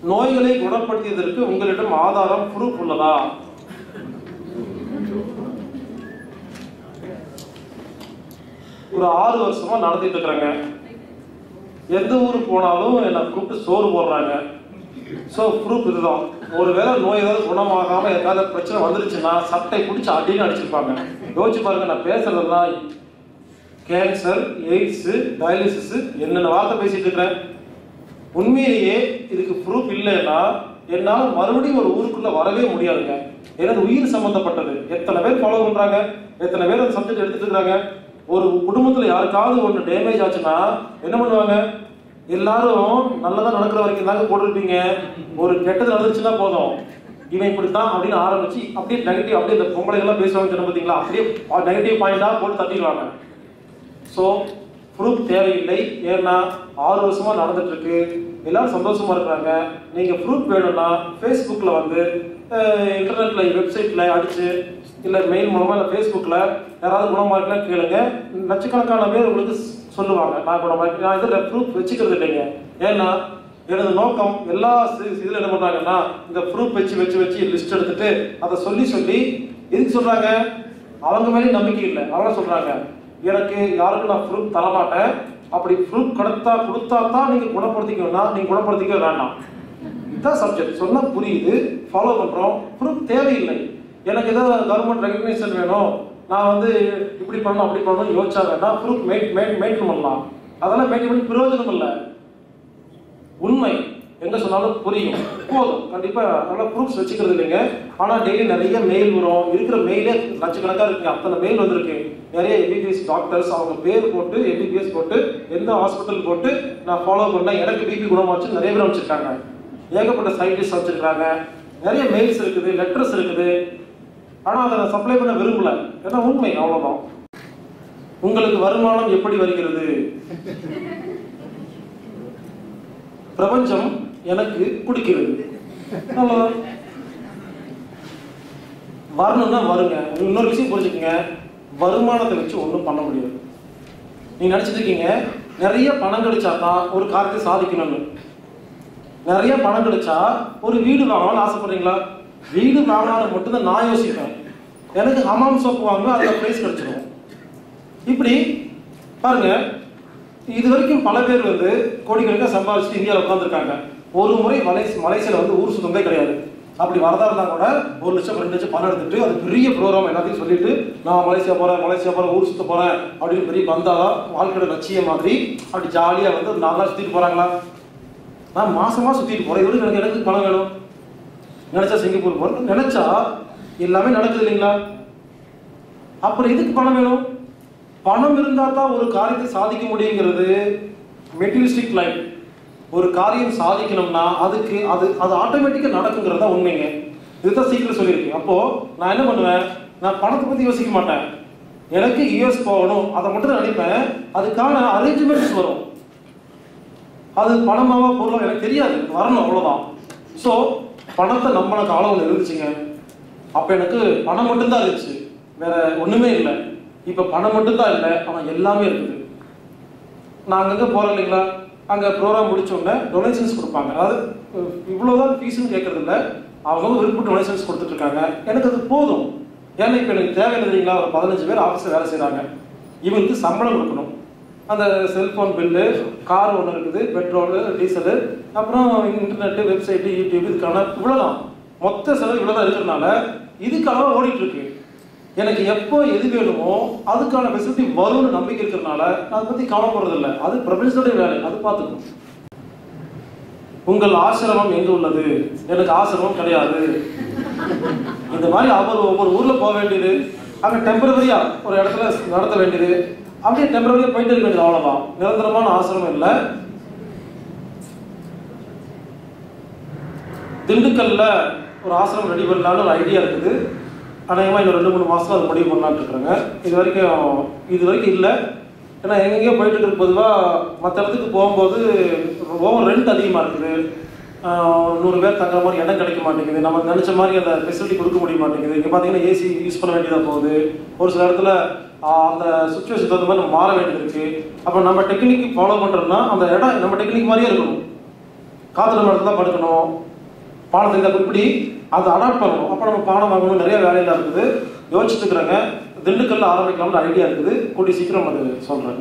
நோய்களை குணப்படுத்தியதற்கு உங்களிடம் ஆதாரம் ப்ரூஃப் உள்ளதா ஒரு ஆறு வருஷமா நடத்திட்டு இருக்கிறேங்க எந்த ஊருக்கு போனாலும் என்னை கூப்பிட்டு சோறு போடுறாங்க ஸோ ப்ரூஃப் இதுதான் ஒருவேளை நோய் ஏதாவது குணமாகாம ஏதாவது பிரச்சனை வந்துருச்சுன்னா சட்டை பிடிச்சி அடின்னு அடிச்சிருப்பாங்க யோசிச்சு பாருங்க நான் பேசுறதெல்லாம் கேன்சர் எய்ட்ஸ் டயாலிசிஸ் என்னென்ன வார்த்தை பேசிட்டு இருக்கிறேன் உண்மையிலேயே இதுக்கு ப்ரூஃப் இல்லைன்னா என்னால் மறுபடியும் ஒரு ஊருக்குள்ள வரவே முடியாதுங்க எனது உயிர் சம்பந்தப்பட்டது எத்தனை பேர் ஃபாலோ பண்றாங்க எத்தனை பேர் அந்த சப்ஜெக்ட் எடுத்துட்டு இருக்காங்க ஒரு குடும்பத்துல யாருக்காவது ஒன்று டேமேஜ் ஆச்சுன்னா என்ன பண்ணுவாங்க எல்லாரும் நல்லதா நடக்கிற வரைக்கும் தாங்க போட்டுருப்பீங்க ஒரு கெட்டது நடந்துச்சுன்னா போதும் இவன் இப்படித்தான் அப்படின்னு ஆரம்பிச்சு அப்படியே நெகட்டிவ் அப்படியே இந்த பொம்பளைகள்லாம் பேசுவாங்க சொன்ன பார்த்தீங்களா அப்படியே நெகட்டிவ் பாயிண்டா போட்டு தட்டிடுவாங்க ஸோ ப்ரூஃப் தேவையில்லை ஏன்னா ஆறு வருஷமா நடந்துட்டு இருக்கு எல்லாரும் சந்தோஷமா இருக்கிறாங்க நீங்க ப்ரூஃப் வேணும்னா ஃபேஸ்புக்ல வந்து அஹ், இன்டர்நெட்ல வெப்சைட்ல அடிச்சு இல்ல மெயில் மூலமா இல்ல ஃபேஸ்புக்ல யாராவது குணமா இருக்கலாம் கேளுங்க லட்சக்கணக்கான பேர் உங்களுக்கு ஸ்- சொல்லுவாங்க நான் குணமா இருக்கேன். நான் இதுல ப்ரூஃப் வச்சுக்கிறது இல்லைங்க ஏன்னா எனது நோக்கம் எல்லா சி- இதுல என்ன பண்றாங்கன்னா இந்த ப்ரூஃப் வச்சு வச்சு வச்சு லிஸ்ட் எடுத்துட்டு அதை சொல்லி சொல்லி எதுக்கு சொல்றாங்க அவங்க மேலேயும் நம்பிக்கை இல்லை அவங்க சொல்றாங்க எனக்கு யாருக்கும் நான் ப்ரூஃப் தர மாட்டேன் அப்படி ப்ரூஃப் கொடுத்தா கொடுத்தா தான் நீங்க குணப்படுத்திக்கணும்னா நீங்க குணப்படுத்திக்க வேண்டாம் இதுதான் சப்ஜெக்ட் சொன்னா புரியுது ஃபாலோ பண்றோம் ப்ரூஃப் தேவையில்லை எனக்கு ஏதாவது கவர்மெண்ட் ரெகக்னேஷன் வேணும் நான் வந்து இப்படி பண்ணணும் அப்படி பண்ணணும் யோசிச்சா வேண்டாம் ப்ரூஃப் மெயின் மெயின்டைன் பண்ணலாம் அதெல்லாம் மெயின்டைன் பண்ணி பிரயோஜனம் இல்லை உண்மை எங்க சொன்னாலும் புரியும் போதும் கண்டிப்பா நல்லா ப்ரூஃப்ஸ் வச்சுக்கிறது இல்லைங்க ஆனா டெய்லி நிறைய மெயில் வரும் இருக்கிற மெயிலே லட்சக்கணக்கா இருக்குங்க அத்தனை மெயில் வந்திருக்கு நிறைய எம்பிபிஎஸ் டாக்டர்ஸ் அவங்க பேர் போட்டு எம்பிபிஎஸ் போட்டு எந்த ஹாஸ்பிட்டல் போட்டு நான் ஃபாலோ பண்ணேன் எனக்கு பிபி குணமாச்சு நிறைய பேர் வச்சிருக்காங்க ஏகப்பட்ட சயின்டிஸ்ட் வச்சிருக்காங்க நிறைய மெயில்ஸ் இருக்குது லெட்டர்ஸ் இருக்குது ஆனா அதை நான் சப்ளை பண்ண விரும்பல ஏன்னா உண்மை அவ்வளவுதான் உங்களுக்கு வருமானம் எப்படி வருகிறது பிரபஞ்சம் எனக்கு குடிக்கிறது அவ்வளவுதான் வரணும்னா வருங்க இன்னொரு விஷயம் புரிஞ்சுக்கங்க வருமானத்தை வச்சு ஒன்றும் பண்ண முடியாது நீங்க நினைச்சிட்டு இருக்கீங்க நிறைய பணம் கிடைச்சா தான் ஒரு காரியத்தை சாதிக்கணும்னு நிறைய பணம் கிடைச்சா ஒரு வீடு வாங்கலாம்னு ஆசைப்படுறீங்களா வீடு வாங்கினாலும் மட்டும்தான் நான் யோசிப்பேன் எனக்கு ஹமாம் சோப்பு வாங்க அதில் ப்ரைஸ் கிடைச்சிடும் இப்படி பாருங்க இது வரைக்கும் பல பேர் வந்து கோடிக்கணக்காக சம்பாதிச்சுட்டு இந்தியாவில் உட்காந்துருக்காங்க ஒரு முறை மலை மலேசியாவில் வந்து ஊர் சுத்தமே கிடையாது அப்படி வரதா இருந்தா கூட ஒரு லட்சம் ரெண்டு லட்சம் பணம் எடுத்துட்டு அது பெரிய ப்ரோக்ராம் எல்லாத்தையும் சொல்லிட்டு நான் மலேசியா போறேன் மலேசியா போறேன் ஊர் சுத்த போறேன் அப்படின்னு பெரிய வந்தாதான் வாழ்க்கையோட லட்சியம் மாதிரி அப்படி ஜாலியா வந்து ஒரு நாலு நாள் சுத்திட்டு போறாங்களா நான் மாசமா சுத்திட்டு போறேன் இவருக்கு எனக்கு எனக்கு பணம் வேணும் நினைச்சா சிங்கப்பூர் போறேன் நினைச்சா எல்லாமே நடக்குது இல்லைங்களா அப்புறம் எதுக்கு பணம் வேணும் பணம் இருந்தா தான் ஒரு காரியத்தை சாதிக்க முடியுங்கிறது மெட்டீரியலிஸ்டிக் லைஃப் ஒரு காரியம் சாதிக்கணும்னா அதுக்கு அது அது ஆட்டோமேட்டிக்காக நடக்குங்கிறது தான் உண்மைங்க இதுதான் சீக்கிரம் சொல்லியிருக்கு அப்போ நான் என்ன பண்ணுவேன் நான் பணத்தை பத்தி யோசிக்க மாட்டேன் எனக்கு யூஎஸ் போகணும் அதை மட்டும் தான் நினைப்பேன் அதுக்கான அரேஞ்ச்மெண்ட்ஸ் வரும் அது பணமாவா பொருளா எனக்கு தெரியாது வரணும் அவ்வளவுதான் ஸோ பணத்தை நம்பின காலம் ஒன்று இருந்துச்சுங்க அப்ப எனக்கு பணம் மட்டும்தான் இருந்துச்சு வேற ஒண்ணுமே இல்லை இப்ப பணம் மட்டும்தான் இல்லை ஆனா எல்லாமே இருக்குது நான் அங்கங்க போறேன் இல்லைங்களா அங்க ப்ரோக்ராம் முடிச்ச உடனே டொனேஷன்ஸ் கொடுப்பாங்க அதாவது அஹ், இவ்வளவுதான் ஃபீஸ்னு கேட்கறது இல்லை அவங்க விருப்ப டொனேஷன்ஸ் கொடுத்துட்டு இருக்காங்க எனக்கு அது போதும் ஏன்னா இப்ப எனக்கு தேவையில்லை இல்லைங்களா ஒரு பதினஞ்சு பேர் ஆஃபீஸில் வேலை செய்றாங்க இவங்களுக்கு சம்பளம் கொடுக்கணும் அந்த செல்போன் பில்லு கார் ஒன்று இருக்குது பெட்ரோலு டீசலு அப்புறம் இன்டர்நெட்டு வெப்சைட்டு யூடியூப் இதுக்கான இவ்வளோதான் மொத்த செலவு இவ்வளோதான் இருக்கிறதுனால இதுக்காக ஓடிட்டு இருக்கு எனக்கு எப்போ எது வேணுமோ அதுக்கான ஃபெசிலிட்டி வரும்னு நம்பிக்கை இருக்கிறதுனால நான் அதை பற்றி கவலைப்படுறது இல்லை அது பிரபஞ்சத்துடைய வேலை அது பார்த்துக்கணும் உங்கள் ஆசிரமம் எங்க உள்ளது எனக்கு ஆசிரமம் கிடையாது இந்த மாதிரி அவர் ஒவ்வொரு ஊர்ல போக வேண்டியது அங்க டெம்பரவரியா ஒரு இடத்துல நடத்த வேண்டியது அப்படியே டெம்பரவரியா போயிட்டு இருக்க வேண்டியது அவ்வளவுதான் நிரந்தரமான ஆசிரமம் இல்லை திண்டுக்கல்ல ஒரு ஆசிரமம் ரெடி பண்ணலாம்னு ஒரு ஐடியா இருக்குது அநேகமாக இன்னும் ரெண்டு மூணு மாசத்துல அது முடிவு பண்ணலாம்னு இருக்கிறேங்க இது வரைக்கும் இது வரைக்கும் இல்லை ஏன்னா எங்கெங்கேயோ போயிட்டு இருக்கிற பொதுவாக மற்ற இடத்துக்கு போகும்போது ஓவர் ரெண்ட் அதிகமாக இருக்குது ஆஹ் நூறு பேர் தங்குற மாதிரி இடம் கிடைக்க மாட்டேங்குது நம்ம நினச்ச மாதிரி அந்த ஃபெசிலிட்டி கொடுக்க முடிய மாட்டேங்குது இங்கே பார்த்தீங்கன்னா ஏசி யூஸ் பண்ண வேண்டியதாக போகுது ஒரு சில இடத்துல ஆஹ் அந்த சுச்சுவேஷன் தகுந்த மாதிரி நம்ம மாற வேண்டியது இருக்குது அப்போ நம்ம டெக்னிக் ஃபாலோ பண்ணுறோம்னா அந்த இடம் நம்ம டெக்னிக் மாதிரியே இருக்கணும் காத்துல மரத்துல தான் படுக்கணும் பாடத்தை இதை இப்படி அதை அடாப்ட் பண்ணணும் அப்போ நம்ம பாடம் வாங்கணும் நிறைய வேலையெல்லாம் இருக்குது யோசிச்சுட்டு இருக்கிறாங்க திண்டுக்கல்ல ஆரம்பிக்கலாம்னு ஐடியா இருக்குது கூடி சீக்கிரம் அது சொல்றேன்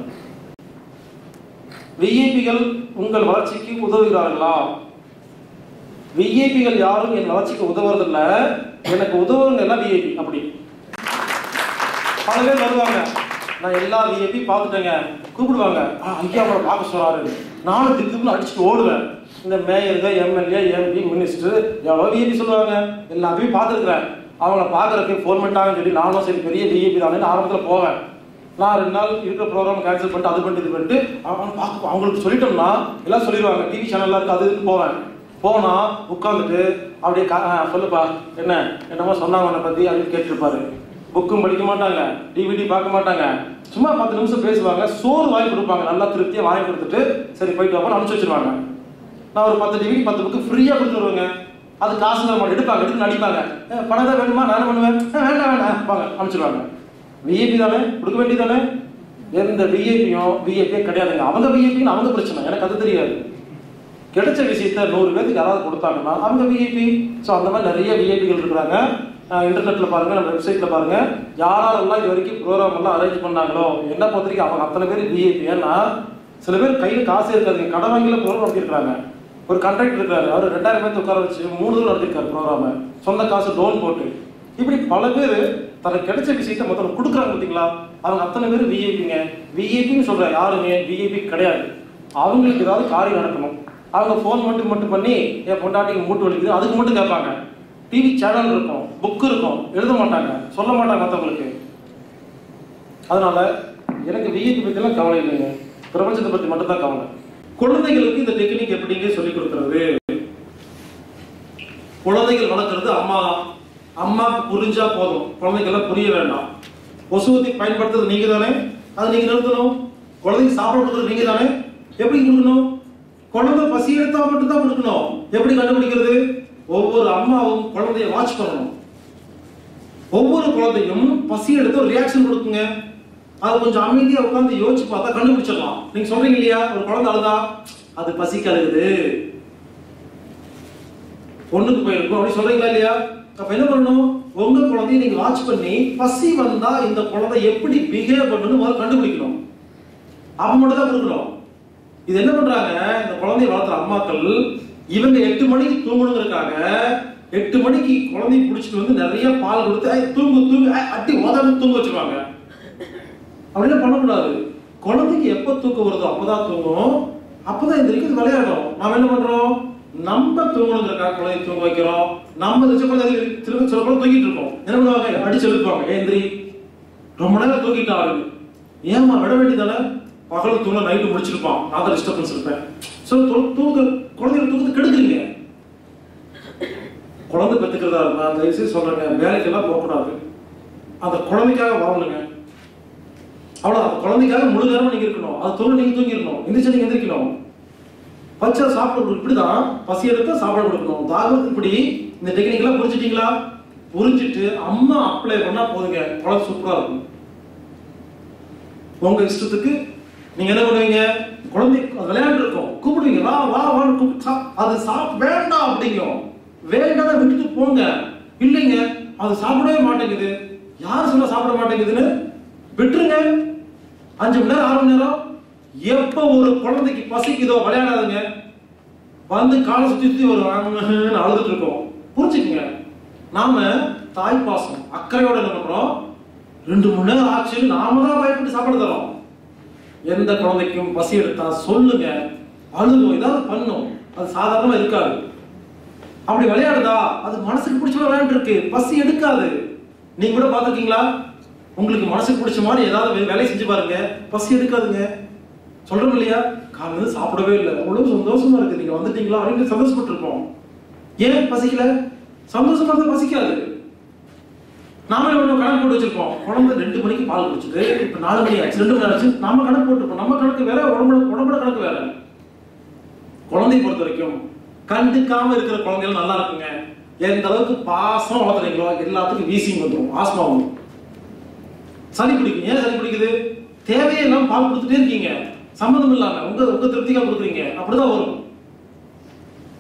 விஐபிகள் உங்கள் வளர்ச்சிக்கு உதவுகிறார்களா விஐபிகள் யாரும் என் வளர்ச்சிக்கு உதவுறதில்ல எனக்கு உதவுறவங்க எல்லாம் விஐபி அப்படி பல பேர் வருவாங்க நான் எல்லா விஐபி பார்த்துட்டேங்க கூப்பிடுவாங்க ஆ ஐயா அவரை பார்க்க சொல்றாரு நானும் திக்கு அடிச்சுட்டு ஓடுவேன் இந்த மேயருங்க எம்எல்ஏ எம்பி மினிஸ்டர் எவ்வளோ விஐபி சொல்லுவாங்க எல்லாத்தையும் பார்த்துருக்குறேன் அவங்கள பார்க்கறதுக்கு ஃபோன் பண்ணிட்டாங்கன்னு சொல்லி நானும் சரி பெரிய விஐபி தானே ஆரம்பத்தில் போவேன் நான் ரெண்டு நாள் இருக்கிற ப்ரோக்ராம் கேன்சல் பண்ணிட்டு அது பண்ணிட்டு இது பண்ணிட்டு அவங்க பார்க்க அவங்களுக்கு சொல்லிட்டோம்னா எல்லாம் சொல்லிடுவாங்க டிவி சேனல்லாம் இருக்கு அது இதுன்னு போவேன் போனா உட்காந்துட்டு அப்படியே கா- ஆ, சொல்லுப்பா என்ன என்னமோ சொன்னாங்க உன்னை பத்தி அப்படின்னு கேட்டுருப்பாரு புக்கும் படிக்க மாட்டாங்க டிவிடி பார்க்க மாட்டாங்க சும்மா பத்து நிமிஷம் பேசுவாங்க சோறு வாங்கி கொடுப்பாங்க நல்லா திருப்தியா வாங்கி கொடுத்துட்டு சரி போயிட்டு வாங்க அனுப்பிச்சு வச்சிருவாங்க நான் ஒரு பத்து டிவி பத்து புக்கு ஃப்ரீயா கொடுத்து வருவேங்க அது காசு தர மாட்டேன் எடுப்பாங்க எடுத்து நடிப்பாங்க "ஏ, பணம் தான் வேணுமா நானும் பண்ணுவேன் "ஏ, வேண்டாம் வேண்டாம் வாங்க அனுப்பிச்சிருவாங்க விஐபி தானே கொடுக்க வேண்டியதானே எந்த விஐபியும் விஐபியே கிடையாதுங்க அவங்க விஐபின்னு அவங்க பிரச்சனை எனக்கு அது தெரியாது கிடைச்ச விஷயத்த நூறு பேருக்கு யாராவது கொடுத்தாங்கன்னா அவங்க விஐபி ஸோ அந்த மாதிரி நிறைய விஐபிகள் இருக்கிறாங்க இன்டர்நெட்டில் பாருங்க நம்ம வெப்சைட்டில் பாருங்க யாரெல்லாம் இது வரைக்கும் ப்ரோக்ராம் எல்லாம் அரேஞ்ச் பண்ணாங்களோ என்ன பொறுத்த வரைக்கும் அவங்க அத்தனை பேர் விஐபி ஏன்னா சில பேர் கையில் காசே இருக்காதுங்க கடன் வாங்கில ப்ரோக்ராம் நடத்திருக்காங்க ஒரு கண்டக்டர் இருக்காரு அவர் ரெண்டாயிரம் பேர்த்து உட்கார வச்சு மூணு தூரம் நடத்திருக்காரு ப்ரோக்ராம சொந்த காசு லோன் போட்டு இப்படி பல பேர் தனக்கு கிடைச்ச விஷயத்த மொத்தம் கொடுக்குறாங்க பார்த்தீங்களா அவங்க அத்தனை பேர் விஐபிங்க விஐபின்னு சொல்ற யாருமே விஐபி கிடையாது அவங்களுக்கு ஏதாவது காரியம் நடக்கணும் அவங்க ஃபோன் மட்டும் மட்டும் பண்ணி என் பொண்டாட்டிக்கு மூட்டு வலிக்குது அதுக்கு மட்டும் கேட்பாங்க டிவி சேனல் இருக்கும் புக் இருக்கும் எழுத மாட்டாங்க சொல்ல மாட்டாங்க மற்றவங்களுக்கு அதனால எனக்கு விஐபி பற்றிலாம் கவலை இல்லைங்க பிரபஞ்சத்தை பற்றி மட்டும்தான் கவலை குழந்தைகளுக்கு இந்த டெக்னிக் எப்படிங்க சொல்லி கொடுக்கறது குழந்தைகள் வளர்க்கறது அம்மா தான் அம்மாவுக்கு புரிஞ்சா போதும் குழந்தைகள்லாம் புரிய வேண்டாம் கொசுவத்தி பயன்படுத்துறது நீங்க தானே அதை நீங்க நிறுத்தணும் குழந்தைக்கு சாப்பிட கொடுக்குறது நீங்க தானே எப்படி கொடுக்கணும் குழந்தை பசி எடுத்தா மட்டும் தான் கொடுக்கணும் எப்படி கண்டுபிடிக்கிறது ஒவ்வொரு அம்மாவும் குழந்தைய வாட்ச் பண்ணணும் ஒவ்வொரு குழந்தையும் பசி எடுத்து ஒரு ரியாக்ஷன் கொடுக்குங்க அது கொஞ்சம் அமைதியா உட்கார்ந்து யோசிச்சு பார்த்தா கண்டுபிடிச்சிடலாம் நீங்க சொல்றீங்க இல்லையா ஒரு குழந்தை அழுதா அது பசிக்கு அழுகுது பொண்ணுக்கு போயிருக்கும் அப்படி சொல்றீங்களா இல்லையா அப்ப என்ன பண்ணணும் உங்க குழந்தைய நீங்க வாட்ச் பண்ணி பசி வந்தா இந்த குழந்தை எப்படி பிஹேவ் பண்ணணும் முதல்ல கண்டுபிடிக்கணும் அப்ப மட்டும் தான் கொடுக்கணும் இது என்ன பண்றாங்க இந்த குழந்தைய வளர்த்துற அம்மாக்கள் இவங்க எட்டு மணிக்கு தூங்கணுங்கிறதுக்காக எட்டு மணிக்கு குழந்தைய பிடிச்சிட்டு வந்து நிறைய பால் கொடுத்து "ஏய், தூங்கு தூங்கு ஏய், அட்டி உதவி தூங்க வச்சிருவாங்க அப்படிலாம் பண்ணக்கூடாது குழந்தைக்கு எப்போ தூக்கம் வருதோ அப்பதான் தூங்கும் அப்பதான் இந்த இருக்குது விளையாடும் நாம என்ன பண்றோம் நம்ம தூங்கணுங்கிறக்காக குழந்தைய தூங்க வைக்கிறோம் நம்ம வச்ச குழந்தை திரும்ப சில குழந்தை தூங்கிட்டு இருக்கோம் என்ன பண்ணுவாங்க அடிச்சு எழுப்புவாங்க ஏந்திரி ரொம்ப நேரம் தூங்கிட்டு ஆளுங்க ஏமா விட வேண்டியதானே பகல் தூங்க நைட்டு முடிச்சிருப்பான் நான் தான் டிஸ்டர்பன்ஸ் இருப்பேன் ஸோ தூங்க குழந்தைகள் தூக்கத்தை கெடுக்குறீங்க குழந்தை பெற்றுக்கிறதா இருந்தா தயவு செய்து சொல்றேங்க வேலைக்கெல்லாம் போகக்கூடாது அந்த குழந்தைக்காக வரணுங்க அவ்வளோ அந்த குழந்தைக்காக முழு நேரமும் நீங்க இருக்கணும் அது தூங்க நீங்க தூங்கிடணும் எந்திரிச்சு நீங்க எந்திரிக்கணும் பச்சை சாப்பிட கொடுக்கணும் இப்படிதான் பசி எடுத்தா சாப்பிட கொடுக்கணும் தாகம் இப்படி இந்த டெக்னிக் எல்லாம் புரிஞ்சுட்டீங்களா புரிஞ்சுட்டு அம்மா அப்ளை பண்ணா போதுங்க குழந்தை சூப்பரா இருக்கும் உங்க இஷ்டத்துக்கு நீங்க என்ன பண்ணுவீங்க குழந்தை அது விளையாண்டு இருக்கும் கூப்பிடுவீங்க வா வா வான்னு கூப்பிட்டு சா- அது சாப் வேண்டாம் அப்படிங்கும் வேண்டாம் விட்டுட்டு போங்க இல்லைங்க அது சாப்பிடவே மாட்டேங்குது யார் சொல்ல சாப்பிட மாட்டேங்குதுன்னு விட்டுருங்க அஞ்சு மணி நேரம் ஆறு மணி நேரம் எப்ப ஒரு குழந்தைக்கு பசிக்குதோ விளையாடாதுங்க வந்து காலை சுத்தி சுத்தி ஒரு ஆன்னு அழுதுட்டு இருக்கோம் புரிஞ்சுக்கங்க நாம தாய் பாசம் அக்கறையோட என்ன பண்றோம் ரெண்டு மணி நேரம் ஆச்சு நாம தான் பயப்பட்டு சாப்பாடு தரோம் எந்த குழந்தைக்கும் பசி எடுத்தா சொல்லுங்க அழுகும் ஏதாவது பண்ணும் அது சாதாரணமா இருக்காது அப்படி விளையாடுதா அது மனசுக்கு பிடிச்ச மாதிரி விளையாண்டு இருக்கு பசி எடுக்காது நீங்க கூட பாத்துருக்கீங்களா உங்களுக்கு மனசுக்கு பிடிச்ச மாதிரி ஏதாவது வே- வேலையை செஞ்சு பாருங்க பசி எடுக்காதுங்க சொல்றோம் இல்லையா காலையில இருந்து சாப்பிடவே இல்லை அவ்வளவு சந்தோஷமா இருக்கு நீங்க வந்துட்டீங்களா அப்படின்னு சந்தோஷப்பட்டிருக்கோம் ஏன் பசிக்கல சந்தோஷமா இருந்தா பசிக்காது நாம எவ்வளவு கணக்கு போட்டு வச்சிருப்போம் குழந்தை ரெண்டு மணிக்கு பால் குடிச்சது இப்ப நாலு மணி ஆச்சு ரெண்டு மணி ஆச்சு நாம கணக்கு போட்டுருப்போம் நம்ம கணக்கு வேற உடம்புல உடம்புல கணக்கு வேற குழந்தையை பொறுத்த வரைக்கும் கண்டுக்காம இருக்கிற குழந்தைகள் நல்லா இருக்குங்க எந்த அளவுக்கு பாசம் வளர்த்துறீங்களோ எல்லாத்துக்கும் வீசிங் வந்துடும் ஆஸ்மா வந்துடும் சளி பிடிக்கும் ஏன் சளி பிடிக்குது தேவையே இல்லாம பால் கொடுத்துட்டே இருக்கீங்க சம்மந்தம் இல்லாம உங்க உங்க திருப்திக்காக கொடுக்குறீங்க அப்படிதான் வரும்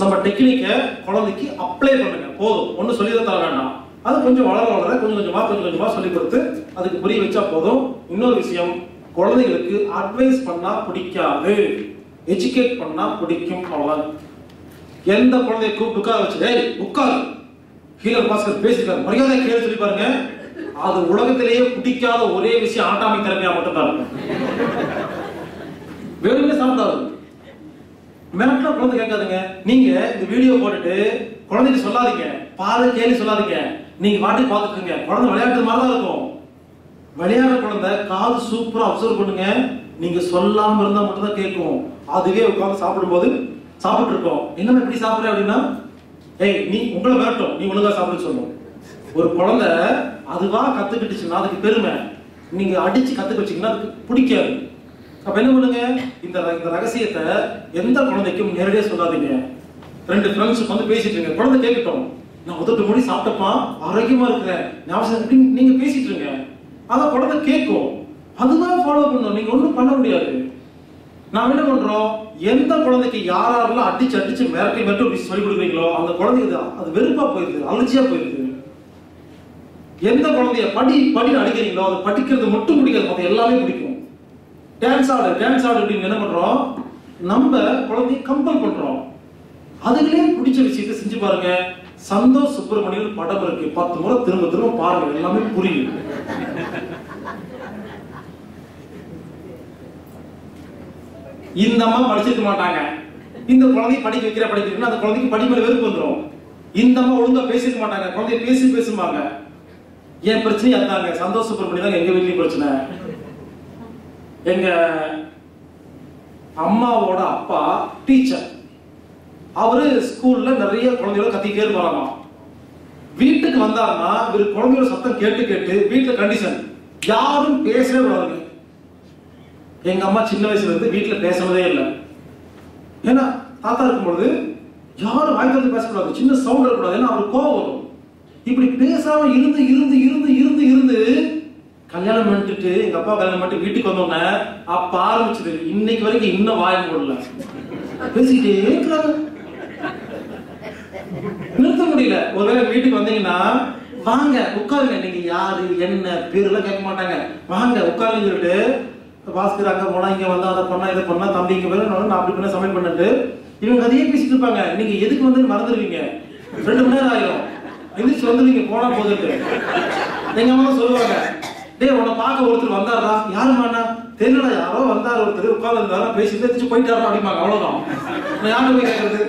நம்ம டெக்னிக்கை குழந்தைக்கு அப்ளை பண்ணுங்க போதும் ஒன்றும் சொல்லி தான் தர வேண்டாம் அது கொஞ்சம் வளர வளர கொஞ்சம் கொஞ்சமா கொஞ்சம் கொஞ்சமா சொல்லி கொடுத்து அதுக்கு புரிய வச்சா போதும் இன்னொரு விஷயம் குழந்தைகளுக்கு அட்வைஸ் பண்ணா பிடிக்காது எஜுகேட் பண்ணா பிடிக்கும் அவ்வளவுதான் எந்த குழந்தைய கூப்பிட்டு உட்கார வச்சு டேய் உட்காரு ஹீலர் பாஸ்கர் பேசிருக்காரு மரியாதை கேள்வி சொல்லி பாருங்க அது உலகத்திலேயே பிடிக்காத ஒரே விஷயம் ஆட்டாமிக் திறமையா மட்டும்தான் இருக்கும் வேணுமே சாப்பிடாது மிரட்டா குழந்தை கேட்காதுங்க நீங்க இந்த வீடியோ போட்டுட்டு குழந்தைக்கு சொல்லாதீங்க பாரு கேள்வி சொல்லாதீங்க நீங்க வாட்டி பார்த்துக்குங்க குழந்தை விளையாட்டு மாதிரி தான் இருக்கும் விளையாடுற குழந்தை காது சூப்பரா அப்சர்வ் பண்ணுங்க நீங்க சொல்லாம இருந்தா மட்டும் தான் கேட்கும் அதுவே உட்கார்ந்து சாப்பிடும்போது சாப்பிட்டு இருக்கோம் என்ன இப்படி சாப்பிடுற அப்படின்னா ஏய் நீ உங்களை மிரட்டும் நீ ஒழுங்கா சாப்பிடுன்னு சொல்லணும் ஒரு குழந்தை அதுவா கத்துக்கிட்டுச்சுன்னா அதுக்கு பெருமை நீங்க அடிச்சு கத்துக்க வச்சீங்கன்னா அதுக்கு பிடிக்காது அப்ப என்ன பண்ணுங்க இந்த ர- இந்த ரகசியத்தை எந்த குழந்தைக்கும் நேரடியா சொல்லாதீங்க ரெண்டு ஃப்ரெண்ட்ஸ் வந்து பேசிட்டு இருங்க குழந்தை கேட்கட்டும் நான் உதட்டு மூடி சாப்பிட்டப்பா ஆரோக்கியமா இருக்கிறேன் ஞாபகம் அப்படின்னு நீங்க பேசிட்டு இருங்க அதான் குழந்தை கேட்கும் அதுதான் ஃபாலோ பண்ணணும் நீங்க ஒண்ணும் பண்ண முடியாது நாம என்ன பண்றோம் எந்த குழந்தைக்கு யார் யாரெல்லாம் அடிச்சு அடிச்சு மிரட்டி மிரட்டி இப்படி சொல்லி கொடுக்குறீங்களோ அந்த குழந்தைக்கு அது- அது வெறுப்பா போயிருது அலர்ஜியா போயிருது எந்த குழந்தைய படி படி அடிக்கிறீங்களோ அது படிக்கிறது மட்டும் பிடிக்காது மத்த எல்லாமே பிடிக்கும் டான்ஸ் ஆடு டான்ஸ் ஆடு அப்படின்னு என்ன பண்றோம் நம்ம குழந்தைய கம்பல் பண்றோம் அதுலயே பிடிச்ச விஷயத்தை செஞ்சு பாருங்க சந்தோஷ் சுப்பிரமணியன் படம் இருக்கு பத்து முறை திரும்ப திரும்ப பாருங்க எல்லாமே புரியும் இந்த அம்மா படிச்சிருக்க மாட்டாங்க இந்த குழந்தை படிக்க வைக்கிற படிக்க வைக்கணும் அந்த குழந்தைக்கு படி மேல வெறுப்பு வந்துரும் இந்த அம்மா ஒழுங்கா பேசிக்க மாட்டாங்க குழந்தைய பேசி பேசுவாங்க என் பிரச்சனையும் அதாங்க சந்தோஷ் சுப்பிரமணியம் தான் எங்க வீட்லயும் பிரச்சனை எங்க அம்மாவோட அப்பா டீச்சர் அவரு ஸ்கூல்ல நிறைய குழந்தைகள கத்திக்கிட்டே இருப்பாராமா வீட்டுக்கு வந்தாருன்னா இவர் குழந்தையோட சத்தம் கேட்டு கேட்டு வீட்டுல கண்டிஷன் யாரும் பேசவே கூடாதுங்க எங்க அம்மா சின்ன வயசுல இருந்து வீட்டுல பேசுனதே இல்லை ஏன்னா தாத்தா இருக்கும்பொழுது யாரும் வாய் திறந்து பேசக்கூடாது சின்ன சவுண்ட் இருக்கக்கூடாது ஏன்னா அவருக்கு கோவம் வரும் இப்படி பேசாம இருந்து இருந்து இருந்து இருந்து இருந்து கல்யாணம் பண்ணிட்டு எங்க அப்பா கல்யாணம் பண்ணிட்டு வீட்டுக்கு வந்தோடனே அப்ப ஆரம்பிச்சது இன்னைக்கு வரைக்கும் இன்னும் வாய போடல பேசிக்கிட்டே இருக்கிறாங்க நிறுத்த முடியல ஒருவேளை வீட்டுக்கு வந்தீங்கன்னா வாங்க உட்காருங்க நீங்க யாரு என்ன பேரெல்லாம் கேட்க மாட்டாங்க வாங்க உட்காருங்க சொல்லிட்டு பாஸ்கர் அங்க போனா இங்க வந்தா அதை பண்ணா இதை பண்ணா தம்பி இங்க போய் நான் அப்படி பண்ண சமையல் பண்ணிட்டு இவங்க அதையே பேசிட்டு இருப்பாங்க நீங்க எதுக்கு வந்து மறந்துடுவீங்க ரெண்டு மணி நேரம் ஆயிரும் எந்திரிச்சு வந்துருவீங்க போனா போதுட்டு எங்க அம்மா தான் சொல்லுவாங்க டேய் உன்னை பார்க்க ஒருத்தர் வந்தாரா யாருமாண்ணா தெரியல யாரோ வந்தார் ஒருத்தர் உட்கார்ந்து இருந்தாரா பேசிட்டு எந்திரிச்சு போயிட்டாரா அப்படிம்பாங்க அவ்வளவுதான் நான் யார்கிட்ட போய் கேட்கறது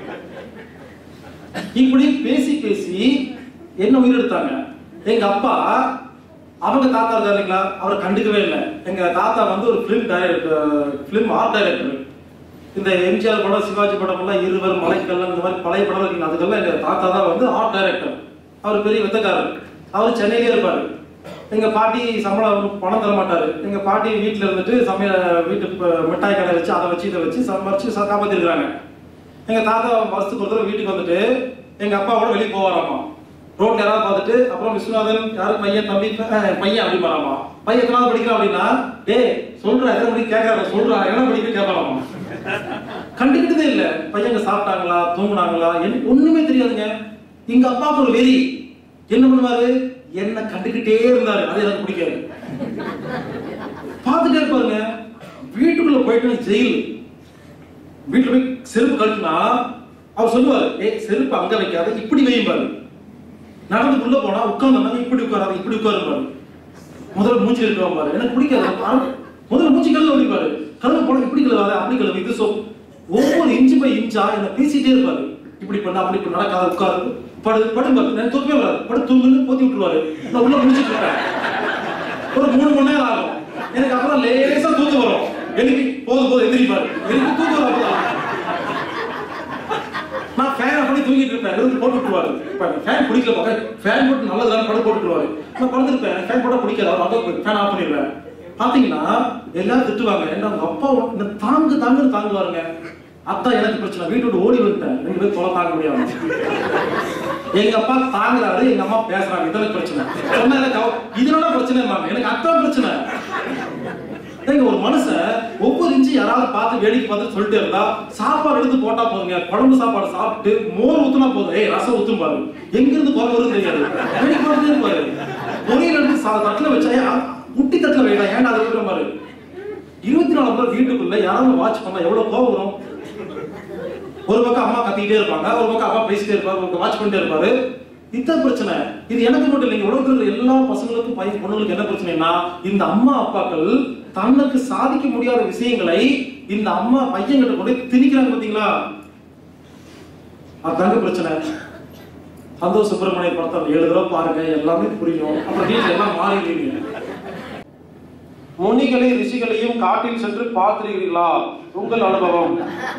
இப்படி பேசி பேசி என்ன உயிரெடுத்தாங்க எங்க அப்பா அவங்க தாத்தா இருக்காரு இல்லைங்களா அவரை கண்டுக்கவே இல்லை எங்க தாத்தா வந்து ஒரு film director film art director இந்த எம்ஜிஆர் படம் சிவாஜி படம் எல்லாம் இருவர் மலைக்கல்லாம் இந்த மாதிரி பழைய படம் இருக்குங்க அதுக்கெல்லாம் எங்க தாத்தா தான் வந்து ஆர்ட் டைரக்டர் அவர் பெரிய வித்தக்காரர் அவர் சென்னையிலே இருப்பாரு எங்க பாட்டி சம்பளம் பணம் தர மாட்டாரு எங்க பாட்டி வீட்டுல இருந்துட்டு சமையல் வீட்டு ப- மிட்டாய் கடை வச்சு அதை வச்சு இதை வச்சு சம்பாரிச்சு ச- காப்பாத்திருக்காங்க எங்க தாத்தா வருஷத்துக்கு ஒரு தடவை வீட்டுக்கு வந்துட்டு எங்க அப்பா கூட வெளியே போவாராமா ரோட்ல யாராவது பார்த்துட்டு அப்புறம் விஸ்வநாதன் யாரு பையன் தம்பி அஹ், பையன் அப்படி பாராமா பையன் எத்தனாவது படிக்கிறான் அப்படின்னா டேய் சொல்றா எத்தனை மணிக்கு கேட்கறாரு சொல்றா என்ன படிக்க கேட்கலாமா கண்டுக்கிட்டதே இல்ல பையங்க சாப்பிட்டாங்களா தூங்குனாங்களா என்ன ஒண்ணுமே தெரியாதுங்க எங்க அப்பாவுக்கு ஒரு வெறி என்ன பண்ணுவாரு என்ன கண்டுக்கிட்டே இருந்தாரு அது எனக்கு பிடிக்காது பார்த்துட்டே இருப்பாருங்க வீட்டுக்குள்ள போயிட்டு ஜெயில் வீட்டுல போய் செருப்பு கழட்டினா அவர் சொல்லுவாரு ஏய் செருப்பு அங்க வைக்காத இப்படி வையும்பாரு நடந்து உள்ள போனா உட்கார்ந்தாங்க இப்படி உட்காராது இப்படி உட்காருப்பாரு முதல்ல மூச்சு கழுவுவான் பாரு எனக்கு பிடிக்காது ஆனா, முதல்ல மூச்சு கழுவ அப்படிப்பாரு கழுவ போனா இப்படி கழுவாத அப்படி கழுவு இது சோ ஒவ்வொரு இன்ச்சு பை இன்ச்சா என்ன பேசிட்டே இருப்பாரு இப்படி பண்ண அப்படி பண்ண நடக்காத உட்காரு படு படும்பாரு நான் தூக்கமே வராது படு தூங்குன்னு போத்தி விட்டுருவாரு நான் உள்ள முடிச்சுட்டு இருப்பேன் ஒரு மூணு மணி நேரம் ஆகும் எனக்கு அப்புறம் லேசா தூக்கம் வரும் எனக்கு போதும் போதும் எந்திரிப்பாரு எனக்கு தூக்கம் வரும் அப்பதான். நான் ஃபேன் பண்ணி தூங்கிட்டு இருப்பேன் இருந்து போட்டு விட்டுருவாரு இப்ப ஃபேன் பிடிக்கல பக்கம் ஃபேன் போட்டு நல்லதுதான் படம் போட்டு விட்டுருவாரு நான் படுத்திருப்பேன் ஃபேன் போட பிடிக்காது அவர் அங்கே ஃபேன் ஆஃப் பண்ணிடுவேன் பாத்தீங்கன்னா எல்லாரும் திட்டுவாங்க என்ன உங்க அப்பா இந்த தாங்கு தாங்கு தாங்குவாருங்க அதான் எனக்கு பிரச்சனை வீட்டு விட்டு ஓடி வந்துட்டேன் ரெண்டு பேரும் தொலை தாங்க முடியாது எங்க அப்பா தாங்குறாரு எங்க அம்மா பேசுறாங்க இதெல்லாம் பிரச்சனை சொன்னா எனக்கு அவ- இதனால பிரச்சனை இல்லைம்பாங்க. எனக்கு அதான் பிரச்சனை ஏங்க ஒரு மனுஷன் ஒவ்வொரு இன்ச்சு யாராவது பார்த்து வேடிக்கை பார்த்து சொல்லிட்டே இருந்தா சாப்பாடு எடுத்து போட்டா போதுங்க குழம்பு சாப்பாடு சாப்பிட்டு மோர் ஊத்துனா போதும் ஏய் ரசம் ஊத்தும் பாரு எங்க இருந்து குறை வருது தெரியாது வேடிக்கை பார்த்துட்டே இருப்பாரு பொரியல் எடுத்து சா தட்டுல வச்சா ஏன் முட்டி தட்டுல வைடா ஏன்டா அதை விட்டுற பாரு இருபத்தி நாலு பேர் வீட்டுக்குள்ள யாராவது வாட்ச் பண்ணா எவ்வளவு கோவம் வரும் ஒரு பக்கம் அம்மா கத்திக்கிட்டே இருப்பாங்க ஒரு பக்கம் அப்பா பேசிட்டே இருப்பாரு ஒரு பக்கம் வாட்ச் பண்ணிட்டே இருப்பாரு இதான் பிரச்சனை இது எனக்கு மட்டும் இல்லைங்க உலகத்தில் இருக்கிற எல்லா பசங்களுக்கும் பையன் பொண்ணுங்களுக்கு என்ன பிரச்சனைனா இந்த அம்மா அப்பாக்கள் தனக்கு சாதிக்க முடியாத விஷயங்களை இந்த அம்மா பையன்கிட்ட கொண்டு போய் திணிக்கிறாங்க பாத்தீங்களா அதுதாங்க பிரச்சனை சந்தோஷ் சுப்பிரமணிய படத்தை ஒரு ஏழு தடவை பாருங்க எல்லாமே புரியும் அப்புறம் வீட்டுல எல்லாம் மாறிடுவீங்க முனிகளை ரிஷிகளையும் காட்டில் சென்று பார்த்திருக்கிறீர்களா உங்கள் அனுபவம்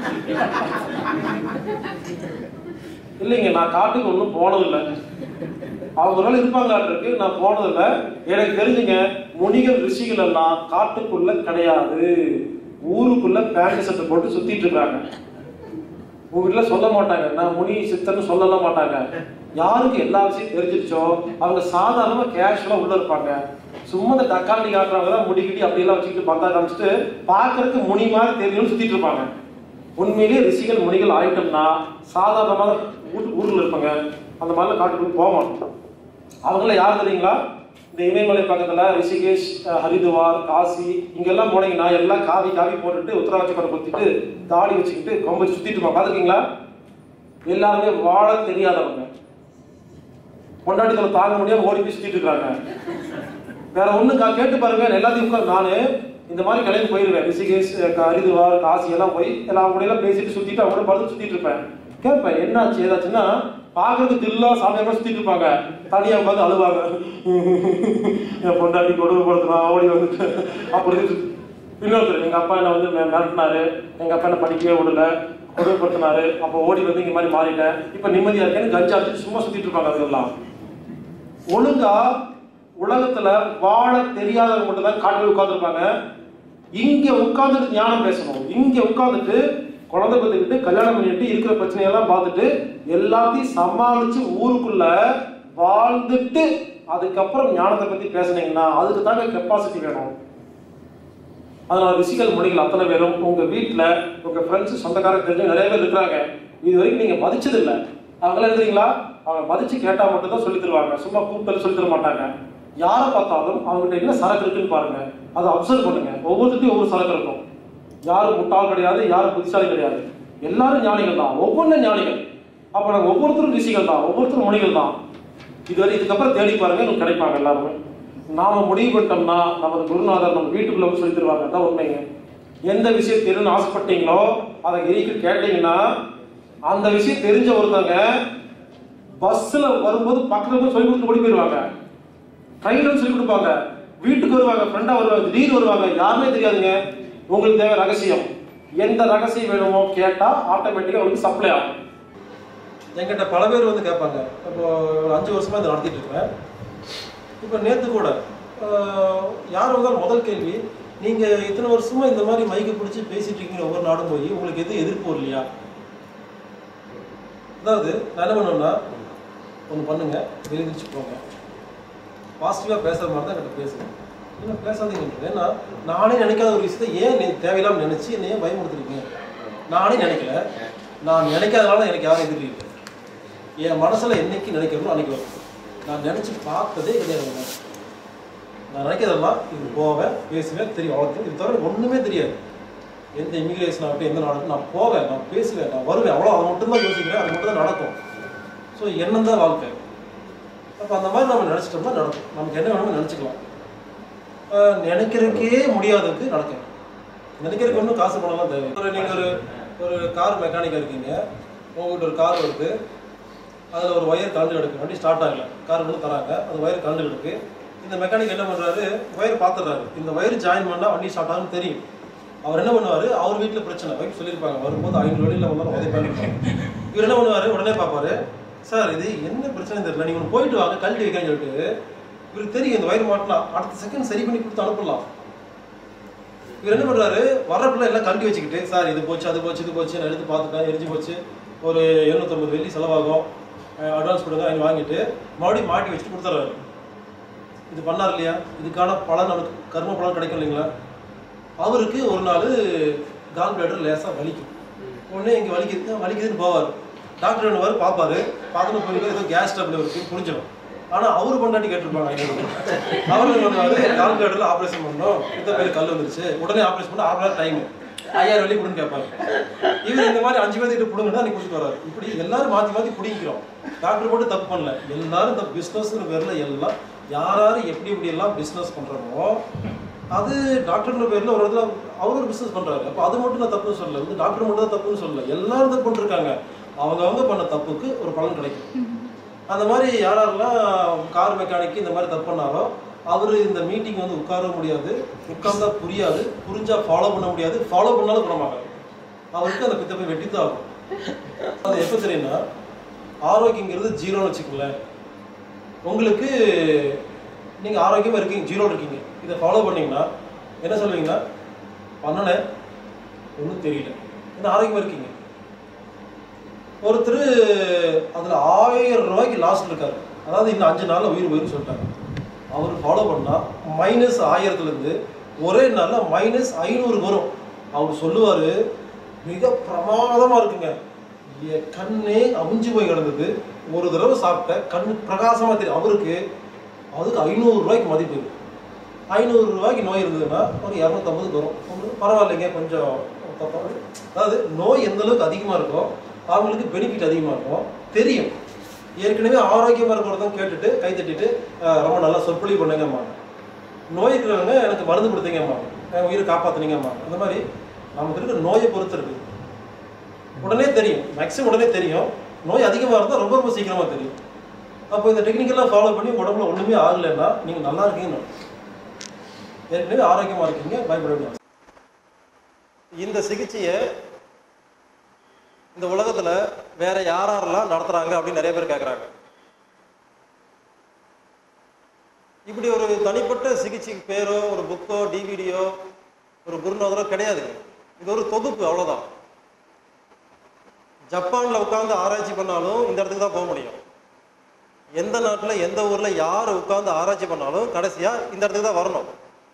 இல்லைங்க நான் காட்டுக்கு ஒன்றும் போனதில்லை அவங்களால இருப்பாங்களாட்டிருக்கு நான் போனதில்லை எனக்கு தெரிஞ்சுங்க முனிகள் ரிஷிகள் எல்லாம் காட்டுக்குள்ள கிடையாது ஊருக்குள்ள பேண்ட் சட்டை போட்டு சுத்திட்டு இருக்காங்க உங்க வீட்டுல சொல்ல மாட்டாங்க நான் முனி சித்தன்னு சொல்லலாம் மாட்டாங்க யாருக்கு எல்லா விஷயம் தெரிஞ்சிருச்சோ அவங்க சாதாரணமா கேஷுவலா உள்ள இருப்பாங்க சும்மா இந்த தக்காளி காட்டுறவங்க தான் முடிக்கிட்டி அப்படியெல்லாம் வச்சுக்கிட்டு பார்த்தா காமிச்சிட்டு பார்க்கறதுக்கு முனி மாதிரி தெரியும்னு சுத்திட்டு இருப்பாங்க உண்மையிலேயே ரிஷிகள் முனிகள் ஆயிட்டோம்னா சாதாரணமாக ஊட்டு ஊரில் இருப்பாங்க அந்த மாதிரிலாம் காட்டுக்குள்ள போக மாட்டோம் அவங்களாம் யார் தெரியுங்களா இந்த இமயமலை பக்கத்துல ரிஷிகேஷ் அஹ், ஹரிதுவார் காசி இங்கெல்லாம் போனீங்கன்னா எல்லாம் காவி காவி போட்டுட்டு உத்தரவாட்சி படம் குத்திட்டு தாடி வச்சுக்கிட்டு கொம்பு வச்சு சுத்திட்டு இருப்பாங்க பார்த்துருக்கீங்களா எல்லாருமே வாழ தெரியாதவங்க கொண்டாட்டத்தில் தாங்க முடியாம ஓடி போய் சுத்திட்டு இருக்காங்க வேற ஒண்ணு கா- கேட்டு பாருங்க எல்லாத்தையும் உட்கார் நானு இந்த மாதிரி கிளம்பி போயிருவேன் ரிஷிகேஷ் க- ஹரிதுவார் காசி எல்லாம் போய் எல்லாம் கூட எல்லாம் பேசிட்டு சுத்திட்டு அவங்க கூட படுத்து சுத்திட்டு இருப்பேன் கேட்பேன் என்னாச்சு ஏதாச்சுன்னா பார்க்கறதுக்கு தில்லா சாமியாம சுத்திட்டு இருப்பாங்க தனியா உட்காந்து அழுவாங்க என் பொண்டாட்டி கொடுமைப்படுத்துனா ஓடி வந்துட்டு அப்படி இன்னொருத்தர் எங்க அப்பா என்ன வந்து மிர- மிரட்டினாரு எங்க அப்பா என்ன படிக்கவே விடல கொடுமைப்படுத்தினாரு அப்போ ஓடி வந்து இங்க மாதிரி மாறிட்டேன் இப்ப நிம்மதியா இருக்கேன்னு கஞ்சா அடிச்சுட்டு சும்மா சுத்திட்டு இருப்பாங்க அதெல்லாம் ஒழுங்கா உலகத்துல வாழ தெரியாதவங்க மட்டும் தான் காட்டில் உட்கார்ந்துருப்பாங்க இங்க உட்கார்ந்துட்டு ஞானம் பேசணும் இங்க உட்கார்ந்துட்டு குழந்தை பத்துக்கிட்டு கல்யாணம் பண்ணிட்டு இருக்கிற பிரச்சனையெல்லாம் பார்த்துட்டு எல்லாத்தையும் சமாளிச்சு ஊருக்குள்ள வாழ்ந்துட்டு அதுக்கப்புறம் ஞானத்தை பத்தி பேசுனீங்கன்னா அதுக்கு தாங்க கெப்பாசிட்டி வேணும் அதனால ரிஷிகள் மொழிகள் அத்தனை பேரும் உங்க வீட்டுல உங்க ஃப்ரெண்ட்ஸ் சொந்தக்காரங்க தெரிஞ்சு நிறைய பேர் இருக்கிறாங்க இது வரைக்கும் நீங்க மதிச்சது இல்ல அவங்களாம் எழுதுறீங்களா அவங்க மதிச்சு கேட்டா மட்டும் தான் சொல்லி தருவாங்க சும்மா கூப்பிட்டு சொல்லி தர மாட்டாங்க யாரை பார்த்தாலும் அவங்ககிட்ட என்ன சரக்கு இருக்குன்னு பாருங்க அதை அப்சர்வ் பண்ணுங்க ஒவ்வொருத்தையும் ஒவ்வொரு சரக்கு இருக்கும் யாரும் முட்டாள் கிடையாது யாரும் புத்திசாலி கிடையாது எல்லாரும் ஞானிகள் தான் ஒவ்வொன்றும் ஞானிகள் அப்ப நாங்க ஒவ்வொருத்தரும் ரிஷிகள் தான் ஒவ்வொருத்தரும் மொழிகள் தான் இதுவரை இதுக்கப்புறம் தேடி பாருங்க உங்களுக்கு கிடைப்பாங்க எல்லாருமே நாம முடிவு பண்ணிட்டோம்னா நமது குருநாதர் நம்ம வீட்டுக்குள்ள வந்து சொல்லி தருவாங்க அதான் உண்மைங்க எந்த விஷயம் தெரியணும்னு ஆசைப்பட்டீங்களோ அதை எரிக்கு கேட்டீங்கன்னா அந்த விஷயம் தெரிஞ்ச ஒருத்தவங்க பஸ்ல வரும்போது பக்கத்துல போய் சொல்லி கொடுத்து ஓடி போயிடுவாங்க ட்ரெயின்ல சொல்லி கொடுப்பாங்க வீட்டுக்கு வருவாங்க ஃப்ரெண்டா வருவாங்க திடீர்னு வருவாங்க யாருமே தெரியாதுங்க உங்களுக்கு தேவை ரகசியம் எந்த ரகசியம் வேணுமோ கேட்டா ஆட்டோமேட்டிக்கா உங்களுக்கு சப்ளை ஆகும் என்கிட்ட பல பேர் வந்து கேட்பாங்க இப்போ ஒரு அஞ்சு வருஷமா இதை நடத்திட்டு இருக்கேன் இப்போ நேற்று கூட ஆஹ், யார் வந்தாலும் முதல் கேள்வி நீங்க இத்தனை வருஷமா இந்த மாதிரி மைக்கை பிடிச்சி பேசிட்டு இருக்கீங்க ஒவ்வொரு நாடும் போய் உங்களுக்கு எது எதிர்ப்பு இல்லையா அதாவது நான் என்ன பண்ணுவேன்னா ஒன்று பண்ணுங்க வெளிந்திரிச்சு போங்க பாசிட்டிவாக பேசுகிற மாதிரி தான் என்கிட்ட பேசுங்க இல்லை பேசாதீங்க ஏன்னா நானே நினைக்காத ஒரு விஷயத்தை ஏன் நீ தேவையில்லாமல் நினைச்சு என்னை ஏன் பயமுறுத்துறீங்க நானே நினைக்கல நான் நினைக்காதனால எனக்கு யாரும் எதிரி இல்லை என் மனசுல என்னைக்கு நினைக்கிறோமோ அன்னைக்கு வரும் நான் நினைச்சு பார்த்ததே கிடையாது நான் நினைக்கிறதெல்லாம் இது போவேன் பேசுவேன் தெரியும் அவ்வளோ இது தவிர ஒண்ணுமே தெரியாது எந்த இமிகிரேஷன் ஆகட்டும் எந்த நாடுக்கும் நான் போவேன் நான் பேசுவேன் நான் வருவேன் அவ்வளோ அதை மட்டும் தான் யோசிக்கிறேன் அது மட்டும் தான் நடக்கும் ஸோ எண்ணம் தான் வாழ்க்கை அப்போ அந்த மாதிரி நம்ம நினச்சிட்டோம்னா நடக்கும் நமக்கு என்ன வேணுமோ நினச்சிக்கலாம் நினைக்கிறதுக்கே முடியாததுக்கு நடக்கும் நினைக்கிறதுக்கு ஒன்றும் காசு பணம்லாம் தேவை ஒரு நீங்கள் ஒரு ஒரு கார் மெக்கானிக்காக இருக்கீங்க உங்ககிட்ட ஒரு கார் வருது அதில் ஒரு ஒயர் கலந்து கிடக்கு வண்டி ஸ்டார்ட் ஆகல கார் வந்து தராங்க அந்த ஒயர் கலந்து கிடக்கு இந்த மெக்கானிக் என்ன பண்ணுறாரு ஒயர் பார்த்துடுறாரு இந்த ஒயர் ஜாயின் பண்ணால் வண்டி ஸ்டார்ட் ஆகும்னு தெரியும் அவர் என்ன பண்ணுவார் அவர் வீட்டில் பிரச்சனை ஒய்ஃப் சொல்லியிருப்பாங்க வரும்போது ஐநூறு வழியில் வந்தாலும் உதவி இவர் என்ன பண்ணுவார் உடனே பார்ப்பாரு சார் இது என்ன பிரச்சனை தெரியல நீங்கள் ஒன்று போயிட்டு வாங்க கழட்டி வைக்கிறேன்னு சொல்லிட்டு இவருக்கு தெரியும் இந்த ஒயர் மாட்டலாம் அடுத்த செகண்ட் சரி பண்ணி கொடுத்து அனுப்பலாம் இவர் என்ன பண்றாரு வர்றப்பெல்லாம் எல்லாம் கழட்டி வச்சுக்கிட்டு சார் இது போச்சு அது போச்சு இது போச்சு நான் எடுத்து பார்த்துட்டேன் எரிஞ்சு போச்சு ஒரு எழுநூத்தம்பது வெள்ளி செலவாகும் அட்வான்ஸ் கொடுங்க வாங்கி வாங்கிட்டு மறுபடியும் மாட்டி வச்சுட்டு கொடுத்துறாரு இது பண்ணார் இல்லையா இதுக்கான பலன் நமக்கு கர்ம பலன் கிடைக்கும் இல்லைங்களா அவருக்கு ஒரு நாள் கால் பிளேடர் லேசாக வலிக்கும் உடனே இங்கே வலிக்குது "ஆ, வலிக்குதுன்னு போவார் டாக்டர் என்னவார் பார்ப்பாரு பார்த்துட்டு போய் ஏதோ கேஸ் டபிள் இருக்கு புரிஞ்சிடும் ஆனால் அவரு கொண்டாடி கேட்டிருப்பாங்க ஐநூறு அவர் என்ன பண்ணுவாரு கால் பிளேடரில் ஆப்ரேஷன் பண்ணணும் இந்த பேர் கல் வந்துருச்சு உடனே ஆப்ரேஷன் பண்ண ஆறு நேரம் டைம் ஐயாயிரம் வழி கொடுன்னு கேட்பாரு இவர் இந்த மாதிரி அஞ்சு பேர்த்திட்ட பிடுங்கன்னா நீ கொடுத்துட்டு வராரு இப்படி எல்லாரும் மாற்றி மாற்றி பிடிக்கிறோம் டாக்டர் மட்டும் தப்பு பண்ணல எல்லாரும் இந்த பிஸ்னஸ்ங்கிற பேரில் எல்லாம் யார் யார் எப்படி எப்படி எல்லாம் பிஸ்னஸ் பண்ணுறோமோ அது டாக்டர்ன்ற பேரில் ஒரு இடத்துல அவர் ஒரு பிஸ்னஸ் பண்ணுறாரு அப்போ அது மட்டும் நான் தப்புன்னு சொல்லல வந்து டாக்டர் மட்டும் தான் தப்புன்னு சொல்லல எல்லாரும் தப்பு பண்ணிருக்காங்க அவங்க அவங்க பண்ண தப்புக்கு ஒரு பலன் கிடைக்கும் அந்த மாதிரி யாரெல்லாம் கார் மெக்கானிக் இந்த மாதிரி தப்பு பண்ணாரோ அவர் இந்த மீட்டிங் வந்து உட்கார முடியாது உட்கார்ந்தா புரியாது புரிஞ்சா ஃபாலோ பண்ண முடியாது ஃபாலோ பண்ணாலும் குணமாகாது அவருக்கு அந்த பித்த போய் வெட்டித்தான் ஆகும் அது எப்போ தெரியும்னா ஆரோக்கியங்கிறது ஜீரோன்னு வச்சுக்கோங்களேன் உங்களுக்கு நீங்கள் ஆரோக்கியமாக இருக்கீங்க ஜீரோ இருக்கீங்க இதை ஃபாலோ பண்ணீங்கன்னா என்ன சொல்லுவீங்கன்னா பண்ணனேன் ஒன்றும் தெரியல என்ன ஆரோக்கியமாக இருக்கீங்க ஒருத்தர் அதில் ஆயிரம் ரூபாய்க்கு லாஸ்ட் இருக்காரு அதாவது இன்னும் அஞ்சு நாளில் உயிர் உயிர் சொல்லிட்டாங்க அவர் ஃபாலோ பண்ணால் மைனஸ் ஆயிரத்துலேருந்து ஒரே நாளில் மைனஸ் ஐநூறு வரும் அவர் சொல்லுவார் மிக பிரமாதமாக இருக்குங்க என் கண்ணே அவிஞ்சு போய் கிடந்தது ஒரு தடவை சாப்பிட்ட கண் பிரகாசமாக தெரியும் அவருக்கு அதுக்கு ஐநூறு ரூபாய்க்கு மதிப்பு ஐநூறு ரூபாய்க்கு நோய் இருந்ததுன்னா ஒரு இரநூத்தம்பதுக்கு வரும் ஒண்ணு பரவாயில்லைங்க கொஞ்சம் தப்பா அதாவது நோய் எந்த அளவுக்கு அதிகமாக இருக்கோ அவங்களுக்கு பெனிஃபிட் அதிகமாக இருக்கும் தெரியும் ஏற்கனவே ஆரோக்கியமாக இருக்கிறத கேட்டுட்டு கை தட்டிட்டு "அஹ், ரொம்ப நல்லா சொற்பொழிவு பண்ணுங்கம்மாங்க நோய் இருக்கிறவங்க எனக்கு மருந்து கொடுத்தீங்கம்மா என் உயிரை காப்பாத்துனீங்கம்மா அந்த மாதிரி நமக்கு இருக்கிற நோயை பொறுத்து இருக்கு உடனே தெரியும் மேக்ஸிமம் உடனே தெரியும் நோய் அதிகமாக இருந்தால் ரொம்ப ரொம்ப சீக்கிரமாக தெரியும் அப்போ இந்த டெக்னிக்கெல்லாம் ஃபாலோ பண்ணி உடம்புல ஒன்றுமே ஆகலைன்னா நீங்கள் நல்லா இருக்கீங்கன்னு அர்த்தம். ஏற்கனவே ஆரோக்கியமாக இருக்கீங்க பயப்பட வேண்டிய அவசியம் இந்த சிகிச்சையை இந்த உலகத்தில் வேற யார் யாரெல்லாம் நடத்துகிறாங்க அப்படின்னு நிறைய பேர் கேட்குறாங்க இப்படி ஒரு தனிப்பட்ட சிகிச்சைக்கு பேரோ ஒரு புக்கோ டிவிடியோ ஒரு குருநாதரோ கிடையாதுங்க இது ஒரு தொகுப்பு அவ்வளோதான் ஜப்பான்ல உட்கார்ந்து ஆராய்ச்சி பண்ணாலும் இந்த இடத்துக்கு தான் போக முடியும் எந்த நாட்டில் எந்த ஊர்ல யார் உட்கார்ந்து ஆராய்ச்சி பண்ணாலும் கடைசியா இந்த இடத்துக்கு தான் வரணும்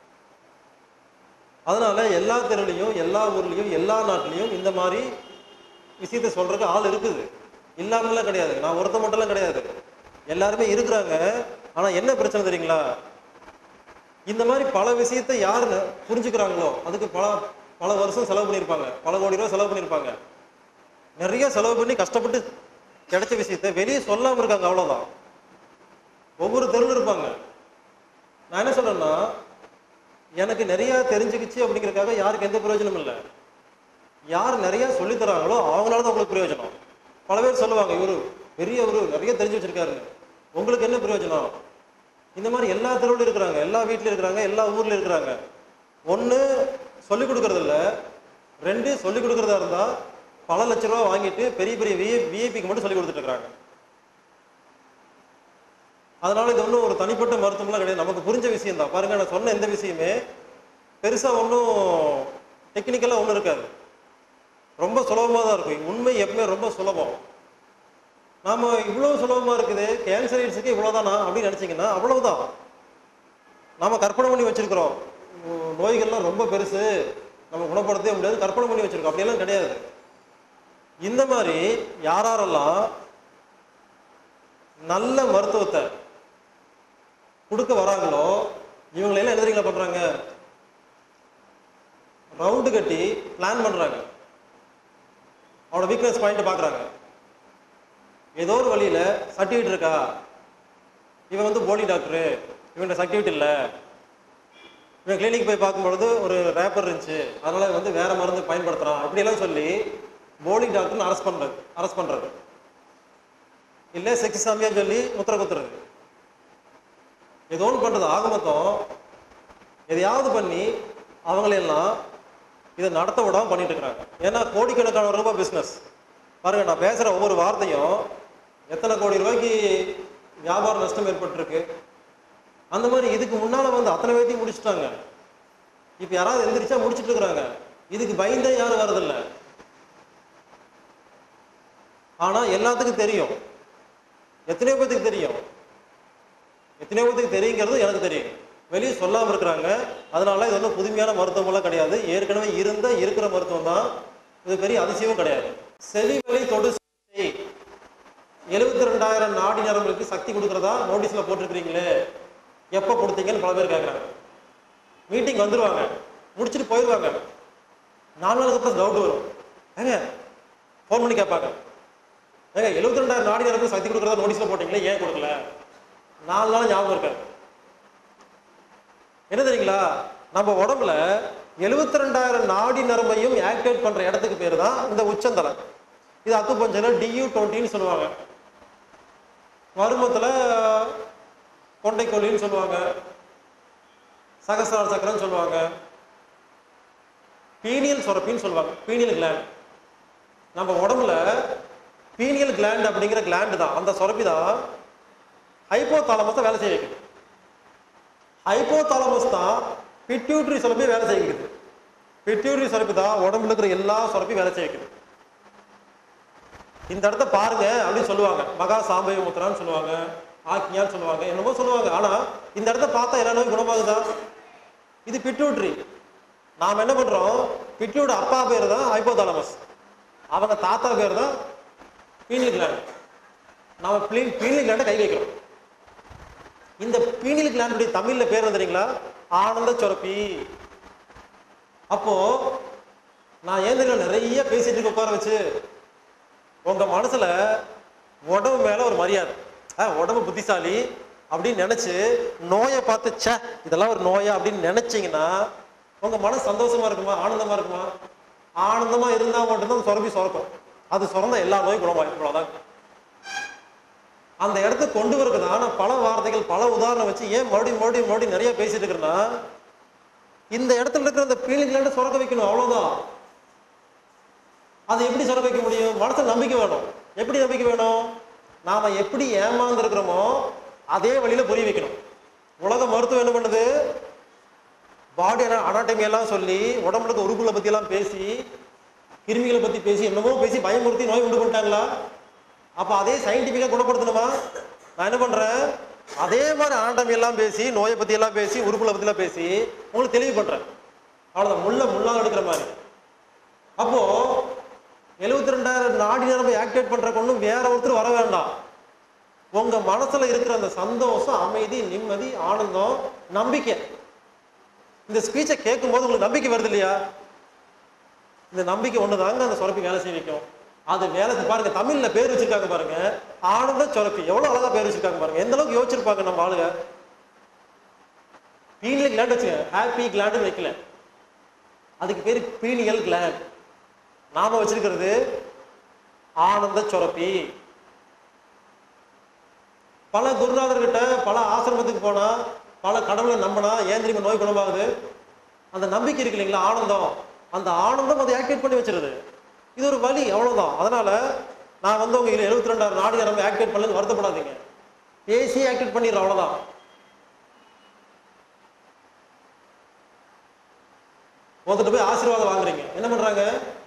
அதனால எல்லா தெருலையும் எல்லா ஊர்லயும் எல்லா நாட்டிலையும் இந்த மாதிரி விஷயத்த சொல்றதுக்கு ஆள் இருக்குது இல்லாமலாம் கிடையாது நான் ஒருத்த மட்டும்லாம் கிடையாது எல்லாருமே இருக்கிறாங்க ஆனா என்ன பிரச்சனை தெரியுங்களா இந்த மாதிரி பல விஷயத்தை யார் ந- புரிஞ்சுக்கிறாங்களோ அதுக்கு பல பல வருஷம் செலவு பண்ணியிருப்பாங்க பல கோடி ரூபா செலவு பண்ணியிருப்பாங்க நிறைய செலவு பண்ணி கஷ்டப்பட்டு கிடைச்ச விஷயத்த வெளியே சொல்லாம இருக்காங்க அவ்வளவுதான் ஒவ்வொரு தெருவில் இருப்பாங்க நான் என்ன சொல்றேன்னா எனக்கு நிறைய தெரிஞ்சுக்கிச்சு அப்படிங்கறதுக்காக யாருக்கு எந்த பிரயோஜனமும் இல்லை யார் நிறைய சொல்லித் தராங்களோ அவங்களால தான் உங்களுக்கு பிரயோஜனம் பல பேர் சொல்லுவாங்க இவரு பெரிய இவரு நிறைய தெரிஞ்சு வச்சிருக்காரு உங்களுக்கு என்ன பிரயோஜனம் இந்த மாதிரி எல்லா தெருவுலையும் இருக்கிறாங்க எல்லா வீட்லயும் இருக்கிறாங்க எல்லா ஊர்லயும் இருக்கிறாங்க ஒண்ணு சொல்லிக் கொடுக்கறது இல்ல ரெண்டு சொல்லிக் கொடுக்கறதா இருந்தா பல லட்ச ரூபா வாங்கிட்டு பெரிய பெரிய விஐ விஐபிக்கு மட்டும் சொல்லி கொடுத்துட்டு இருக்காங்க அதனால இது ஒன்றும் ஒரு தனிப்பட்ட மருத்துவம்லாம் கிடையாது நமக்கு புரிஞ்ச விஷயம் தான் பாருங்க நான் சொன்ன எந்த விஷயமே பெருசா ஒன்றும் டெக்னிக்கலாக ஒன்றும் இருக்காது ரொம்ப சுலபமாக தான் இருக்கும் உண்மை எப்பவுமே ரொம்ப சுலபம் நாம இவ்வளவு சுலபமா இருக்குது கேன்சர் எய்ட்ஸுக்கு இவ்வளவுதானா அப்படின்னு நினைச்சீங்கன்னா அவ்வளவுதான் நாம கற்பனை பண்ணி வச்சிருக்கிறோம் உம், நோய்கள்லாம் ரொம்ப பெருசு நம்ம குணப்படுத்தவே முடியாது கற்பனை பண்ணி வச்சிருக்கோம் அப்படியெல்லாம் கிடையாது இந்த மாதிரி யாரெல்லாம் நல்ல மருத்துவத்தை கொடுக்க வராங்களோ இவங்களெல்லாம் என்ன தெரியுங்களா பண்றாங்க ரவுண்டு கட்டி பிளான் பண்றாங்க அவனோட வீக்னஸ் பாயிண்ட் பார்க்குறாங்க ஏதோ ஒரு வழியில சர்டிஃபிகேட் இருக்கா இவன் வந்து போலி டாக்டரு இவன்கிட்ட சர்டிஃபிகேட் இல்லை இவன் கிளினிக் போய் பார்க்கும்பொழுது ஒரு ரேப்பர் இருந்துச்சு அதனால இவன் வந்து வேற மருந்து பயன்படுத்துறான் இப்படியெல்லாம் சொல்லி போலி டாக்டர்னு அரெஸ்ட் பண்றது அரெஸ்ட் பண்றது இல்லை செக்ஸ் சாமியா சொல்லி முத்திர குத்துறது ஏதோ ஒன்று பண்றது ஆக மொத்தம் எதையாவது பண்ணி அவங்களையெல்லாம் இதை நடத்த விடாம பண்ணிட்டு இருக்கிறாங்க ஏன்னா கோடிக்கணக்கான ரூபாய் பிஸ்னஸ் பாருங்க நான் பேசுற ஒவ்வொரு வார்த்தையும் எத்தனை கோடி ரூபாய்க்கு வியாபார நஷ்டம் ஏற்பட்டிருக்கு அந்த மாதிரி இதுக்கு முன்னால வந்து அத்தனை பேர்த்தையும் முடிச்சுட்டாங்க இப்ப யாராவது எந்திரிச்சா முடிச்சிட்டு இருக்கிறாங்க இதுக்கு பயந்தே யாரும் வரதில்லை ஆனா எல்லாத்துக்கும் தெரியும் எத்தனையோ பேத்துக்கு தெரியும் எத்தனையோ பேத்துக்கு தெரியுங்கிறது எனக்கு தெரியும் வெளியே சொல்லாமல் இருக்கிறாங்க அதனால இது ஒன்றும் புதுமையான மருத்துவமெல்லாம் கிடையாது ஏற்கனவே இருந்த இருக்கிற மருத்துவம் தான் இது பெரிய அதிசயமும் கிடையாது செவி வழி தொடு சிகிச்சை எழுபத்தி ரெண்டாயிரம் நாடி நரம்புகளுக்கு சக்தி கொடுக்குறதா நோட்டீஸில் போட்டிருக்கிறீங்களே எப்போ கொடுத்தீங்கன்னு பல பேர் கேட்குறாங்க மீட்டிங் வந்துருவாங்க முடிச்சுட்டு போயிடுவாங்க நாலு நாளுக்கு அப்புறம் டவுட் வரும் ஏங்க ஃபோன் பண்ணி கேட்பாங்க ஏங்க எழுபத்தி ரெண்டாயிரம் நாடி நரம்பு சக்தி கொடுக்குறதா நோட்டீஸில் போட்டிங்களே ஏன் கொடுக்கல நாலு நாள் ஞாபகம் இருக்காது என்ன தெரியுங்களா நம்ம உடம்புல எழுபத்தி ரெண்டாயிரம் நாடி நரம்பையும் ஆக்டிவேட் பண்ற இடத்துக்கு பேர் தான் இந்த உச்சந்தலை இது அக்குப்பஞ்சல டியூ டுவெண்ட்டின்னு சொல்லுவாங்க வருமத்தில் கொண்டைக்கொல்லின்னு சொல்லுவாங்க சகசிரார சக்கரம்னு சொல்லுவாங்க பீனியல் சுரப்பின்னு சொல்லுவாங்க பீனியல் கிளாண்ட் நம்ம உடம்புல பீனியல் கிளாண்ட் அப்படிங்கிற கிளாண்ட் தான் அந்த சுரப்பி தான் ஹைப்போதாலமஸை வேலை செய்ய வைக்குது ஹைப்போதாலமஸ் தான் பிட்யூட்ரி சுரப்பி வேலை செய்ய வைக்குது பிட்யூட்ரி சுரப்பி தான் உடம்புல இருக்கிற எல்லா சுரப்பி வேலை செய்ய வைக்குது இந்த இடத்த பாருங்க அப்படின்னு சொல்லுவாங்க மகா சாம்பய முத்திரான்னு சொல்லுவாங்க ஆக்கியான்னு சொல்லுவாங்க என்னமோ சொல்லுவாங்க ஆனா இந்த இடத்த பார்த்தா எல்லா நோயும் குணமாகுதா இது பிட்யூட்ரி நாம் என்ன பண்றோம் பிட்யூட அப்பா பேர் தான் ஹைப்போதாலமஸ் அவங்க தாத்தா பேர் தான் பீனியல் கிளாண்ட் நாம பீனியல் கிளாண்டை கை வைக்கிறோம் இந்த பீனியல் கிளாண்டுடைய தமிழ்ல பேர் என்ன தெரியுங்களா ஆனந்த சுரப்பி அப்போ நான் ஏன் தெரியுமா நிறைய பேசிட்டு இருக்க உட்கார வச்சு உங்க மனசுல உடம்பு மேல ஒரு மரியாதை ஆ, உடம்பு புத்திசாலி அப்படின்னு நினைச்சு நோயை பார்த்து ச்சே இதெல்லாம் ஒரு நோயா அப்படின்னு நினைச்சீங்கன்னா உங்க மனசு சந்தோஷமா இருக்குமா ஆனந்தமா இருக்குமா ஆனந்தமா இருந்தா மட்டும்தான் அந்த சுரப்பி சுரக்கும் அது சுரந்த எல்லா நோயும் குணமாயிருக்கும் அவ்வளவுதான் அந்த இடத்துக்கு கொண்டு வரதுக்கான பல வார்த்தைகள் பல உதாரணம் வச்சு ஏன் மறுபடியும் மறுபடியும் மறுபடியும் நிறைய பேசிட்டு இருக்கிறேன்னா இந்த இடத்துல இருக்கிற அந்த பீலிங்லாண்டு சுரக்க வைக்கணும் அவ்வளவுதான் அதை எப்படி சுரக்க வைக்க முடியும் மனசுல நம்பிக்கை வேணும் எப்படி நம்பிக்கை வேணும் நாம எப்படி ஏமாந்துருக்கிறோமோ அதே வழியில புரிய வைக்கணும் உலக மருத்துவம் என்ன பண்ணுது பாடி அனாட்டமி எல்லாம் சொல்லி உடம்புல இருக்க உறுப்புகளை பத்தி எல்லாம் பேசி கிருமிகளை பத்தி பேசி என்னமோ பேசி பயமுறுத்தி நோய் உண்டு பண்ணிட்டாங்களா அப்ப அதே சயின்டிபிக்கா குணப்படுத்தணுமா நான் என்ன பண்றேன் அதே மாதிரி அனாட்டமி எல்லாம் பேசி நோயை பத்தி எல்லாம் பேசி உறுப்புகளை பத்தி எல்லாம் பேசி உங்களுக்கு தெளிவு பண்றேன் அவ்வளவுதான் முள்ள முள்ளாக எடுக்கிற மாதிரி அப்போ எழுபத்தி ரெண்டாயிரம் நாடி நரம்பை ஆக்டிவேட் பண்றதுக்கு ஒன்றும் வேற ஒருத்தர் வர வேண்டாம் உங்க மனசுல இருக்கிற அந்த சந்தோஷம் அமைதி நிம்மதி ஆனந்தம் நம்பிக்கை இந்த ஸ்பீச்சை கேட்கும்போது உங்களுக்கு நம்பிக்கை வருது இல்லையா இந்த நம்பிக்கை ஒண்ணுதாங்க அந்த சுரப்பி வேலை செய்ய வைக்கும் அது வேலை செய்~ பாருங்க தமிழ்ல பேர் வச்சிருக்காங்க பாருங்க ஆனந்த சுரப்பி எவ்வளவு அழகா பேர் வச்சிருக்காங்க பாருங்க எந்த அளவுக்கு யோசிச்சிருப்பாங்க நம்ம ஆளுங்க பீனியல் கிளாண்ட் வச்சுங்க ஹாப்பி கிளாண்ட் வைக்கல அதுக்கு பேர் பீனியல் கிளாண்ட் நாம வச்சிருக்கிறது ஆனந்த சுரப்பி பல குருநாதர்கிட்ட பல ஆசிரமத்துக்கு போனா பல கடவுளை நம்பினா ஏன் தெரியுமா நோய் குணமாகுது அந்த நம்பிக்கை இருக்கு இல்லைங்களா ஆனந்தம் அந்த ஆனந்தம் அதை ஆக்டிவேட் பண்ணி வச்சிருது இது ஒரு வழி அவ்வளவுதான் அதனால நான் வந்து உங்க எழுபத்தி ரெண்டாயிரம் நாடி நரம்பு ஆக்டிவேட் பண்ணலன்னு வருத்தப்படாதீங்க பேசி ஆக்டிவேட் பண்ணிடுறோம் அவ்வளவுதான் ஒருத்தர் போய் ஆசீர்வாதம் வாங்குறீங்க என்ன பண்றாங்க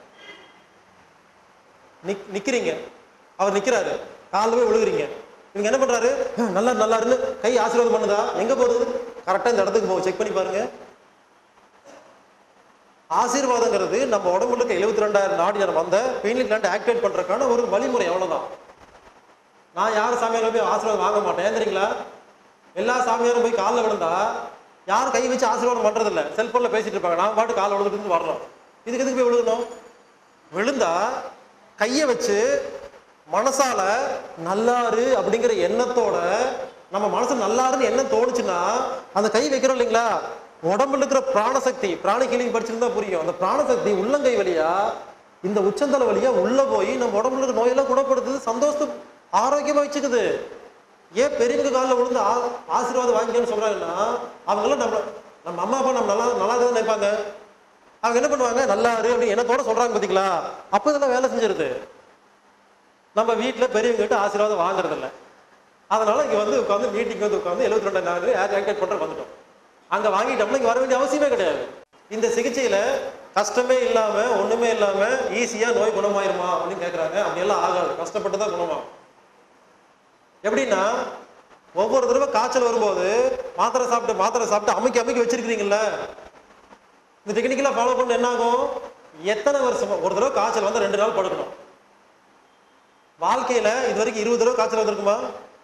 நிக் நிக்கிறீங்க அவர் நிக்கிறாரு காலில் போய் விழுகுறீங்க இவங்க என்ன பண்றாரு "அஹ், நல்லா நல்லா இருந்து கை ஆசீர்வாதம் பண்ணுதா எங்க போகுது கரெக்டா இந்த இடத்துக்கு போகும் செக் பண்ணி பாருங்க ஆசீர்வாதங்கிறது நம்ம உடம்புல இருக்க எழுபத்தி ரெண்டாயிரம் நாடி நரம்பு அந்த பெயினிங் கிளாண்ட் ஆக்டிவேட் பண்றதுக்கான ஒரு வழிமுறை அவ்வளவுதான் நான் யார் சாமியாரும் போய் ஆசீர்வாதம் வாங்க மாட்டேன் ஏன் தெரியுங்களா எல்லா சாமியாரும் போய் காலில் விழுந்தா யாரும் கை வச்சு ஆசீர்வாதம் பண்றது இல்ல செல்போன்ல பேசிட்டு இருப்பாங்க நான் பாட்டு காலில் விழுந்துட்டு வரணும் இதுக்கு எதுக்கு போய் விழுகணும் விழுந்தா கையை வச்சு மனசால நல்லாரு அப்படிங்கிற எண்ணத்தோட நம்ம மனசு நல்லாருன்னு எண்ணம் தோணுச்சுன்னா அந்த கை வைக்கிறோம் இல்லைங்களா உடம்புல இருக்கிற பிராணசக்தி பிராண ஹீலிங் படிச்சிருந்தா புரியும் அந்த பிராணசக்தி உள்ளங்கை வழியா இந்த உச்சந்தலை வழியா உள்ள போய் நம்ம உடம்புல இருக்க நோயெல்லாம் குணப்படுத்துது சந்தோஷத்தை ஆரோக்கியமா வச்சுக்குது ஏன் பெரியவங்க காலில் விழுந்து ஆ- ஆசீர்வாதம் வாங்கிக்கன்னு சொல்றாங்கன்னா அவங்கெல்லாம் நம்ம நம்ம அம்மா அப்பா நம்ம நல்லா நல்லா தான் நினைப்பாங்க அவங்க என்ன பண்ணுவாங்க நல்லா இரு அப்படின்னு எண்ணத்தோட சொல்றாங்க பாத்தீங்களா அப்ப இதெல்லாம் வேலை செஞ்சிருது நம்ம வீட்டில் பெரியவங்க கிட்ட ஆசீர்வாதம் வாங்குறது இல்ல அதனால இங்க வந்து உட்காந்து மீட்டிங் வந்து உட்காந்து எழுபத்தி ரெண்டு நாள் ஏர் ஆக்டிவேட் பண்ற வந்துட்டோம் அங்க வாங்கிட்டோம்னா இங்க வர வேண்டிய அவசியமே கிடையாது இந்த சிகிச்சையில கஷ்டமே இல்லாம ஒண்ணுமே இல்லாம ஈஸியா நோய் குணமாயிருமா அப்படின்னு கேக்குறாங்க அப்படி எல்லாம் ஆகாது கஷ்டப்பட்டு தான் குணமாகும் எப்படின்னா ஒவ்வொரு தடவை காய்ச்சல் வரும்போது மாத்திரை சாப்பிட்டு மாத்திரை சாப்பிட்டு அமுக்கி அமுக்கி வச்சிருக்கிறீங்கல்ல இந்த டெக்னிக்கலா ஃபாலோ பண்ண என்ன ஆகும் எத்தனை வருஷமா ஒரு தடவை காய்ச்சல் வந்து ரெண்டு நாள் படுக்கணும் வாழ்க்கையில இது வரைக்கும் இருபது தடவை காய்ச்சல் வந்திருக்குமா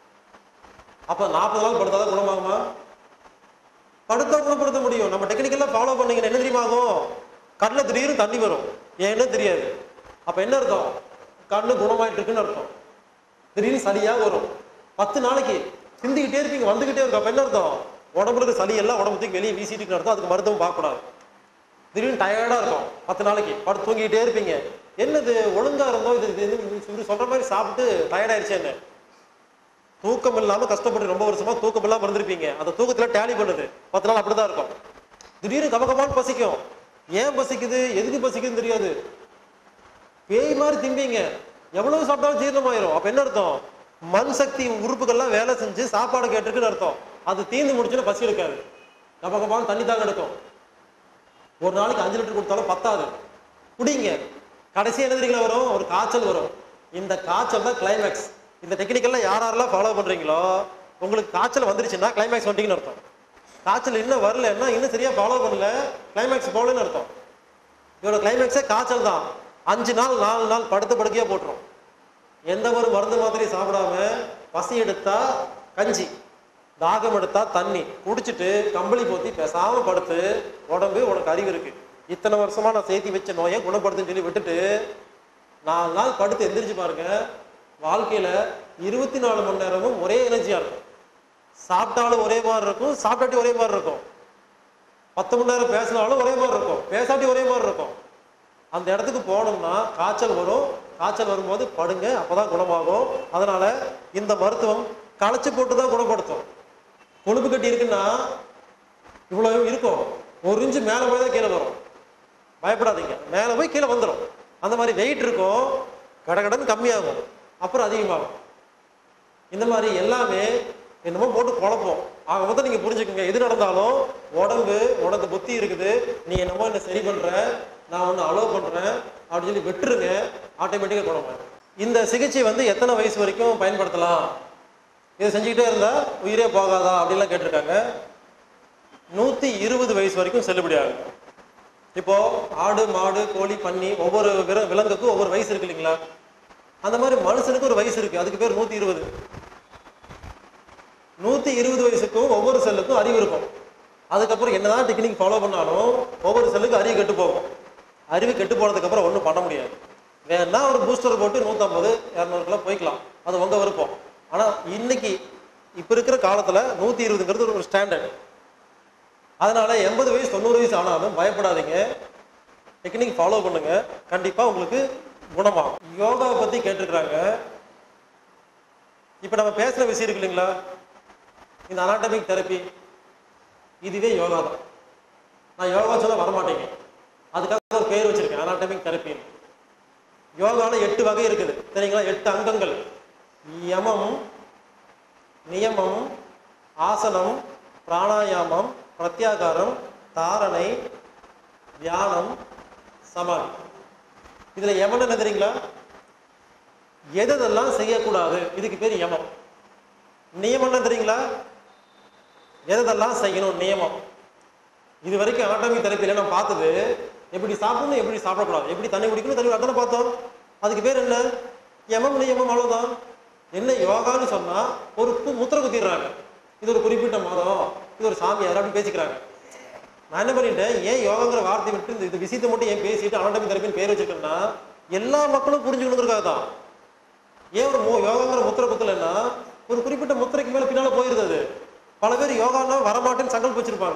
அப்ப நாற்பது நாள் படுத்தாதான் குணமாகுமா படுத்தா குணப்படுத்த முடியும் நம்ம டெக்னிக்கலா ஃபாலோ பண்ணீங்கன்னா என்ன தெரியுமா ஆகும் கண்ணில் திடீர்னு தண்ணி வரும் ஏன்னு தெரியாது அப்ப என்ன அர்த்தம் கண்ணு குணமாயிட்டு இருக்குன்னு அர்த்தம் திடீர்னு சளியா வரும் பத்து நாளைக்கு சிந்திக்கிட்டே இருப்பீங்க வந்துகிட்டே இருக்கும் அப்ப என்ன அர்த்தம் உடம்புல இருக்க சளி எல்லாம் உடம்பு தூக்கி வெளியே வீசிட்டு இருக்குன்னு அர்த்தம் அதுக்கு மருத்துவம் பார்க்கக்கூடாது திடீர்னு டயர்டா இருக்கும் பத்து நாளைக்கு படுத்து தூங்கிட்டே இருப்பீங்க என்னது ஒழுங்கா இருந்தோம் இது இது இவரு சொல்ற மாதிரி சாப்பிட்டு டயர்ட் ஆயிடுச்சு என்ன தூக்கம் இல்லாம கஷ்டப்பட்டு ரொம்ப வருஷமா தூக்கம் இல்லாம இருந்திருப்பீங்க அந்த தூக்கத்துல டேலி பண்ணுது பத்து நாள் அப்படிதான் இருக்கும் திடீர்னு கமகமான்னு பசிக்கும் ஏன் பசிக்குது எதுக்கு பசிக்குதுன்னு தெரியாது பேய் மாதிரி திம்பீங்க எவ்வளவு சாப்பிட்டாலும் ஜீரணமாயிரும் அப்ப என்ன அர்த்தம் மண் சக்தி உறுப்புகள்லாம் வேலை செஞ்சு சாப்பாடு கேட்டிருக்குன்னு அர்த்தம் அது தீர்ந்து முடிச்சுன்னு பசி எடுக்காது கபகபான்னு தண்ணி தாங்க எடுக்கும் ஒரு நாளைக்கு அஞ்சு லிட்டர் கொடுத்தாலும் பத்தாது குடிங்க கடைசி என்ன தெரியுங்களா வரும் ஒரு காய்ச்சல் வரும் இந்த காய்ச்சல் தான் கிளைமேக்ஸ் இந்த டெக்னிக்கெல்லாம் யார் யாரெல்லாம் ஃபாலோ பண்றீங்களோ உங்களுக்கு காய்ச்சல் வந்துருச்சுன்னா கிளைமேக்ஸ் வந்துட்டீங்கன்னு அர்த்தம் காய்ச்சல் இன்னும் வரலன்னா இன்னும் சரியா ஃபாலோ பண்ணல கிளைமேக்ஸ் போகலன்னு அர்த்தம் இவரோட கிளைமேக்ஸே காய்ச்சல் தான் அஞ்சு நாள் நாலு நாள் படுத்த படுக்கையா போட்டுரும் எந்த ஒரு மருந்து மாத்திரை சாப்பிடாம பசி எடுத்தா கஞ்சி தாகம் எடுத்தா தண்ணி குடிச்சிட்டு கம்பளி போத்தி பேசாம படுத்து உடம்பு உனக்கு அறிவு இருக்கு இத்தனை வருஷமா நான் சேர்த்தி வச்ச நோயை குணப்படுத்துன்னு சொல்லி விட்டுட்டு நாலு நாள் படுத்து எந்திரிச்சு பாருங்க வாழ்க்கையில இருபத்தி நாலு மணி நேரமும் ஒரே எனர்ஜியா இருக்கும் சாப்பிட்டாலும் ஒரே மாதிரி இருக்கும் சாப்பிட்டாட்டி ஒரே மாதிரி இருக்கும் பத்து மணி நேரம் பேசினாலும் ஒரே மாதிரி இருக்கும் பேசாட்டி ஒரே மாதிரி இருக்கும் அந்த இடத்துக்கு போனோம்னா காய்ச்சல் வரும் காய்ச்சல் வரும்போது படுங்க அப்பதான் குணமாகும் அதனால இந்த மருத்துவம் களைச்சு போட்டு தான் குணப்படுத்தும் கொழுப்பு கட்டி இருக்குன்னா இவ்வளவு இருக்கும் ஒரு இன்ச்சு மேலே போய் தான் கீழே வரும் பயப்படாதீங்க மேலே போய் கீழே வந்துடும் அந்த மாதிரி வெயிட் இருக்கும் கடகடன்னு கம்மியாகும் அப்புறம் அதிகமாகும் இந்த மாதிரி எல்லாமே என்னமோ போட்டு குழப்பம் ஆக மொத்தம் நீங்க புரிஞ்சுக்கோங்க எது நடந்தாலும் உடம்பு உனக்கு புத்தி இருக்குது நீ என்னமோ என்ன சரி பண்ற நான் ஒன்று அலோவ் பண்றேன் அப்படின்னு சொல்லி விட்டுருங்க ஆட்டோமேட்டிக்காக குணமாயிடும் இந்த சிகிச்சை வந்து எத்தனை வயசு வரைக்கும் பயன்படுத்தலாம் இதை செஞ்சுக்கிட்டே இருந்தா உயிரே போகாதா அப்படின்லாம் கேட்டிருக்காங்க நூத்தி இருபது வயசு வரைக்கும் செல்லுபடி ஆகும் இப்போ ஆடு மாடு கோழி பன்னி ஒவ்வொரு விர- விலங்குக்கும் ஒவ்வொரு வயசு இருக்கு இல்லைங்களா அந்த மாதிரி மனுஷனுக்கு ஒரு வயசு இருக்கு அதுக்கு பேர் நூத்தி இருபது நூத்தி இருபது வயசுக்கும் ஒவ்வொரு செல்லுக்கும் அறிவு இருக்கும் அதுக்கப்புறம் என்னதான் டெக்னிக் ஃபாலோ பண்ணாலும் ஒவ்வொரு செல்லுக்கும் அறிவு கெட்டு போகும் அறிவு கெட்டு போனதுக்கு அப்புறம் ஒன்றும் பண்ண முடியாது வேணா ஒரு பூஸ்டர் போட்டு நூற்றம்பது இரநூறுக்குலாம் போய்க்கலாம் அது உங்க விருப்பம் ஆனா இன்னைக்கு இப்ப இருக்கிற காலத்துல நூத்தி இருபதுங்கிறது ஒரு ஸ்டாண்டர்ட் அதனால எண்பது வயசு தொண்ணூறு வயசு ஆனாலும் பயப்படாதீங்க டெக்னிக் ஃபாலோ பண்ணுங்க கண்டிப்பா உங்களுக்கு குணமாகும் யோகாவை பத்தி கேட்டிருக்கிறாங்க இப்ப நம்ம பேசுற விஷயம் இருக்கு இல்லைங்களா இந்த அனாட்டமிக் தெரப்பி இதுவே யோகா தான் நான் யோகா சொல்ல வரமாட்டேங்க அதுக்காக ஒரு பேர் வச்சிருக்கேன் அனாட்டமிக் தெரப்பி யோகால எட்டு வகை இருக்குது சரிங்களா எட்டு அங்கங்கள் யமம் நியமம் ஆசனம் பிராணாயாமம் பிரத்யாகாரம் தாரணை தியானம் சமாதி இதுல யமன் என்ன தெரியுங்களா எதெல்லாம் செய்யக்கூடாது இதுக்கு பேர் யமம் நியமம் என்ன தெரியுங்களா எதெல்லாம் செய்யணும் நியமம் இது வரைக்கும் அனாட்டமிக் தெரப்பியில் நம்ம பார்த்தது எப்படி சாப்பிடணும் எப்படி சாப்பிடக்கூடாது எப்படி தண்ணி குடிக்கணும் தண்ணி அதானே பார்த்தோம் அதுக்கு பேர் என்ன யமம் நியமம் அவ்வளவுதான் என்ன யோகான்னு சொன்னா ஒரு கு- முத்திரை குத்திடுறாங்க இது ஒரு குறிப்பிட்ட மதம் இது ஒரு சாமியார் அப்படி பேசிக்கிறாங்க நான் என்ன பண்ணிட்டேன் ஏன் யோகாங்கிற வார்த்தை விட்டு இந்த- இந்த விஷயத்தை மட்டும் ஏன் பேசிட்டு அனாட்டமிக் தெரப்பின்னு பேர் வச்சிருக்கேன்னா எல்லா மக்களும் புரிஞ்சுக்கணுங்கிறதுக்காக தான் ஏன் ஒரு மு- யோகாங்கிற முத்திரை குத்தலைன்னா ஒரு குறிப்பிட்ட முத்திரைக்கு மேல பின்னால போயிருது அது பல பேர் யோகான்னா வரமாட்டேன்னு சங்கல்பம் வச்சிருப்பாங்க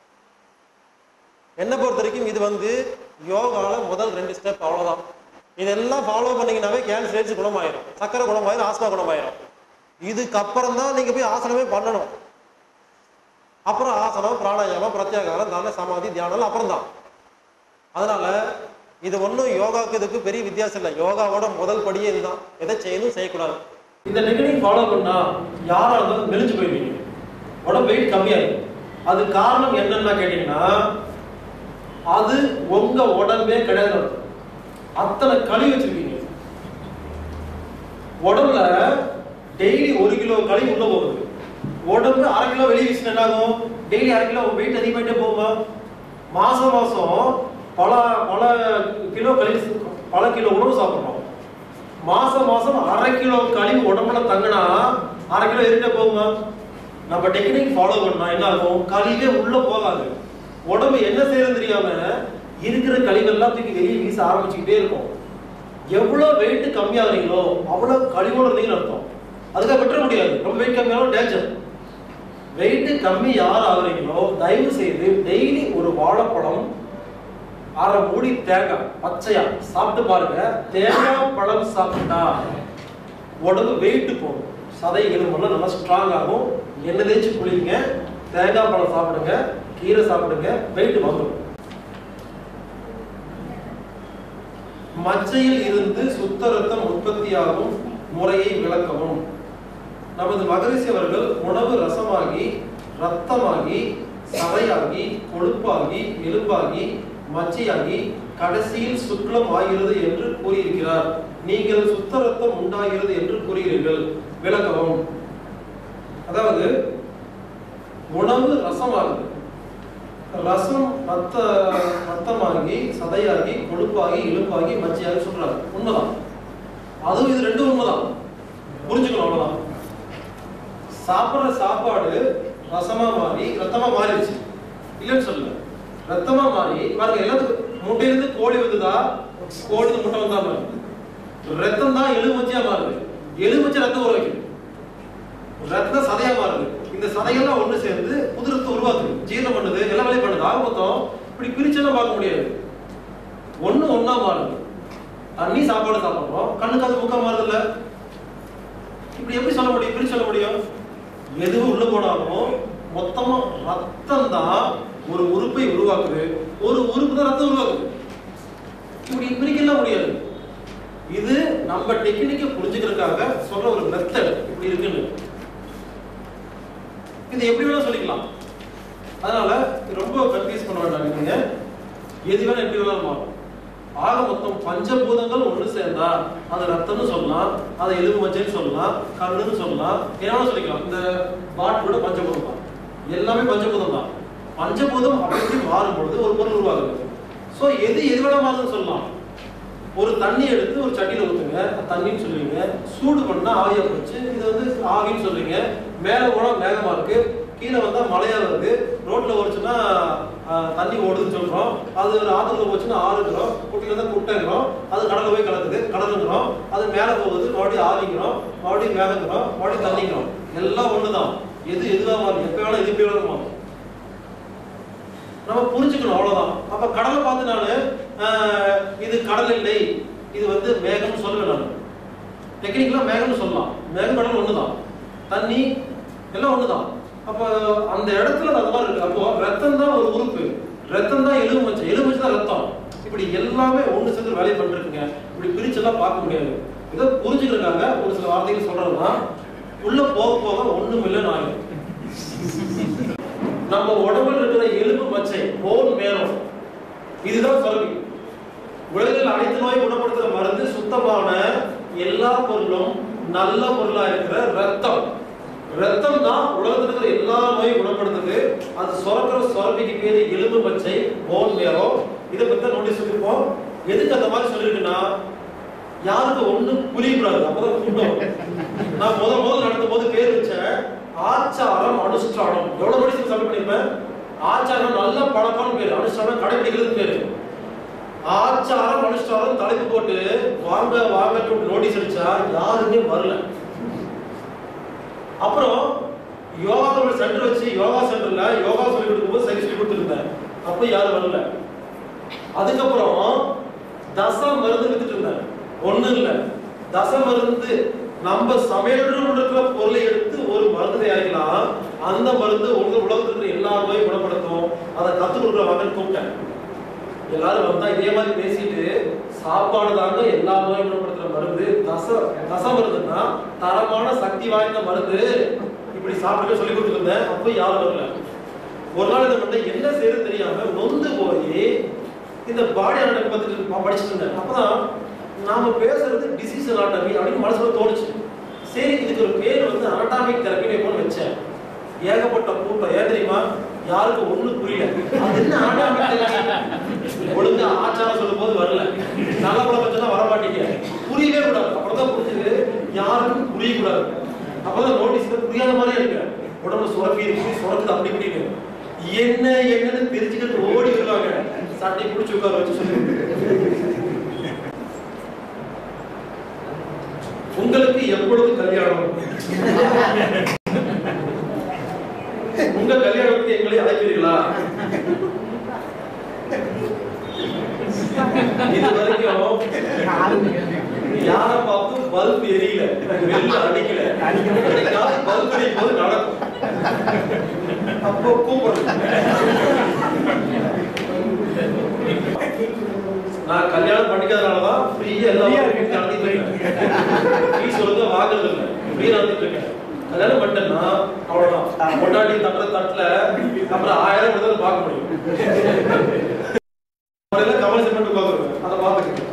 என்னை பொறுத்த வரைக்கும் இது வந்து யோகால முதல் ரெண்டு ஸ்டெப் அவ்வளவுதான் இதெல்லாம் ஃபாலோ பண்ணீங்கன்னாவே கேன்சர் ஏஜ் குணமாயிரும் சக்கரை குணமாயிரும் ஆஸ்மா குணமாயிரும் இதுக்கப்புறம் தான் நீங்க போய் ஆசனமே பண்ணணும் அப்புறம் ஆசனம் பிராணாயாமம் பிரத்யாகாரம் தான சமாதி தியானம் அப்புறம் தான் அதனால இது ஒன்றும் யோகாவுக்கு இதுக்கு பெரிய வித்தியாசம் இல்லை யோகாவோட முதல் படியே இதுதான் எதை செய்யணும் செய்யக்கூடாது இந்த டெக்னிக் ஃபாலோ பண்ணா யாரா இருந்தாலும் மெலிஞ்சு போயிருவீங்க உடம்பு வெயிட் கம்மியாகும் அது காரணம் என்னன்னு கேட்டீங்கன்னா அது உங்க உடம்பே கிடையாது அத்தனை களி வச்சிருக்கீங்க உடம்புல டெய்லி ஒரு கிலோ களி உள்ள போகுது உடம்பு அரை கிலோ வெளியே வீசினா என்ன ஆகும் டெய்லி அரை கிலோ வெயிட் அதிகமாயிட்டே போகுமா மாசம் மாசம் பல பல கிலோ கழிவு பல கிலோ உணவு சாப்பிடுறோம் மாசம் மாசம் அரை கிலோ கழிவு உடம்புல தங்கினா அரை கிலோ ஏறிட்டே போகுமா நம்ம டெக்னிக் ஃபாலோ பண்ணா என்ன ஆகும் கழிவே உள்ள போகாது உடம்பு என்ன செய்யறது தெரியாம இருக்கிற கழிவெல்லாம் தூக்கி வெளியே வீச ஆரம்பிச்சுக்கிட்டே இருக்கும் எவ்வளவு வெயிட் கம்மியாகிறீங்களோ அவ்வளவு கழிவோட இருந்தீங்கன்னு அர்த்தம் அதுக்காக விட்டுற முடியாது ரொம்ப வெயிட் கம்மியாலும் டேஞ்சர் வெயிட் கம்மி யார் ஆகுறீங்களோ தயவு செய்து டெய்லி ஒரு வாழைப்பழம் அரை மூடி தேங்காய் பச்சையா சாப்பிட்டு பாருங்க தேங்காய் பழம் சாப்பிட்டா உடம்பு வெயிட் போகும் சதை எலும்பெல்லாம் நல்லா ஸ்ட்ராங் ஆகும் எண்ணெய் தேய்ச்சி குளிங்க தேங்காய் பழம் சாப்பிடுங்க கீரை சாப்பிடுங்க வெயிட் வந்துடும் மச்சையில் இருந்து சுத்த ரத்தம் உற்பத்தியாகும் முறையை விளக்கவும் நமது மகரிஷி அவர்கள் உணவு ரசமாகி ரத்தமாகி சதையாகி கொழுப்பாகி எலும்பாகி மச்சையாகி கடைசியில் சுக்லம் ஆகிறது என்று கூறியிருக்கிறார் நீங்கள் சுத்த ரத்தம் உண்டாகிறது என்று கூறுகிறீர்கள் விளக்கவும் அதாவது உணவு ரசமாகுது ரசம் ரத்த ரத்தமாகி சதையாகி கொழுப்பாகி எலும்பாகி மச்சையாகி சொல்றாங்க உண்மைதான் அதுவும் இது ரெண்டும் உண்மைதான் புரிஞ்சுக்கணும் அவ்வளவுதான் சாப்பிடுற சாப்பாடு ரசமா மாறி ரத்தமா மாறிடுச்சு இல்லைன்னு சொல்லல ரத்தமா மாறி பாருங்க எல்லாத்துக்கும் முட்டையிலிருந்து கோழி வந்ததா கோழி முட்டை வந்தா மாறுது ரத்தம் தான் எலுமிச்சையா மாறுது எலுமிச்சை ரத்தம் உற வைக்குது ரத்தம் சதையா மாறுது இந்த சதையெல்லாம் ஒண்ணு சேர்ந்து புது ரத்தம் உருவாக்குது ஜீரணம் பண்ணுது எல்லா வேலையும் பண்ணுது ஆக மொத்தம் இப்படி பிரிச்செல்லாம் பார்க்க முடியாது ஒண்ணு ஒண்ணா மாறுது தண்ணி சாப்பாடு சாப்பிடுறோம் கண்ணுக்கு அது முக்கம் மாறுது இல்ல இப்படி எப்படி சொல்ல முடியும் பிரிச்சு சொல்ல முடியும் எதுவும் உள்ள போனாலும் மொத்தமா ரத்தம் தான் ஒரு உறுப்பை உருவாக்குது ஒரு உறுப்பு தான் ரத்தம் உருவாக்குது இப்படி பிரிக்கலாம் முடியாது இது நம்ம டெக்னிக்கை புரிஞ்சுக்கிறதுக்காக சொல்ற ஒரு மெத்தட் இப்படி இருக்குன்னு இது எப்படி வேணா சொல்லிக்கலாம் அதனால இது ரொம்ப கன்ஃபியூஸ் பண்ண வேண்டாம் நீங்க எது வேணா எப்படி வேணாலும் மாறும் ஆக மொத்தம் பஞ்சபூதங்கள் ஒண்ணு சேர்ந்தா அது ரத்தம்னு சொல்லலாம் அது எலும்பு மஞ்சள்னு சொல்லலாம் கண்ணுன்னு சொல்லலாம் என்ன வேணா சொல்லிக்கலாம் இந்த பாட் கூட பஞ்சபூதம் தான் எல்லாமே பஞ்சபூதம் தான் பஞ்சபூதம் அப்படி மாறும் பொழுது ஒரு பொருள் உருவாகுது சோ எது எது வேணா மாறுதுன்னு சொல்லலாம் ஒரு தண்ணி எடுத்து ஒரு சட்டியில ஊத்துங்க அது தண்ணின்னு சொல்லுவீங்க சூடு பண்ணா ஆவியா போச்சு இது வந்து ஆவின்னு சொல்றீங்க மேல போனா மேகமா இருக்கு கீழே வந்தா மழையா வருது ரோட்ல ஓடுச்சுன்னா ஆஹ், தண்ணி ஓடுதுன்னு சொல்றோம் அது ஒரு ஆத்துல போச்சுன்னா ஆறுங்கிறோம் குட்டில இருந்தா குட்டைங்கிறோம் அது கடல்ல போய் கலக்குது கடலுங்கிறோம் அது மேல போகுது மறுபடியும் ஆவிங்கிறோம் மறுபடியும் மேகங்கிறோம் மறுபடியும் தண்ணிங்கிறோம் எல்லாம் ஒண்ணுதான் எது எதுவா மாறும் எப்ப வேணா எது எப்படி வேணாலும் மாறும் நம்ம புரிஞ்சுக்கணும் அவ்வளவுதான் அப்ப கடலை பார்த்து நானு ஆஹ், இது கடல் இல்லை இது வந்து மேகம்னு சொல்லுவேன் நான் டெக்னிக்கலா மேகம்னு சொல்லலாம் மேகம் கடல் ஒண்ணுதான் தண்ணி எல்லாம் ஒண்ணுதான் அப்ப அந்த இடத்துல அது மாதிரி இருக்கு அப்போ ரத்தம் தான் ஒரு உறுப்பு ரத்தம் தான் எலுமிச்சை எலுமிச்சை தான் ரத்தம் இப்படி எல்லாமே ஒண்ணு சேர்ந்து வேலையை பண்ணிருக்குங்க இப்படி பிரிச்செல்லாம் பார்க்க முடியாது இதை புரிஞ்சுக்கிறதுக்காக ஒரு சில வார்த்தைகள் சொல்றதுதான் உள்ள போக போக ஒண்ணும் இல்லைன்னு ஆகும் நம்ம உடம்புல இருக்கிற எலும்பு மச்சை போன் மேலும் இதுதான் சுரபி உலகில் அனைத்து நோய் குணப்படுத்துற மருந்து சுத்தமான எல்லா பொருளும் நல்ல பொருளா இருக்கிற ரத்தம் ரத்தம் தான் உலகத்துல இருக்கிற எல்லா நோயும் குணப்படுத்துது அது சுரக்கிற சுரபிக்கு பேரு எலும்பு மச்சை போன் மேலும் இதை பத்தி நோட்டீஸ் சொல்லிருப்போம் எதுக்கு அந்த மாதிரி சொல்லிருக்குன்னா யாருக்கு ஒண்ணும் புரியக்கூடாது அப்பதான் கூட்டம் வரும். நான் முதல் முதல் நடத்தும் போது பேர் வச்சேன் ஆச்சாரம் அனுஷ்டானம் எவ்வளவு நோட்டீஸ் சப்மிட் பண்ணிருப்பேன் ஆச்சாரம் நல்ல பழக்கம்னு பேரு அனுஷ்டானம் கடைபிடிக்கிறது பேரு ஆச்சாரம் அனுஷ்டானம் தலைப்பு போட்டு வாங்க வாங்க நோட்டீஸ் அடிச்சா யாருமே வரல அப்புறம் யோகா சென்டர் வச்சு யோகா சென்டர்ல யோகா சொல்லி கொடுக்கும்போது சரி சொல்லி கொடுத்துருந்தேன் அப்ப யாரும் வரல அதுக்கப்புறம் தச மருந்து வித்துட்டு இருந்தேன் ஒண்ணு இல்ல தச மருந்து நம்ம சமையல் இருக்கிற பொருளை எடுத்து ஒரு மருந்து தயாரிக்கலாம் அந்த மருந்து உங்க உலகத்துல இருக்கிற எல்லா நோயும் குணப்படுத்தும் அதை கத்துக் கொடுக்குற மகன் கூப்பிட்டேன் எல்லாரும் வந்தா இதே மாதிரி பேசிட்டு சாப்பாடு தாங்க எல்லா நோயும் குணப்படுத்துற மருந்து தச தச மருந்துன்னா தரமான சக்தி வாய்ந்த மருந்து இப்படி சாப்பிட்டு சொல்லி கொடுத்துருந்தேன் அப்போ யாரும் வரல ஒரு நாள் என்ன பண்ணேன் என்ன செய்யறது தெரியாம நொந்து போய் இந்த பாடி அனாட்டமி பார்த்துட்டு ப- படிச்சுட்டு இருந்தேன் அப்பதான் நாம பேசுறது டிசீஸ் அனாட்டமி அப்படின்னு மனசுல தோணுச்சு சரி இதுக்கு ஒரு பேர் வந்து அனாட்டாமிக் தெரப்பின்னு எப்போன்னு வச்சேன் ஏகப்பட்ட கூட்டம் ஏன் தெரியுமா யாருக்கும் ஒண்ணும் புரியல அது என்ன ஆடாம ஒழுங்கா ஆச்சாரம் சொல்லும் போது வரல நல்ல பழக்கம் சொன்னா வர மாட்டீங்க புரியவே கூடாது அப்புறம் புரிஞ்சது யாருக்கும் புரியக்கூடாது அப்பதான் நோட்டீஸ்ல புரியாத மாதிரி இருக்கு உடம்புல சுரப்பி இருக்கு சுரக்குது அப்படி இப்படின்னு என்ன என்னன்னு தெரிஞ்சுக்கிட்டு ஓடி வருவாங்க சட்டை பிடிச்சி உட்கார வச்சு சொல்லி உங்களுக்கு எப்பொழுது கல்யாணம் உங்க கல்யாணத்துக்கு எங்களை அழைப்பீர்களா இது வரைக்கும் யாரை பார்த்தும் பல்ப் எரியல வெள்ள அடிக்கல என்னைக்காவது பல்ப் எரியும் போது நடக்கும் அப்போ கூப்பிடுறது நான் கல்யாணம் பண்ணிக்காதனாலதான் ஃப்ரீயா எல்லாம் நடத்திட்டு இருக்கேன் ஃபீஸ் ஒழுங்கா வாங்குறது இல்லை ஃப்ரீயா நடத்திட்டு இருக்கேன் கல்யாணம் பண்ணிட்டேன்னா அவ்வளவுதான் பொண்டாட்டி தட்டுற தட்டுல அப்புறம் ஆயிரம் கொடுத்தா பார்க்க முடியும் முதல்ல கமல் செமெண்ட் பார்க்குறேன் அதை பார்த்துக்கேன்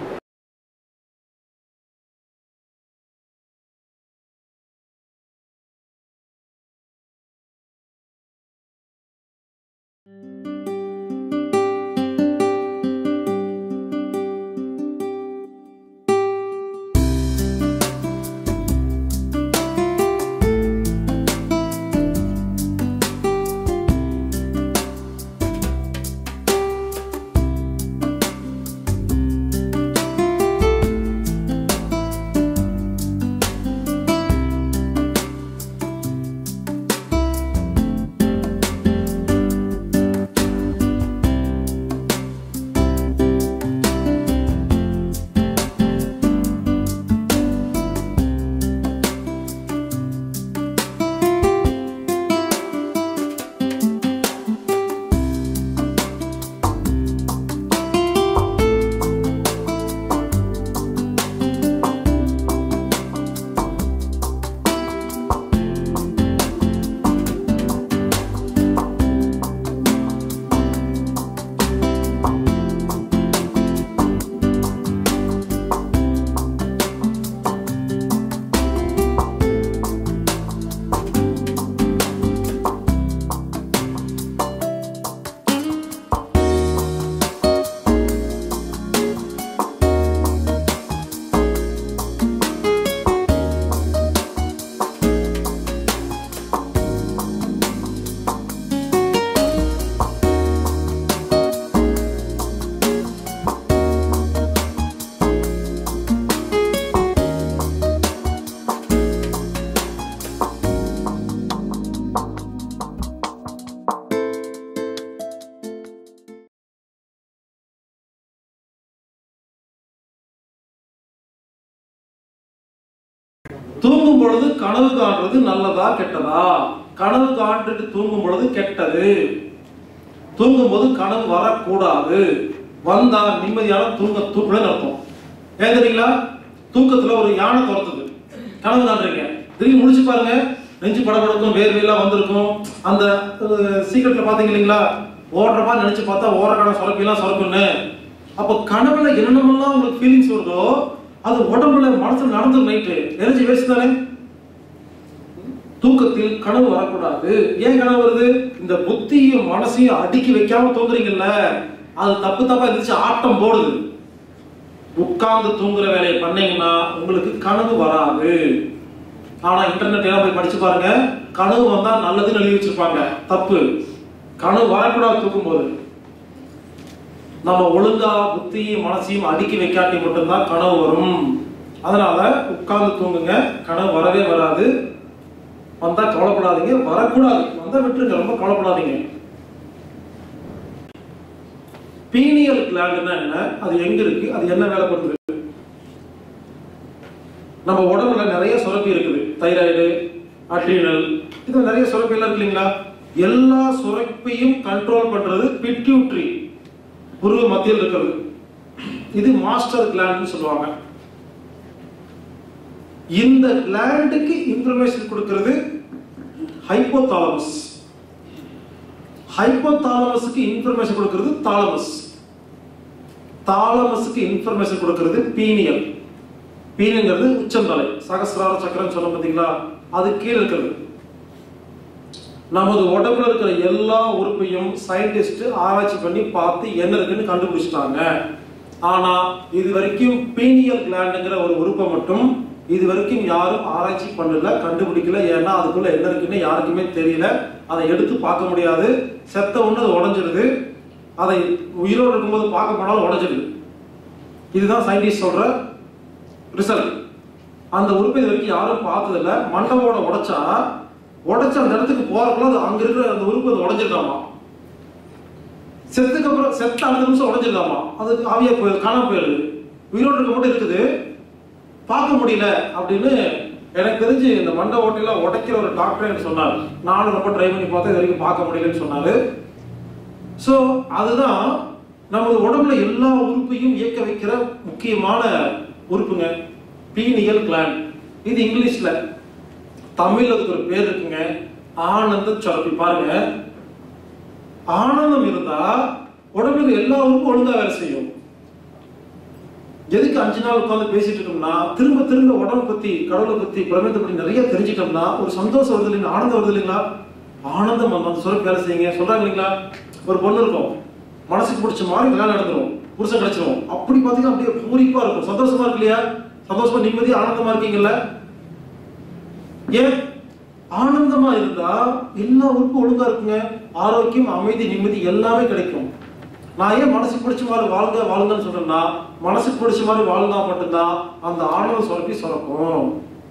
தூங்கும் பொழுது கனவு காண்றது நல்லதா கெட்டதா கனவு காண்டுட்டு தூங்கும் பொழுது கெட்டது தூங்கும் போது கனவு வரக்கூடாது வந்தா நிம்மதியான தூங்க தூக்கணும்னு அர்த்தம் ஏன் தெரியுங்களா தூக்கத்துல ஒரு யானை துரத்துது கனவு காண்றீங்க திரும்பி முடிச்சு பாருங்க நெஞ்சு படபடக்கும் வேர்வையெல்லாம் வந்திருக்கும் அந்த சீக்கிரட்ல பாத்தீங்க இல்லைங்களா ஓடுற மாதிரி நினைச்சு பார்த்தா ஓரக்கடை சுரப்பிலாம் சுரக்குன்னு அப்போ கனவுல என்னென்னமெல்லாம் உங்களுக்கு ஃபீலிங்ஸ் வருதோ அது உடம்புல மனசுல நடந்துரும் நைட்டு எனர்ஜி வேஸ்ட் தானே தூக்கத்தில் கனவு வரக்கூடாது ஏன் கனவு வருது இந்த புத்தியும் மனசையும் அடுக்கி வைக்காம தூங்குறீங்கல்ல அது தப்பு தப்பா இருந்துச்சு ஆட்டம் போடுது உட்கார்ந்து தூங்குற வேலையை பண்ணீங்கன்னா உங்களுக்கு கனவு வராது ஆனா இன்டர்நெட் எல்லாம் போய் படிச்சு பாருங்க கனவு வந்தா நல்லதுன்னு எழுதி வச்சிருப்பாங்க தப்பு கனவு வரக்கூடாது தூக்கும் போது நம்ம ஒழுங்கா புத்தியும் மனசையும் அடுக்கி வைக்காட்டி மட்டும்தான் கனவு வரும் அதனால உட்கார்ந்து தூங்குங்க கனவு வரவே வராது வந்தா கவலைப்படாதீங்க வரக்கூடாது வந்தா விட்டுருங்க ரொம்ப கவலைப்படாதீங்க பீனியல் கிளாண்டுனா என்ன அது எங்க இருக்கு அது என்ன வேலை பண்ணுது நம்ம உடம்புல நிறைய சுரப்பி இருக்குது தைராய்டு அட்ரினல் இது நிறைய சுரப்பி எல்லாம் இருக்கு இல்லைங்களா எல்லா சுரப்பியும் கண்ட்ரோல் பண்றது பிட்யூட்ரி புருவ மத்தியில் இருக்கிறது இது மாஸ்டர் கிளாண்ட்னு சொல்லுவாங்க இந்த கிளாண்டுக்கு இன்ஃபர்மேஷன் கொடுக்கிறது ஹைப்போதாலமஸ் ஹைப்போதாலமஸுக்கு இன்ஃபர்மேஷன் கொடுக்கிறது தாலமஸ் தாலமஸுக்கு இன்ஃபர்மேஷன் கொடுக்கிறது பீனியல் பீனியல்ங்கிறது உச்சந்தலை சகசிரார சக்கரம் சொல்ல பார்த்தீங்களா அது கீழே இருக்கிறது நமது உடம்புல இருக்கிற எல்லா உறுப்பையும் சயின்டிஸ்ட் ஆராய்ச்சி பண்ணி பார்த்து என்ன இருக்குன்னு கண்டுபிடிச்சிட்டாங்க ஆனா இது வரைக்கும் பீனியல் கிளாண்டுங்கிற ஒரு உறுப்பை மட்டும் இது வரைக்கும் யாரும் ஆராய்ச்சி பண்ணல கண்டுபிடிக்கல ஏன்னா அதுக்குள்ள என்ன இருக்குன்னு யாருக்குமே தெரியல அதை எடுத்து பார்க்க முடியாது செத்த ஒண்ணு அது உடஞ்சிருது அதை உயிரோடு இருக்கும்போது பார்க்க போனாலும் உடஞ்சிருது இதுதான் சயின்டிஸ்ட் சொல்ற ரிசல்ட் அந்த உறுப்பை இது வரைக்கும் யாரும் பார்த்ததில்ல மண்டவோட உடைச்சா உடைச்ச அந்த இடத்துக்கு போறதுக்குள்ள அது அங்க இருக்கிற அந்த உறுப்பு அது உடஞ்சிருக்காமா செத்துக்கு அப்புறம் செத்த அடுத்த நிமிஷம் உடஞ்சிருக்காமா அது ஆவியா போயிடுது காணாம போயிடுது உயிரோடு இருக்க மட்டும் இருக்குது பார்க்க முடியல அப்படின்னு எனக்கு தெரிஞ்சு இந்த மண்டை ஓட்டையில உடைக்கிற ஒரு டாக்டர் எனக்கு சொன்னார் நானும் ரொம்ப ட்ரை பண்ணி பார்த்தேன் இது வரைக்கும் பார்க்க முடியலன்னு சொன்னாரு ஸோ அதுதான் நமது உடம்புல எல்லா உறுப்பையும் இயக்க வைக்கிற முக்கியமான உறுப்புங்க பீனியல் கிளாண்ட் இது இங்கிலீஷ்ல தமிழ்ல அதுக்கு ஒரு பேர் இருக்குங்க ஆனந்த சுரப்பி பாருங்க ஆனந்தம் இருந்தா உடம்புல எல்லா உறுப்பும் ஒழுங்கா வேலை செய்யும் எதுக்கு அஞ்சு நாள் உட்கார்ந்து பேசிட்டு இருக்கோம்னா திரும்ப திரும்ப உடம்பு பத்தி கடவுளை பத்தி பிரபஞ்சத்தை பத்தி நிறைய தெரிஞ்சுட்டோம்னா ஒரு சந்தோஷம் வருது இல்லைங்களா ஆனந்தம் வருது இல்லைங்களா ஆனந்தம் அந்த அந்த சுரப்பி வேலை செய்யுங்க சொல்றாங்க இல்லைங்களா ஒரு பொண்ணு இருக்கும் மனசுக்கு பிடிச்ச மாதிரி கல்யாணம் நடந்துரும் புருஷன் கிடைச்சிரும் அப்படி பாத்தீங்கன்னா அப்படியே பூரிப்பா இருக்கும் சந்தோஷமா இருக்கு இல்லையா சந்தோஷமா நிம்மதியா ஆனந்தமா இருக்கீங்கல்ல ஏன் ஆனந்தமா இருந்தா எல்லா உறுப்பும் ஒழுங்கா இருக்குங்க ஆரோக்கியம் அமைதி நிம்மதி எல்லாமே கிடைக்கும் நான் ஏன் மனசுக்கு பிடிச்ச மாதிரி வாழ்ங்க வாழுங்கன்னு சொல்றேன்னா மனசுக்கு பிடிச்ச மாதிரி வாழ்ந்தா மட்டும்தான் அந்த ஆனந்த சுரப்பி சுரக்கும்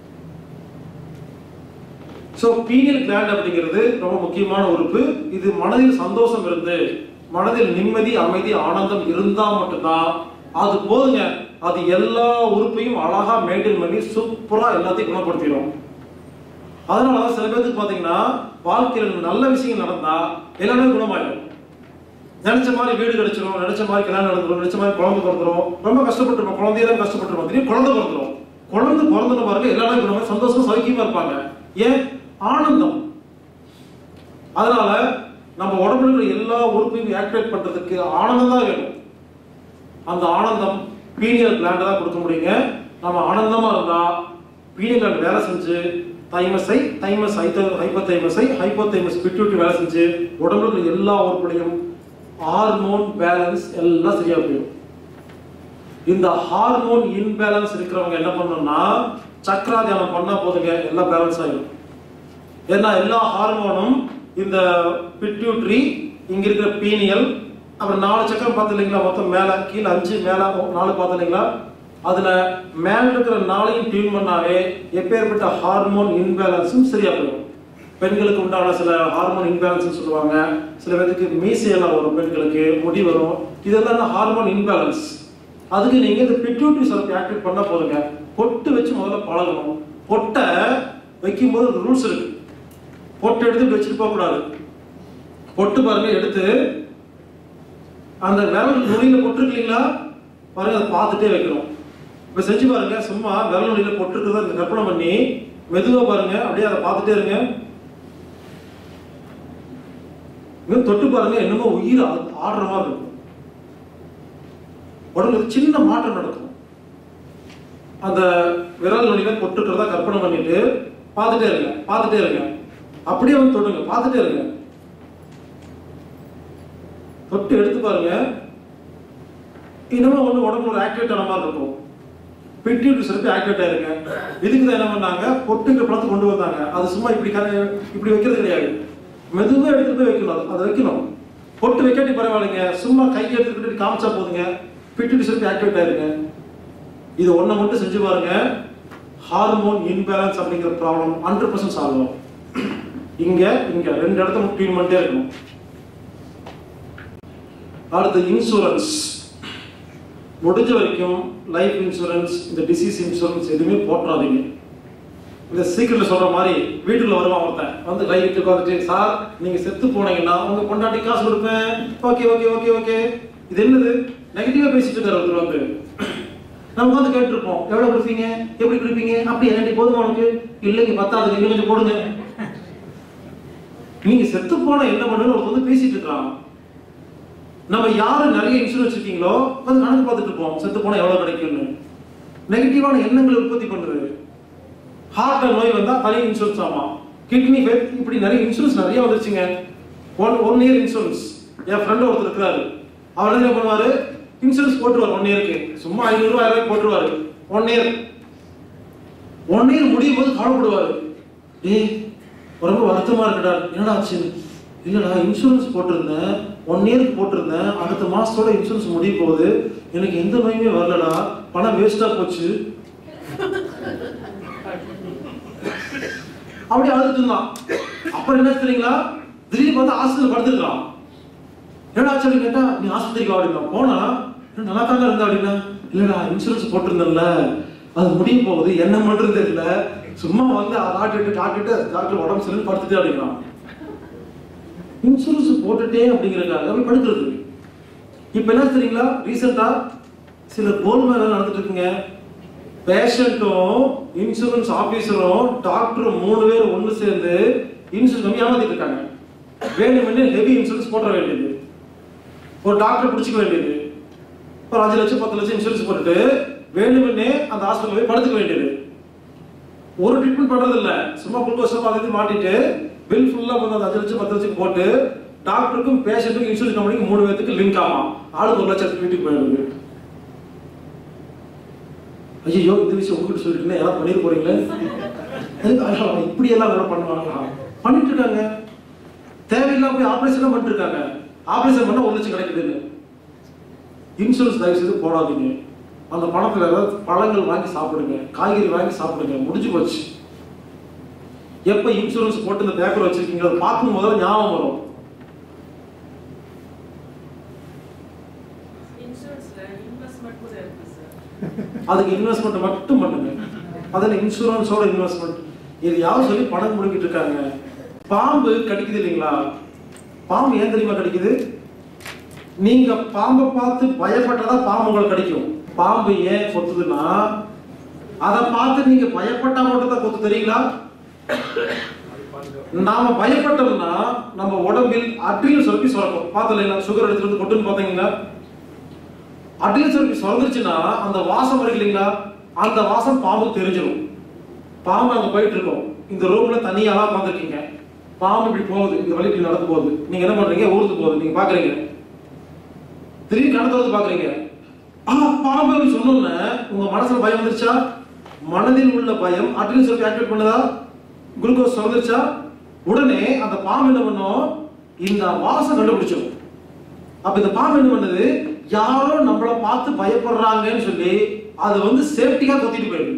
ஸோ பீனியல் கிளாண்ட் அப்படிங்கிறது ரொம்ப முக்கியமான உறுப்பு இது மனதில் சந்தோஷம் இருந்து மனதில் நிம்மதி அமைதி ஆனந்தம் இருந்தா மட்டும்தான் அது போதுங்க அது எல்லா உறுப்பையும் அழகா மெயின்டைன் பண்ணி சூப்பரா எல்லாத்தையும் குணப்படுத்திடும் அதனாலதான் சில பேருக்கு பாத்தீங்கன்னா வாழ்க்கையில் நல்ல விஷயங்கள் நடந்தா எல்லாமே குணமாயிடும் நினைச்ச மாதிரி வீடு கிடைச்சிரும் நினைச்ச மாதிரி கல்யாணம் நடந்துரும் நினைச்ச மாதிரி குழந்தை பிறந்துரும் ரொம்ப கஷ்டப்பட்டுருப்போம் குழந்தைய தான் கஷ்டப்பட்டுருப்போம் திடீர்னு குழந்தை பிறந்துரும் குழந்தை பிறந்தன பாருங்க எல்லாமே குணமா சந்தோஷமா சௌக்கியமா இருப்பாங்க ஏன் ஆனந்தம் அதனால நம்ம உடம்புல இருக்கிற எல்லா உறுப்பையும் ஆக்டிவேட் பண்றதுக்கு ஆனந்தம் தான் வேணும் அந்த ஆனந்தம் பீனியல் கிளாண்ட் தான் கொடுக்க முடியுங்க நம்ம ஆனந்தமா இருந்தா பீனியல் கிளாண்ட் வேலை செஞ்சு தைமஸை தைமஸ் ஹைப்போதைமஸை ஹைப்போதைமஸ் பிட்யூட்டி வேலை செஞ்சு உடம்புல இருக்கிற எல்லா உறுப்புலையும் ஹார்மோன் பேலன்ஸ் எல்லாம் சரியா போயிடும் இந்த ஹார்மோன் இன்பேலன்ஸ் இருக்கிறவங்க என்ன பண்ணணும்னா சக்கரா தியானம் பண்ணா போதுங்க எல்லாம் பேலன்ஸ் ஆயிடும் ஏன்னா எல்லா ஹார்மோனும் இந்த பிட்யூட்ரி இங்க இருக்கிற பீனியல் அப்புறம் நாலு சக்கரம் பார்த்து இல்லைங்களா மொத்தம் மேல கீழே அஞ்சு மேல நாலு பார்த்து இல்லைங்களா அதுல மேல இருக்கிற நாளையும் டியூன் பண்ணாவே எப்பேற்பட்ட ஹார்மோன் இன்பேலன்ஸும் சரியா போயிடும் பெண்களுக்கு உண்டான சில ஹார்மோன் இன்பேலன்ஸ் சொல்லுவாங்க சில பேருக்கு மீசையெல்லாம் வரும் பெண்களுக்கு முடி வரும் இதெல்லாம் ஹார்மோன் இன்பேலன்ஸ் அதுக்கு நீங்க இந்த பிட்யூட்ரி சுரப்பி ஆக்டிவேட் பண்ணா போதுங்க பொட்டு வச்சு முதல்ல பழகணும் பொட்டை வைக்கும்போது ஒரு ரூல்ஸ் இருக்கு பொட்டு எடுத்து வச்சுட்டு போக கூடாது பொட்டு பாருங்க எடுத்து அந்த விரல் நுனியில பொட்டு இருக்கு இல்லைங்களா பாருங்க அதை பார்த்துட்டே வைக்கணும் இப்ப செஞ்சு பாருங்க சும்மா விரல் நுனியில பொட்டு இருக்கிறத இந்த கற்பனை பண்ணி மெதுவா பாருங்க அப்படியே அதை பார்த்துட்டே இருங்க இன்னும் தொட்டு பாருங்க என்னமோ உயிர் ஆ- ஆடுற மாதிரி இருக்கும் உடம்புல சின்ன மாற்றம் நடக்கும் அந்த விரல் நுனியில பொட்டுக்கிறதா கற்பனை பண்ணிட்டு பார்த்துட்டே இருங்க பார்த்துட்டே இருங்க அப்படியே வந்து தொடுங்க பார்த்துட்டே இருங்க தொட்டு எடுத்து பாருங்க இன்னமும் ஒண்ணு உடம்புல ஒரு ஆக்டிவேட் ஆன மாதிரி இருக்கும் பிட்யூட்டி சுரப்பி ஆக்டிவேட் ஆயிருங்க இதுக்கு தான் என்ன பண்ணாங்க பொட்டுங்கிற பழத்தை கொண்டு வந்தாங்க அது சும்மா இப்படி கர இப்படி வைக்கிறது கிடையாது மெதுவா எடுத்துட்டு போய் வைக்கணும் அது- அதை வைக்கணும் பொட்டு வைக்காட்டி பரவாயில்லைங்க சும்மா கையை எடுத்துக்கிட்டு காமிச்சா போதுங்க பிட்யூட்டி சுரப்பி ஆக்டிவேட் ஆயிருங்க இது ஒண்ணை மட்டும் செஞ்சு பாருங்க ஹார்மோன் இன்பேலன்ஸ் அப்படிங்கிற ப்ராப்ளம் ஹண்ட்ரட் பர்சன்ட் சால்வ் ஆகும் இங்க இங்க ரெண்டு இடத்த மட்டும் க்ளீன் பண்ணிட்டே இருக்கணும் அடுத்து இன்சூரன்ஸ் முடிஞ்ச வரைக்கும் லைஃப் இன்சூரன்ஸ் இந்த டிசீஸ் இன்சூரன்ஸ் எதுவுமே போட்டுறாதீங்க இந்த சீக்கிரட்ல சொல்ற மாதிரி வீட்டுக்குள்ள வருவான் ஒருத்தன் வந்து கை விட்டு உட்காந்துட்டு சார் நீங்க செத்து போனீங்கன்னா உங்க பொண்டாட்டி காசு கொடுப்பேன் ஓகே ஓகே ஓகே ஓகே இது என்னது நெகட்டிவா பேசிட்டு இருக்காரு ஒருத்தர் வந்து நம்ம வந்து கேட்டிருப்போம் எவ்வளவு கொடுப்பீங்க எப்படி கொடுப்பீங்க அப்படி என்னடி போதுமா உனக்கு இல்லைங்க பத்தாது இன்னும் கொஞ்சம் போடுங்க நீங்க செத்து போனா என்ன பண்ணுன்னு ஒருத்தர் வந்து பேசிட்டு இருக்கான் நம்ம யாரு நிறைய இன்சூரன்ஸ் இருக்கீங்களோ வந்து கணக்கு பார்த்துட்டு இருப்போம் செத்து போனா எவ்வளவு கிடைக்கும்னு நெகட்டிவான எண்ணங்களை உற்பத்தி பண்ணுது ஹார்ட் நோய் வந்தா தனி இன்சூரன்ஸ் ஆமா கிட்னி ஃபெயில் இப்படி நிறைய இன்சூரன்ஸ் நிறைய வந்துருச்சுங்க ஒன் ஒன் இயர் இன்சூரன்ஸ் என் ஃப்ரெண்ட் ஒருத்தர் இருக்கிறாரு அவர் என்ன பண்ணுவாரு இன்சூரன்ஸ் போட்டுருவார் ஒன் இயருக்கு சும்மா ஐநூறுரூவா ஆயிரம் ரூபாய் போட்டுருவாரு ஒன் இயர் ஒன் இயர் முடியும் போது கவலைப்படுவாரு டேய் ரொம்ப வருத்தமா இருக்குடா என்னடா ஆச்சு இல்லடா இன்சூரன்ஸ் போட்டிருந்தேன் ஒன் இயருக்கு போட்டிருந்தேன் அடுத்த மாசத்தோட இன்சூரன்ஸ் முடிய போகுது எனக்கு எந்த நோயுமே வரலடா பணம் வேஸ்டா போச்சு அப்படி அழுதுட்டு இருந்தான் அப்புறம் என்ன தெரியுங்களா திடீர்னு பார்த்தா ஹாஸ்பிட்டல் படுத்துருக்கான் என்னடா ஆச்சு அப்படின்னு கேட்டா நீ ஆஸ்பத்திரிக்கு வா அப்படின்னா போனா "என்ன நல்லா தாங்க இருந்தா அப்படின்னா இல்லடா இன்சூரன்ஸ் போட்டிருந்தேன்ல அது முடிய போகுது என்ன பண்றது தெரியல சும்மா வந்து காட்டிட்டு காட்டிட்டு டாக்டர் உடம்பு சரியில்லை படுத்துட்டு அப்படிங்கிறான் இன்சூரன்ஸ் போட்டுட்டே அப்படிங்கிறக்காக போய் படுக்கிறது இப்போ என்ன தெரியுங்களா ரீசெண்டா சில கோல்மேல நடந்துட்டு இருக்குங்க பேஷண்ட்டும் இன்சூரன்ஸ் ஆபீசரும் டாக்டரும் மூணு பேர் ஒன்று சேர்ந்து இன்சூரன்ஸ் கம்மி ஏமாத்திட்டு இருக்காங்க வேணுமென்னு ஹெவி இன்சூரன்ஸ் போட வேண்டியது ஒரு டாக்டர் பிடிச்சிக்க வேண்டியது ஒரு அஞ்சு லட்சம் பத்து லட்சம் இன்சூரன்ஸ் போட்டுட்டு வேணுமென்னே அந்த ஹாஸ்பிட்டல் போய் படுத்துக்க வேண்டியது ஒரு ட்ரீட்மெண்ட் பண்றது இல்ல சும்மா குளுக்கோஸ் பார்த்து மாட்டிட்டு பில் ஃபுல்லா வந்து அந்த அஞ்சு லட்சம் பத்து லட்சம் போட்டு டாக்டருக்கும் பேஷண்ட்டுக்கும் இன்சூரன்ஸ் கம்பெனிக்கு மூணு பேருக்கு லிங்க் ஆகும் ஆளுக்கு ஒரு லட்சம் வீட்டுக்கு போயிடுது ஐயோ இந்த விஷயம் உங்ககிட்ட சொல்லிட்டு யாராவது பண்ணிட்டு போறீங்களே எதுக்கு ஐயோ, இப்படி எல்லாம் கூட பண்ணுவாங்களா பண்ணிட்டு இருக்காங்க தேவையில்லாம போய் ஆபரேஷன் பண்ணிட்டு இருக்காங்க ஆபரேஷன் பண்ணா ஒரு லட்சம் கிடைக்குதுன்னு இன்சூரன்ஸ் தயவு செய்து போடாதீங்க அந்த பணத்துல ஏதாவது பழங்கள் வாங்கி சாப்பிடுங்க காய்கறி வாங்கி சாப்பிடுங்க முடிஞ்சு போச்சு எப்ப இன்சூரன்ஸ் போட்டு இந்த பேப்பர் வச்சிருக்கீங்க அதை பார்க்கும் முதல்ல ஞாபகம் வரும் இன்சூரன்ஸ்ல இன்வெஸ்ட்மெண்ட் கூட இருக்கு சார் அதுக்கு இன்வெஸ்ட்மெண்ட் மட்டும் பண்ணுங்க அதில் இன்சூரன்ஸோட இன்வெஸ்ட்மெண்ட் இது யாரும் சொல்லி பணம் முடிக்கிட்டு இருக்காங்க பாம்பு கடிக்குது இல்லைங்களா பாம்பு ஏன் தெரியுமா கடிக்குது நீங்க பாம்பை பார்த்து பயப்பட்டதா பாம்பு உங்களை கடிக்கும் பாம்பு ஏன் கொத்துதுன்னா அதை பார்த்து நீங்க பயப்பட்டா மட்டும் தான் கொத்து தெரியுங்களா நாம பயப்பட்டோம்னா நம்ம உடம்பில் அட்ரினல் சுரப்பி சுரக்கும் பார்த்து இல்லைங்களா சுகர் எடுத்துட்டு வந்து கொட்டுன்னு பார்த்தீங்களா அட்ரினல் சுரப்பி சுரந்துருச்சுன்னா அந்த வாசம் இருக்கு இல்லைங்களா அந்த வாசம் பாம்புக்கு தெரிஞ்சிடும் பாம்பு அங்க போயிட்டு இருக்கோம் இந்த ரூம்ல தனியாலாம் உட்காந்துருக்கீங்க பாம்பு இப்படி போகுது இந்த வழி இப்படி நடந்து போகுது நீங்க என்ன பண்றீங்க ஊருக்கு போகுது நீங்க பாக்குறீங்க திடீர்னு கணத்தை வந்து பாக்குறீங்க ஆ பாம்பு அப்படி சொன்னோன்னே உங்க மனசுல பயம் வந்துருச்சா மனதில் உள்ள பயம் அட்ரினல் சுரப்பி ஆக்டிவேட் பண்ணுதா குளுக்கோஸ் சுரந்துருச்சா உடனே அந்த பாம்பு என்ன பண்ணும் இந்த வாசம் கண்டுபிடிச்சிடும் அப்ப இந்த பாம்பு என்ன பண்ணுது யாரோ நம்மள பார்த்து பயப்படுறாங்கன்னு சொல்லி அது வந்து சேஃப்டியா கொத்திட்டு போயிடுது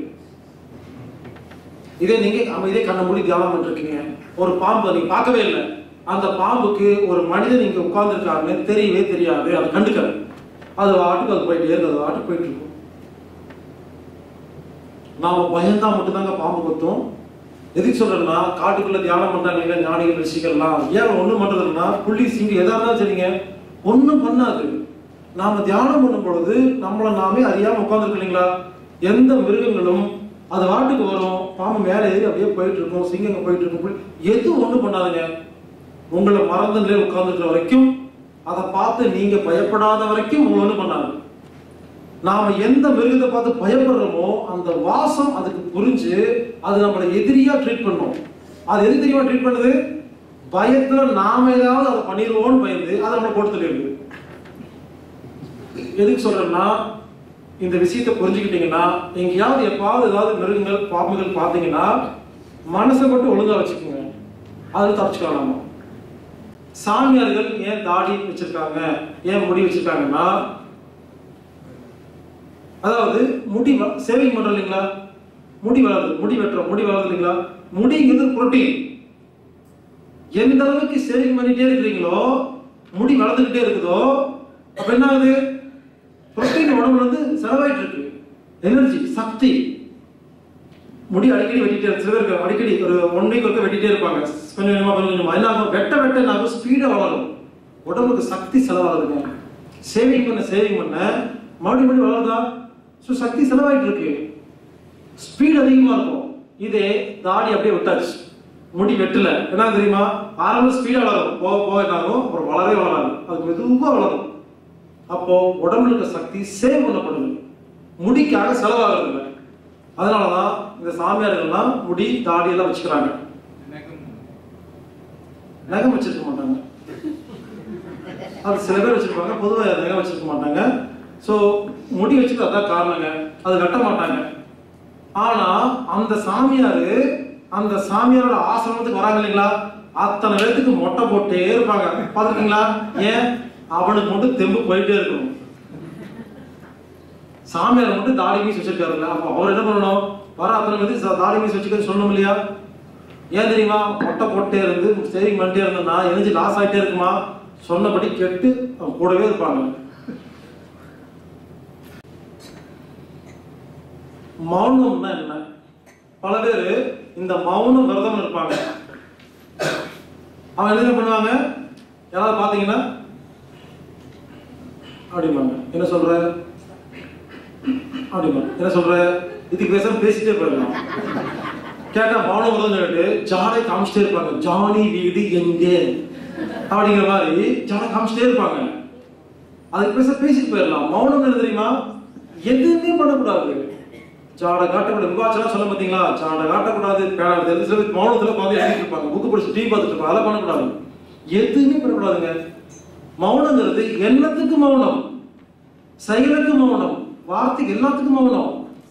இதே நீங்க அமைதியே கண்ண மூடி தியானம் பண்ணிருக்கீங்க ஒரு பாம்பு நீங்க பார்க்கவே இல்லை அந்த பாம்புக்கு ஒரு மனிதன் இங்க உட்கார்ந்துருக்காங்கன்னு தெரியவே தெரியாது அது கண்டுக்காது அது வாட்டுக்கு அது போயிட்டே இருக்கு அது வாட்டுக்கு போயிட்டு இருக்கும் நாம பயந்தா மட்டும்தாங்க பாம்பு கொத்தும் எதுக்கு சொல்றேன்னா காட்டுக்குள்ள தியானம் பண்றாங்க இல்ல ஞானிகள் ரிஷிகள்லாம் ஏன் ஒண்ணும் பண்றதுன்னா புள்ளி சிங்கம் எதா இருந்தாலும் சரிங்க ஒண்ணும் பண்ணாது நாம தியானம் பண்ணும் பொழுது நம்மளை நாமே அறியாம உட்கார்ந்துருக்கு இல்லைங்களா எந்த மிருகங்களும் அது வாட்டுக்கு வரும் பாம்பு மேலே ஏறி அப்படியே போயிட்டு இருக்கும் சிங்கங்க போயிட்டு இருக்கும் புலி எதுவும் ஒண்ணும் பண்ணாதுங்க உங்களை மறந்த நிலையில் உட்கார்ந்துருக்கிற வரைக்கும் அதை பார்த்து நீங்க பயப்படாத வரைக்கும் உங்களை ஒண்ணும் பண்ணாது நாம எந்த மிருகத்தை பார்த்து பயப்படுறோமோ அந்த வாசம் அதுக்கு புரிஞ்சு அது நம்மளை எதிரியா ட்ரீட் பண்ணும் அது எது தெரியுமா ட்ரீட் பண்ணுது பயத்துல நாம ஏதாவது அதை பண்ணிடுவோம்னு பயந்து அதை நம்மளை போட்டு தள்ளிடுது எதுக்கு சொல்றேன்னா இந்த விஷயத்தை புரிஞ்சுக்கிட்டீங்கன்னா எங்கேயாவது எப்பாவது ஏதாவது மிருகங்கள் பாம்புகள் பார்த்தீங்கன்னா மனசை மட்டும் ஒழுங்கா வச்சுக்கோங்க அதில் தப்பிச்சுக்கலாம் நாம சாமியார்கள் ஏன் தாடி வச்சிருக்காங்க ஏன் முடி வச்சிருக்காங்கன்னா அதாவது முடி சேவிங் பண்றோம் இல்லைங்களா முடி வளருது முடி வெட்டுறோம் முடி வளருது இல்லைங்களா முடிங்கிறது புரோட்டீன் எந்த அளவுக்கு சேவிங் பண்ணிட்டே இருக்கிறீங்களோ முடி வளர்ந்துக்கிட்டே இருக்குதோ அப்ப என்ன ஆகுது புரோட்டீன் உடம்புல இருந்து செலவாயிட்டு இருக்கு எனர்ஜி சக்தி முடி அடிக்கடி வெட்டிட்டே இருக்கு. சில பேருக்கு அடிக்கடி ஒரு ஒன் வீக் ஒருக்க வெட்டிட்டே இருப்பாங்க கொஞ்சம் கொஞ்சமா கொஞ்சம் கொஞ்சமா என்ன ஆகும் வெட்ட வெட்ட என்ன ஆகும் ஸ்பீடா வளரும் உடம்புக்கு சக்தி செலவாகுதுங்க சேவிங் பண்ண சேவிங் பண்ண மறுபடியும் மறுபடியும் வளருதா ஸோ சக்தி செலவாயிட்டு இருக்கு ஸ்பீட் அதிகமா இருக்கும் இதே தாடி அப்படியே விட்டாச்சு முடி வெட்டல என்ன தெரியுமா ஆரம்ப ஸ்பீடா வளரும் போக போக என்ன ஆகும் அப்புறம் வளரவே வளராது அது மெதுவா வளரும் அப்போ உடம்புல இருக்க சக்தி சேவ் பண்ணப்படுது முடிக்காக செலவாகிறது இல்லை அதனாலதான் இந்த சாமியார்கள்லாம் முடி தாடி எல்லாம் வச்சுக்கிறாங்க எனக்கு நகம் வச்சிருக்க மாட்டாங்க அது சில பேர் வச்சிருப்பாங்க பொதுவாக நகம் வச்சிருக்க மாட்டாங்க ஸோ முடி வச்சுட்டு அதான் காரணங்க அது கட்ட மாட்டாங்க ஆனா அந்த சாமியாரு அந்த சாமியாரோட ஆசிரமத்துக்கு வராங்க இல்லைங்களா அத்தனை பேர்த்துக்கு மொட்டை போட்டே இருப்பாங்க பார்த்துருக்கீங்களா ஏன் அவனுக்கு மட்டும் தெம்பு போயிட்டே இருக்கணும் சாமியார் மட்டும் தாடி மீஸ் வச்சிருக்காருல்ல அப்போ அவர் என்ன பண்ணணும் வர அத்தனை பேருக்கு தாடி மீஸ் வச்சுக்க சொல்லணும் இல்லையா ஏன் தெரியுமா மொட்டை போட்டே இருந்து சேவிங் பண்ணிட்டே இருந்தேன்னா எனர்ஜி லாஸ் ஆகிட்டே இருக்குமா சொன்னபடி கேட்டு அவன் கூடவே இருப்பாங்க மௌனம்னா என்ன பல பேர் இந்த மௌனம் விரதம் இருப்பாங்க அவங்க என்ன பண்ணுவாங்க யாராவது பார்த்தீங்கன்னா அப்படிம்பாங்க என்ன சொல்ற அப்படிமா என்ன சொல்ற இதுக்கு பேசாம பேசிட்டே போயிடலாம் கேட்டா மௌனம் விரதம் சொல்லிட்டு ஜானை காமிச்சிட்டே இருப்பாங்க ஜானி வீடு எங்கே அப்படிங்கிற மாதிரி ஜானை காமிச்சிட்டே இருப்பாங்க அதுக்கு பேச பேசிட்டு போயிடலாம் மௌனம் என்ன தெரியுமா எதுவுமே பண்ணக்கூடாது ஜாட காட்டக்கூடாது விவாச்சலாம் சொல்ல பார்த்தீங்களா ஜாட காட்டக்கூடாது பேனா தெரிஞ்சு சில பேர் மௌனத்துல உட்காந்து எழுதிட்டு இருப்பாங்க புக்கு படிச்சு டீ பார்த்துட்டு இருப்பாங்க அதெல்லாம் பண்ணக்கூடாது எதுவுமே பண்ணக்கூடாதுங்க மௌனங்கிறது எல்லாத்துக்கு மௌனம் செயலுக்கு மௌனம் வார்த்தைக்கு எல்லாத்துக்கும் மௌனம்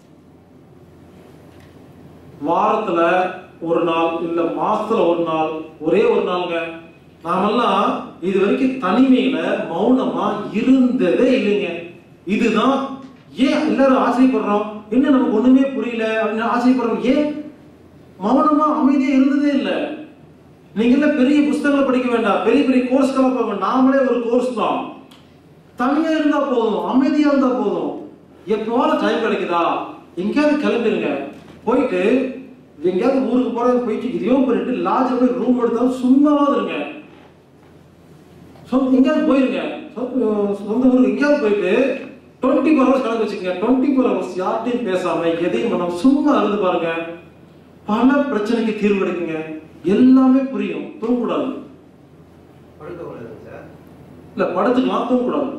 வாரத்துல ஒரு நாள் இல்ல மாசத்துல ஒரு நாள் ஒரே ஒரு நாளுங்க நாமெல்லாம் இது வரைக்கும் தனிமையில மௌனமா இருந்ததே இல்லைங்க இதுதான் ஏன் எல்லாரும் ஆச்சரியப்படுறோம் என்ன நமக்கு ஒண்ணுமே புரியல அப்படின்னு ஆச்சரியப்படுறோம் ஏன் மௌனமா அமைதியா இருந்ததே இல்லை நீங்க எல்லாம் பெரிய புஸ்தகங்களை படிக்க வேண்டாம் பெரிய பெரிய கோர்ஸ்களை போக வேண்டாம் நாமளே ஒரு கோர்ஸ் தான் தனியா இருந்தா போதும் அமைதியா இருந்தா போதும் எப்போவால டைம் கிடைக்குதா எங்கேயாவது கிளம்பிருங்க போயிட்டு எங்கேயாவது ஊருக்கு போறது போயிட்டு இதையோ பண்ணிட்டு லாட்ஜில் போய் ரூம் எடுத்தாலும் சும்மாவாது இருங்க சொந்த எங்கேயாவது போயிருங்க சொந்த- சொந்த ஊருக்கு எங்கேயாவது போயிட்டு டுவெண்ட்டி ஃபோர் ஹவர்ஸ் கணக்கு வச்சுக்கோங்க டுவெண்ட்டி ஃபோர் ஹவர்ஸ் யார்ட்டையும் பேசாம எதையும் பண்ணாம சும்மா இருந்து பாருங்க பல பிரச்சனைக்கு தீர்வு கிடைக்குங்க எல்லாமே புரியும் தூங்கக்கூடாது படுக்கக்கூடாது சார் இல்ல படுத்துக்கலாம் தூங்கக்கூடாது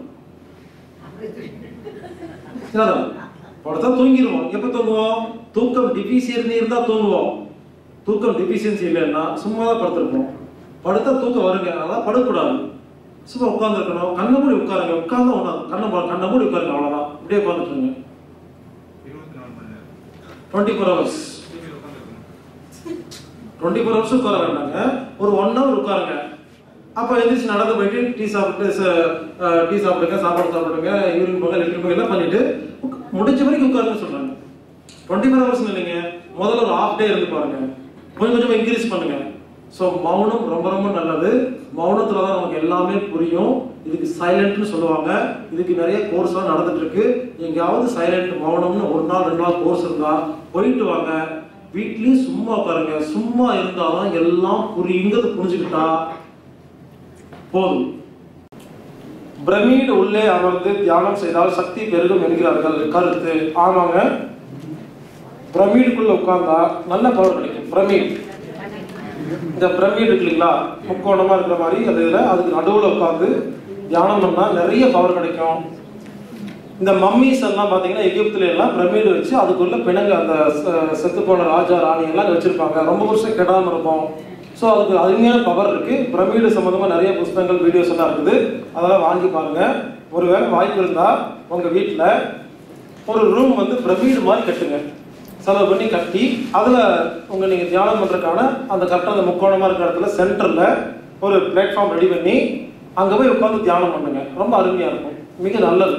சரிதான்? படுத்தா தூங்கிடுவோம் எப்ப தூங்குவோம் தூக்கம் டிஃபிஷியன்சி இருந்தா தூங்குவோம் தூக்கம் டிஃபிஷியன்சி இல்லைன்னா சும்மா தான் படுத்திருப்போம் படுத்தா தூக்கம் வருங்க அதான் படுக்கக்கூடாது சும்மா உட்காந்துருக்கணும் கண்ணை மூடி உட்காருங்க உட்கார்ந்தா ஒண்ணா கண்ணை மூ- கண்ணை மூடி உட்காருங்க அவ்வளவுதான் இப்படியே உட்காந்துட்டு இருங்க இருபத்தி நாலு மணி நேரம் டுவெண்ட்டி ஃபோர் ஹவர்ஸ் டிவியில் உட்காந்துருக்கணும் டுவெண்ட்டி ஃபோர் ஹவர்ஸ் உட்கார வேண்டாங்க ஒரு ஒன் ஹவர் உட்காருங்க அப்போ எந்திரிச்சு நடந்து போயிட்டு டீ சாப்பிட்டு ச- அஹ், டீ சாப்பிடுங்க சாப்பாடு சாப்பிடுங்க யூரின் போக லெட்டர் போக எல்லாம் பண்ணிட்டு உக்- முடிஞ்ச வரைக்கும் உட்காருங்க சொல்றாங்க டுவெண்ட்டி ஃபோர் ஹவர்ஸ் இல்லைங்க முதல்ல ஒரு ஹாஃப் டே இருந்து பாருங்க கொஞ்சம் கொஞ்சம் இன்க்ரீஸ் பண்ணுங்க ஸோ மௌனம் ரொம்ப ரொம்ப நல்லது மௌனத்துல தான் நமக்கு எல்லாமே புரியும் இதுக்கு சைலண்ட்னு சொல்லுவாங்க இதுக்கு நிறைய கோர்ஸ்லாம் நடந்துட்டு இருக்கு எங்கேயாவது சைலண்ட் மௌனம்னு ஒரு நாள் ரெண்டு நாள் கோர்ஸ் இருந்தா போயிட்டு வாங்க வீட்லயும் சும்மா உட்காருங்க சும்மா இருந்தாதான் எல்லாம் புரியுங்கிறது புரிஞ்சுக்கிட்டா போதும் பிரமீடு உள்ளே அமர்ந்து தியானம் செய்தால் சக்தி பெருகும் என்கிறார்கள் கருத்து ஆமாங்க பிரமீடுக்குள்ள உட்கார்ந்தா நல்ல பவர் கிடைக்கும் பிரமீட் இந்த பிரமீடு இருக்கு இல்லைங்களா முக்கோணமா இருக்கிற மாதிரி அது இதுல அதுக்கு நடுவுல உட்கார்ந்து தியானம் பண்ணா நிறைய பவர் கிடைக்கும் இந்த மம்மிஸ் எல்லாம் பாத்தீங்கன்னா எகிப்துல எல்லாம் பிரமிடு வச்சு அதுக்குள்ள பிணங்க அந்த செ- செத்து போன ராஜா ராணி எல்லாம் வச்சிருப்பாங்க ரொம்ப வருஷம் கெடாம இருக்கும் ஸோ அதுக்கு அருமையான பவர் இருக்கு பிரமிடு சம்பந்தமா நிறைய புஸ்தகங்கள் வீடியோஸ் எல்லாம் இருக்குது அதெல்லாம் வாங்கி பாருங்க ஒருவேளை வாய்ப்பு இருந்தா உங்க வீட்டுல ஒரு ரூம் வந்து பிரமிடு மாதிரி கட்டுங்க செலவு பண்ணி கட்டி அதுல உங்க நீங்க தியானம் பண்றதுக்கான அந்த கரெக்டாக அந்த முக்கோணமா இருக்கிற இடத்துல சென்டர்ல ஒரு பிளாட்ஃபார்ம் ரெடி பண்ணி அங்க போய் உட்காந்து தியானம் பண்ணுங்க ரொம்ப அருமையா இருக்கும் மிக நல்லது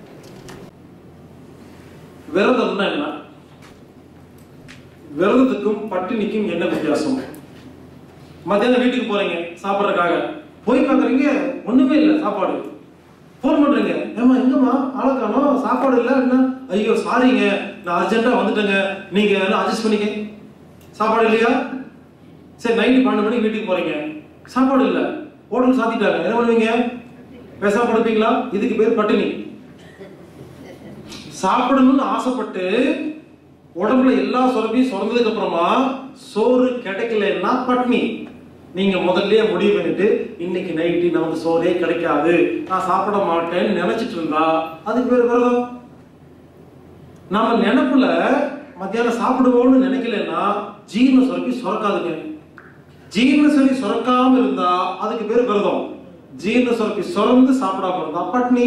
விரதம்னா என்ன விரதத்துக்கும் பட்டினிக்கும் என்ன வித்தியாசம் மத்தியானம் வீட்டுக்கு போறீங்க சாப்பிட்றதுக்காக போய் பார்க்குறீங்க ஒண்ணுமே இல்லை சாப்பாடு ஃபோன் பண்றீங்க ஏமா எங்கம்மா ஆளக்கானோம் சாப்பாடு இல்லை என்ன ஐயோ சாரிங்க நான் அர்ஜென்ட்டா வந்துட்டேங்க நீங்க அட்ஜஸ்ட் பண்ணிக்க சாப்பாடு இல்லையா சரி நைட்டு பன்னெண்டு மணிக்கு வீட்டுக்கு போறீங்க சாப்பாடு இல்லை ஹோட்டல் சாத்திட்டாங்க என்ன பண்ணுவீங்க பேசாம படுப்பீங்களா இதுக்கு பேர் பட்டினி சாப்பிடணும்னு ஆசைப்பட்டு உடம்புல எல்லா சுரப்பியும் சுரந்ததுக்கு அப்புறமா சோறு கிடைக்கலன்னா பட்னி நீங்க முதல்லயே முடிவு பண்ணிட்டு இன்னைக்கு நைட்டு நமக்கு சோறே கிடைக்காது நான் சாப்பிட மாட்டேன்னு நினைச்சிட்டு இருந்தா அதுக்கு பேர் விரதம் நம்ம நினைப்புல மத்தியானம் சாப்பிடுவோம்னு நினைக்கலன்னா ஜீரண சுரப்பி சுரக்காதுங்க ஜீரண சரி சுரக்காம இருந்தா அதுக்கு பேர் விரதம் ஜீரண சுரப்பி சுரந்து சாப்பிடாம இருந்தா பட்னி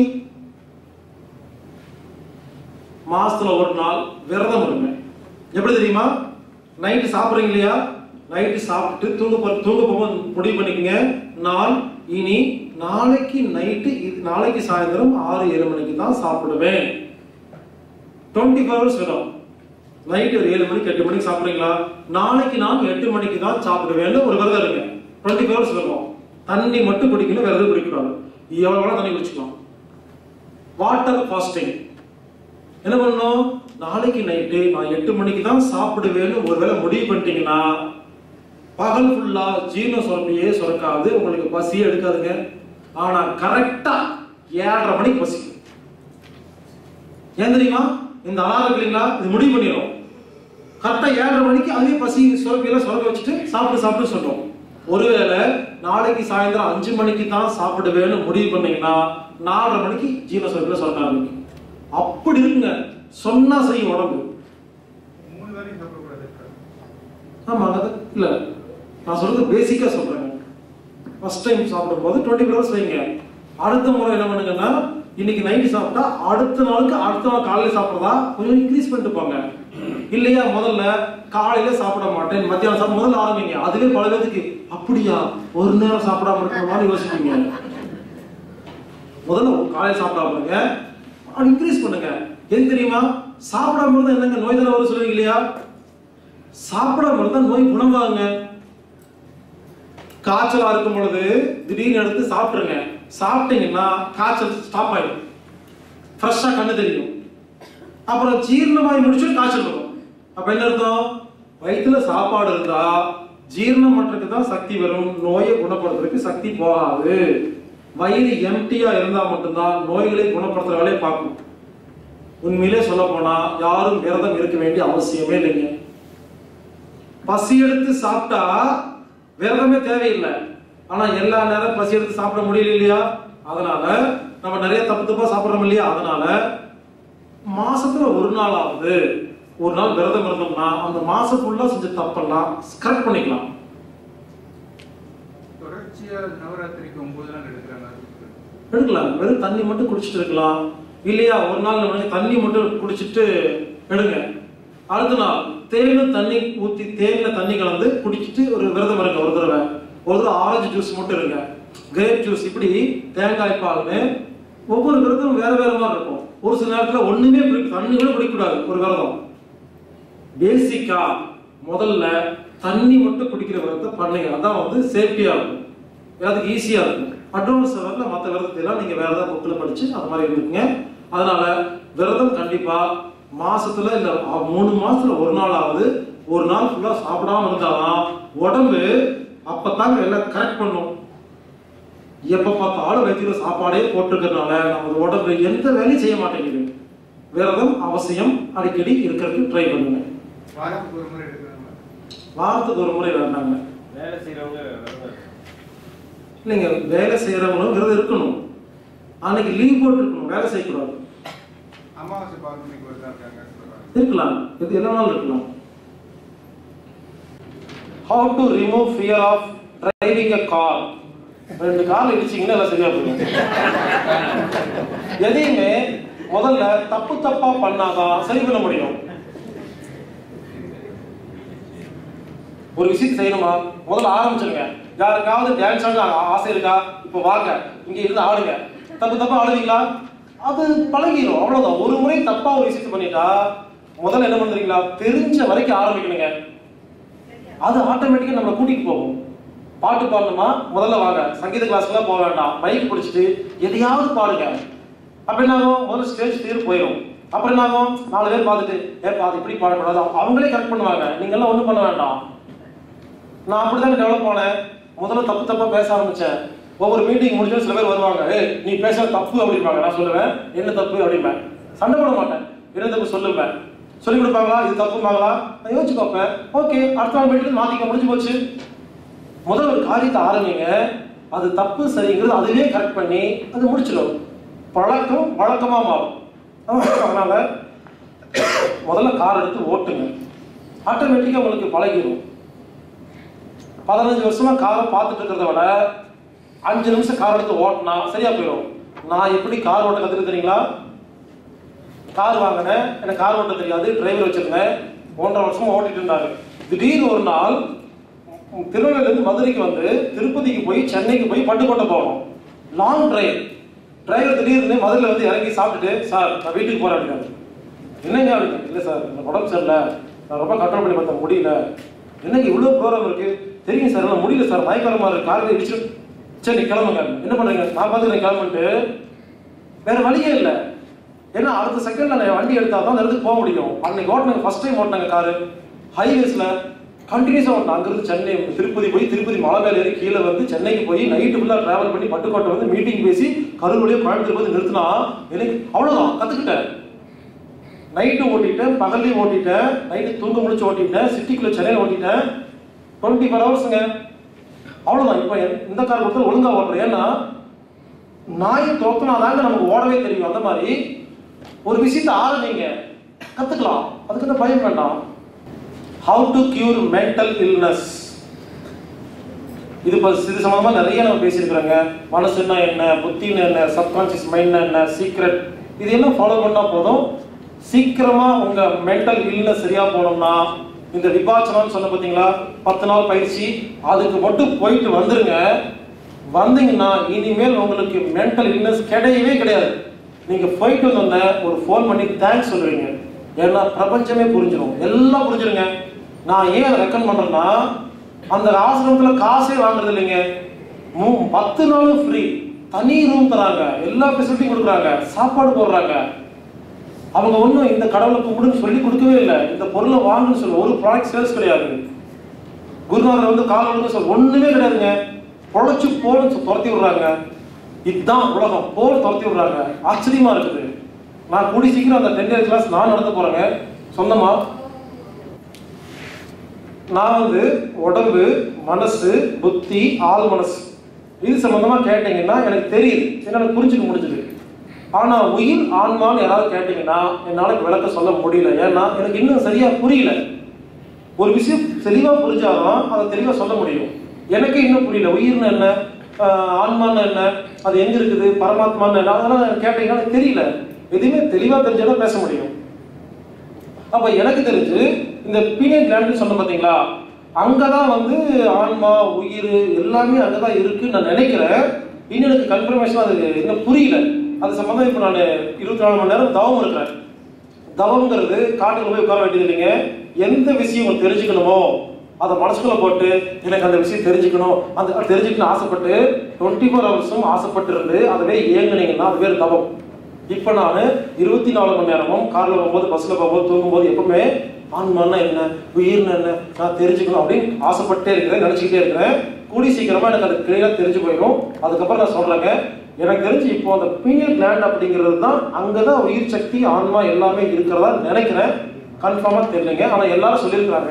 மாசத்துல ஒரு நாள் விரதம் இருங்க எப்படி தெரியுமா நைட்டு சாப்பிடுறீங்க இல்லையா நைட்டு சாப்பிட்டு தூங்க போ தூங்க போகும்போது முடிவு பண்ணிக்கங்க நான் இனி நாளைக்கு நைட்டு நாளைக்கு சாயந்தரம் ஆறு ஏழு மணிக்கு தான் சாப்பிடுவேன் டுவெண்ட்டி ஃபோர் ஹவர்ஸ் வரும் நைட்டு ஒரு ஏழு மணிக்கு எட்டு மணிக்கு சாப்பிடுறீங்களா நாளைக்கு நான் எட்டு மணிக்கு தான் சாப்பிடுவேன்னு ஒரு விரதம் இருங்க டுவெண்ட்டி ஃபோர் ஹவர்ஸ் வரும் தண்ணி மட்டும் குடிக்கணும் விரதம் குடிக்கக்கூடாது எவ்வளோ வேணா தண்ணி குடிச்சுக்கலாம் வாட்டர் ஃபாஸ்டிங் என்ன பண்ணணும் நாளைக்கு நைட்டு நான் எட்டு மணிக்கு தான் சாப்பிடுவேன்னு ஒருவேளை முடிவு பண்ணிட்டீங்கன்னா பகல் ஃபுல்லா ஜீரண சுரப்பியே சுரக்காது உங்களுக்கு பசியே எடுக்காதுங்க ஆனா கரெக்டா ஏழரை மணிக்கு பசிக்கும் ஏன் தெரியுமா இந்த அலாரம் இல்லைங்களா இது முடிவு பண்ணிடும் கரெக்டா ஏழரை மணிக்கு அதே பசி சுரப்பியெல்லாம் சுரக்க வச்சுட்டு சாப்பிட்டு சாப்பிட்டு சொல்றோம் ஒருவேளை நாளைக்கு சாயந்தரம் அஞ்சு மணிக்கு தான் சாப்பிடுவேன்னு முடிவு பண்ணீங்கன்னா நாலரை மணிக்கு ஜீரண சுரப்பியில சுரக்க ஆரம்பிக்கும் அப்படி இருக்குங்க சொன்னா செய்யும் உடம்பு மூணு வேலையும் சாப்பிடக்கூடாது ஆமா அது இல்ல நான் சொல்றது பேசிக்கா சொல்றேங்க ஃபர்ஸ்ட் டைம் சாப்பிடும்போது டுவெண்ட்டி ஹவர்ஸ் வைங்க அடுத்த முறை என்ன பண்ணுங்கன்னா இன்னைக்கு நைட்டு சாப்பிட்டா அடுத்த நாளுக்கு அடுத்த நாள் காலையில சாப்பிடுறதா கொஞ்சம் இன்க்ரீஸ் பண்ணிட்டு போங்க இல்லையா முதல்ல காலையில சாப்பிட மாட்டேன் மத்தியானம் சாப்பிட முதல்ல ஆரம்பிங்க அதுவே பல பேருக்கு அப்படியா ஒரு நேரம் சாப்பிடாம இருக்கணுமான்னு யோசிப்பீங்க முதல்ல காலையில சாப்பிடாம இருங்க இன்க்ரீஸ் பண்ணுங்க எது தெரியுமா சாப்பிடாம இருந்தா என்னங்க நோய் தானே வரும் சொல்லுவீங்க இல்லையா சாப்பிடாம இருந்தா நோய் குணமாகுங்க காய்ச்சலா இருக்கும் பொழுது திடீர்னு எடுத்து சாப்பிட்டுருங்க சாப்பிட்டீங்கன்னா காய்ச்சல் ஸ்டாப் ஆயிடும் ஃப்ரெஷ்ஷா கண்ணு தெரியும் அப்புறம் ஜீரணமாய் முடிச்சு காய்ச்சல் வரும் அப்ப என்ன அர்த்தம் வயிற்றுல சாப்பாடு இருந்தா ஜீரணம் பண்றதுக்கு தான் சக்தி வரும் நோயை குணப்படுத்துறதுக்கு சக்தி போகாது வயிறு எம்டியா இருந்தா மட்டும்தான் நோய்களை குணப்படுத்துற வேலையை பார்க்கும் உண்மையிலே சொல்ல போனா யாரும் விரதம் இருக்க வேண்டிய அவசியமே இல்லைங்க பசி எடுத்து சாப்பிட்டா விரதமே தேவையில்லை ஆனா எல்லா நேரம் பசி எடுத்து சாப்பிட முடியல இல்லையா அதனால நம்ம நிறைய தப்பு தப்பா சாப்பிடுறோம் இல்லையா அதனால மாசத்துல ஒரு நாளாவது ஒரு நாள் விரதம் இருந்தோம்னா அந்த மாசம் ஃபுல்லா செஞ்ச தப்பெல்லாம் கரெக்ட் பண்ணிக்கலாம் தொடர்ச்சியா நவராத்திரிக்கு ஒன்பது நாள் எடுக்கிறாங்க எடுக்கலாம் வெறும் தண்ணி மட்டும் குடிச்சிட்டு இருக்கலாம் இல்லையா ஒரு நாள் நம்ம தண்ணி மட்டும் குடிச்சிட்டு எடுங்க அடுத்த நாள் தேனும் தண்ணி ஊத்தி தேன்ல தண்ணி கலந்து குடிச்சிட்டு ஒரு விரதம் இருங்க ஒரு தடவை ஒரு தடவை ஆரஞ்சு ஜூஸ் மட்டும் இருங்க கிரேப் ஜூஸ் இப்படி தேங்காய் பால்னு ஒவ்வொரு விரதமும் வேற வேற மாதிரி இருக்கும் ஒரு சில நேரத்துல ஒண்ணுமே குடி தண்ணி கூட குடிக்கக்கூடாது ஒரு விரதம் பேசிக்கா முதல்ல தண்ணி மட்டும் குடிக்கிற விரதத்தை பண்ணுங்க அதான் வந்து சேஃப்டியா இருக்கும் எல்லாத்துக்கும் ஈஸியா இருக்கும் அட்வான்ஸ் லெவலில் மற்ற விரதத்தை எல்லாம் நீங்க வேற ஏதாவது புக்கில் படிச்சு அது மாதிரி இருக்குங்க அதனால விரதம் கண்டிப்பா மாசத்துல இல்ல அ- மூணு மாசத்துல ஒரு நாளாவது ஒரு நாள் ஃபுல்லா சாப்பிடாம இருந்தாதான் உடம்பு அப்பதாங்க எல்லாம் கரெக்ட் பண்ணும் எப்ப பார்த்தாலும் வயிற்றுல சாப்பாடே போட்டிருக்கறதுனால நமது உடம்பு எந்த வேலையும் செய்ய மாட்டேங்குது விரதம் அவசியம் அடிக்கடி இருக்கிறதுக்கு ட்ரை பண்ணுங்க வாரத்துக்கு ஒரு முறை எடுக்கிறாங்க வாரத்துக்கு ஒரு முறை வேண்டாங்க வேலை செய்யறவங்க விரதம் இல்லைங்க வேலை செய்யறவங்களும் விரதம் இருக்கணும் அன்னைக்கு லீவ் போட்டு இருக்கணும் வேலை செய்யக்கூடாது அமாவாசை பௌர்ணமிக்கு ஒரு தான் இருக்காங்க சொல்றாங்க இருக்கலாம் இது எல்லா நாளும் இருக்கலாம் how to remove fear of driving a car ரெண்டு கார் இடிச்சிங்கன்னா எல்லாம் சரியா போயிடும் எதையுமே முதல்ல தப்பு தப்பா பண்ணாதான் சரி பண்ண முடியும் ஒரு விஷயம் செய்யணுமா முதல்ல ஆரம்பிச்சிருங்க யாருக்காவது டான்ஸ் ஆட ஆசை இருக்கா இப்போ வாங்க இங்க இருந்து ஆடுங்க தப்பு தப்பா ஆடுவீங்களா அது பழகிரும் அவ்வளவுதான் ஒரு முறை தப்பா ஒரு விஷயத்தை பண்ணிட்டா முதல்ல என்ன பண்றீங்களா தெரிஞ்ச வரைக்கும் ஆரம்பிக்கணுங்க அது ஆட்டோமேட்டிக்கா நம்மளை கூட்டிட்டு போகும் பாட்டு பாடணுமா முதல்ல வாங்க சங்கீத கிளாஸ்க்குலாம் போக வேண்டாம் மைக் பிடிச்சிட்டு எதையாவது பாடுங்க அப்ப என்ன ஆகும் முதல்ல ஸ்டேஜ் தீர் போயிடும் அப்புறம் என்ன ஆகும் நாலு பேர் பார்த்துட்டு ஏப்பா அது இப்படி பாடக்கூடாது அவங்களே கரெக்ட் பண்ணுவாங்க நீங்க எல்லாம் ஒண்ணும் பண்ண வேண்டாம் நான் அப்படிதாங்க டெவலப் ஆனேன் முதல்ல தப்பு தப்பா பேச ஆரம்பிச்சேன் ஒவ்வொரு மீட்டிங் முடிஞ்சு சில பேர் வருவாங்க ஏய் நீ பேசுறது தப்பு அப்படிம்பாங்க நான் சொல்லுவேன் என்ன தப்பு அப்படிம்பேன் சண்டை போட மாட்டேன் என்ன தப்பு சொல்லுவேன் சொல்லி கொடுப்பாங்களா இது தப்புமாங்களா நான் யோசிச்சு பார்ப்பேன் ஓகே அடுத்த நாள் மீட்டிங் மாத்திக்க முடிஞ்சு போச்சு முதல்ல ஒரு காரியத்தை ஆரம்பிங்க அது தப்பு சரிங்கிறது அதுவே கரெக்ட் பண்ணி அது முடிச்சிடும் பழக்கம் வழக்கமா மாறும் அதனால முதல்ல கார் எடுத்து ஓட்டுங்க ஆட்டோமேட்டிக்கா உங்களுக்கு பழகிடும் பதினஞ்சு வருஷமா காரை பார்த்துட்டு இருக்கிறத விட அஞ்சு நிமிஷம் கார் எடுத்து ஓட்டினா சரியா போயிடும் நான் எப்படி கார் ஓட்ட கத்துக்க தெரியுங்களா கார் வாங்கினேன் எனக்கு கார் ஓட்ட தெரியாது டிரைவர் வச்சிருந்தேன் ஒன்றரை வருஷமா ஓட்டிட்டு இருந்தாரு திடீர்னு ஒரு நாள் திருநெல்வேலியிலேருந்து மதுரைக்கு வந்து திருப்பதிக்கு போய் சென்னைக்கு போய் பட்டுக்கோட்டை போகணும் லாங் டிரைவ் டிரைவர் திடீர்னு மதுரையில் வந்து இறங்கி சாப்பிட்டுட்டு சார் நான் வீட்டுக்கு போறேன் அப்படின்னாரு என்னங்க அப்படின்னு இல்லை சார் எனக்கு உடம்பு சரியில்லை நான் ரொம்ப கண்ட்ரோல் பண்ணி பார்த்தேன் முடியல என்னங்க இவ்வளோ ப்ரோக்ராம் இருக்கு தெரியும் சார் எல்லாம் முடியல சார் மயக்கரமா இருக்கு காலையில் இடிச்சு சரி நீ கிளம்புங்க என்ன பண்றீங்க நான் பார்த்துக்கிறேன் கிளம்பிட்டு வேற வழியே இல்லை ஏன்னா அடுத்த செகண்ட்ல நான் வண்டி எடுத்தா தான் அந்த இடத்துக்கு போக முடியும் அன்னைக்கு ஓட்டினாங்க ஃபர்ஸ்ட் டைம் ஓட்டினாங்க காரு ஹைவேஸ்ல கண்டினியூஸாக ஓட்டினா அங்கிருந்து சென்னை திருப்பதி போய் திருப்பதி மலை மேல ஏறி கீழே வந்து சென்னைக்கு போய் நைட்டு ஃபுல்லாக டிராவல் பண்ணி பட்டுக்கோட்டை வந்து மீட்டிங் பேசி கரூர் வழியாக கோயம்புத்தூர் வந்து நிறுத்தினா எனக்கு அவ்வளோதான் கற்றுக்கிட்டேன் நைட்டு ஓட்டிட்டேன் பகல்லையும் ஓட்டிட்டேன் நைட்டு தூங்க முடிச்சு ஓட்டிட்டேன் சிட்டிக்குள்ள சென்னையில் ஓட்டிட்டேன் டுவெண்ட்டி ஃபோர் ஹவர்ஸுங்க அவ்வளோதான் இப்போ இந்த கார் கொடுத்தா ஒழுங்கா ஓட்டுறேன் ஏன்னா நாயை தோக்கினாதாங்க நமக்கு ஓடவே தெரியும் அந்த மாதிரி ஒரு விஷயத்தை ஆரம்பிங்க கத்துக்கலாம் அதுக்கு தான் பயம் வேண்டாம் how to cure mental illness இது இப்போ இது சம்பந்தமா நிறைய நம்ம பேசியிருக்கிறோங்க மனசுன்னா என்ன புத்தின்னு என்ன சப்கான்சியஸ் மைண்ட் என்ன சீக்ரெட் இது என்ன ஃபாலோ பண்ணா போதும் சீக்கிரமா உங்க மென்டல் இல்னஸ் சரியா போகணும்னா இந்த விபாச்சனம்னு சொன்ன பார்த்தீங்களா பத்து நாள் பயிற்சி அதுக்கு மட்டும் போயிட்டு வந்துருங்க வந்தீங்கன்னா இனிமேல் உங்களுக்கு மென்டல் இல்னஸ் கிடையவே கிடையாது நீங்க போயிட்டு வந்தோடனே ஒரு ஃபோன் பண்ணி தேங்க்ஸ் சொல்றீங்க ஏன்னா பிரபஞ்சமே புரிஞ்சிடும் எல்லாம் புரிஞ்சிருங்க நான் ஏன் அதை ரெக்கமெண்ட் பண்றேன்னா அந்த ஆசிரமத்துல காசே வாங்குறது இல்லைங்க மூ- பத்து நாளும் ஃப்ரீ தனி ரூம் தராங்க எல்லா ஃபெசிலிட்டியும் கொடுக்குறாங்க சாப்பாடு போடுறாங்க அவங்க ஒன்றும் இந்த கடவுளை கும்பிடுன்னு சொல்லி கொடுக்கவே இல்லை இந்த பொருளை வாங்குன்னு சொல்ல ஒரு ப்ராடக்ட் சேல்ஸ் கிடையாது குருநாதர் வந்து கால் வந்து சொல்ல ஒண்ணுமே கிடையாதுங்க பொழைச்சு போன்னு சொ- துரத்தி விடுறாங்க இதுதான் உலகம் போர் துரத்தி விடுறாங்க ஆச்சரியமா இருக்குது நான் கூடி சீக்கிரம் அந்த டென் டேஸ் கிளாஸ் நான் நடத்த போறேங்க சொந்தமா நான் வந்து உடம்பு மனசு புத்தி ஆள் மனசு இது சம்பந்தமா கேட்டீங்கன்னா எனக்கு தெரியுது என்னால புரிஞ்சுக்க முடிஞ்சது ஆனா உயிர் ஆன்மான்னு யாராவது கேட்டீங்கன்னா என்னால இப்ப விளக்க சொல்ல முடியல ஏன்னா எனக்கு இன்னும் சரியா புரியல ஒரு விஷயம் தெளிவா புரிஞ்சாதான் அதை தெளிவா சொல்ல முடியும் எனக்கு இன்னும் புரியல உயிர்னு என்ன ஆஹ் ஆன்மான்னு என்ன அது எங்க இருக்குது பரமாத்மான்னு என்ன அதெல்லாம் எனக்கு கேட்டீங்கன்னா எனக்கு தெரியல எதுவுமே தெளிவா தெரிஞ்சாதான் பேச முடியும் அப்ப எனக்கு தெரிஞ்சு இந்த பீனியன் கிளாண்ட் சொன்ன பாத்தீங்களா அங்கதான் வந்து ஆன்மா உயிர் எல்லாமே அங்கதான் இருக்குன்னு நான் நினைக்கிறேன் இன்னும் எனக்கு கன்ஃபர்மேஷன் அது இன்னும் புரியல அது சம்பந்தம் இப்போ நான் இருபத்தி நாலு மணி நேரம் தவம் இருக்கிறேன் தவம்ங்கிறது காட்டுக்குள்ள போய் உட்கார வேண்டியது இல்லைங்க எந்த விஷயம் உங்களுக்கு தெரிஞ்சுக்கணுமோ அதை மனசுக்குள்ள போட்டு எனக்கு அந்த விஷயம் தெரிஞ்சுக்கணும் அந்த அது தெரிஞ்சுக்கணும்னு ஆசைப்பட்டு டுவெண்ட்டி ஃபோர் ஹவர்ஸும் ஆசைப்பட்டு இருந்து அதுவே இயங்குனீங்கன்னா அது பேர் தவம் இப்போ நான் இருபத்தி நாலு மணி நேரமும் காரில் போகும்போது பஸ்ஸில் போகும்போது தூங்கும்போது எப்பவுமே ஆன்மான்னா என்ன உயிர்னு என்ன நான் தெரிஞ்சுக்கணும் அப்படின்னு ஆசைப்பட்டே இருக்கிறேன் நினச்சிக்கிட்டே இருக்கிறேன் கூடி சீக்கிரமா எனக்கு அது கிளியராக தெரிஞ்சு போயிடும் அதுக்கப்புறம் நான் சொல்றேங்க எனக்கு தெரிஞ்சு இப்போ அந்த பீனியல் கிளாண்ட் அப்படிங்கிறது தான் அங்கே தான் உயிர் சக்தி ஆன்மா எல்லாமே இருக்கிறதா நினைக்கிறேன் கன்ஃபார்மாக தெரியலைங்க ஆனால் எல்லாரும் சொல்லியிருக்கிறாங்க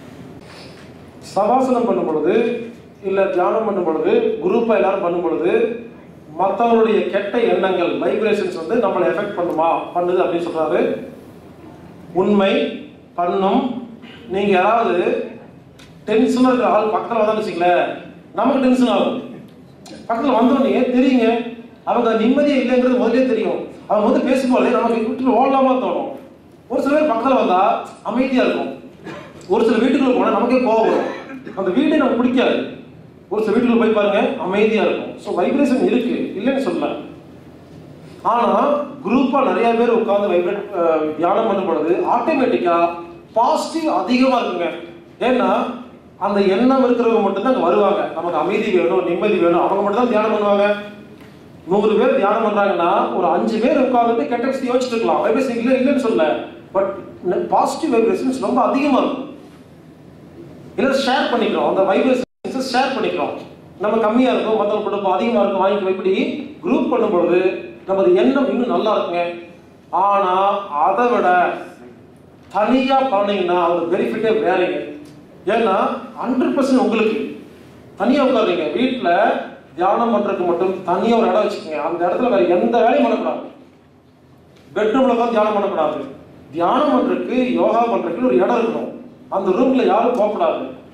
சவாசனம் பண்ணும் பொழுது இல்ல தியானம் பண்ணும் பொழுது குரூப்பா எல்லாரும் பண்ணும் பொழுது மற்றவங்களுடைய கெட்ட எண்ணங்கள் வைப்ரேஷன்ஸ் வந்து நம்மளை எஃபெக்ட் பண்ணுமா பண்ணுது அப்படின்னு சொல்றாரு உண்மை பண்ணும் நீங்க யாராவது டென்ஷனா இருக்கிற ஆள் பக்கத்துல வந்தான்னு வச்சுங்களேன் நமக்கு டென்ஷன் ஆகும் பக்கத்துல வந்தோடனே தெரியுங்க அவங்க நிம்மதியே இல்லைங்கிறது முதல்ல தெரியும் அவங்க வந்து பேசும்போது நமக்கு விட்டு ஓடலாமா தோணும் ஒரு சில பேர் பக்கத்துல வந்தா அமைதியா இருக்கும் ஒரு சில வீட்டுக்குள்ள போனா நமக்கே கோவம் வரும் அந்த வீடே நமக்கு பிடிக்காது ஒரு சில வீட்டுக்குள்ள போய் பாருங்க அமைதியா இருக்கும் ஸோ வைப்ரேஷன் இருக்கு இல்லைன்னு சொல்லல ஆனா குரூப்பா நிறைய பேர் உட்கார்ந்து வைப்ரேட் தியானம் பண்ணும் பொழுது ஆட்டோமேட்டிக்கா பாசிட்டிவ் அதிகமா இருக்குங்க ஏன்னா அந்த எண்ணம் இருக்கிறவங்க மட்டும் தான் வருவாங்க நமக்கு அமைதி வேணும் நிம்மதி வேணும் அவங்க மட்டும் தான் தியானம் பண்ணுவாங்க நூறு பேர் தியானம் பண்றாங்கன்னா ஒரு அஞ்சு பேர் உட்கார்ந்துட்டு கெட்ட விஷயம் யோசிச்சுட்டு இருக்கலாம் வைப்ரேஷன் இல்லை இல்லைன்னு சொல்ல பட் பாசிட்டிவ் வைப்ரேஷன்ஸ் ரொம்ப அதிகமா இருக்கும் இல்லை ஷேர் பண்ணிக்கிறோம் அந்த வைப்ரேஷன்ஸை ஷேர் பண்ணிக்கிறோம் நம்ம கம்மியா இருக்கும் மற்றவங்க கொடுப்போம் அதிகமா இருக்கும் வாங்கிக்கிறோம் இப்படி குரூப் பண்ணும் பொழுது நமது எண்ணம் இன்னும் நல்லா இருக்குங்க ஆனா அதை விட தனியா பண்ணீங்கன்னா அது பெனிஃபிட்டே வேறங்க ஏன்னா ஹண்ட்ரட் பர்சன்ட் உங்களுக்கு தனியா உட்காருங்க வீட்டுல தியானம் பண்றதுக்கு மட்டும் தனியா ஒரு இடம் வச்சுக்கோங்க அந்த இடத்துல வேற எந்த வேலையும் பண்ணக்கூடாது பெட்ரூம்ல தான் தியானம் பண்ணக்கூடாது தியானம் பண்றதுக்கு யோகா பண்றதுக்கு ஒரு இடம் இருக்கணும் அந்த ரூம்ல யாரும் போகக்கூடாது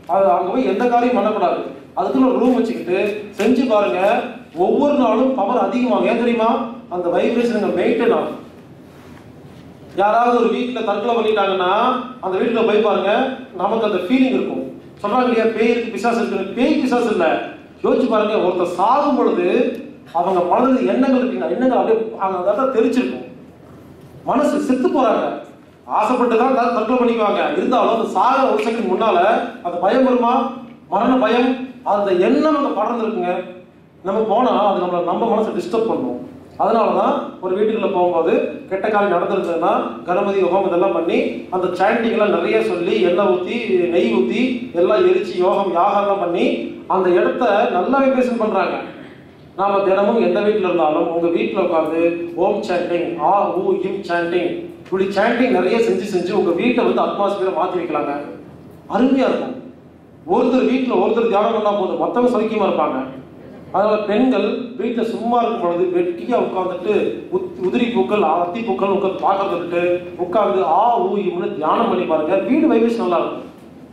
அது அங்க போய் எந்த காரியம் பண்ணக்கூடாது அதுக்குன்னு ஒரு ரூம் வச்சுக்கிட்டு செஞ்சு பாருங்க ஒவ்வொரு நாளும் பவர் அதிகமாகும் ஏன் தெரியுமா அந்த வைப்ரேஷன் மெயின்டைன் ஆகும் யாராவது ஒரு வீட்டில் தற்கொலை பண்ணிட்டாங்கன்னா அந்த வீட்டில் போய் பாருங்க நமக்கு அந்த ஃபீலிங் இருக்கும் சொல்றாங்க இல்லையா பேய் இருக்கு பிசாசு இருக்கு பேய் பிசாசு இல்ல யோசிச்சு பாருங்க ஒருத்தர் சாகும் பொழுது அவங்க மனதில் எண்ணங்கள் இருக்குங்க எண்ணங்கள் அப்படியே அந்த இடத்துல தெரிச்சிருக்கும் மனசு செத்து போறாங்க ஆசைப்பட்டு தான் தற்கொலை தற்கொலை பண்ணிக்குவாங்க இருந்தாலும் அந்த சாக ஒரு செகண்ட் முன்னால அந்த பயம் வருமா மரண பயம் அந்த எண்ணம் அங்க படர்ந்து இருக்குங்க நம்ம போனா அது நம்மள நம்ம மனசை டிஸ்டர்ப் பண்ணும் அதனால தான் ஒரு வீட்டுக்குள்ள போகும்போது கெட்ட காலம் நடந்திருந்ததுன்னா கணபதி யோகம் இதெல்லாம் பண்ணி அந்த சாண்டிங் எல்லாம் நிறைய சொல்லி எண்ணெய் ஊத்தி நெய் ஊத்தி எல்லாம் எரிச்சு யோகம் யாகம் எல்லாம் பண்ணி அந்த இடத்த நல்லா வைப்ரேஷன் பண்றாங்க நாம தினமும் எந்த வீட்டில் இருந்தாலும் உங்க வீட்டில் உட்காந்து ஓம் சாண்டிங் ஆ ஊ இம் சாண்டிங் இப்படி சாண்டிங் நிறைய செஞ்சு செஞ்சு உங்க வீட்டை வந்து அட்மாஸ்பியரை மாற்றி வைக்கலாங்க அருமையா இருக்கும் ஒருத்தர் வீட்டில் ஒருத்தர் தியானம் பண்ணா போதும் மற்றவங்க சௌக்கியமா இருப்பாங்க அதனால பெண்கள் வீட்டில் சும்மா இருக்கும் பொழுது வெட்டியா உட்காந்துட்டு உதிரி பூக்கள் அத்தி பூக்கள் உட்காந்து பார்க்கறது விட்டு உட்காந்து ஆ ஊ இம்னு தியானம் பண்ணி பாருங்க வீடு வைப்ரேஷன் நல்லா இருக்கும்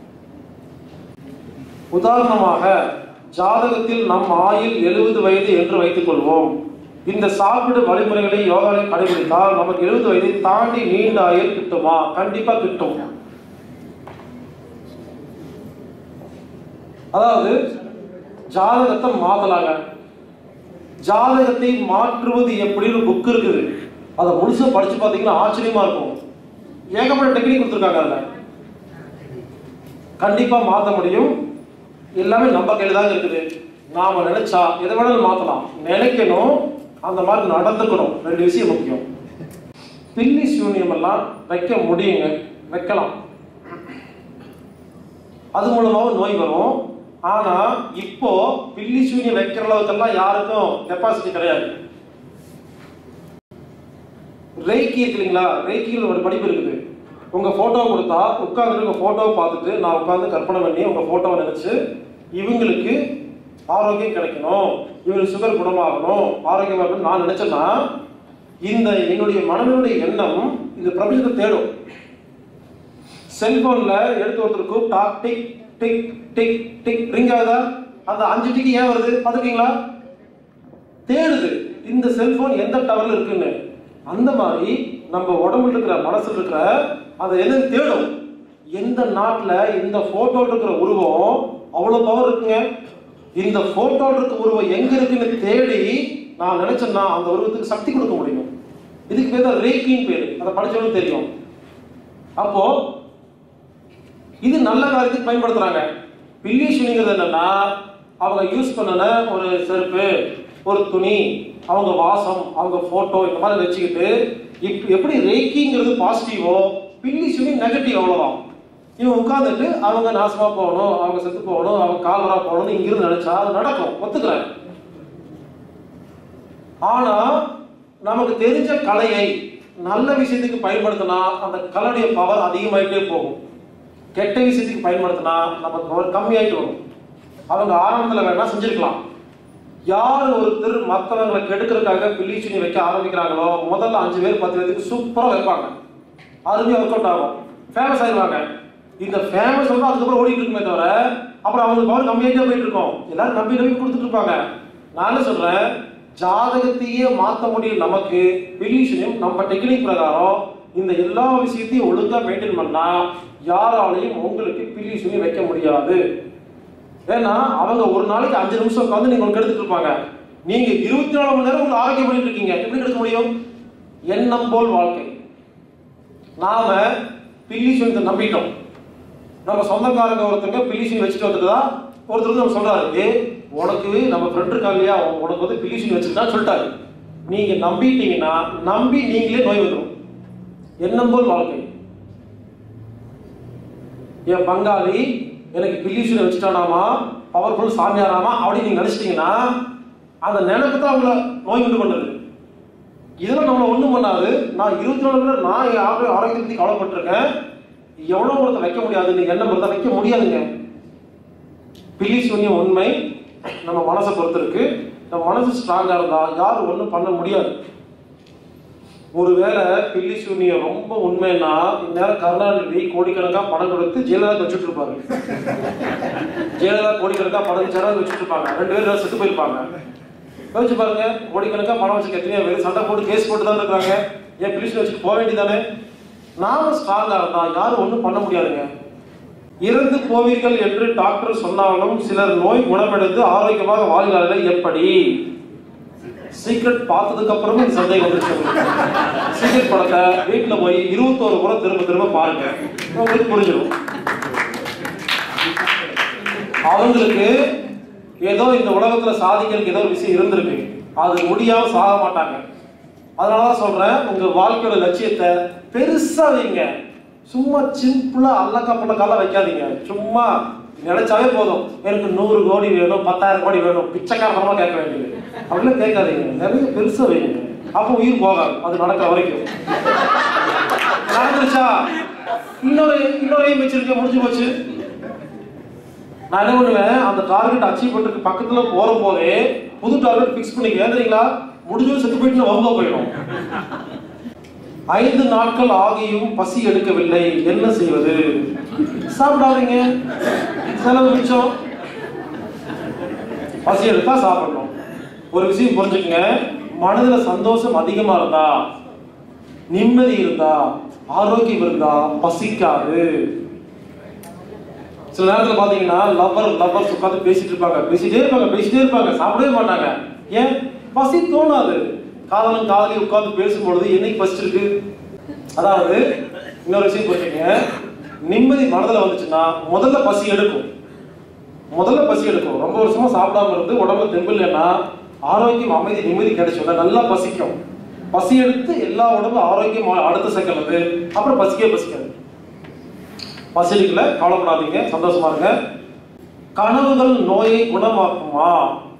உதாரணமாக ஜாதகத்தில் நம் ஆயுள் எழுபது வயது என்று வைத்துக் கொள்வோம் இந்த சாப்பிடு வழிமுறைகளை யோகாவை கடைபிடித்தால் நமக்கு எழுபது வயதை தாண்டி நீண்ட ஆயுள் கிட்டுமா கண்டிப்பா கிட்டும் அதாவது ஜாதகத்தை மாத்தலாங்க ஜாதகத்தை மாற்றுவது எப்படின்னு புக் இருக்குது அதை முழுசா படிச்சு பார்த்தீங்கன்னா ஆச்சரியமா இருக்கும் ஏகப்பட்ட டெக்னிக் கொடுத்துருக்காங்க அதுல கண்டிப்பா மாத்த முடியும் எல்லாமே நம்ம கையில தான் இருக்குது நாம நினைச்சா எதை வேணாலும் மாத்தலாம் நினைக்கணும் அந்த மாதிரி நடந்துக்கணும் ரெண்டு விஷயம் முக்கியம் பில்லி சூன்யம் எல்லாம் வைக்க முடியுங்க வைக்கலாம் அது மூலமாவும் நோய் வரும் ஆனா இப்போ பில்லி சூன்யம் வைக்கிற அளவுக்கெல்லாம் யாருக்கும் கெப்பாசிட்டி கிடையாது ரெய்கி இருக்கு இல்லைங்களா ரெய்கியில் ஒரு படிப்பு இருக்குது உங்க போட்டோ கொடுத்தா உட்கார்ந்து உங்க போட்டோவை பார்த்துட்டு நான் உட்கார்ந்து கற்பனை பண்ணி உங்க போட்டோவை நினைச்சு இவங்களுக்கு ஆரோக்கியம் கிடைக்கணும் இவங்களுக்கு சுகர் குணமாகணும் ஆரோக்கியமா இருக்கணும் நான் நினைச்சேன்னா இந்த என்னுடைய மனதினுடைய எண்ணம் இந்த பிரபஞ்சத்தை தேடும் செல்போன்ல எடுத்து ஒருத்தர் கூப்பிட்டா tick tick tick tick ring ஆகுதா அந்த அஞ்சு டிக் ஏன் வருது பார்த்துருக்கீங்களா தேடுது இந்த செல்போன் எந்த டவர்ல இருக்குன்னு அந்த மாதிரி நம்ம உடம்புல இருக்கிற மனசுல இருக்கிற அதை எது தேடும் எந்த நாட்டுல இந்த போட்டோ இருக்கிற உருவம் அவ்வளவு பவர் இருக்குங்க இந்த போட்டோ இருக்க உருவம் எங்க இருக்குன்னு தேடி நான் நினைச்சேன்னா அந்த உருவத்துக்கு சக்தி கொடுக்க முடியும் இதுக்கு பேர் தான் ரேக்கின்னு பேரு அதை படிச்சவங்களுக்கு தெரியும் அப்போ இது நல்ல காரியத்துக்கு பயன்படுத்துறாங்க பில்லீஷனிங்கிறது என்னன்னா அவங்க யூஸ் பண்ணன ஒரு செருப்பு ஒரு துணி அவங்க வாசம் அவங்க போட்டோ இந்த மாதிரி வச்சுக்கிட்டு இப் எப்படி ரேக்கிங்கிறது பாசிட்டிவோ பில்லீஷனி நெகட்டிவ் அவ்வளவுதான் இவன் உட்காந்துட்டு அவங்க நாசமா போகணும் அவங்க செத்து போகணும் அவங்க கால்வரா போகணும்னு இங்கிருந்து நினைச்சா அது நடக்கும் ஒத்துக்கிறேன் ஆனா நமக்கு தெரிஞ்ச கலையை நல்ல விஷயத்துக்கு பயன்படுத்தினா அந்த கலையுடைய பவர் அதிகமாயிட்டே போகும் கெட்ட விஷயத்துக்கு பயன்படுத்தினா நமக்கு பவர் கம்மியாயிட்டு வரும் அவங்க ஆரம்பத்துல வேணா செஞ்சிருக்கலாம் யார் ஒருத்தர் மற்றவங்களை கெடுக்கிறதுக்காக பில்லிச்சுனி வைக்க ஆரம்பிக்கிறாங்களோ முதல்ல அஞ்சு பேர் பத்து பேருக்கு சூப்பரா வைப்பாங்க அருமையா ஒர்க் அவுட் ஆகும் ஃபேமஸ் ஆயிடுவாங்க இந்த ஃபேமஸ் வந்து அதுக்கப்புறம் ஓடிட்டு இருக்குமே தவிர அப்புறம் அவங்களுக்கு பவர் கம்மியாகிட்டே போயிட்டு இருக்கும் எல்லாரும் நம்பி நம்பி கொடுத்துட்டு இருப்பாங்க நான் என்ன சொல்றேன் ஜாதகத்தையே மாற்ற முடியும் நமக்கு பில்லிஷனையும் நம்ம டெக்னிக் பிரகாரம் இந்த எல்லா விஷயத்தையும் ஒழுங்கா மெயின்டைன் பண்ணா யாராலையும் உங்களுக்கு பில்லிஷனையும் வைக்க முடியாது ஏன்னா அவங்க ஒரு நாளைக்கு அஞ்சு நிமிஷம் உட்காந்து நீங்க உங்களுக்கு எடுத்துட்டு இருப்பாங்க நீங்க இருபத்தி நாலு மணி நேரம் உங்களுக்கு ஆரோக்கியம் பண்ணிட்டு இருக்கீங்க எப்படி எடுக்க முடியும் எண்ணம் போல் வாழ்க்கை நாம பில்லிஷனத்தை நம்பிட்டோம் நம்ம சொந்தக்காரங்க ஒருத்தங்க பில்லிஷன் வச்சுட்டு வந்துட்டுதான் ஒருத்தர் வந்து நம்ம சொல்றாரு ஏ உனக்கு நம்ம ஃப்ரெண்ட் இருக்கா இல்லையா உனக்கு வந்து பில்லிஷன் வச்சுட்டு சொல்லிட்டாரு நீங்க நம்பிட்டீங்கன்னா நம்பி நீங்களே நோய் வந்துடும் எண்ணம் போல் வாழ்க்கை என் பங்காளி எனக்கு பில்லிஷன் வச்சுட்டானாமா பவர்ஃபுல் சாமியாராமா அப்படின்னு நீங்க நினைச்சிட்டீங்கன்னா அந்த நினைப்பு தான் உங்களை நோய் உண்டு பண்ணுறது இதெல்லாம் நம்மளை ஒண்ணும் பண்ணாது நான் இருபத்தி நாலு மணி நேரம் நான் என் ஆரோக்கிய ஆரோக்கியத்தை பத்தி கவலைப்பட்டிருக்கேன் எவ்வளவு ஒருத்த வைக்க முடியாதுன்னு எண்ணம் இருந்தா வைக்க முடியாதுங்க பில்லி சூன்யம் உண்மை நம்ம மனசை பொறுத்து இருக்கு நம்ம மனசு ஸ்ட்ராங்கா இருந்தா யாரும் ஒண்ணும் பண்ண முடியாது ஒருவேளை பில்லி சூனியம் ரொம்ப உண்மைன்னா இந்நேரம் கருணாநிதி கோடிக்கணக்கா பணம் கொடுத்து ஜெயலலிதா வச்சுட்டு இருப்பாரு ஜெயலலிதா கோடிக்கணக்கா பணம் ஜெயலலிதா வச்சுட்டு இருப்பாங்க ரெண்டு பேரும் செத்து போயிருப்பாங்க யோசிச்சு பாருங்க கோடிக்கணக்கா பணம் வச்சுக்க எத்தனையோ பேர் சண்டை போட்டு கேஸ் போட்டு தான் இருக்காங்க ஏன் பிலிஷ் வச்சுட்டு போக வேண்டியதானே நாம ஸ்ட்ராங்கா இருந்தா யாரும் ஒண்ணும் பண்ண முடியாதுங்க இறந்து போவீர்கள் என்று டாக்டர் சொன்னாலும் சிலர் நோய் குணமடைந்து ஆரோக்கியமாக வாழ்கிறார்கள் எப்படி சீக்ரெட் பார்த்ததுக்கு அப்புறமும் இந்த சந்தேகம் வந்துருச்சு சீக்ரெட் படத்தை வீட்டுல போய் இருபத்தோரு முறை திரும்ப திரும்ப பாருங்க உங்களுக்கு புரிஞ்சிடும் அவங்களுக்கு ஏதோ இந்த உலகத்துல சாதிக்கிறதுக்கு ஏதோ ஒரு விஷயம் இருந்திருக்கு அது முடியாம சாக மாட்டாங்க அதனாலதான் சொல்றேன் உங்க வாழ்க்கையோட லட்சியத்தை பெருசா வைங்க சும்மா சிம்பிளா அல்லக்க பல்லக்கால வைக்காதீங்க சும்மா நினைச்சாவே போதும் எனக்கு நூறு கோடி வேணும் பத்தாயிரம் கோடி வேணும் பிச்சைக்காரமா கேட்க வேண்டியது அப்படிலாம் கேட்காதீங்க நிறைய பெருசா வைங்க அப்போ உயிர் போகாது அது நடக்கிற வரைக்கும் நடந்துருச்சா இன்னொரு இன்னொரு aim வச்சிருக்கேன் முடிஞ்சு போச்சு நான் என்ன பண்ணுவேன் அந்த டார்கெட் அச்சீவ் பண்றதுக்கு பக்கத்துல போற போதே புது டார்கெட் ஃபிக்ஸ் பண்ணிக்க தெரியுங்களா முடிஞ்சு செத்து போயிட்டு வம்பா போயிடும் ஐந்து நாட்கள் ஆகியும் பசி எடுக்கவில்லை என்ன செய்வது சாப்பிடாதீங்க செலவு மிச்சம் பசி எடுத்தா சாப்பிடணும் ஒரு விஷயம் புரிஞ்சுக்கங்க மனதுல சந்தோஷம் அதிகமா இருந்தா நிம்மதி இருந்தா ஆரோக்கியம் இருந்தா பசிக்காது சில நேரத்துல பாத்தீங்கன்னா லவ்வர் லவ்வர்ஸ் உட்காந்து பேசிட்டு இருப்பாங்க பேசிட்டே இருப்பாங்க பேசிட்டே இருப்பாங்க சாப்பிடவே மாட்டாங்க ஏன் பசி தோணாது காதலன் காதலி உட்கார்ந்து பேசும்பொழுது என்னைக்கு பசிச்சிருக்கு அதாவது இன்னொரு விஷயம் புரிஞ்சுங்க நிம்மதி மனதுல வந்துச்சுன்னா முதல்ல பசி எடுக்கும் முதல்ல பசி எடுக்கும் ரொம்ப வருஷமா சாப்பிடாம இருந்து உடம்புல தெம்பு இல்லைன்னா ஆரோக்கியம் அமைதி நிம்மதி கிடைச்சுன்னா நல்லா பசிக்கும் பசி எடுத்து எல்லா உடம்பு ஆரோக்கியம் அடுத்த செகண்ட் வந்து அப்புறம் பசிக்கவே பசிக்காது பசிலிக்கல கவலைப்படாதீங்க சந்தோஷமா இருங்க கனவுகள் நோயை குணமாக்குமா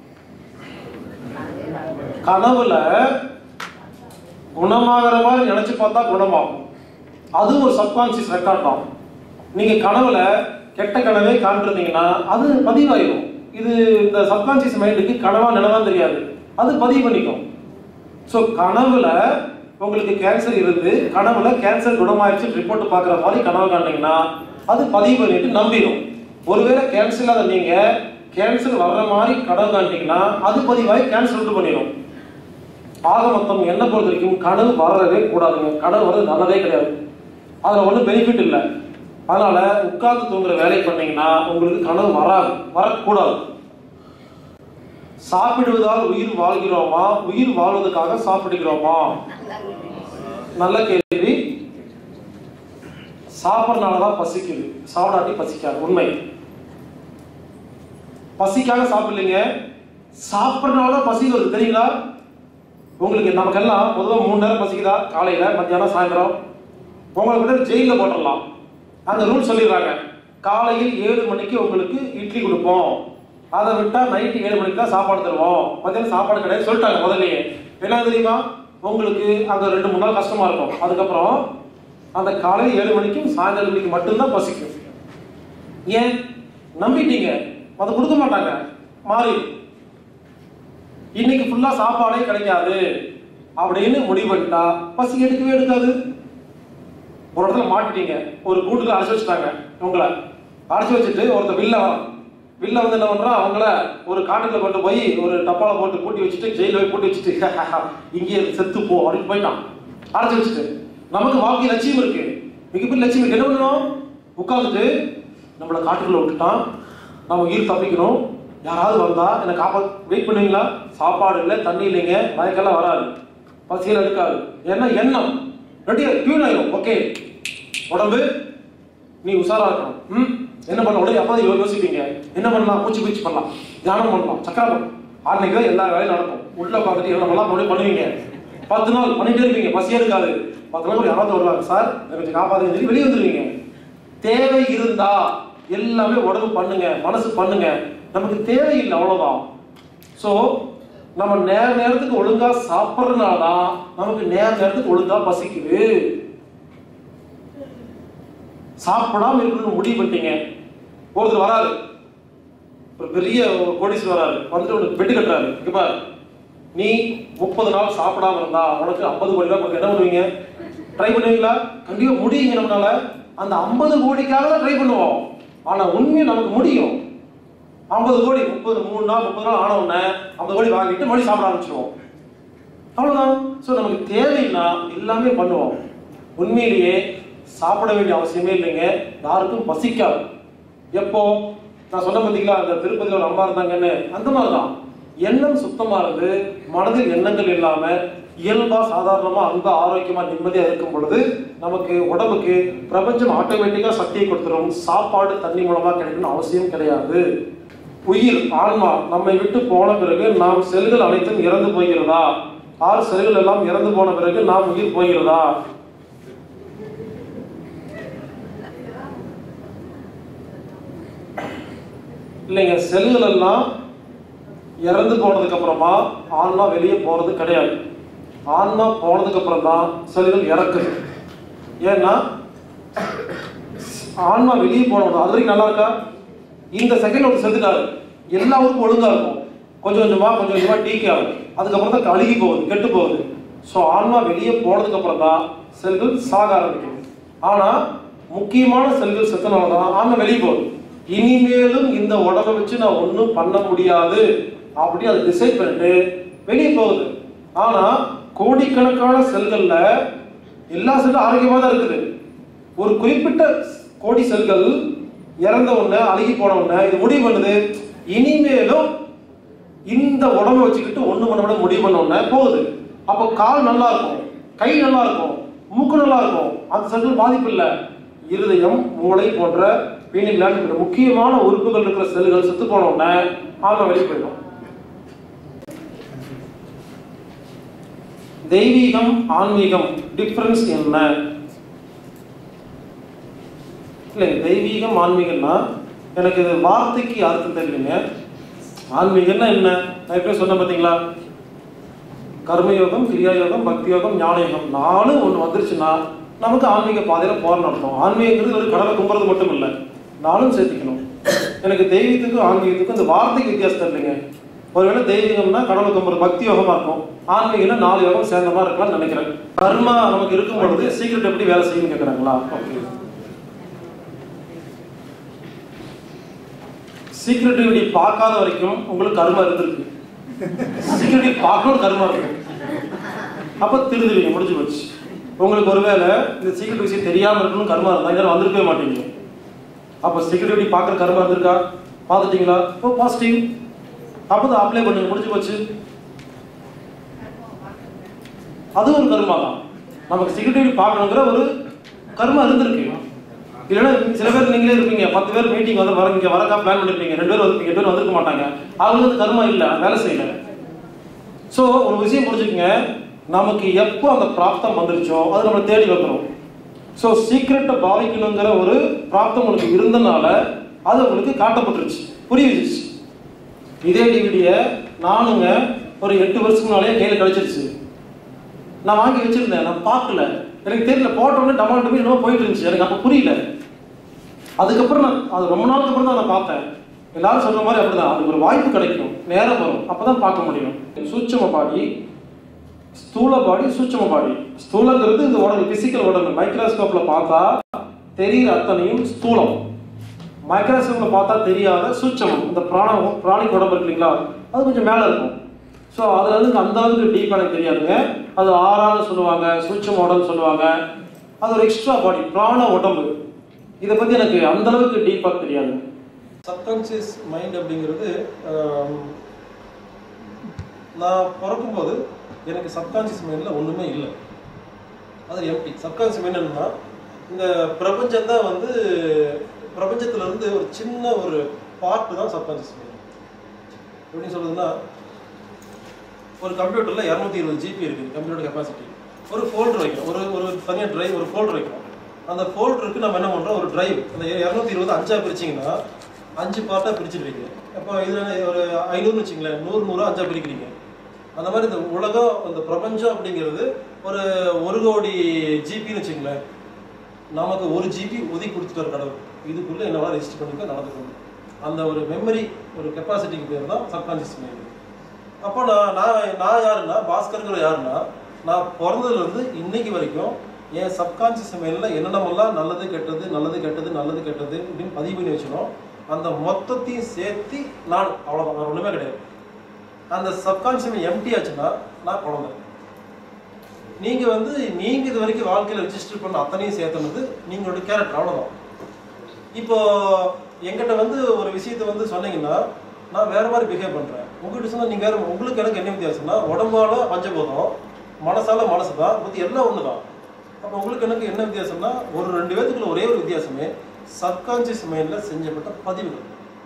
கனவுல குணமாகிற மாதிரி நினைச்சு பார்த்தா குணமாகும் அது ஒரு சப்கான்சியஸ் ரெக்கார்ட் தான் நீங்க கனவுல கெட்ட கனவே காண்பிருந்தீங்கன்னா அது பதிவாயிடும் இது இந்த சப்கான்சியஸ் மைண்டுக்கு கனவா நிலவா தெரியாது அது பதிவு பண்ணிக்கும் ஸோ கனவுல உங்களுக்கு கேன்சர் இருந்து கனவுல கேன்சர் குணமாயிருச்சு ரிப்போர்ட் பார்க்குற மாதிரி கனவு காண்டீங்கன்னா அது பதிவு பண்ணிட்டு நம்பிடும் ஒருவேளை கேன்சர் இல்லாத நீங்க கேன்சர் வர்ற மாதிரி கனவு காண்டீங்கன்னா அது பதிவாகி கேன்சர் விட்டு பண்ணிடும் ஆக மொத்தம் என்ன பொறுத்த வரைக்கும் கனவு வரவே கூடாதுங்க கனவு வர்றது நல்லதே கிடையாது அதுல ஒன்றும் பெனிஃபிட் இல்லை அதனால உட்கார்ந்து தூங்குற வேலை பண்ணீங்கன்னா உங்களுக்கு கனவு வராது வரக்கூடாது சாப்பிடுவதால் உயிர் வாழ்கிறோமா உயிர் வாழ்வதற்காக சாப்பிடுகிறோமா நல்ல கேள்வி சாப்பிட்றனாலதான் பசிக்குது சாப்பிடாட்டி பசிக்காது உண்மை பசிக்காக சாப்பிடலைங்க சாப்பிட்றனால தான் பசி வருது தெரியுங்களா உங்களுக்கு நமக்கெல்லாம் பொதுவாக மூணு நேரம் பசிக்குதா காலையில மத்தியானம் சாயந்தரம் உங்களுக்கு வந்து ஜெயிலில் போட்டுடலாம் அந்த ரூல் சொல்லிடுறாங்க காலையில் ஏழு மணிக்கு உங்களுக்கு இட்லி கொடுப்போம் அதை விட்டா நைட்டு ஏழு மணிக்கு தான் சாப்பாடு தருவோம் மத்தியானம் சாப்பாடு கிடையாது சொல்லிட்டாங்க முதல்லயே என்ன தெரியுமா உங்களுக்கு அந்த ரெண்டு மூணு நாள் கஷ்டமா இருக்கும் அதுக்கப்புறம் அந்த காலையில் ஏழு மணிக்கும் சாயந்தரம் மணிக்கு மட்டும்தான் பசிக்கும் ஏன் நம்பிட்டீங்க அதை கொடுக்க மாட்டாங்க மாறி இன்னைக்கு ஃபுல்லா சாப்பாடே கிடைக்காது அப்படின்னு முடிவு பண்ணிட்டா பசி எடுக்கவே எடுக்காது ஒரு இடத்துல மாட்டிட்டீங்க ஒரு கூட்டுல அடைச்சு வச்சுட்டாங்க உங்களை அடைச்சு வச்சுட்டு ஒருத்தர் வில்ல வரான் வில்ல வந்து என்ன பண்றான் அவங்கள ஒரு காட்டுக்குள்ள கொண்டு போய் ஒரு டப்பால போட்டு பூட்டி வச்சுட்டு ஜெயில போய் பூட்டி வச்சுட்டு இங்கே செத்து போ அப்படின்னு போயிட்டான் அடைச்சு வச்சுட்டு நமக்கு வாழ்க்கை லட்சியம் இருக்கு மிகப்பெரிய லட்சியம் இருக்கு என்ன பண்ணணும் உட்காந்துட்டு நம்மளை காட்டுக்குள்ள விட்டுட்டான் நம்ம உயிர் தப்பிக்கணும் யாராவது வந்தா என்னை காப்பா வெயிட் பண்ணுவீங்களா சாப்பாடு இல்லை தண்ணி இல்லைங்க மயக்கெல்லாம் வராது பசியில் எடுக்காது ஏன்னா எண்ணம் ரெடியா டியூன் ஆயிரும் ஓகே உடம்பு நீ உஷாரா இருக்கணும் ம் என்ன பண்ண உடனே அப்பா யோ- யோசிப்பீங்க என்ன பண்ணலாம் மூச்சு பயிற்சி பண்ணலாம் தியானம் பண்ணலாம் சக்கரம் அன்னைக்கு தான் எல்லா வேலையும் நடக்கும் உள்ள உட்காந்துட்டு என்ன பண்ணலாம் மறுபடியும் பண்ணுவீங்க பத்து நாள் பண்ணிட்டே இருப்பீங்க பசியே இருக்காது பத்து நாள் கூட யாராவது வருவாங்க சார் என்னை கொஞ்சம் காப்பாதுங்க சொல்லி வெளியே வந்துருவீங்க தேவை இருந்தா எல்லாமே உடம்பு பண்ணுங்க மனசு பண்ணுங்க நமக்கு தேவையில்லை அவ்வளவுதான் சோ நம்ம நேர நேரத்துக்கு ஒழுங்கா சாப்பிட்றதுனால தான் நமக்கு நேர நேரத்துக்கு ஒழுங்கா பசிக்குது சாப்பிடாம இருக்கணும்னு முடிவு பண்ணிட்டீங்க ஒருத்தர் வராரு ஒரு பெரிய கோடீஸ்வரர் வராரு வந்துட்டு உனக்கு பெட்டு கட்டுறாரு இங்க பாரு நீ முப்பது நாள் சாப்பிடாம இருந்தா உனக்கு ஐம்பது கோடி ரூபாய் கொடுக்க என்ன பண்ணுவீங்க ட்ரை பண்ணுவீங்களா கண்டிப்பா முடியுங்க நம்மளால அந்த ஐம்பது கோடிக்காக தான் ட்ரை பண்ணுவோம் ஆனா உண்மையை நமக்கு முடியும் ஐம்பது கோடி முப்பது மூணு நாள் முப்பது நாள் ஆன உடனே ஐம்பது கோடி வாங்கிட்டு மறுபடியும் சாப்பிட ஆரம்பிச்சிருவோம் அவ்வளவுதான் ஸோ நமக்கு தேவைன்னா எல்லாமே பண்ணுவோம் உண்மையிலேயே சாப்பிட வேண்டிய அவசியமே இல்லைங்க யாருக்கும் பசிக்காது எப்போ நான் சொன்ன பார்த்தீங்களா அந்த திருப்பதியில் ஒரு அம்மா இருந்தாங்கன்னு அந்த மாதிரி தான் எண்ணம் சுத்தமா இருந்து மனதில் எண்ணங்கள் இல்லாம இயல்பா சாதாரணமா அன்பா ஆரோக்கியமா நிம்மதியா இருக்கும் பொழுது நமக்கு உடம்புக்கு பிரபஞ்சம் ஆட்டோமேட்டிக்கா சக்தியை கொடுத்துரும் சாப்பாடு தண்ணி மூலமா கிடைக்கணும்னு அவசியம் கிடையாது உயிர் ஆன்மா நம்மை விட்டு போன பிறகு நாம் செல்கள் அனைத்தும் இறந்து போகிறதா ஆறு செல்கள் எல்லாம் இறந்து போன பிறகு நாம் உயிர் போகிறதா இல்லைங்க செல்கள் எல்லாம் இறந்து போனதுக்கு அப்புறமா ஆன்மா வெளியே போறது கிடையாது ஆன்மா போனதுக்கு அப்புறம் தான் செல்கள் இறக்குது ஏன்னா ஆன்மா வெளியே போனது அது வரைக்கும் நல்லா இருக்கா இந்த செகண்ட் ஒரு செத்துட்டாரு எல்லா ஊருக்கும் ஒழுங்கா இருக்கும் கொஞ்சம் கொஞ்சமா கொஞ்சம் கொஞ்சமா டீக்கே ஆகும் அதுக்கப்புறம் தான் அழுகி போகுது கெட்டு போகுது ஸோ ஆன்மா வெளியே போனதுக்கு அப்புறம் தான் செல்கள் சாக ஆரம்பிக்கும் ஆனா முக்கியமான செல்கள் செத்தனால தான் ஆன்மா வெளியே போகுது இனிமேலும் இந்த உடம்பை வச்சு நான் ஒன்றும் பண்ண முடியாது அப்படி அதை டிசைட் பண்ணிட்டு வெளியே போகுது ஆனா கோடிக்கணக்கான செல்கள்ல எல்லா செல்லும் ஆரோக்கியமா தான் இருக்குது ஒரு குறிப்பிட்ட கோடி செல்கள் இறந்த உடனே அழுகி போன உடனே இது முடிவு பண்ணுது இனிமேலும் இந்த உடம்பை வச்சுக்கிட்டு ஒண்ணு பண்ண விட முடிவு பண்ண உடனே போகுது அப்போ கால் நல்லா இருக்கும் கை நல்லா இருக்கும் மூக்கு நல்லா இருக்கும் அந்த செல்கள் பாதிப்பு இல்லை இருதயம் மூளை போன்ற பீனி gland போன்ற முக்கியமான உறுப்புகள் இருக்கிற செல்கள் செத்து போன உடனே ஆன்மா வெளியே போயிடும் தெய்வீகம் ஆன்மீகம் டிஃபரன்ஸ் என்ன இல்லை தெய்வீகம் ஆன்மீகம்னா எனக்கு இது வார்த்தைக்கு அர்த்தம் தெரியலைங்க ஆன்மீகம்னா என்ன நான் எப்படி சொன்னேன் பார்த்தீங்களா கர்மயோகம் கிரியாயோகம் பக்தி யோகம் ஞான யோகம் நாலு ஒன்று வந்துருச்சுன்னா நமக்கு ஆன்மீக பாதையில் போற நடத்தும் ஆன்மீகங்கிறது ஒரு கடலை கும்புறது மட்டும் இல்லை நானும் சேர்த்திக்கணும் எனக்கு தெய்வீகத்துக்கும் ஆன்மீகத்துக்கும் இந்த வார்த்தைக்கு வித்தியாசம் இல்லைங்க ஒருவேளை தெய்வீகம்னா கடவுளை கும்புறது பக்தி யோகமா இருக்கும் ஆன்மீகம்னா நாலு யோகம் சேர்ந்த மாதிரி இருக்கலாம்னு நினைக்கிறேன் கர்மா நமக்கு இருக்கும் பொழுது சீக்கிரம் எப்படி வேலை செய்யணும்னு கேட்குறாங்களா ஓகே சீக்ரெட்டிவிட்டி பார்க்காத வரைக்கும் உங்களுக்கு கர்மா இருந்திருக்கு சீக்ரெட்டிவ் பார்க்கணும் கர்மா இருக்கு அப்ப திருந்துவீங்க முடிஞ்சு போச்சு உங்களுக்கு ஒருவேளை இந்த சீக்ரெட் விஷயம் தெரியாம இருக்கணும் கர்மா இருந்தா இதெல்லாம் வந்திருக்கவே மாட்டீங்க அப்ப சீக்ரெட்டிவிட்டி பார்க்குற கர்மா இருந்திருக்கா பார்த்துட்டீங்களா ஓ பாசிட்டிவ் அப்போ தான் அப்ளை பண்ணுங்க முடிஞ்சு போச்சு அது ஒரு கர்மா தான் நமக்கு சீக்ரெட்டிவிட்டி பார்க்கணுங்கிற ஒரு கர்மா இருந்திருக்கு இல்லைன்னா சில பேர் நீங்களே இருப்பீங்க பத்து பேர் மீட்டிங் வந்து வர இங்க வரக்கா பிளான் பண்ணிருப்பீங்க ரெண்டு பேர் வந்து ரெண்டு பேர் வந்திருக்க மாட்டாங்க அவங்க வந்து கர்மா இல்ல வேலை செய்யல சோ ஒரு விஷயம் புரிஞ்சுக்கங்க நமக்கு எப்போ அந்த பிராப்தம் வந்துருச்சோ அது நம்ம தேடி வந்துடும் ஸோ சீக்கிரட்டை பாவிக்கணுங்கிற ஒரு பிராப்தம் உங்களுக்கு இருந்தனால அது உங்களுக்கு காட்டப்பட்டுருச்சு புரிய வச்சிருச்சு இதே டிவிடியை நானுங்க ஒரு எட்டு வருஷத்துக்கு முன்னாலே கையில் கிடைச்சிருச்சு நான் வாங்கி வச்சிருந்தேன் நான் பார்க்கல எனக்கு தெரியல போட்ட உடனே டமால் டமி என்னமோ போயிட்டு இருந்துச்சு எனக்கு அப்போ புரியல அதுக்கப்புறம் நான் அது ரொம்ப நாளுக்கு அப்புறம் தான் நான் பார்த்தேன் எல்லாரும் சொல்ற மாதிரி அப்படிதான் அதுக்கு ஒரு வாய்ப்பு கிடைக்கும் நேரம் வரும் அப்பதான் பார்க்க முடியும் சூட்சம பாடி ஸ்தூல பாடி சூட்சம பாடி ஸ்தூலங்கிறது இந்த உடம்பு பிசிக்கல் உடம்பு மைக்ரோஸ்கோப்ல பார்த்தா தெரிகிற அத்தனையும் ஸ்தூலம் மைக்ரோஸ்கோப்ல பார்த்தா தெரியாத சூட்சமம் இந்த பிராண பிராணிக்கு உடம்பு இருக்கு இல்லைங்களா அது கொஞ்சம் மேலே இருக்கும் ஸோ அதுல இருந்து அந்த அளவுக்கு டீப் எனக்கு தெரியாதுங்க அது ஆறான்னு சொல்லுவாங்க சூட்சம உடம்பு சொல்லுவாங்க அது ஒரு எக்ஸ்ட்ரா பாடி பிராண உடம்பு இதை பத்தி எனக்கு அந்த அளவுக்கு டீப்பாக தெரியாது சப்கான்சியஸ் மைண்ட் அப்படிங்கிறது ஆம், நான் பிறக்கும்போது எனக்கு சப்கான்சியஸ் மைண்டில் ஒன்றுமே இல்லை அது எம்டி சப்கான்சியஸ் மைண்ட் என்னன்னா இந்த பிரபஞ்சம் தான் வந்து பிரபஞ்சத்துல இருந்து ஒரு சின்ன ஒரு பார்ட் தான் சப்கான்சியஸ் மைண்ட் எப்படி சொல்றதுன்னா ஒரு கம்ப்யூட்டர்ல இரநூத்தி இருபது ஜிபி இருக்குது கம்ப்யூட்டர் கெப்பாசிட்டி ஒரு ஃபோல்டர் வைக்கிறோம் ஒரு ஒரு தனியாக டிரைவ் ஒரு ஃபோல்டர் வைக்கிறோம் அந்த ஃபோல்டருக்கு நம்ம என்ன பண்ணுறோம் ஒரு டிரைவ் அந்த இரநூத்தி இருபது அஞ்சா பிரிச்சிங்கன்னா அஞ்சு பார்ட்டாக பிரிச்சுருவீங்க அப்போ இதில் ஒரு ஐநூறுன்னு வச்சுங்களேன் நூறு நூறு அஞ்சா பிரிக்கிறீங்க அந்த மாதிரி இந்த உலகம் இந்த பிரபஞ்சம் அப்படிங்கிறது ஒரு ஒரு கோடி ஜிபின்னு வச்சுங்களேன் நமக்கு ஒரு ஜிபி ஒதுக்கி கொடுத்துட்டாரு கடவுள் இதுக்குள்ளே என்னவா ரெஜிஸ்டர் பண்ணிக்க நடந்துக்கணும் அந்த ஒரு மெமரி ஒரு கெப்பாசிட்டிக்கு பேர் தான் சப்கான்சியஸ் மைண்ட் அப்போ நான் நான் நான் யாருன்னா பாஸ்கருங்கிற யாருன்னா நான் பிறந்ததுலேருந்து இன்னைக்கு வரைக்கும் என் சப்கான்சியஸ் மைண்டில் என்னென்னமெல்லாம் நல்லது கெட்டது நல்லது கெட்டது நல்லது கெட்டது அப்படின்னு பதிவு பண்ணி வச்சினோம் அந்த மொத்தத்தையும் சேர்த்து நான் அவ்வளோதான் வேறு ஒன்றுமே கிடையாது அந்த சப்கான்சியஸ் எம்டி ஆச்சுன்னா நான் குழந்தை நீங்கள் வந்து நீங்கள் இது வரைக்கும் வாழ்க்கையில் ரெஜிஸ்டர் பண்ண அத்தனையும் சேர்த்துனது நீங்களோட கேரக்டர் அவ்வளோதான் இப்போ என்கிட்ட வந்து ஒரு விஷயத்தை வந்து சொன்னீங்கன்னா நான் வேற மாதிரி பிஹேவ் பண்றேன் உங்ககிட்ட சொன்னா நீங்க வேற உங்களுக்கு எனக்கு என்ன வித்தியாசம்னா உடம்பால பஞ்சபூதம் மனசால மனசு தான் பத்தி எல்லாம் ஒன்று தான் அப்போ உங்களுக்கு எனக்கு என்ன வித்தியாசம்னா ஒரு ரெண்டு பேத்துக்குள்ள ஒரே ஒரு வித்தியாசமே சப்கான்சியஸ் மைண்டில் செஞ்சப்பட்ட பதிவுகள்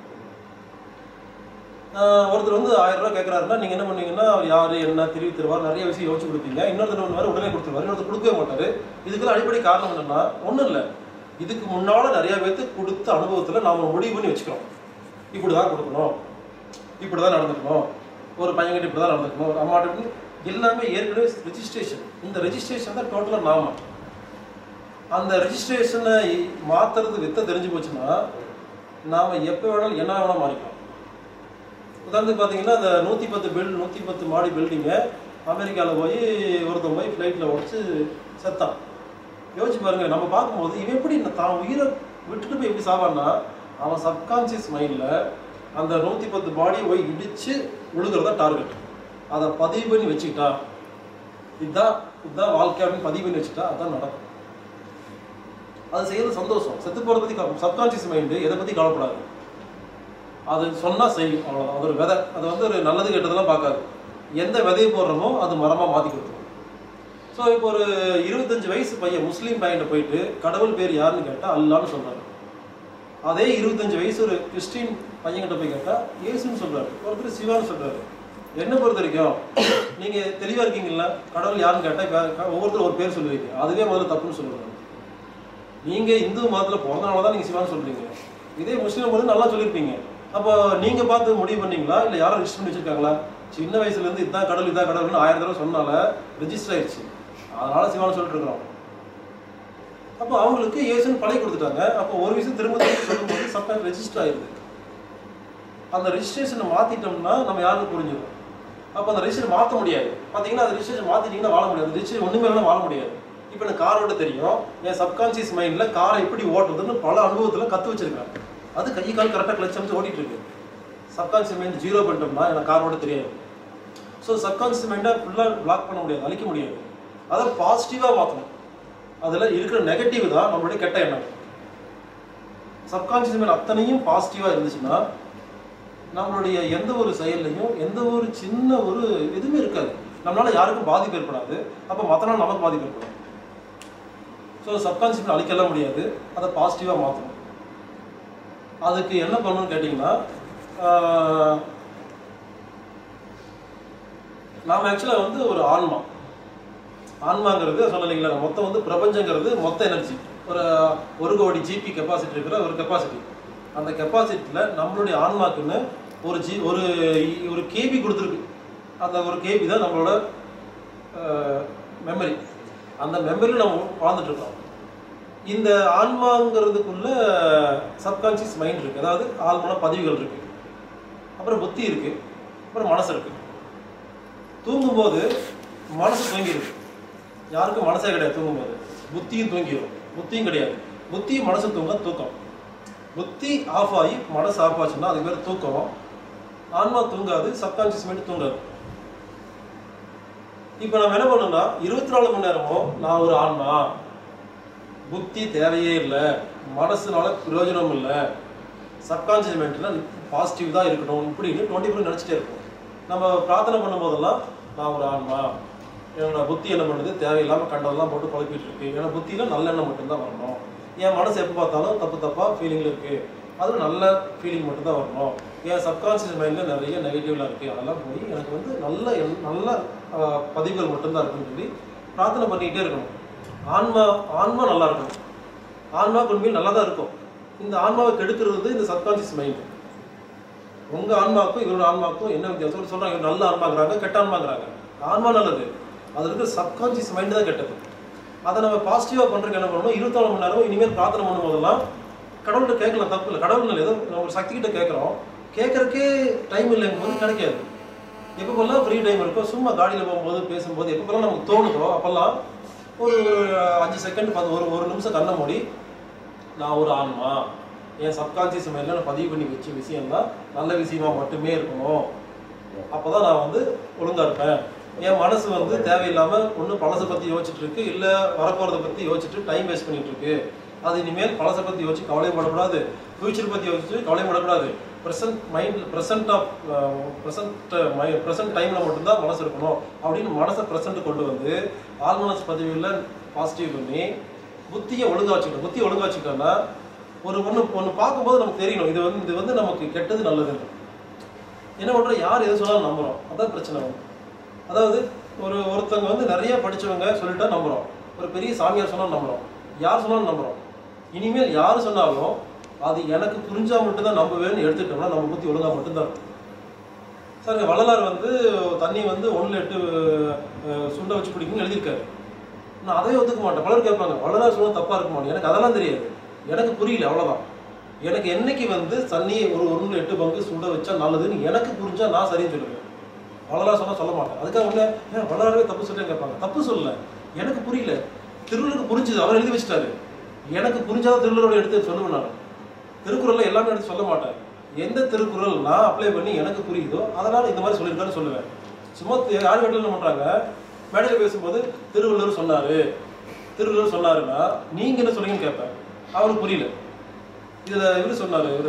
ஆஹ் ஒருத்தர் வந்து ஆயிரம் ரூபாய் கேட்குறாருன்னா நீங்கள் என்ன பண்ணுவீங்கன்னா அவர் யார் என்ன திருவி தருவார் நிறைய விஷயம் யோசிச்சு கொடுப்பீங்க இன்னொருத்தர் ஒன்று உடனே கொடுத்துருவார் இன்னொருத்தர் கொடுக்கவே மாட்டார் இதுக்கெல்லாம் அடிப்படை காரணம் என்னன்னா ஒன்றும் இல்லை இதுக்கு முன்னால நிறைய பேர்த்து கொடுத்த அனுபவத்தில் நாம முடிவு பண்ணி வச்சுக்கிறோம் இப்படி தான் கொடுக்கணும் இப்படி தான் நடந்துக்கணும் ஒரு பையன்கிட்ட இப்படி தான் நடந்துக்கணும் ஒரு அம்மாட்ட இப்படி எல்லாமே ஏற்கனவே ரெஜிஸ்ட்ரேஷன் இந்த ரெஜிஸ்ட்ரேஷன் தான் டோட்டலாக நாம அந்த ரெஜிஸ்ட்ரேஷனை மாத்துறது வித்த தெரிஞ்சு போச்சுன்னா நாம எப்போ வேணாலும் என்ன வேணாலும் மாறிக்கலாம் உதாரணத்துக்கு பார்த்தீங்கன்னா அந்த நூற்றி பத்து பில்ட் நூற்றி பத்து மாடி பில்டிங்கை அமெரிக்காவில் போய் ஒருத்தன் போய் ஃப்ளைட்டில் உடச்சி செத்தான் யோசிச்சு பாருங்க நம்ம பார்க்கும்போது இவன் எப்படி இந்த தான் உயிரை விட்டுட்டு போய் எப்படி சாவான்னா அவன் சப்கான்சியஸ் மைண்டில் அந்த நூற்றி பத்து பாடியை போய் இடித்து விழுகிறதா டார்கெட் அதை பதிவு பண்ணி வச்சுக்கிட்டா இதுதான் இதுதான் வாழ்க்கை அப்படின்னு பதிவு பண்ணி வச்சுட்டா அதான் நடக்கும் அது செய்யறது சந்தோஷம் செத்து போகிறத பற்றி சப்கான்சியஸ் மைண்டு எதை பற்றி கவலைப்படாது அது சொன்னால் செய்யும் அவ்வளோதான் அது ஒரு விதை அது வந்து ஒரு நல்லது கெட்டதெல்லாம் பார்க்காது எந்த விதையை போடுறோமோ அது மரமாக மாற்றி கொடுத்துரும் ஸோ இப்போ ஒரு இருபத்தஞ்சு வயசு பையன் முஸ்லீம் பையன்கிட்ட போயிட்டு கடவுள் பேர் யாருன்னு கேட்டால் அல்லான்னு சொல்றாரு அதே இருபத்தஞ்சு வயசு ஒரு கிறிஸ்டின் பையன்கிட்ட போய் கேட்டால் இயேசுன்னு சொல்றாரு ஒருத்தர் சிவான்னு சொல்றாரு என்ன பொறுத்த வரைக்கும் நீங்க தெளிவா இருக்கீங்களா கடவுள் யாருன்னு கேட்டால் ஒவ்வொருத்தரும் ஒரு பேர் சொல்லுவீங்க அதுவே முதல்ல தப்புன்னு சொல்லுவாங்க நீங்க இந்து மதத்துல பிறந்தனால தான் நீங்க சிவான்னு சொல்றீங்க இதே முஸ்லீம் போது நல்லா சொல்லியிருப்பீங்க அப்போ நீங்க பார்த்து முடிவு பண்ணீங்களா இல்ல யாரும் ரிஜிஸ்டர் பண்ணி வச்சிருக்காங்களா சின்ன வயசுல இருந்து இதான் கடவுள் இதான் கடவுள்னு ஆயிரம் தடவை சொன்னால ரெஜிஸ்டர் ஆயிடுச்சு அதனால சிவான்னு சொல்லிட்டு இருக்கிறோம் அப்போ அவங்களுக்கு இயேசுன்னு பழகி கொடுத்துட்டாங்க அப்போ ஒரு விஷயம் திரும்ப திரும்ப சொல்லும்போது சப்டைம் ரெஜிஸ்டர் ஆயிடுது அந்த ரெஜிஸ்ட்ரேஷனை மாத்திட்டோம்னா நம்ம யாருக்கும் புரிஞ்சிடும் அப்போ அந்த ரெஜிஸ்டர் மாற்ற முடியாது பார்த்தீங்கன்னா அந்த ரெஜிஸ்ட்ரேஷன் மாத்திட்டீங்கன்னா வாழ முடியாது ரெஜிஸ்டர் ஒண்ணுமே இல்லைன்னா வாழ முடியாது இப்போ எனக்கு கார் ஓட்ட தெரியும் என் சப்கான்சியஸ் மைண்ட்ல காரை எப்படி ஓட்டுறதுன்னு பல அனுபவத்துல கத்து வச்சிருக்கேன் அது கை கால் கரெக்டாக கிளச் அமைச்சு ஓட்டிட்டு இருக்கு சப்கான்சியஸ் மைண்ட் ஜீரோ பண்ணிட்டோம்னா எனக்கு கார் ஓட்ட தெரியாது ஸோ சப்கான்சியஸ் மைண்டை ஃபுல்லாக பிளாக் பண்ண முடியாது அழிக்க முடியாது அதை பாசிட்டிவாக மாற்றணும் அதில் இருக்கிற நெகட்டிவ் தான் நம்மளுடைய கெட்ட எண்ணம் சப்கான்சியஸ் மைண்ட் அத்தனையும் பாசிட்டிவாக இருந்துச்சுன்னா நம்மளுடைய எந்த ஒரு செயல்லையும் எந்த ஒரு சின்ன ஒரு எதுவுமே இருக்காது நம்மளால யாருக்கும் பாதிப்பு ஏற்படாது அப்போ மற்ற நாள் நமக்கு பாதிப்பு ஏற்படும் ஸோ சப்கான்சியஸ் மைண்ட் அழிக்கலாம் முடியாது அதை பாசிட்டிவாக மாற்றணும் அதுக்கு என்ன பண்ணணும்னு கேட்டிங்கன்னா ஆஹ், நாம் ஆக்சுவலாக வந்து ஒரு ஆன்மா ஆன்மாங்கிறது சொன்ன இல்லைங்களா மொத்தம் வந்து பிரபஞ்சங்கிறது மொத்த எனர்ஜி ஒரு ஒரு கோடி ஜிபி கெப்பாசிட்டி இருக்கிற ஒரு கெப்பாசிட்டி அந்த கெப்பாசிட்டியில் நம்மளுடைய ஆன்மாக்குன்னு ஒரு ஜி ஒரு ஒரு கேபி கொடுத்துருக்கு அந்த ஒரு கேபி தான் நம்மளோட மெமரி அந்த மெமரியில் நம்ம வாழ்ந்துட்டு இருக்கோம் இந்த ஆன்மாங்கிறதுக்குள்ள சப்கான்சியஸ் மைண்ட் இருக்கு அதாவது ஆழ்மன பதிவுகள் இருக்கு அப்புறம் புத்தி இருக்கு அப்புறம் மனசு இருக்கு தூங்கும்போது மனசு தூங்கிடுது யாருக்கும் மனசே கிடையாது தூங்கும்போது புத்தியும் தூங்கிடும் புத்தியும் கிடையாது புத்தியும் மனசு தூங்க தூக்கம் புத்தி ஆஃப் ஆகி மனசு ஆஃப் ஆச்சுன்னா அதுக்கு பேர் தூக்கம் ஆன்மா தூங்காது சப்கான்சியஸ் மைண்ட் தூங்காது இப்போ நம்ம என்ன பண்ணோம்னா இருபத்தி நாலு மணி நேரமும் நான் ஒரு ஆன்மா புத்தி தேவையே இல்லை மனசுனால பிரயோஜனம் இல்லை சப்கான்சியஸ் மைண்டில் பாசிட்டிவ் தான் இருக்கணும் இப்படின்னு டுவெண்ட்டி ஃபோர் நினச்சிட்டே இருக்கும் நம்ம பிரார்த்தனை பண்ணும்போதெல்லாம் நான் ஒரு ஆன்மா என்னோட புத்தி என்ன பண்ணுது தேவையில்லாமல் கண்டதெல்லாம் போட்டு குழப்பிட்டு இருக்கு ஏன்னா புத்தியில் நல்ல எண்ணம் மட்டும்தான் வரணும் என் மனசு எப்போ பார்த்தாலும் தப்பு தப்பாக ஃபீலிங்கில் இருக்கு அது நல்ல ஃபீலிங் மட்டும்தான் வரணும் என் சப்கான்சியஸ் மைண்டில் நிறைய நெகட்டிவ்லாம் இருக்கு அதெல்லாம் போய் எனக்கு வந்து நல்ல எண்ண- நல்ல ஆஹ், பதிவுகள் மட்டும்தான் இருக்குன்னு சொல்லி பிரார்த்தனை பண்ணிக்கிட்டே இருக்கணும் ஆன்மா ஆன்மா நல்லா இருக்கணும் ஆன்மா உண்மையில் நல்லா தான் இருக்கும் இந்த ஆன்மாவை கெடுக்கிறது இந்த சப்கான்சியஸ் மைண்ட் உங்க ஆன்மாவுக்கும் இவரோட ஆன்மாவுக்கும் என்ன வித்தியாசம் சொல்றாங்க இவர் நல்ல ஆன்மாங்கிறாங்க கெட்ட ஆன்மாங்கிறாங்க ஆன்மா நல்லது அது இருக்கிற சப்கான்சியஸ் மைண்ட் தான் கெட்டது அதை நம்ம பாசிட்டிவா பண்றதுக்கு என்ன பண்ணணும் இருபத்தாலு மணி நேரம் இனிமேல் பிரார்த்தனை பண்ணும் போதெல்லாம் கடவுள்கிட்ட கேட்கலாம் தப்பு இல்லை கடவுள் இல்லை ஏதோ நம்ம ஒரு சக்தி கிட்ட கேட்குறோம் கேட்கறக்கே டைம் இல்லைங்கும் போது கிடைக்காது எப்பப்பெல்லாம் ஃப்ரீ டைம் இருக்கோ சும்மா காடியில் போகும்போது பேசும்போது எப்பப்பெல்லாம் நமக்கு தோணுதோ அப்போல்லாம் ஒரு ஒரு அஞ்சு செகண்ட் பார்த்து ஒரு ஒரு நிமிஷம் கண்ணை மூடி நான் ஒரு ஆன்மா என் சப்கான்சியஸ் மைண்டில் நான் பதிவு பண்ணி வச்ச விஷயம் தான் நல்ல விஷயமா மட்டுமே இருக்கணும் அப்பதான் நான் வந்து ஒழுங்கா இருப்பேன் என் மனசு வந்து தேவையில்லாம ஒண்ணு பழசை பத்தி யோசிச்சுட்டு இருக்கு இல்ல வரப்போறத பத்தி யோசிச்சுட்டு டைம் வேஸ்ட் பண்ணிட்டு இருக்கு அது இனிமேல் பழசை பத்தி யோசிச்சு கவலைப்படக்கூடாது ஃபியூச்சர் பத்தி யோசிச்சு கவலைப்படக்கூடாது present mind present of present my present டைம்ல மட்டும்தான் மனசு இருக்கணும் அப்படின்னு மனசை ப்ரெசன்ட் கொண்டு வந்து ஆல்மனஸ் பதிவில் பாசிட்டிவ் பண்ணி புத்தியை ஒழுங்கா வச்சுக்கணும் புத்தியை ஒழுங்கா வச்சுக்கிட்டோம்னா ஒரு ஒன்று ஒன்று பார்க்கும்போது நமக்கு தெரியணும் இது வந்து இது வந்து நமக்கு கெட்டது நல்லதுன்னு என்ன பண்றோம் யார் எது சொன்னாலும் நம்புறோம் அதான் பிரச்சனை வந்து அதாவது ஒரு ஒருத்தவங்க வந்து நிறைய படிச்சவங்க சொல்லிட்டா நம்புறோம் ஒரு பெரிய சாமியார் சொன்னாலும் நம்புறோம் யார் சொன்னாலும் நம்புறோம் இனிமேல் யார் சொன்னாலும் அது எனக்கு புரிஞ்சா மட்டும்தான் நம்புவேன்னு எடுத்துட்டோம்னா நம்ம புத்தி ஒழுங்கா மட்டும்தான் இருக்கும் சார் வள்ளலார் வந்து தண்ணி வந்து ஒண்ணுல எட்டு அஹ், சுண்டை வச்சு குடிக்கணும்னு எழுதியிருக்காரு நான் அதையும் ஒத்துக்க மாட்டேன் பலர் கேட்பாங்க வள்ளலார் சொன்னா தப்பா இருக்குமா எனக்கு அதெல்லாம் தெரியாது எனக்கு புரியல அவ்வளவுதான் எனக்கு என்னைக்கு வந்து தண்ணியை ஒரு ஒன்று எட்டு பங்கு சுட வச்சா நல்லதுன்னு எனக்கு புரிஞ்சா நான் சரின்னு சொல்லுவேன் வள்ளலார் சொன்னா சொல்ல மாட்டேன் அதுக்காக உடனே ஏன் வள்ளலாரவே தப்பு சொல்றேன்னு கேட்பாங்க தப்பு சொல்லல எனக்கு புரியல திருவள்ளுவருக்கு புரிஞ்சுது அவர் எழுதி வச்சிட்டாரு எனக்கு புரிஞ்சாத திருவள்ளுவரோட எடுத்து சொல்லுவேன் நான் திருக்குறள்ல எல்லாமே எடுத்து சொல்ல மாட்டேன் எந்த திருக்குறள் நான் அப்ளை பண்ணி எனக்கு புரியுதோ அதனால இந்த மாதிரி சொல்லியிருக்காருன்னு சொல்லுவேன் சும்மா தி- யார் வீட்டில் என்ன பண்றாங்க மேடையில் பேசும்போது திருவள்ளுவர் சொன்னாரு திருவள்ளுவர் சொன்னாருன்னா நீங்க என்ன சொல்றீங்கன்னு கேட்பேன் அவருக்கு புரியல இதுல இவரு சொன்னாரு ஒரு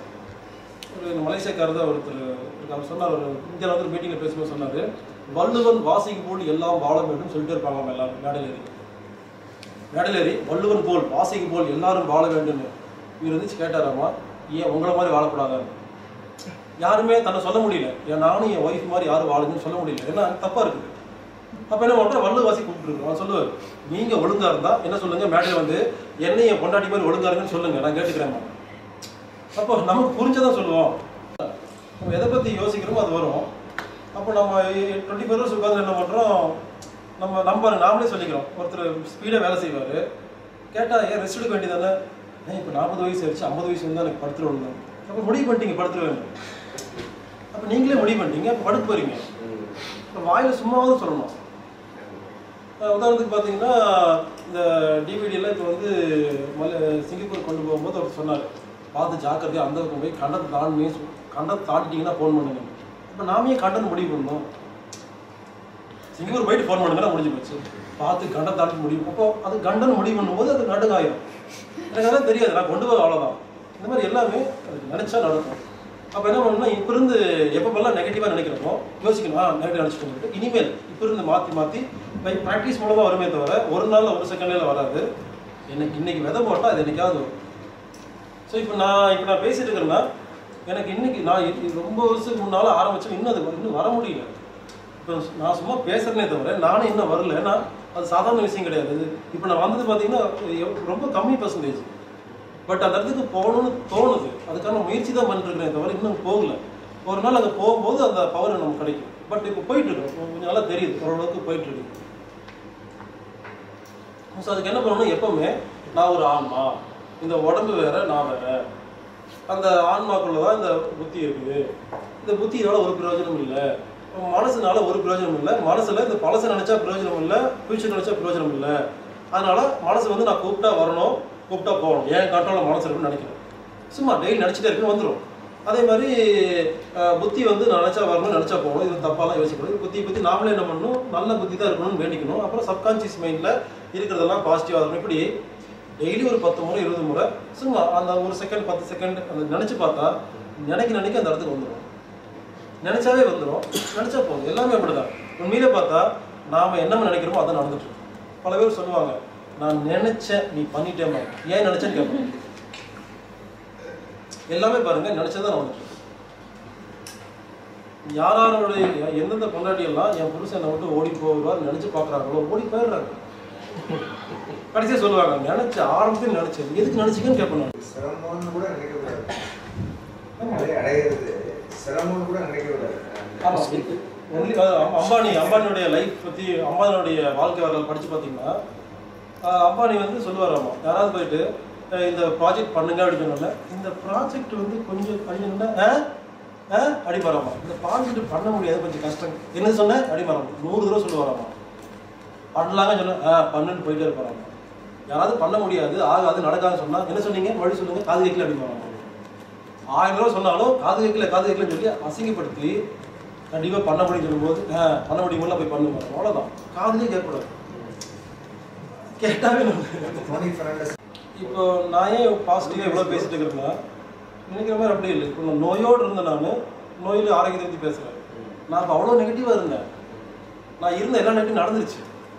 ஒரு இந்த மலேசியக்காரர் தான் ஒருத்தர் இருக்காரு. அவர் சொன்னார் ஒரு இந்தியாவில் வந்து மீட்டிங்ல பேசும்போது சொன்னாரு வள்ளுவன் வாசிக்கும் போல் எல்லாம் வாழ வேண்டும் சொல்லிட்டு இருப்பாங்க எல்லாரும் மேடையில் ஏறி மேடையில் ஏறி வள்ளுவன் போல் வாசிக்கும் போல் எல்லாரும் வாழ வேண்டும்னு இவர் வந்து கேட்டாராமா ஏன் உங்களை மாதிரி வாழக்கூடாதான்னு யாருமே தன்னை சொல்ல முடியல ஏன் நானும் என் ஒய்ஃப் மாதிரி யாரும் வாழுங்கன்னு சொல்ல முடியல ஏன்னா தப்பா இருக்குது அப்ப என்ன பண்றோம் வள்ளுவ வாசி கூப்பிட்டுருக்கோம் அவன் சொல்லுவார் நீங்க ஒழுங்கா இருந்தா என்ன சொல்லுங்க மேடையில் வந்து என்னை என் பொண்டாட்டி மாதிரி ஒழுங்கா இருங்கன்னு சொல்லுங்க நான் கேட்டுக்கிறேன் அப்போ நமக்கு புரிஞ்சதான் சொல்லுவோம் நம்ம எதை பத்தி யோசிக்கிறோமோ அது வரும் அப்போ நம்ம டுவெண்ட்டி ஃபோர் ஹவர்ஸ் உட்காந்து என்ன பண்றோம் நம்ம நம்ம நாமளே சொல்லிக்கிறோம் ஒருத்தர் ஸ்பீடா வேலை செய்வாரு கேட்டா ஏன் ரெஸ்ட் எடுக்க வேண்டியதானே ஏன் இப்போ நாற்பது வயசு ஆயிடுச்சு ஐம்பது வயசு வந்து எனக்கு படுத்துருவோம் அப்போ முடிவு பண்ணிட்டீங்க படுத்துருவேன் அப்போ நீங்களே முடிவு பண்ணிட்டீங்க அப்போ படுக்க போறீங்க இப்போ வாயில சும்மாவது சொல்லணும் அஹ் உதாரணத்துக்கு பார்த்தீங்கன்னா இந்த டிவிடியெல்லாம் இப்போ வந்து மல சிங்கப்பூர் கொண்டு போகும்போது அவர் சொன்னார் பார்த்து ஜாக்கிரதையாக அந்த பக்கம் போய் கண்டத்தை தாண்டி கண்டத்தை தாண்டிட்டீங்கன்னா ஃபோன் பண்ணுங்க இப்போ நாம ஏன் கண்டன் முடிவு பண்ணோம் சிங்கப்பூர் போயிட்டு ஃபோன் பண்ணுங்கன்னா முடிஞ்சு போச்சு பார்த்து கண்டன் தாண்டி முடிவு அப்போ அது கண்டன் முடிவு பண்ணும்போது அது நடுங்காயிரும் எனக்கு அதெல்லாம் தெரியாது நான் கொண்டு போக அவ்வளோதான் இந்த மாதிரி எல்லாமே அது நினைச்சா நடக்கும் அப்போ என்ன பண்ணணும்னா இப்போ இருந்து எப்பப்பெல்லாம் நெகட்டிவாக நினைக்கிறோமோ யோசிக்கணும் ஆ நெகட்டிவ் நினச்சிட்டு இனிமேல் இப்போ இருந்து மாற்றி மாற்றி பை ப்ராக்டிஸ் மூலமாக வருமே தவிர ஒரு நாளில் ஒரு செகண்ட்ல வராது எனக்கு இன்னைக்கு விதை போட்டால் அது என்னைக்காவது வரும் ஸோ இப்போ நான் இப்போ நான் பேசிட்டு இருக்கிறேன்னா எனக்கு இன்னைக்கு நான் இது ரொம்ப வருஷத்துக்கு முன்னால் ஆரம்பிச்சேன் இன்னும் அது இன்னும் வர முடியல இப்போ நான் சும்மா பேசுறேனே தவிர நானும் இன்னும் வரல ஏன்னா அது சாதாரண விஷயம் கிடையாது இது இப்போ நான் வந்தது பார்த்தீங்கன்னா எவ்- ரொம்ப கம்மி பர்சன்டேஜ் பட் அந்த இடத்துக்கு போகணும்னு தோணுது அதுக்கான முயற்சி தான் பண்ணிருக்கிறேன் தவிர இன்னும் போகல ஒரு நாள் அங்கே போகும்போது அந்த பவர் நமக்கு கிடைக்கும் பட் இப்போ போயிட்டு இருக்கோம் கொஞ்சம் நல்லா தெரியுது ஓரளவுக்கு போயிட்டு இருக்கு ஸோ அதுக்கு என்ன பண்ணணும் எப்பவுமே நான் ஒரு ஆன்மா இந்த உடம்பு வேற நான் வேற அந்த ஆன்மாக்குள்ள தான் இந்த புத்தி இருக்குது இந்த புத்தினால ஒரு பிரயோஜனம் இல்லை மனசுனால ஒரு பிரயோஜனம் இல்லை மனசுல இந்த பழசை நினைச்சா பிரயோஜனம் இல்லை ஃபியூச்சர் நினைச்சா பிரயோஜனம் இல்லை அதனால மனசு வந்து நான் கூப்பிட்டா வரணும் கூப்பிட்டா போகணும் ஏன் கண்ட்ரோலில் மனசு இருக்குன்னு நினைக்கிறேன் சும்மா டெய்லி நினச்சிட்டே இருக்கு வந்துடும் அதே மாதிரி அஹ், புத்தி வந்து நான் நினச்சா வரணும் நினச்சா போகணும் இது தப்பாலாம் யோசிக்கக்கூடாது புத்தி பற்றி நாமளே என்ன பண்ணணும் நல்ல புத்தி தான் இருக்கணும்னு வேண்டிக்கணும் அப்புறம் சப்கான்சியஸ் மைண்டில் இருக்கிறதெல்லாம் பாசிட்டிவாக இருக்கணும் இப்படி டெய்லி ஒரு பத்து முறை இருபது முறை சும்மா அந்த ஒரு செகண்ட் பத்து செகண்ட் அந்த நினச்சி பார்த்தா நினைக்க நினைக்க அந்த இடத்துக்கு வந்துடும் நினைச்சாவே வந்துடும் நினைச்சா போதும் எல்லாமே அப்படிதான் உண்மையிலே பார்த்தா நாம என்ன நினைக்கிறோமோ அதான் நடந்துட்டு இருக்கு பல பேர் சொல்லுவாங்க நான் நினைச்சேன் நீ பண்ணிட்டேமா ஏன் நினைச்சேன்னு கேட்பேன் எல்லாமே பாருங்க நினைச்சதான் நடந்துட்டு இருக்கு யாராருடைய எந்தெந்த பொண்டாட்டி எல்லாம் என் புருஷன் என்னை விட்டு ஓடி போவார் நினைச்சு பாக்குறாங்களோ ஓடி போயிடுறாங்க கடைசியா சொல்லுவாங்க நினைச்ச ஆரம்பத்தில் நினைச்சேன் எதுக்கு நினைச்சீங்கன்னு கேட்பேன் நான். சிரமம்னு கூட நினைக்கக்கூடாது அதை அடையிறது சிரமம்னு கூட நினைக்கக்கூடாது ஆமா இருக்கு. Only- அஹ் அம்- அம்பானி அம்பானியுடைய லைஃப் பத்தி அம்பானியுடைய வாழ்க்கை வரலாறு படிச்சு பாத்தீங்கன்னா அஹ் அம்பானி வந்து சொல்லுவாராமா யாராவது போயிட்டு அஹ் இந்த ப்ராஜெக்ட் பண்ணுங்க அப்படின்னு சொன்னோன்னே இந்த ப்ராஜெக்ட் வந்து கொஞ்சம் கொஞ்சம் ஆ அடிப்பாராமா இந்த பாஞ்சிட்டு பண்ண முடியாது கொஞ்சம் கஷ்டம் என்ன சொன்னேன் அடிப்பாராமா நூறு தடவை சொல்லுவாராமா பண்ணலாங்க சொன்ன ஆ பண்ணுன்னு போயிட்டே இருப்பாராமா யாராவது பண்ண முடியாது ஆகாது நடக்காதுன்னு சொன்னா என்ன சொன்னீங்க மறுபடியும் சொல்லுங்க காது கேட்கல அடிப்பாராமா ஆயிரம் தடவை சொன்னாலும் காது கேட்கல காது கேட்கலன்னு சொல்லி அசிங்கப்படுத்தி கண்டிப்பாக பண்ண முடியும் சொல்லும்போது ஆ பண்ண முடியுமில்ல போய் பண்ணுங்க அவ்வளோதான் காதுலேயே கேட்கக்கூடாது கேட்டாவே நம்ம டோனி ஃபெர்னாண்டஸ் இப்போ நான் ஏன் பாசிட்டிவாக இவ்வளோ பேசிட்டு இருக்கிறேன்னா நினைக்கிற மாதிரி அப்படி இல்லை இப்போ நான் நோயோடு இருந்தேன் நான் நோயில் ஆரோக்கியத்தை பற்றி பேசுகிறேன் நான் இப்போ அவ்வளோ நெகட்டிவாக இருந்தேன் நான் இருந்த எல்லா நெகட்டிவ் நடந்துருச்சு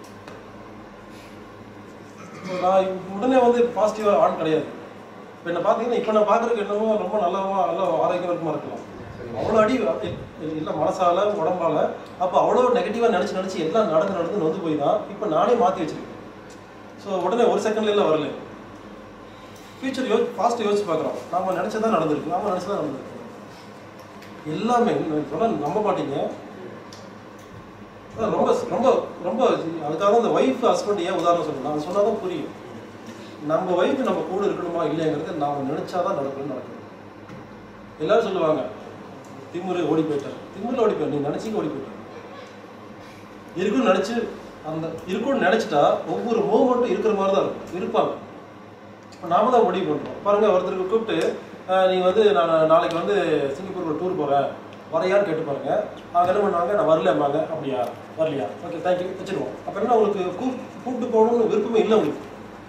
இப்போ நான் உடனே வந்து பாசிட்டிவாக ஆன் கிடையாது இப்போ என்ன பார்த்தீங்கன்னா இப்போ நான் பார்க்குறதுக்கு என்னமோ ரொம்ப நல்லவா நல்ல ஆரோக்கியமாக இருக்கலாம் அவ்வளோ அடி இல்லை மனசால உடம்பால அப்போ அவ்வளோ நெகட்டிவாக நினச்சி நினச்சி எல்லாம் நடந்து நடந்து நொந்து போய் தான் இப்போ நானே மாற்றி வச்சிருக்கேன் ஸோ உடனே ஒரு செகண்ட்ல எல்லாம் வரல ஃபியூச்சர் யோ ஃபாஸ்ட் யோசிச்சு பார்க்குறோம் நாம நினச்சதான் நடந்திருக்கு நாம நினச்சதான் நடந்திருக்கு எல்லாமே நான் சொல்ல நம்ப மாட்டீங்க அதான் ரொம்ப ரொம்ப ரொம்ப அதுக்காக தான் இந்த ஒய்ஃப் ஹஸ்பண்ட் ஏன் உதாரணம் சொல்லணும் அது சொன்னால் தான் புரியும் நம்ம ஒய்ஃப் நம்ம கூட இருக்கணுமா இல்லைங்கிறது நாம் நினச்சாதான் நடக்கணும் நடக்கும் எல்லாரும் சொல்லுவாங்க திமுரு ஓடி போயிட்டார் திமுரு ஓடி போயிட்டார் நீ நினச்சிக்க ஓடி போயிட்டார் இருக்குன்னு நினச்சி அந்த இருக்குன்னு நினச்சிட்டா ஒவ்வொரு மூமெண்ட்டும் இருக்கிற மாதிரி தான் இருக்கும் இருப்பாங்க இப்போ நாம தான் முடிவு பண்ணுறோம் பாருங்க ஒருத்தருக்கு கூப்பிட்டு அஹ், நீங்க வந்து நான் நாளைக்கு வந்து சிங்கப்பூருக்கு டூர் போகிறேன் வரையான்னு கேட்டு பாருங்க அவங்க என்ன பண்ணுவாங்க நான் வரலம்பாங்க அப்படியா வரலையா ஓகே தேங்க்யூ வச்சிருவோம் அப்போ என்ன உங்களுக்கு கூப் கூப்பிட்டு போகணும்னு விருப்பமே இல்லை உங்களுக்கு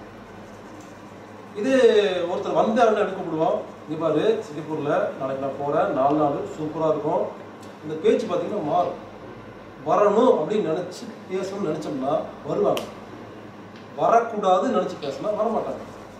இது ஒருத்தர் வந்து அவனை எடுக்க கூப்பிடுவோம் இங்கே பாரு சிங்கப்பூரில் நாளைக்கு நான் போகிறேன் நாலு நாள் சூப்பராக இருக்கும் இந்த பேச்சு பார்த்தீங்கன்னா மாறும் வரணும் அப்படின்னு நினச்சி பேசணும்னு நினச்சோம்னா வருவாங்க வரக்கூடாதுன்னு நினச்சி பேசினா வர மாட்டாங்க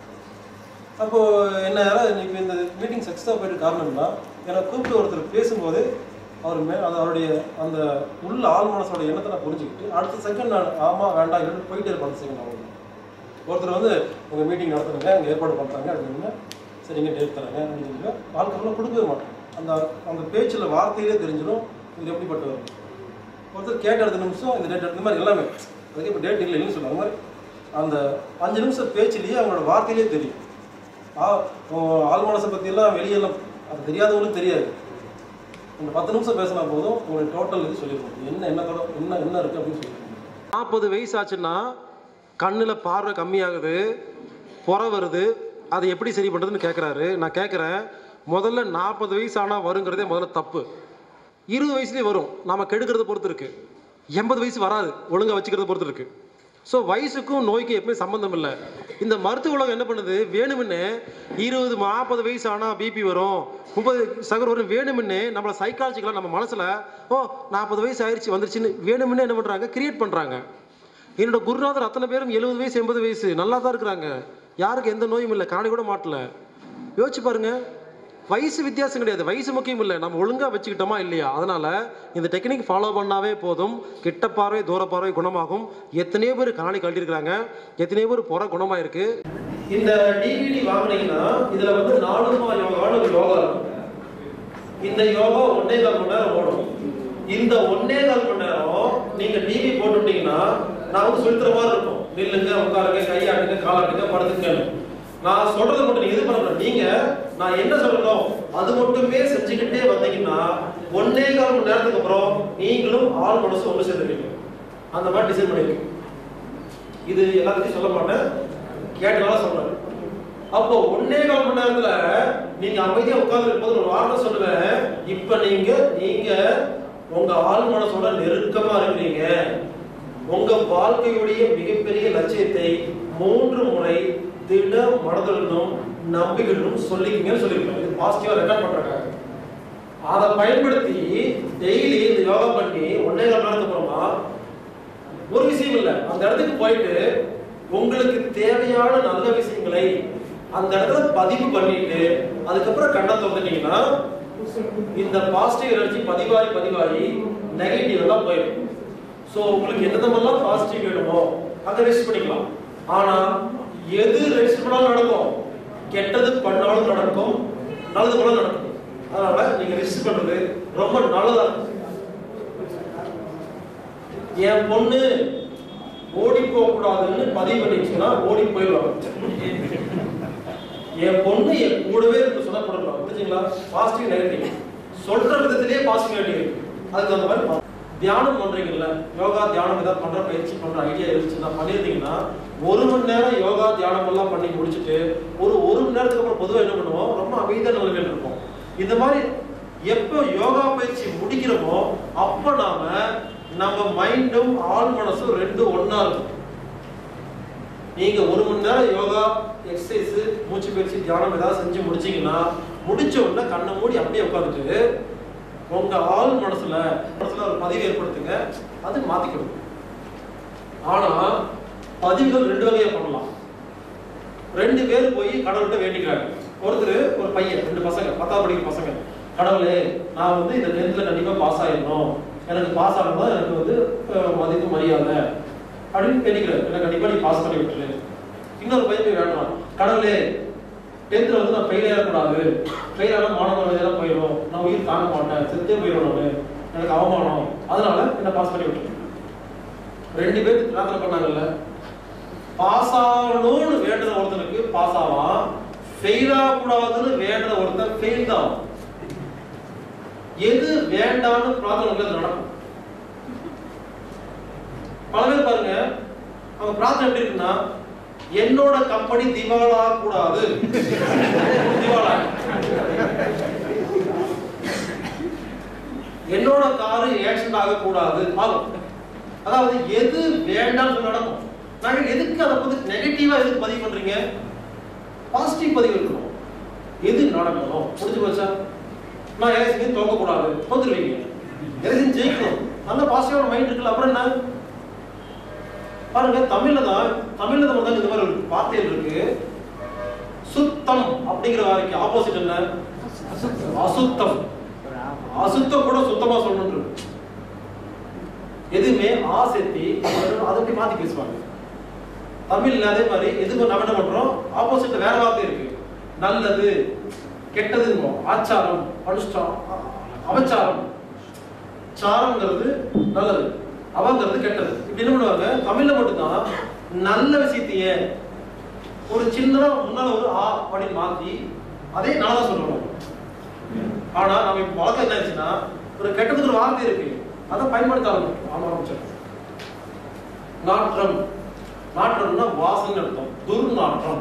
அப்போ என்ன இப்போ இந்த மீட்டிங் சக்ஸஸாக போயிட்டு காரணம்னா எனக்கு கூப்பிட்டு ஒருத்தர் பேசும்போது அவர் மே அது அவருடைய அந்த உள்ள ஆள் மனசோட எண்ணத்தை நான் புரிஞ்சுக்கிட்டு அடுத்த செகண்ட் நான் ஆமாம் வேண்டாம் இல்லைன்னு போயிட்டே இருப்பேன் அடுத்த செகண்ட் அவங்க ஒருத்தர் வந்து உங்கள் மீட்டிங் நடத்துறங்க அங்கே ஏற்பாடு பண்ணுறாங்க அப்படின்னா சரிங்க டேட் தராங்க அப்படின்னு சொல்லி ஆட்கள்லாம் கொடுக்கவே மாட்டேன் அந்த அந்த பேச்சில் வார்த்தையிலே தெரிஞ்சிடும் இது எப்படிப்பட்டவர் ஒருத்தர் கேட்ட அடுத்த நிமிஷம் இந்த டேட் இந்த மாதிரி எல்லாமே அதுக்கு இப்போ டேட் இல்லை இல்லைன்னு சொல்லுவாங்க மாதிரி அந்த அஞ்சு நிமிஷம் பேச்சிலேயே அவங்களோட வார்த்தையிலே தெரியும் ஆ உன் ஆள் மனசை பற்றியெல்லாம் வெளியெல்லாம் அது தெரியாதவங்களுக்கு தெரியாது இந்த பத்து நிமிஷம் பேசினா போதும் உங்களுக்கு டோட்டல் இது சொல்லிடுவோம் என்ன என்ன தொட- என்ன என்ன இருக்குது அப்படின்னு சொல்லிடுவோம் நாற்பது வயசு ஆச்சுன்னா கண்ணில் பார்வை கம்மியாகுது புற வருது அதை எப்படி சரி பண்ணுறதுன்னு கேட்குறாரு நான் கேட்குறேன் முதல்ல நாற்பது வயசு ஆனால் வருங்கிறதே முதல்ல தப்பு இருபது வயசுலேயே வரும் நாம கெடுக்கிறத பொறுத்து இருக்கு எண்பது வயசு வராது ஒழுங்கா வச்சுக்கிறத பொறுத்து இருக்கு ஸோ வயசுக்கும் நோய்க்கும் எப்பவுமே சம்பந்தம் இல்லை இந்த மருத்துவ உலகம் என்ன பண்ணுது வேணுமுன்னே இருபது நாற்பது வயசு ஆனால் பிபி வரும் முப்பது சகர் வரும் வேணுமுன்னே நம்மளை சைக்காலஜிக்கலாக நம்ம மனசில் ஓ நாற்பது வயசு ஆயிடுச்சு வந்துருச்சுன்னு வேணுமுன்னே என்ன பண்ணுறாங்க கிரியேட் பண்ணுறாங்க என்னோட குருநாதர் அத்தனை பேரும் எழுபது வயசு எண்பது வயசு நல்லா தான் இருக்கிறாங்க யாருக்கு எந்த நோயும் இல்லை காணி கூட மாட்டல யோசிச்சு பாருங்க வயசு வித்தியாசம் கிடையாது வயசு முக்கியம் இல்லை நம்ம ஒழுங்கா வச்சுக்கிட்டோமா இல்லையா அதனால இந்த டெக்னிக் ஃபாலோ பண்ணாவே போதும் கிட்ட பார்வை தூர பார்வை குணமாகும் எத்தனையோ பேர் காணி கழட்டிருக்கிறாங்க எத்தனையோ பேர் புற குணமாயிருக்கு இந்த டிவிடி வாங்குனீங்கன்னா இதுல வந்து நாலு யோகான்னு ஒரு யோகா இருக்கும் இந்த யோகா ஒன்னே கால் மணி நேரம் ஓடும் இந்த ஒன்னே கால் மணி நேரம் நீங்க டிவி போட்டுட்டீங்கன்னா நான் வந்து சொல்லித்தர மாதிரி இருக்கும் நில்லுங்க உட்காருங்க கையாட்டுங்க காலாட்டுங்க படுத்துங்க நான் சொல்றதை மட்டும் நீங்க இது பண்ணணும் நீங்க நான் என்ன சொல்லணும் அது மட்டுமே செஞ்சுக்கிட்டே வந்தீங்கன்னா ஒன்னே கால் மணி நேரத்துக்கு அப்புறம் நீங்களும் ஆள் மனசு ஒன்று சேர்ந்துருவீங்க அந்த மாதிரி டிசைன் பண்ணிருக்கீங்க இது எல்லாத்தையும் சொல்ல மாட்டேன் கேட்டனால சொல்றேன் அப்போ ஒன்னே கால் மணி நேரத்துல நீங்க அமைதியா உட்கார்ந்து இருக்கும்போது ஒரு வார்த்தை சொல்லுவேன் இப்ப நீங்க நீங்க உங்க ஆள் மனசோட நெருக்கமா இருக்கிறீங்க உங்க வாழ்க்கையுடைய மிகப்பெரிய லட்சியத்தை மூன்று முறை திட மனதுடனும் நம்பிக்கையுடனும் சொல்லிக்கங்கன்னு சொல்லியிருக்கேன் இது பாசிட்டிவா ரெக்கார்ட் பண்றாங்க அதை பயன்படுத்தி டெய்லி இந்த யோகா பண்ணி ஒன்னே கால் மணி நேரத்துக்கு அப்புறமா ஒரு விஷயம் இல்ல அந்த இடத்துக்கு போயிட்டு உங்களுக்கு தேவையான நல்ல விஷயங்களை அந்த இடத்துல பதிவு பண்ணிட்டு அதுக்கப்புறம் கண்ணை திறந்துட்டீங்கன்னா இந்த பாசிட்டிவ் எனர்ஜி பதிவாகி பதிவாகி நெகட்டிவ் எல்லாம் போயிடும் ஸோ உங்களுக்கு எந்த மாதிரிலாம் பாசிட்டிவ் வேணுமோ அதை ரெஸ்ட் பண்ணிக்கலாம் ஆனா எது ரெஸ்ட் பண்ணாலும் நடக்கும் கெட்டது பண்ணாலும் நடக்கும் நல்லது பண்ணாலும் நடக்கும் அதனால நீங்க ரெஸ்ட் பண்றது ரொம்ப நல்லதா இருக்கும் என் பொண்ணு ஓடி போக கூடாதுன்னு பதிவு பண்ணிச்சுன்னா ஓடி போயிடுவாங்க என் பொண்ணு என் கூடவே இருந்து சொல்லப்படலாம் புரிஞ்சுங்களா பாசிட்டிவ் நெகட்டிவ் சொல்ற விதத்திலேயே பாசிட்டிவிட்டி இருக்கு அதுக்கு தகுந்த மாதிரி பா- தியானம் பண்றீங்கல்ல யோகா தியானம் ஏதாவது பண்ற பயிற்சி பண்ற ஐடியா இருந்துச்சுன்னா பண்ணிருந்தீங்கன்னா ஒரு மணி நேரம் யோகா தியானம் எல்லாம் பண்ணி முடிச்சுட்டு ஒரு ஒரு மணி நேரத்துக்கு அப்புறம் பொதுவாக என்ன பண்ணுவோம் ரொம்ப அமைதியான நிலைமையில் இருப்போம் இந்த மாதிரி எப்போ யோகா பயிற்சி முடிக்கிறோமோ அப்ப நாம நம்ம மைண்டும் ஆள் மனசும் ரெண்டும் ஒண்ணா இருக்கும் நீங்க ஒரு மணி நேரம் யோகா எக்ஸசைஸ் மூச்சு பயிற்சி தியானம் ஏதாவது செஞ்சு முடிச்சீங்கன்னா முடிச்ச உடனே கண்ணை மூடி அப்படியே உட்காந்துட்டு உங்க ஆள் மனசுல மனசுல ஒரு பதிவு ஏற்படுத்துங்க அது மாத்திக்கணும் ஆனா பதிவுகள் ரெண்டு வகையா பண்ணலாம் ரெண்டு பேர் போய் கடவுள்கிட்ட வேண்டிக்கிறாங்க ஒருத்தர் ஒரு பையன் ரெண்டு பசங்க பத்தாவது படிக்கிற பசங்க கடவுளே நான் வந்து இந்த டென்த்ல கண்டிப்பா பாஸ் ஆயிடணும் எனக்கு பாஸ் ஆகணும் எனக்கு வந்து அஹ், மதிப்பு மரியாதை அப்படின்னு வேண்டிக்கிறாரு எனக்கு கண்டிப்பா நீ பாஸ் பண்ணி விட்டுரு இன்னொரு பையன் போய் வேண்டாம் கடவுளே டென்த்ல வந்து நான் ஃபெயில் ஆகக்கூடாது ஃபெயில் ஆனா மாணவர்கள் எல்லாம் போயிடும் நான் உயிர் தாங்க மாட்டேன் செத்தே போயிடும் நானு எனக்கு அவமானம் அதனால என்ன பாஸ் பண்ணி விட்டுரு ரெண்டு பேர் பிரார்த்தனை பண்ணாங்கல்ல பாஸ் ஆகணும்னு வேண்டுன ஒருத்தனுக்கு பாஸ் ஆவான் ஃபெயில் ஆகக்கூடாதுன்னு வேண்டுன ஒருத்தன் ஃபெயில் தான் ஆவான். எது வேண்டான்னு பிரார்த்தனை நடக்கும் பல பேர் பாருங்க அவங்க பிரார்த்தனை எப்படி இருக்குன்னா என்னோட கம்பெனி திவாலா கூடாது திவாலா என்னோட காரு ஆக்சிடென்ட் ஆகக்கூடாது ஆகும் அதாவது எது வேண்டாம்னு சொல்லி நடக்கும் நாங்க எதுக்கு அதை பத்தி நெகட்டிவா எதுக்கு பதிவு பண்றீங்க பாசிட்டிவ் பதிவு இருக்கணும் எது நடக்கணும் புரிஞ்சு போச்சா நான் எலெக்ஷன் தோக்க கூடாது தோத்துருவீங்க எலெக்ஷன் ஜெயிக்கணும் நல்ல பாசிட்டிவான மைண்ட் இருக்குல்ல அப்புறம் என்ன பாருங்க தமிழ்ல தான் தமிழ்ல தான் வந்து இந்த மாதிரி ஒரு வார்த்தைகள் இருக்கு சுத்தம் அப்படிங்கிற வார்த்தைக்கு ஆப்போசிட் என்ன அசுத்தம் அசுத்தம் கூட சுத்தமா சொல்லணும் இருக்கு எதுவுமே ஆ சேர்த்தி அதை அப்படி மாத்தி பேசுவாங்க தமிழ்ல அதே மாதிரி எதுக்கு நம்ம என்ன பண்றோம் ஆப்போசிட்ல வேற வார்த்தை இருக்கு நல்லது கெட்டது ஆச்சாரம் அனுஷ்டம் அ- அவச்சாரம் சாரம்ங்கிறது நல்லது அவங்கிறது கெட்டது இப்படி என்ன பண்ணுவாங்க தமிழ்ல மட்டும்தான் நல்ல விஷயத்தையே ஒரு சின்னதா முன்னால ஒரு ஆ அப்படின்னு மாத்தி அதே நல்லா சொல்லுவாங்க ஆனா நம்ம இப்ப வழக்கம் என்ன ஆச்சுன்னா ஒரு கெட்டதுக்கு ஒரு வார்த்தை இருக்கு அதை பயன்படுத்த ஆரம்பிச்சோம் ஆமா ஆரம்பிச்சோம் நாற்றம் நாற்றம்னா வாசனை அர்த்தம் துர்நாற்றம்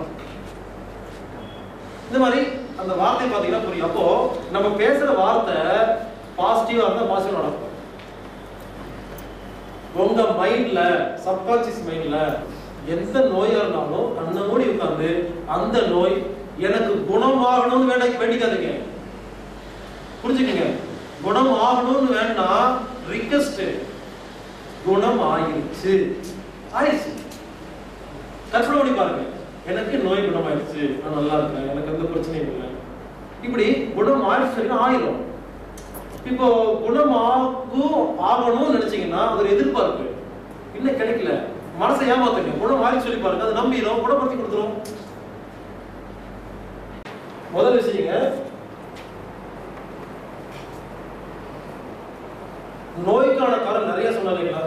இந்த மாதிரி அந்த வார்த்தை பாத்தீங்கன்னா புரியும் அப்போ நம்ம பேசுற வார்த்தை பாசிட்டிவா இருந்தா பாசிட்டிவ் நடக்கும் உங்க மைண்ட்ல சப்கான்சியஸ் மைண்ட்ல எந்த நோயா இருந்தாலும் கண்ணை மூடி உட்கார்ந்து அந்த நோய் எனக்கு குணமாகணும்னு வேண்ட வேண்டிக்காதீங்க புரிஞ்சுக்கங்க குணம் ஆகணும்னு வேணா ரிக்வெஸ்ட் குணம் ஆயிருச்சு ஆயிடுச்சு கற்பனை பண்ணி பாருங்க எனக்கு நோய் குணமாயிருச்சு நான் நல்லா இருக்கேன் எனக்கு எந்த பிரச்சனையும் இல்லை இப்படி குணம் ஆயிடுச்சுன்னா ஆயிரும் இப்போ குணமாகும் ஆகணும்னு நினைச்சீங்கன்னா அது ஒரு எதிர்பார்ப்பு இன்னும் கிடைக்கல மனசை ஏமாத்துங்க குணம் ஆகி சொல்லி பாருங்க அது நம்பிடும் குணப்படுத்தி கொடுத்துரும் முதல் விஷயங்க நோய்க்கான காரணம் நிறைய சொன்னாங்களா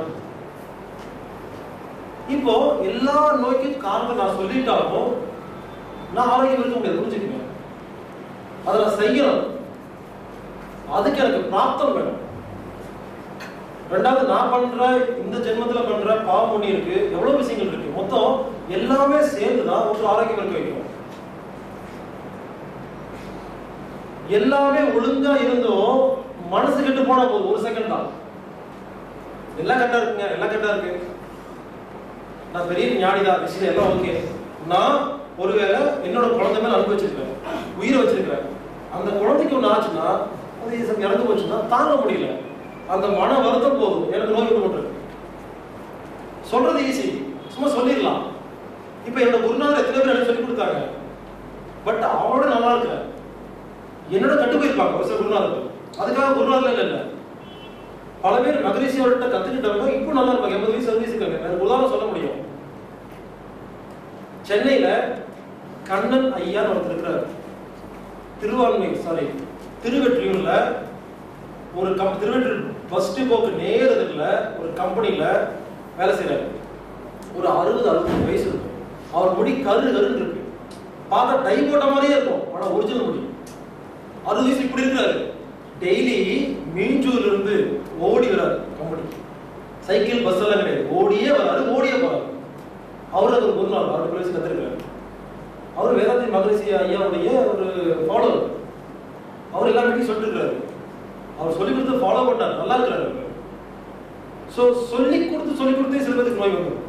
இப்போ எல்லா நோய்க்கும் காரணம் நான் சொல்லிட்டாலும் நான் ஆரோக்கியம் இருக்க முடியாது புரிஞ்சுக்கங்க அதை நான் செய்யணும் அதுக்கு எனக்கு பிராப்தம் வேணும் ரெண்டாவது நான் பண்ற இந்த ஜென்மத்துல பண்ற பாவமுனி இருக்கு எவ்வளவு விஷயங்கள் இருக்கு மொத்தம் எல்லாமே சேர்ந்து தான் ஒரு ஆரோக்கியம் இருக்க வைக்கும் எல்லாமே ஒழுங்கா இருந்தும் மனசு கெட்டு போனா போதும் ஒரு செகண்ட் தான் எல்லாம் கரெக்டா இருக்குங்க எல்லாம் கரெக்டா இருக்கு நான் பெரிய ஞானிதான் விஷயம் எல்லாம் ஓகே நான் ஒருவேளை என்னோட குழந்தை மேல அன்பு வச்சிருக்கேன் உயிரை வச்சிருக்கிறேன் அந்த குழந்தைக்கு ஒண்ணு ஆச்சுன்னா அது இசம் இறந்து போச்சுன்னா தாங்க முடியல அந்த மன வருத்தம் போதும் எனக்கு நோய் விட்டு போட்டுருக்கு சொல்றது ஈஸி சும்மா சொல்லிடலாம் இப்ப என்னோட குருநாதர் எத்தனை பேர் எனக்கு சொல்லி கொடுத்தாங்க பட் அவனோட நல்லா இருக்க என்னோட கட்டு போயிருப்பாங்க ஒரு சில குருநாதர்கள் அதுக்காக குருநாதர் இல்ல இல்ல பல பேர் மகரிஷியோட கத்துக்கிட்டவங்க இப்போ நல்லா இருப்பாங்க எண்பது வயசு அறுபது வயசு இருக்காங்க எனக்கு உதாரணம் சொல்ல முடியும் சென்னையில கண்ணன் ஐயான்னு ஒருத்தர் இருக்கிறார் திருவான்மை சாரி திருவெற்றியூர்ல ஒரு கம் திருவெற்றியூர் பஸ் டிப்போக்கு நேர் எதிரில் ஒரு கம்பெனில வேலை செய்றாரு ஒரு அறுபது அறுபது வயசு இருக்கும் அவர் முடி கரு கருன்னு இருக்கு பார்த்தா டை போட்ட மாதிரியே இருக்கும் ஆனா ஒரிஜினல் முடி அறுபது வயசு இப்படி இருக்கிறாரு டெய்லி மீஞ்சூர்ல இருந்து ஓடி வராரு கம்பெனி சைக்கிள் பஸ் எல்லாம் கிடையாது ஓடியே வராரு ஓடியே போறாரு அவர் அது ஒரு நாள் அவருக்கு பேசி கத்துருக்காரு அவர் வேதாந்தி மகரிஷி ஐயாவுடைய ஒரு ஃபாலோவர் அவர் எல்லாருமே சொல்லிட்டு இருக்காரு அவர் சொல்லி கொடுத்து ஃபாலோ பண்ணார் நல்லா இருக்கிறாரு ஸோ சொல்லி கொடுத்து சொல்லி கொடுத்தே சில பேருக்கு நோய் வந்துடும்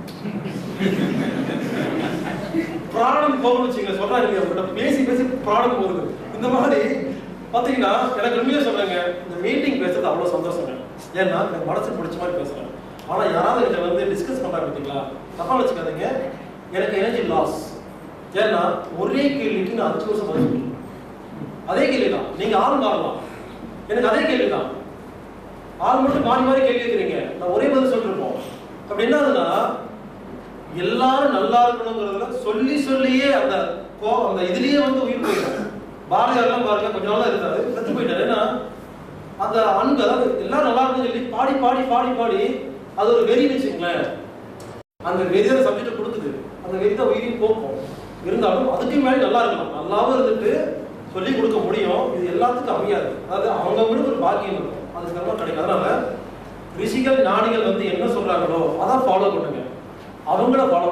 பிராணம் போகணும் வச்சுங்க சொல்றாங்க இல்லையா உங்கள்கிட்ட பேசி பேசி பிராணம் போகுது இந்த மாதிரி பாத்தீங்கன்னா எனக்கு உண்மையா சொல்றேங்க இந்த மீட்டிங் பேசுறது அவ்வளவு சந்தோஷங்க ஏன்னா எனக்கு மனசு பிடிச்ச மாதிரி பேசுறேன் ஆனா யாராவது என்கிட்ட வந்து டிஸ்கஸ் பண்றாங்க பார்த்தீங்களா தப்பா வச்சுக்காதீங்க எனக்கு எனர்ஜி லாஸ் ஏன்னா ஒரே கேள்விக்கு நான் அஞ்சு வருஷம் பதில் சொல்றேன் அதே கேள்வி தான் நீங்க ஆள் மாறலாம் எனக்கு அதே கேள்வி தான் ஆள் மட்டும் மாறி மாறி கேள்வி கேட்குறீங்க நான் ஒரே பதில் சொல்லிருப்போம் அப்படி என்ன ஆகுதுன்னா எல்லாரும் நல்லா இருக்கணுங்கிறதுல சொல்லி சொல்லியே அந்த கோ அந்த இதுலயே வந்து உயிர் போயிட்டாரு பாரதியார்லாம் பாருங்க கொஞ்ச நாளா இருந்தாரு செத்து போயிட்டாரு ஏன்னா அந்த அன்பு அதாவது எல்லாரும் நல்லா இருக்குன்னு சொல்லி பாடி பாடி பாடி பாடி அது ஒரு வெறி வச்சுங்களேன் அந்த வெறி தான் சப்ஜெக்ட் கொடுக்குது அந்த வெறி தான் உயிரையும் போக்கும் இருந்தாலும் அதுக்கு மேலே நல்லா இருக்கலாம் நல்லாவும் இருந்துட்டு சொல்லி கொடுக்க முடியும் இது எல்லாத்துக்கும் அமையாது அதாவது அவங்கவுங்களுக்கு ஒரு பாக்கியம் இருக்கும் அது சிலமா கிடைக்கும் அதனால ரிஷிகள் ஞானிகள் வந்து என்ன சொல்றாங்களோ அதான் ஃபாலோ பண்ணுங்க அவங்கள ஃபாலோ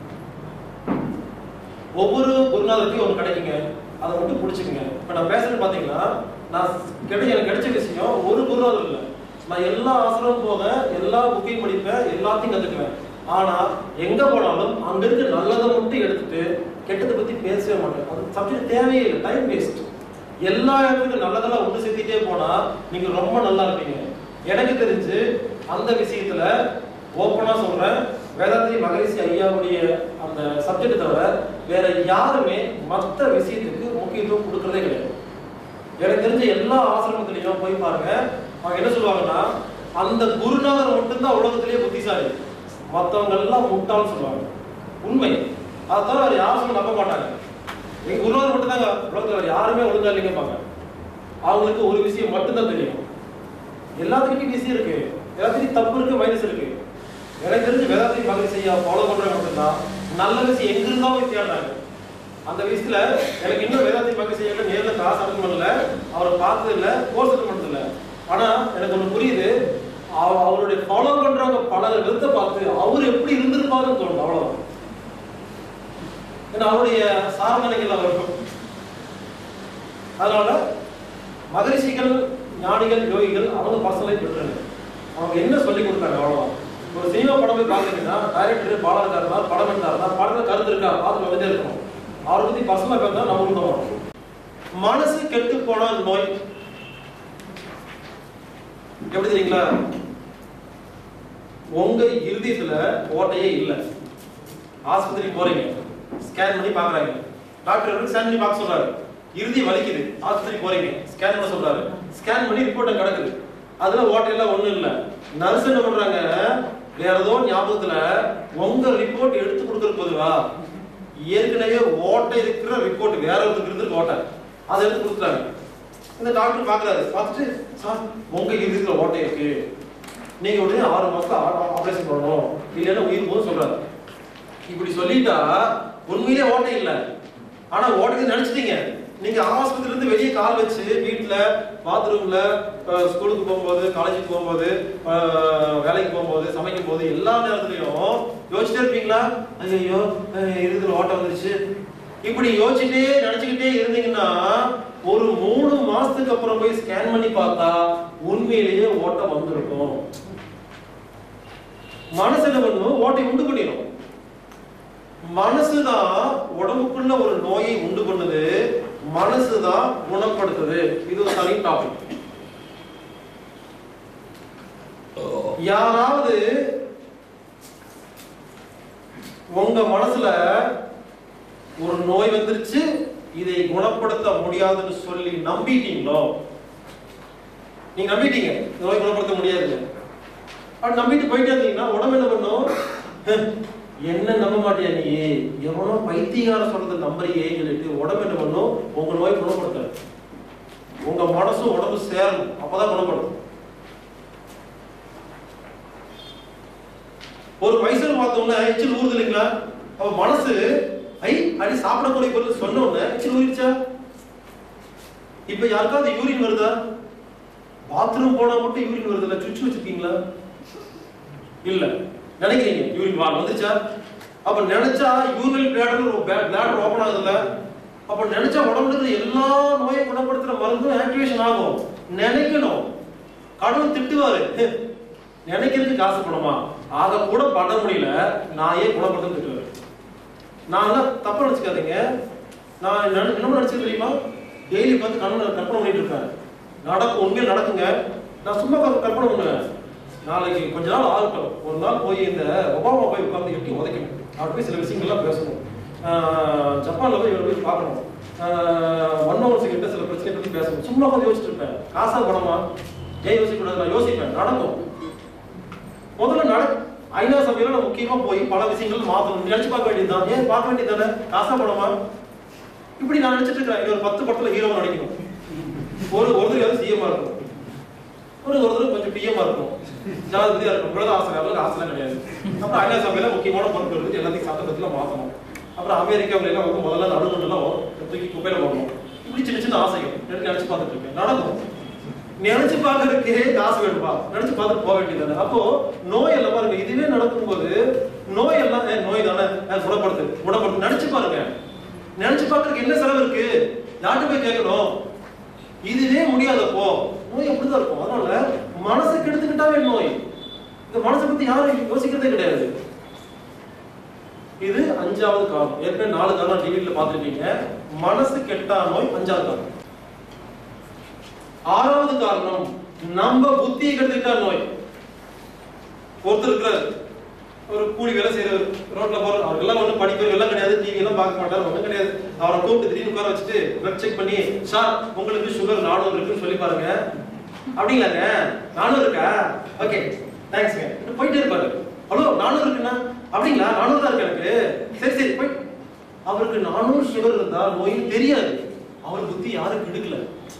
ஒவ்வொரு குருநாதருக்கும் ஒன்று கிடைக்குங்க அதை மட்டும் பிடிச்சிக்கங்க இப்போ நான் பேசுறது பார்த்தீங்கன்னா நான் கிடை எனக்கு கிடைச்ச விஷயம் ஒரு குருநாதர் இல்லை நான் எல்லா ஆசிரமும் போக எல்லா புக்கையும் படிப்பேன் எல்லாத்தையும் கற்றுக்குவேன் ஆனா எங்க போனாலும் அங்க இருக்க நல்லதை மட்டும் எடுத்துட்டு கெட்டதை பத்தி பேசவே மாட்டேன் அது சப்ஜெக்ட் தேவையே இல்லை டைம் வேஸ்ட் எல்லா இடத்துக்கும் நல்லதெல்லாம் ஒன்று சேர்த்திட்டே போனா நீங்க ரொம்ப நல்லா இருப்பீங்க எனக்கு தெரிஞ்சு அந்த விஷயத்துல ஓப்பனா சொல்றேன் வேதாத்ரி மகரிஷி ஐயாவுடைய அந்த சப்ஜெக்ட் தவிர வேற யாருமே மற்ற விஷயத்துக்கு முக்கியத்துவம் கொடுக்கறதே கிடையாது எனக்கு தெரிஞ்ச எல்லா ஆசிரமத்திலையும் போய் பாருங்க அவங்க என்ன சொல்லுவாங்கன்னா அந்த குருநாதர் மட்டும்தான் உலகத்திலேயே புத்திசாலி மற்றவங்க எல்லாம் முட்டாள்னு சொல்லுவாங்க உண்மை அதை தவிர வேற யாரும் சொல்ல நம்ப மாட்டாங்க எங்க குருநாதர் மட்டும்தாங்க உலகத்துல வேற யாருமே ஒழுங்கா இல்லைங்கப்பாங்க அவங்களுக்கு ஒரு விஷயம் மட்டும்தான் தெரியும் எல்லாத்துக்கிட்டையும் விஷயம் இருக்கு எல்லாத்துக்கும் தப்பு இருக்கு மைனஸ் இருக்கு எனக்கு தெரிஞ்சு வேதாந்தி மகன் செய்ய ஃபாலோ பண்றவங்க மட்டும்தான் நல்ல விஷயம் எங்க இருந்தாலும் போய் தேடுறாங்க அந்த விஷயத்துல எனக்கு இன்னும் வேதாந்தி மகன் செய்ய நேர்ல காசு அனுப்ப முடியல அவரை பார்த்தது இல்ல கோர்ஸ் அனுப்ப பண்ணது இல்ல ஆனா எனக்கு ஒண்ணு புரியுது அவ- அவருடைய ஃபாலோ பண்றவங்க பல விதத்தை பார்த்து அவர் எப்படி இருந்திருப்பாருன்னு தோணுது அவ்வளவுதான் ஏன்னா அவருடைய சாதனைகள் அவருக்கும் அதனால மகரிஷிகள் ஞானிகள் யோகிகள் அவங்க பர்சனலை பெற்றாங்க அவங்க என்ன சொல்லி கொடுத்தாங்க அவ்வளவுதான் ஒரு சினிமா படம் போய் பார்த்தீங்கன்னா டைரக்டர் பாலா இருக்காருனா படம் இருந்தாருனா படத்துல கருத்து இருக்கா பார்த்து வந்துட்டே இருக்கணும் அவரை பத்தி பர்சனலா பேசினா நம்ம உள்ள வரும் மனசு கெட்டு போன நோய் எப்படி தெரியுங்களா உங்க இறுதியத்துல ஓட்டையே இல்லை ஆஸ்பத்திரிக்கு போறீங்க ஸ்கேன் பண்ணி பாக்குறாங்க டாக்டர் ஸ்கேன் பண்ணி பார்க்க சொல்றாரு இறுதி வலிக்குது ஆஸ்பத்திரி போறீங்க ஸ்கேன் பண்ண சொல்றாரு ஸ்கேன் பண்ணி ரிப்போர்ட் கிடக்குது அதுல ஓட்டையெல்லாம் ஒண்ணும் இல்ல நர்ஸ் என்ன பண்றாங்க வேற ஏதோ ஞாபகத்துல உங்க ரிப்போர்ட் எடுத்து கொடுக்கறது பொதுவா ஏற்கனவே ஓட்டை இருக்கிற ரிப்போர்ட் வேற ஒருத்தருக்கு இருந்து ஓட்டை அதை எடுத்து கொடுத்துறாங்க இந்த டாக்டர் பாக்குறாரு பார்த்துட்டு சார் உங்க இறுதியில் ஓட்டை இருக்கு நீங்க உடனே ஆறு மாசத்துல ஆபரேஷன் பண்ணணும் இல்லைன்னா உயிர் போதும் சொல்றாரு இப்படி சொல்லிட்டா உண்மையிலே ஓட்டை இல்ல ஆனா ஓட்டைக்கு நினைச்சிட்டீங்க நீங்க ஆஸ்பத்திரில இருந்து வெளியே கால் வச்சு வீட்ல பாத்ரூம்ல ஸ்கூலுக்கு போகும்போது காலேஜுக்கு போகும்போது அஹ், வேலைக்கு போகும்போது சமைக்கும் போது எல்லா நேரத்துலயும் யோசிச்சுட்டே இருப்பீங்களா ஐயோ இறுதியில் ஓட்டம் வந்துருச்சு இப்படி யோசிச்சுட்டே நினைச்சுக்கிட்டே இருந்தீங்கன்னா ஒரு மூணு மாசத்துக்கு அப்புறம் போய் ஸ்கேன் பண்ணி பார்த்தா உண்மையிலேயே ஓட்டம் வந்திருக்கும் மனசு என்ன பண்ணும் ஓட்டை உண்டு பண்ணிடும் மனசுதான் உடம்புக்குள்ள ஒரு நோயை உண்டு பண்ணுது மனசுதான் குணப்படுத்துது இது ஒரு தனி டாபிக் யாராவது உங்க மனசுல ஒரு நோய் வந்துருச்சு இதை குணப்படுத்த முடியாதுன்னு சொல்லி நம்பிட்டீங்களோ நீங்க நம்பிட்டீங்க இந்த நோய் குணப்படுத்த முடியாது அப்படி நம்பிட்டு போயிட்டே இருந்தீங்கன்னா உடம்பு என்ன பண்ணும் "ஹ், என்ன நம்ப மாட்டியா நீ எவனோ பைத்தியகார சொல்றத நம்புறியே சொல்லிட்டு உடம்பு என்ன பண்ணும் உங்க நோய் குணப்படுத்தாது உங்க மனசும் உடம்பு சேரணும் அப்பதான் குணப்படும் ஒரு மைசூர் பார்த்தோம்னா எச்சில் ஊறுது இல்லைங்களா அப்ப மனசு ஐ அடி சாப்பிடக்கூடிய பொருள் சொன்ன உடனே எச்சில் ஊறிச்சா இப்ப யாருக்காவது யூரின் வருதா பாத்ரூம் போனா மட்டும் யூரின் வருது இல்ல சுவிட்ச் வச்சிருக்கீங்களா இல்ல நினைக்கிறீங்க யூரின் வா வந்துச்சா அப்ப நினைச்சா யூரினல் பிளாடர் பிளாடர் ஓபன் ஆகுதுல்ல அப்ப நினைச்சா உடம்புல இருக்கிற எல்லா நோயை குணப்படுத்துற மருந்தும் ஆக்டிவேஷன் ஆகும் நினைக்கணும் கடவுள் திட்டுவாரு நினைக்கிறதுக்கு காசு பணமா அதை கூட பண்ண முடியல நான் ஏன் குணப்படுத்த திட்டுவாரு நான் எல்லாம் தப்பா நினைச்சுக்காதீங்க நான் என்ன என்ன நினைச்சது தெரியுமா டெய்லி பார்த்து கண்ணு கற்பனை பண்ணிட்டு இருப்பேன் நடக்கும் உண்மையில் நடக்குங்க நான் சும்மா கற்ப- கற்பனை பண்ணுவேன் நாளைக்கு கொஞ்ச நாள் ஆகட்டும் ஒரு நாள் போய் இந்த ஒபாமா போய் உட்கார்ந்து எட்டி உதைக்கணும் அவர் போய் சில விஷயங்கள்லாம் பேசணும் ஆஹ் ஜப்பான்ல போய் இவர் போய் பார்க்கணும் ஆஹ் மன்மோகன் சிங் கிட்ட சில பிரச்சனை பத்தி பேசணும் சும்மா உட்காந்து யோசிச்சுட்டு இருப்பேன் காசா பணமா ஏன் யோசிக்க கூடாது நான் யோசிப்பேன் நடக்கும் முதல்ல நட ஐநா சபையில நான் முக்கியமா போய் பல விஷயங்கள் மாத்தணும் நினைச்சு பார்க்க வேண்டியதுதான் ஏன் பார்க்க வேண்டியது காசா பணமா இப்படி நான் நினைச்சிட்டு இருக்கிறேன் இன்னொரு பத்து படத்துல ஹீரோ நடிக்கணும் ஒரு ஒருத்தர் சிஎம்மா இருக்கும் ஒரு ஒருத்தர் கொஞ்சம் பிஎம்மா இருக்கும் ஜனாதிபதியா இருக்கும் இவ்வளவு ஆசை அவங்களுக்கு ஆசைலாம் கிடையாது அப்புறம் ஐநா சபையில முக்கியமான பொறுப்பு இருக்குது எல்லாத்தையும் சட்டத்துல மாத்தணும் அப்புறம் அமெரிக்காவுல எல்லாம் வந்து முதல்ல நடுநடுலாம் தூக்கி குப்பையில போடணும் இப்படி சின்ன சின்ன ஆசைகள் எனக்கு நினைச்சு பார்த்துட்டு இருக்கேன் நடக்கும் நினைச்சு பார்க்கறதுக்கே காசு வேணும்பா நினைச்சு பார்த்துட்டு போக வேண்டியது அப்போ நோய் எல்லாம் பாருங்க இதுவே நடக்கும்போது நோய் எல்லாம் ஏ, நோய் தானே ஏ, குணப்படுத்து குணப்படுத்து நினைச்சு பாருங்க நினைச்சு பார்க்கறதுக்கு என்ன செலவு இருக்கு யார்கிட்ட போய் கேட்கணும் இதுவே முடியாதப்போ நோய் அப்படிதான் இருக்கும் அதனால மனசை கெடுத்துக்கிட்டாவே நோய் இந்த மனசை பத்தி யாரும் யோசிக்கிறதே கிடையாது இது அஞ்சாவது காரணம் ஏற்கனவே நாலு காரணம் டிவியில பார்த்திருப்பீங்க மனசு கெட்டா நோய் அஞ்சாவது காரணம் ஆறாவது காரணம் நம்ம புத்தியை கெடுத்துக்கிட்டா நோய் ஒருத்தர் இருக்கிறார் ஒரு கூலி வேலை செய்யறவர் ரோட்ல போற அவருக்கெல்லாம் ஒண்ணும் படிப்பவர் எல்லாம் கிடையாது டிவி எல்லாம் பார்க்க மாட்டாரு ஒண்ணும் கிடையாது அவரை கூப்பிட்டு திடீர்னு உட்கார வச்சுட்டு பிளட் செக் பண்ணி சார் உங்களுக்கு சுகர் நானூறு இருக்குன்னு சொல்லி பாருங்க அப்படிங்களாங்க நானூறு இருக்கா ஓகே தேங்க்ஸ்ங்க போயிட்டே இருப்பாரு ஹலோ நானூறு இருக்குண்ணா அப்படிங்களா நானூறு தான் இருக்கு எனக்கு சரி சரி போய் அவருக்கு நானூறு சுகர் இருந்தா நோயும் தெரியாது அவர் புத்தி யாரும் கெடுக்கல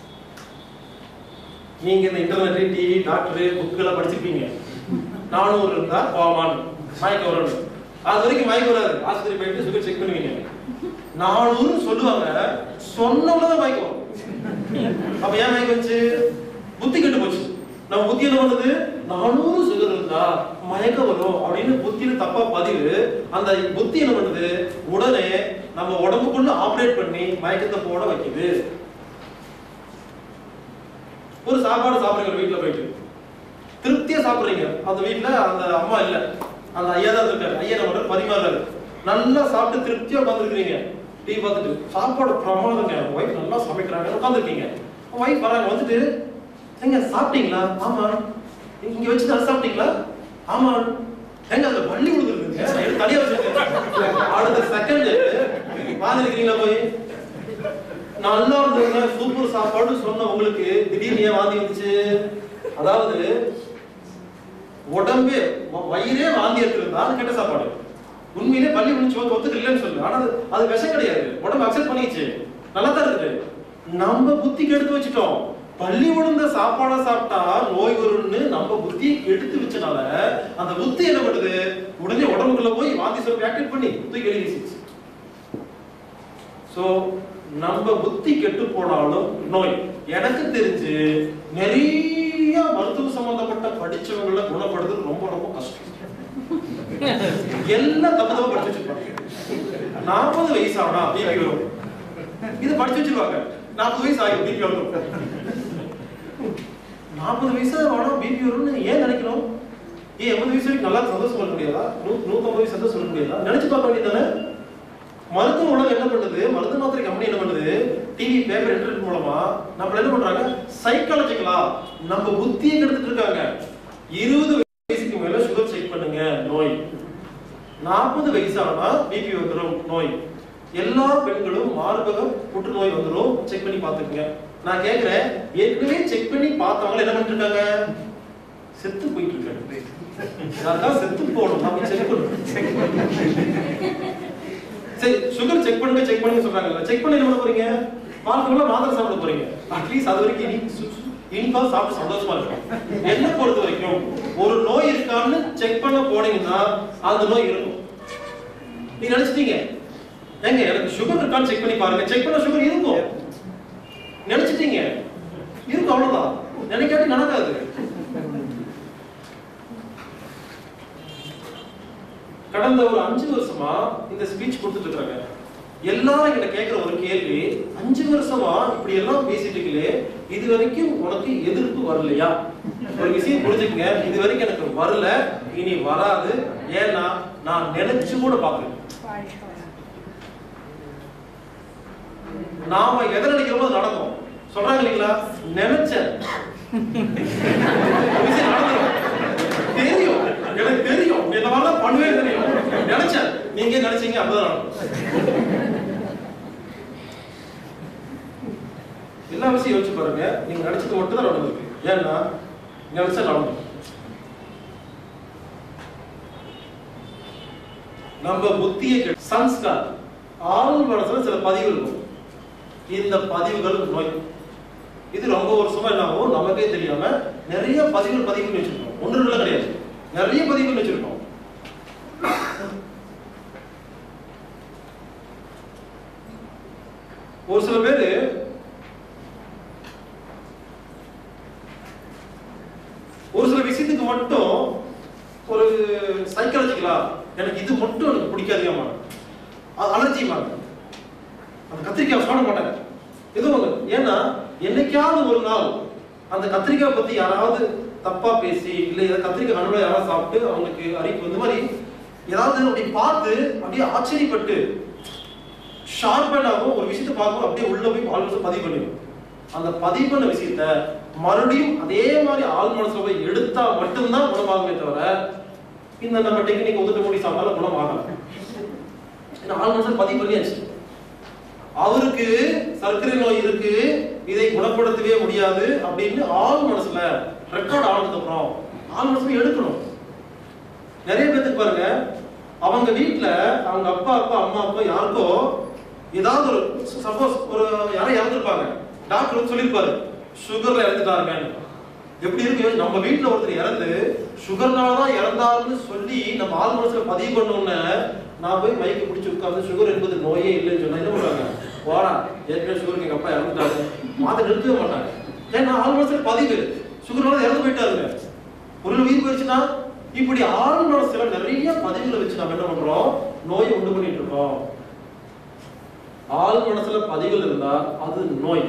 நீங்க இந்த இன்டர்நெட் டிவி டாக்டர் புக் எல்லாம் படிச்சிருப்பீங்க நானூறு இருந்தா கோமான் மயக்க வரணும் அது வரைக்கும் மயக்க வராது ஆஸ்பத்திரி போயிட்டு சுகர் செக் பண்ணுவீங்க நானூறு சொல்லுவாங்க சொன்னவங்க மயக்கம் வரும் அப்ப ஏன் மயக்கம் வந்துச்சு புத்தி கெட்டு போச்சு நம்ம புத்தி என்ன பண்ணுது நானூறு சுகர் இருந்தா மயக்கம் வரும் அப்படின்னு புத்தியில தப்பா பதிவு அந்த புத்தி என்ன பண்ணுது உடனே நம்ம உடம்புக்குள்ள ஆபரேட் பண்ணி மயக்கத்தை போட வைக்குது ஒரு சாப்பாடு சாப்பிடுறீங்க வீட்டுல போயிட்டு திருப்தியா சாப்பிடுறீங்க அந்த வீட்டுல அந்த அம்மா இல்ல அந்த ஐயா தான் இருக்காரு ஐயா நம்ம பரிமாறாரு நல்லா சாப்பிட்டு திருப்தியா உட்காந்துருக்கீங்க டீ பார்த்துட்டு சாப்பாடு பிரமாதங்க ஒய்ஃப் நல்லா சமைக்கிறாங்க உட்காந்துருக்கீங்க ஒய்ஃப் வராங்க வந்துட்டு எங்க சாப்பிட்டீங்களா ஆமா இங்க வச்சு நல்லா சாப்பிட்டீங்களா ஆமா எங்க அதுல பள்ளி கொடுத்துருக்குங்க நான் எடுத்து தனியா வச்சிருக்கேன் அடுத்த செகண்ட் வாங்கிருக்கீங்களா போய் நல்லா இருந்ததுங்க சூப்பர் சாப்பாடு சொன்ன உங்களுக்கு திடீர்னு ஏன் வாந்தி வந்துச்சு அதாவது உடம்பே வ- வயிறே வாந்தி எடுத்திருந்தா அது கெட்ட சாப்பாடு உண்மையிலே பள்ளி முடிச்சு வந்து ஒத்துக்கு இல்லைன்னு சொல்லு ஆனா அது- அது விஷம் கிடையாது உடம்பு அக்செப்ட் பண்ணிச்சு நல்லா தான் இருக்குது நம்ம புத்திக்கு எடுத்து வச்சுட்டோம் பள்ளி விழுந்த சாப்பாடை சாப்பிட்டா நோய் வரும்னு நம்ம புத்தியை எடுத்து வச்சனால அந்த புத்தி என்ன பண்ணுது உடனே உடம்புக்குள்ள போய் வாந்தி சொல்லி ஆக்டிவேட் பண்ணி தூக்கி வெளியே வீசிடுச்சு சோ நம்ம புத்தி கெட்டு போனாலும் நோய் எனக்கு தெரிஞ்சு நிறைய மருத்துவ சம்பந்தப்பட்ட படிச்சவங்கள குணப்படுத்துறது ரொம்ப ரொம்ப கஷ்டம் எல்லாம் தப்பு தப்பா படிச்சு வச்சிருப்பாங்க நாற்பது வயசு ஆனா பிபி வரும் இது படிச்சு வச்சிருவாங்க நாற்பது வயசு ஆகும் பிபி வரும் நாற்பது வயசு ஆனா பிபி வரும்னு ஏன் நினைக்கணும் ஏன் எண்பது வயசு வரைக்கும் நல்லா சந்தோஷம் சொல்ல முடியாதா நூ நூத்தம்பது வயசு சந்தோஷம் சொல்ல முடியாதா நினைச்சு பார்க்க வேண்டியதானே மருத்துவ உலகம் என்ன பண்ணுது மருந்து மாத்திரை கம்பெனி என்ன பண்ணுது டிவி பேப்பர் இன்டர்நெட் மூலமா நம்மள என்ன பண்றாங்க சைக்காலஜிக்கலா நம்ம புத்தியை கெடுத்துட்டு இருக்காங்க இருபது வயசுக்கு மேல சுகர் செக் பண்ணுங்க நோய் நாற்பது வயசானா பிபி வந்துடும் நோய் எல்லா பெண்களும் மார்பக புற்றுநோய் வந்துடும் செக் பண்ணி பார்த்துக்குங்க நான் கேக்குறேன் ஏற்கனவே செக் பண்ணி பார்த்தவங்க என்ன பண்ணிட்டு இருக்காங்க செத்து போயிட்டு இருக்காங்க அதான் செத்து போகணும் நம்ம செக் பண்ணணும் சரி சுகர் செக் பண்ணுங்க செக் பண்ணுங்க சொல்றாங்கல்ல செக் பண்ணி என்ன பண்ண போறீங்க வாழ்க்கையில மாத்திரை சாப்பிட போறீங்க அட்லீஸ்ட் அது வரைக்கும் இனி சு- சு- இனிப்பா சாப்பிட்டு சந்தோஷமா இருக்கும் என்ன பொறுத்த வரைக்கும் ஒரு நோய் இருக்கான்னு செக் பண்ண போனீங்கன்னா அந்த நோய் இருக்கும் நீங்க நினைச்சிட்டீங்க ஏங்க எனக்கு சுகர் இருக்கான்னு செக் பண்ணி பாருங்க செக் பண்ண சுகர் இருக்கும் நினைச்சிட்டீங்க இருக்கும் அவ்வளவுதான் நினைக்காட்டி நடக்காது கடந்த ஒரு அஞ்சு வருஷமா இந்த ஸ்பீச் கொடுத்துட்டு இருக்காங்க எல்லாரும் என்கிட்ட கேட்கிற ஒரு கேள்வி அஞ்சு வருஷமா இப்படி எல்லாம் பேசிட்டு இருக்கீங்களே இது வரைக்கும் உனக்கு எதிர்ப்பு வரலையா ஒரு விஷயம் புரிஞ்சுக்கங்க இது வரைக்கும் எனக்கு வரல இனி வராது ஏன்னா நான் நினைச்சு கூட பார்க்கல நாம எதை நினைக்கிறோமோ அது நடக்கும் சொல்றாங்க இல்லைங்களா நினைச்சேன் ஒரு விஷயம் நடந்துரும். தெரியும் எனக்கு தெரியும் இந்த மாதிரிலாம் பண்ணவே தெரியும் நினைச்சேன் நீங்க நினைச்சீங்க அப்பதான் நடக்கும் எல்லா விஷயம் யோசிச்சு பாருங்க நீங்க நினைச்சது மட்டும் தான் நடந்திருக்கு ஏன்னா நினைச்சா நடக்கும் நம்ம புத்தியை கெ- சன்ஸ்கார் ஆள் மனசுல சில பதிவு இருக்கும் இந்த பதிவுகள் நோய் இது ரொம்ப வருஷமா என்ன ஆகும் நமக்கே தெரியாம நிறைய பதிவுகள் பதிவு பண்ணி வச்சிருக்கோம் ஒன்று ரெண்டுல கிடையாது நிறைய பதிவு பண்ணி வச்சிருக்கோம் ஒரு சில பேரு ஒரு சில விஷயத்துக்கு மட்டும் ஒரு சைக்காலஜிக்கலா எனக்கு இது மட்டும் எனக்கு பிடிக்காதீங்கம்மா அது அலர்ஜிமாங்க அந்த கத்திரிக்காய் சாப்பிட மாட்டாங்க ஏதோ ஒண்ணு ஏன்னா என்னைக்காவது ஒரு நாள் அந்த கத்திரிக்காய் பத்தி யாராவது தப்பா பேசி இல்ல ஏதாவது கத்திரிக்காய் நடுவில் யாராவது சாப்பிட்டு அவங்களுக்கு அறிவிப்பு இந்த மாதிரி ஏதாவது அப்படி பார்த்து அப்படியே ஆச்சரியப்பட்டு ஷார்பனாகவும் ஒரு விஷயத்தை பார்க்கும் அப்படியே உள்ள போய் ஆள் மனசு பதிவு பண்ணிடும் அந்த பதிவு பண்ண விஷயத்த மறுபடியும் அதே மாதிரி ஆள் மனசுல போய் எடுத்தா மட்டும்தான் குணமாகுமே தவிர இந்த நம்ம டெக்னிக் ஒதுட்டு மூடி சாப்பிட்டாலும் குணமாகலாம் ஏன்னா ஆள் மனசுல பதிவு பண்ணியாச்சு அவருக்கு சர்க்கரை நோய் இருக்கு இதை குணப்படுத்தவே முடியாது அப்படின்னு ஆள் மனசுல ரெக்கார்ட் ஆனதுக்கு அப்புறம் ஆள் மனசுல எடுக்கணும் நிறைய பேத்துக்கு பாருங்க அவங்க வீட்ல அவங்க அப்பா அப்பா அம்மா அப்பா யாருக்கோ ஏதாவது ஒரு சப்போஸ் ஒரு யாரும் இறந்துருப்பாங்க டாக்டர் வந்து சொல்லியிருப்பாரு சுகர்ல இறந்துட்டாருங்கன்னு எப்படி இருக்கு யோசி- நம்ம வீட்ல ஒருத்தர் இறந்து சுகர்னால தான் இறந்தாருன்னு சொல்லி நம்ம ஆள் மனசுல பதிவு பண்ணோம்னு நான் போய் மைக்கு பிடிச்சி உட்கார்ந்து சுகர் என்பது நோயே இல்லைன்னு சொன்னா என்ன பண்ணுவாங்க போடா ஏற்கனவே சுகருக்கு எங்க அப்பா இறந்துட்டாரு மாத்த நிறுத்தவே மாட்டாங்க ஏன்னா ஆள் மனசுல பதிவு சுகர்னால இறந்து போயிட்டாருங்க ஒரு உயிர் போயிடுச்சுன்னா இப்படி ஆள் மனசுல நிறைய பதிவுகளை வச்சு நம்ம என்ன பண்றோம் நோயை உண்டு பண்ணிட்டு இருக்கோம் ஆள் மனசுல பதிவுகள் இருந்தா அது நோய்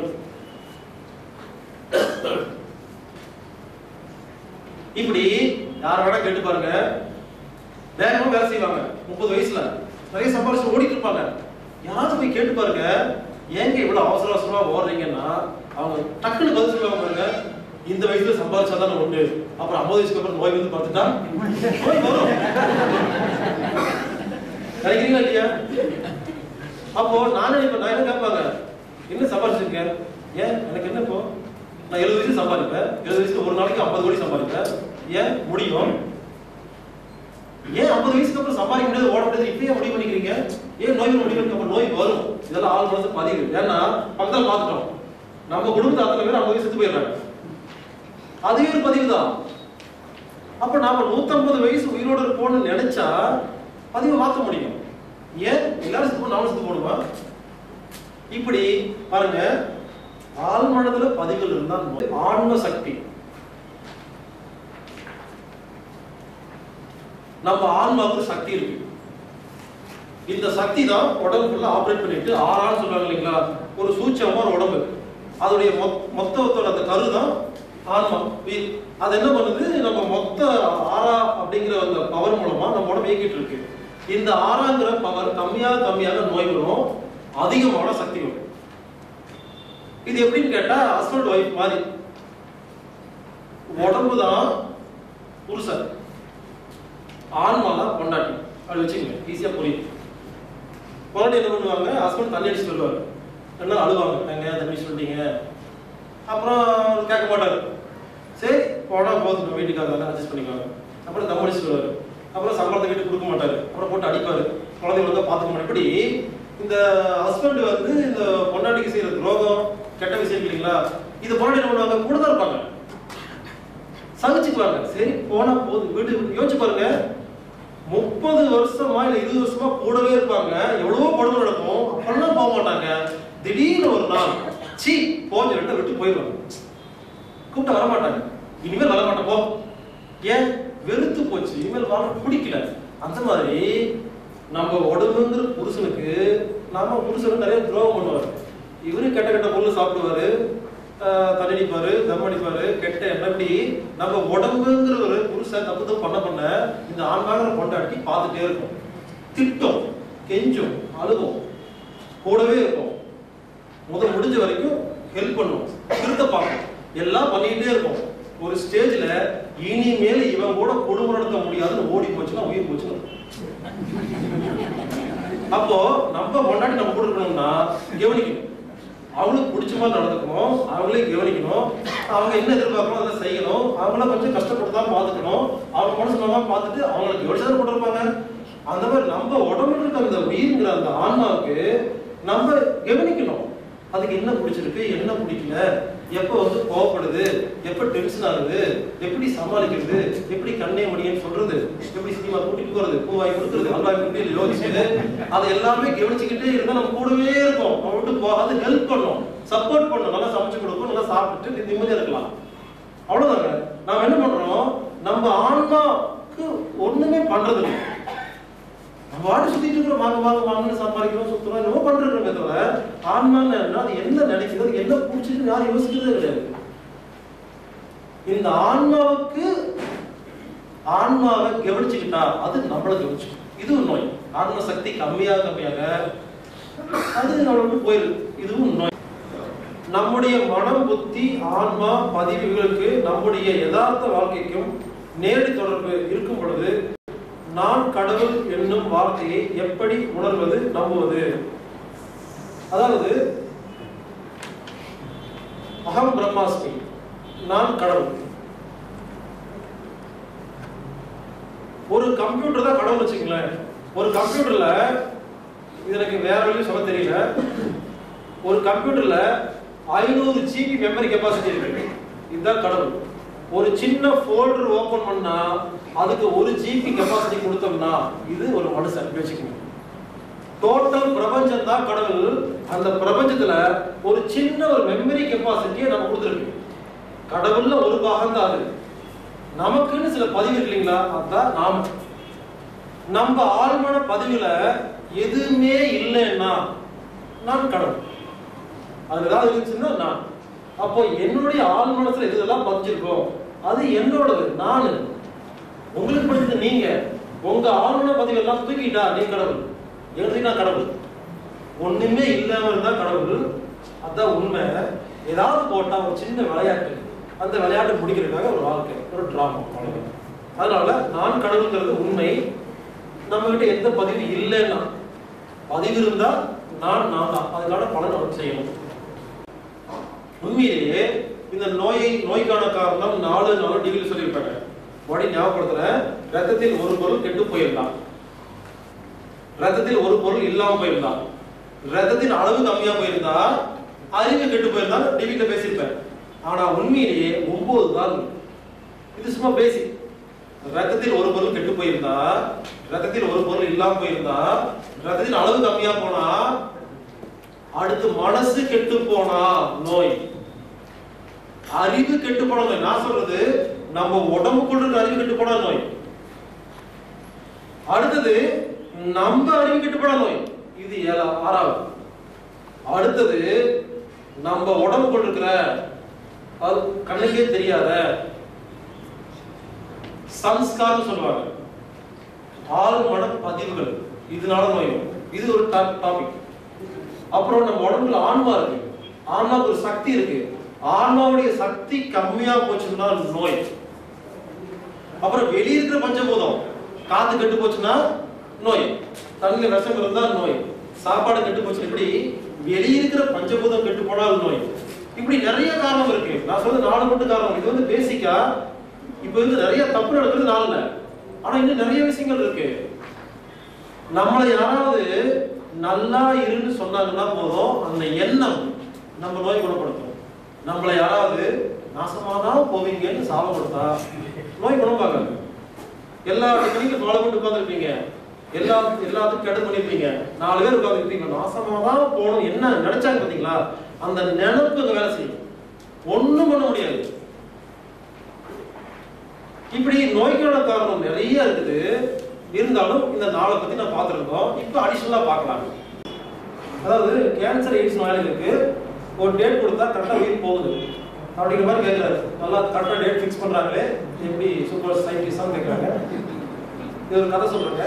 இப்படி யார வேணா கேட்டு பாருங்க வேகமா வேலை செய்வாங்க முப்பது வயசுல நிறைய சம்பாரிச்சு ஓடிட்டு இருப்பாங்க யாரும் போய் கேட்டு பாருங்க ஏங்க இவ்வளவு அவசர அவசரமா ஓடுறீங்கன்னா அவங்க டக்குன்னு பதில் சொல்லுவாங்க பாருங்க இந்த வயசுல சம்பாதிச்சா தானே உண்டு அப்புறம் ஐம்பது வயசுக்கு அப்புறம் நோய் வந்து பார்த்துட்டா நோய் வரும் நினைக்கிறீங்களா இல்லையா அப்போ நானே இப்ப நான் என்ன கேட்பாங்க என்ன சம்பாதிச்சிருக்கேன் ஏன் எனக்கு என்ன இப்போ நான் எழுபது வயசு சம்பாதிப்பேன் எழுபது வயசுல ஒரு நாளைக்கு ஐம்பது கோடி சம்பாதிப்பேன் ஏன் முடியும் ஏன் ஐம்பது வயசுக்கு அப்புறம் சம்பாதிக்க முடியாது ஓட முடியாது இப்பயே முடிவு பண்ணிக்கிறீங்க ஏன் நோய் முடிவு அப்ப நோய் வரும் இதெல்லாம் ஆள் மனசு பதிவு ஏன்னா பக்கத்தில் பார்த்துட்டோம் நம்ம குடும்பத்தை அத்தனை பேர் ஐம்பது வயசு செத்து போயிடுறாங்க அதுவே ஒரு பதிவு தான் அப்ப நாம நூத்தம்பது வயசு உயிரோட இருப்போம்னு நினைச்சா பதிவை மாத்த முடியும் ஏன் எல்லாரும் செத்து போகணும் நானும் செத்து போடுமா இப்படி பாருங்க ஆள் மனதுல பதிவுகள் இருந்தா நோய். ஆன்ம சக்தி நம்ம ஆன்மாவுக்கு சக்தி இருக்கு இந்த சக்தி தான் உடம்புக்குள்ள ஆபரேட் பண்ணிட்டு ஆறான்னு சொல்றாங்க இல்லைங்களா ஒரு சூட்சமா ஒரு உடம்பு அதோடைய மொத்- மொத்தத்தோட அந்த கரு தான் ஆன்மா உயிர். அது என்ன பண்ணுது நம்ம மொத்த ஆறா அப்படிங்கிற அந்த பவர் மூலமா நம்ம உடம்பு இயக்கிட்டு இருக்கு இந்த ஆறாங்கிற பவர் கம்மியாக கம்மியாக நோய் வரும் அதிகமான சக்தி வரும் இது எப்படின்னு கேட்டா ஹஸ்பண்ட் ஒய்ஃப் மாதிரி உடம்பு தான் புருஷன் ஆன்மா தான் பொண்டாட்டி அப்படி வச்சுக்கங்க ஈஸியா புரியும் பொண்டாட்டி என்ன பண்ணுவாங்க ஹஸ்பண்ட் தண்ணி அடிச்சு சொல்லுவாரு என்ன அழுவாங்க எங்க தண்ணி சொல்லிட்டீங்க அப்புறம் கேட்க மாட்டாரு சரி போனா போதும் வீட்டுக்காரங்க அட்ஜஸ்ட் பண்ணிக்குவாங்க அப்புறம் தம் அடிச்சு சொல்லுவாரு அப்புறம் சம்பளத்தை கேட்டு கொடுக்க மாட்டாரு அப்புறம் போட்டு அடிப்பாரு குழந்தைங்க வந்து பார்த்துக்க மாட்டாரு இப்படி இந்த ஹஸ்பண்ட் வந்து இந்த பொண்டாட்டிக்கு செய்யற துரோகம் கெட்ட விஷயம் இல்லைங்களா இது பொண்டாட்டி என்ன பண்ணுவாங்க கூட தான் இருப்பாங்க சகிச்சுக்குவாங்க சரி போனா போதும் வீட்டு யோசிச்சு பாருங்க முப்பது வருஷமா இல்ல இருபது வருஷமா கூடவே இருப்பாங்க எவ்வளவோ கொடுமை நடக்கும் அப்பெல்லாம் போக மாட்டாங்க திடீர்னு ஒரு நாள் சீ போஞ்ச ரெட்ட விட்டு போயிடுவாங்க கூப்பிட்டு வர மாட்டாங்க இனிமேல் வர மாட்டேன் போ ஏன் வெறுத்து போச்சு இனிமேல் வாழ பிடிக்கல அந்த மாதிரி நம்ம உடம்புங்கிற புருஷனுக்கு நாம புருஷனுக்கு நிறைய துரோகம் பண்ணுவாரு இவரு கெட்ட கெட்ட பொருள் சாப்பிடுவாரு ஆஹ் தண்ணி அடிப்பாரு தம் அடிப்பாரு கெட்ட எண்ணம் இப்படி நம்ம உடம்புங்கிற ஒரு புருஷன் தப்பு தப்பு பண்ண பண்ண இந்த ஆண்காங்கிற பொண்டாட்டி பார்த்துட்டே இருக்கும் திட்டம் கெஞ்சும் அழுகும் கூடவே இருக்கும் முதல் முடிஞ்ச வரைக்கும் ஹெல்ப் பண்ணுவோம் திருத்த பார்ப்போம் எல்லாம் பண்ணிட்டே இருக்கும் ஒரு ஸ்டேஜ்ல இனிமேல் இவன் கூட குடும்பம் நடத்த முடியாதுன்னு ஓடி போச்சுன்னா உயிர் போச்சுன்னு அர்த்தம். அப்போ நம்ம கொண்டாடி நம்ம கூட இருக்கணும்னா கவனிக்கணும் அவங்களுக்கு பிடிச்ச மாதிரி நடந்துக்கணும் அவங்களே கவனிக்கணும் அவங்க என்ன எதிர்பார்க்கணும் அதை செய்யணும் அவங்கள கொஞ்சம் கஷ்டப்பட்டு தான் பார்த்துக்கணும் அவங்க மனசு நல்லா பார்த்துட்டு அவங்களை கவனிச்சு தான் போட்டிருப்பாங்க அந்த மாதிரி நம்ம உடம்புல இருக்க அந்த உயிருங்கிற அந்த ஆன்மாவுக்கு நம்ம கவனிக்கணும் அதுக்கு என்ன பிடிச்சிருக்கு என்ன பிடிக்கல எப்போ வந்து கோவப்படுது எப்போ டென்ஷன் ஆகுது எப்படி சமாளிக்கிறது எப்படி கண்ணே முடியும்னு சொல்றது எப்படி சினிமா கூட்டிட்டு போறது பூவாய் கொடுக்குறது அல்வாய் கொடுத்து யோசிச்சுது அதை எல்லாமே கவனிச்சுக்கிட்டே இருந்தா நம்ம கூடவே இருக்கும் நம்ம விட்டு போகாது ஹெல்ப் பண்ணும் சப்போர்ட் பண்ணும் நல்லா சமைச்சு கொடுக்கும் நல்லா சாப்பிட்டுட்டு நிம்மதியா இருக்கலாம் அவ்வளவுதாங்க நாம என்ன பண்றோம் நம்ம ஆன்மாக்கு ஒண்ணுமே பண்றது இல்லை நம்ம வாடி சுத்திட்டு இருக்கிறோம் வாங்க வாங்க வாங்கன்னு சம்பாதிக்கிறோம் சுத்துறோம் என்னமோ பண்றோமே தவிர ஆன்மான்னு என்ன அது என்ன நினைக்குது அது என்ன பிடிச்சிருக்கு யாரும் யோசிக்கிறதே கிடையாது இந்த ஆன்மாவுக்கு ஆன்மாவை கவனிச்சுக்கிட்டா அது நம்மள கவனிச்சு இது ஒரு நோய் ஆன்ம சக்தி கம்மியாக கம்மியாக அது நம்மளுக்கு போயிருக்கு இதுவும் நோய் நம்முடைய மனம் புத்தி ஆன்மா பதிவுகளுக்கு நம்முடைய யதார்த்த வாழ்க்கைக்கும் நேரடி தொடர்பு இருக்கும் பொழுது நான் கடவுள் என்னும் வார்த்தையை எப்படி உணர்வது நம்புவது அதாவது அகம் பிரம்மாஸ்மி நான் கடவுள் ஒரு கம்ப்யூட்டர் தான் கடவுள் வச்சுங்களேன் ஒரு கம்ப்யூட்டர்ல இது எனக்கு வேற வழியும் சொல்ல தெரியல ஒரு கம்ப்யூட்டர்ல ஐநூறு ஜிபி மெமரி கெப்பாசிட்டி இருக்கு இதுதான் கடவுள் ஒரு சின்ன ஃபோல்டர் ஓபன் பண்ணா அதுக்கு ஒரு ஜிபி கெப்பாசிட்டி கொடுத்தோம்னா இது ஒரு மனுஷன் வச்சுக்கணும் டோட்டல் பிரபஞ்சம் தான் கடவுள் அந்த பிரபஞ்சத்துல ஒரு சின்ன ஒரு மெமரி கெப்பாசிட்டியை நம்ம கொடுத்துருக்கு கடவுள்ல ஒரு பாகம் தான் அது நமக்குன்னு சில பதிவு இருக்கு இல்லைங்களா அதான் நாம நம்ம ஆழ்மன பதிவுல எதுவுமே இல்லைன்னா நான் கடவுள் அது ஏதாவது இருந்துச்சுன்னா நான் அப்போ என்னுடைய ஆள் மனசுல எது இதெல்லாம் பதிஞ்சிருக்கோம் அது என்னோடது நானு உங்களுக்கு படிச்சது நீங்க உங்க ஆழ்மன பதிவு எல்லாம் தூக்கிட்டா நீ கடவுள் எழுதி நான் கடவுள் ஒண்ணுமே இல்லாம இருந்தா கடவுள் அதான் உண்மை ஏதாவது போட்டா ஒரு சின்ன விளையாட்டு அந்த விளையாட்டு முடிக்கிறதுக்காக ஒரு வாழ்க்கை ஒரு டிராமா அவ்வளவுதான் அதனால நான் கடவுள்ங்கிறது உண்மை நம்ம கிட்ட எந்த பதிவு இல்லைன்னா பதிவு இருந்தா நான் நான் தான் அதுக்கான பலன் அவர் செய்யணும் உண்மையிலேயே இந்த நோயை நோய்க்கான காரணம் நாலு நாலு டிகிரி சொல்லியிருப்பாங்க உடனே ஞாபகப்படுத்துறேன் ரத்தத்தில் ஒரு பொருள் கெட்டு போயிருந்தான் ரத்தத்தில் ஒரு பொருள் இல்லாம போயிருந்தான் ரத்தத்தின் அளவு கம்மியா போயிருந்தா அறிவு கெட்டு போயிருந்தா டிவில பேசியிருப்பேன் ஆனா உண்மையிலேயே ஒன்பது தான் இது சும்மா பேசிக் ரத்தத்தில் ஒரு பொருள் கெட்டு போயிருந்தா ரத்தத்தில் ஒரு பொருள் இல்லாம போயிருந்தா ரத்தத்தின் அளவு கம்மியா போனா அடுத்து மனசு கெட்டு போனா நோய் அறிவு கெட்டு போன நோய் நான் சொல்றது நம்ம உடம்புக்குள்ள இருக்க அறிவு கெட்டு போன நோய் அடுத்தது நம்ம அறிவு கெட்டு போன நோய் இது ஏழா ஆறாவது அடுத்தது நம்ம உடம்புக்குள்ள இருக்கிற அது கண்ணுக்கே தெரியாத சம்ஸ்காரம் சொல்லுவாங்க ஆறு மன பதிவுகள் இதனால நோய் வரும். இது ஒரு டாபிக் அப்புறம் நம்ம உடம்புல ஆன்மா இருக்கு ஆன்மாவுக்கு ஒரு சக்தி இருக்கு ஆன்மாவுடைய சக்தி கம்மியா போச்சுன்னா நோய் அப்புறம் வெளிய இருக்கிற பஞ்சபூதம் காத்து கெட்டு போச்சுன்னா நோய் தண்ணில விஷம் இருந்தா நோய் சாப்பாடு கெட்டு போச்சு இப்படி வெளிய இருக்கிற பஞ்சபூதம் கெட்டு போனால் நோய் இப்படி நிறைய காரணம் இருக்கு நான் சொல்றது நாலு மட்டும் காரணம் இது வந்து பேசிக்கா இப்ப வந்து நிறைய தப்பு நடக்கிறது நாள்ல ஆனா இன்னும் நிறைய விஷயங்கள் இருக்கு நம்மளை யாராவது நல்லா இருன்னு சொன்னாங்கன்னா போதும் அந்த எண்ணம் நம்ம நோய் குணப்படுத்தும் நம்மளை யாராவது நாசமாதான் போவீங்கன்னு சாபம் கொடுத்தா நோய் குணமாகாது எல்லா டெக்னிக்கும் ஃபாலோ பண்ணிட்டு உட்காந்துருப்பீங்க எல்லா எல்லாத்துக்கும் கெடு பண்ணிருப்பீங்க நாலு பேர் உட்காந்துருப்பீங்க நாசமாதான் போகணும் என்ன நினைச்சாங்க பாத்தீங்களா அந்த நினைப்பு அங்க வேலை செய்யும் ஒண்ணும் பண்ண முடியாது இப்படி நோய்க்கான காரணம் நிறைய இருக்குது இருந்தாலும் இந்த நாளை பத்தி நான் பார்த்துருக்கோம் இப்போ அடிஷனலாக பார்க்கலாம் அதாவது கேன்சர் எய்ட்ஸ் நோயாளிகளுக்கு ஒரு டேட் கொடுத்தா கரெக்டாக உயிர் போகுது அப்படிங்கிற மாதிரி கேட்குறாரு நல்லா கரெக்டாக டேட் ஃபிக்ஸ் பண்ணுறாங்களே எப்படி சூப்பர் சயின்டிஸ்டாக கேட்குறாங்க இது ஒரு கதை சொல்றேங்க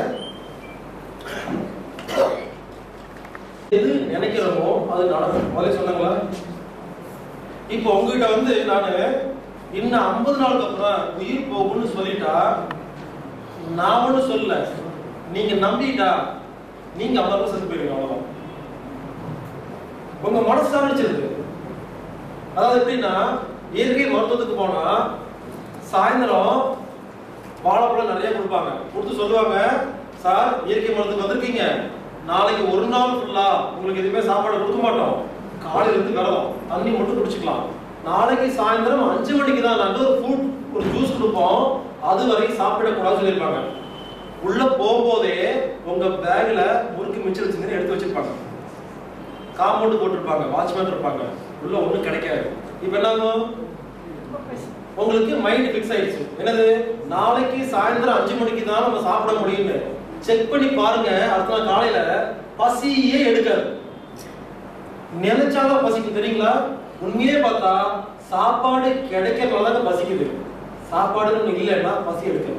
எது நினைக்கிறோமோ அது நடக்கும் முதல்ல சொன்னாங்களா இப்போ உங்ககிட்ட வந்து நான் இன்னும் ஐம்பது நாளுக்கு அப்புறம் உயிர் போகும்னு சொல்லிட்டா நான் ஒன்றும் சொல்லல நீங்க நம்பிட்டா நீங்க ஐம்பது செத்து போயிருங்க அவ்வளவுதான் உங்க மனசு சாமிச்சிருக்கு அதாவது எப்படின்னா இயற்கை மருத்துவத்துக்கு போனா சாயந்தரம் வாழைப்பழம் நிறைய கொடுப்பாங்க கொடுத்து சொல்லுவாங்க சார் இயற்கை மருந்துக்கு வந்திருக்கீங்க நாளைக்கு ஒரு நாள் ஃபுல்லா உங்களுக்கு எதுவுமே சாப்பாடு கொடுக்க மாட்டோம் காலையில இருந்து விரதம் தண்ணி மட்டும் குடிச்சுக்கலாம் நாளைக்கு சாயந்தரம் அஞ்சு மணிக்கு தான் நாங்கள் ஒரு ஃப்ரூட் ஒரு ஜூஸ் கொடுப்போம் அது வரைக்கும் சாப்பிடக்கூடாதுன்னு சொல்லியிருப்பாங்க உள்ள போகும்போதே உங்க பேக்ல முறுக்கு மிச்சம் வச்சுங்கன்னு எடுத்து வச்சிருப்பாங்க காம்பவுண்ட் போட்டிருப்பாங்க வாட்ச்மேன் இருப்பாங்க உள்ள ஒண்ணும் கிடைக்காது இப்போ என்ன ஆகும் உங்களுக்கு மைண்ட் ஃபிக்ஸ் ஆயிடுச்சு என்னது நாளைக்கு சாயந்தரம் அஞ்சு மணிக்கு தான் நம்ம சாப்பிட முடியும்னு செக் பண்ணி பாருங்க அடுத்த நாள் காலையில பசியே எடுக்காது நினைச்சாதான் பசிக்கும் தெரியுங்களா உண்மையே பார்த்தா சாப்பாடு கிடைக்கிறதுனால பசிக்குது சாப்பாடுன்னு ஒண்ணு இல்லைன்னா பசி எடுக்காது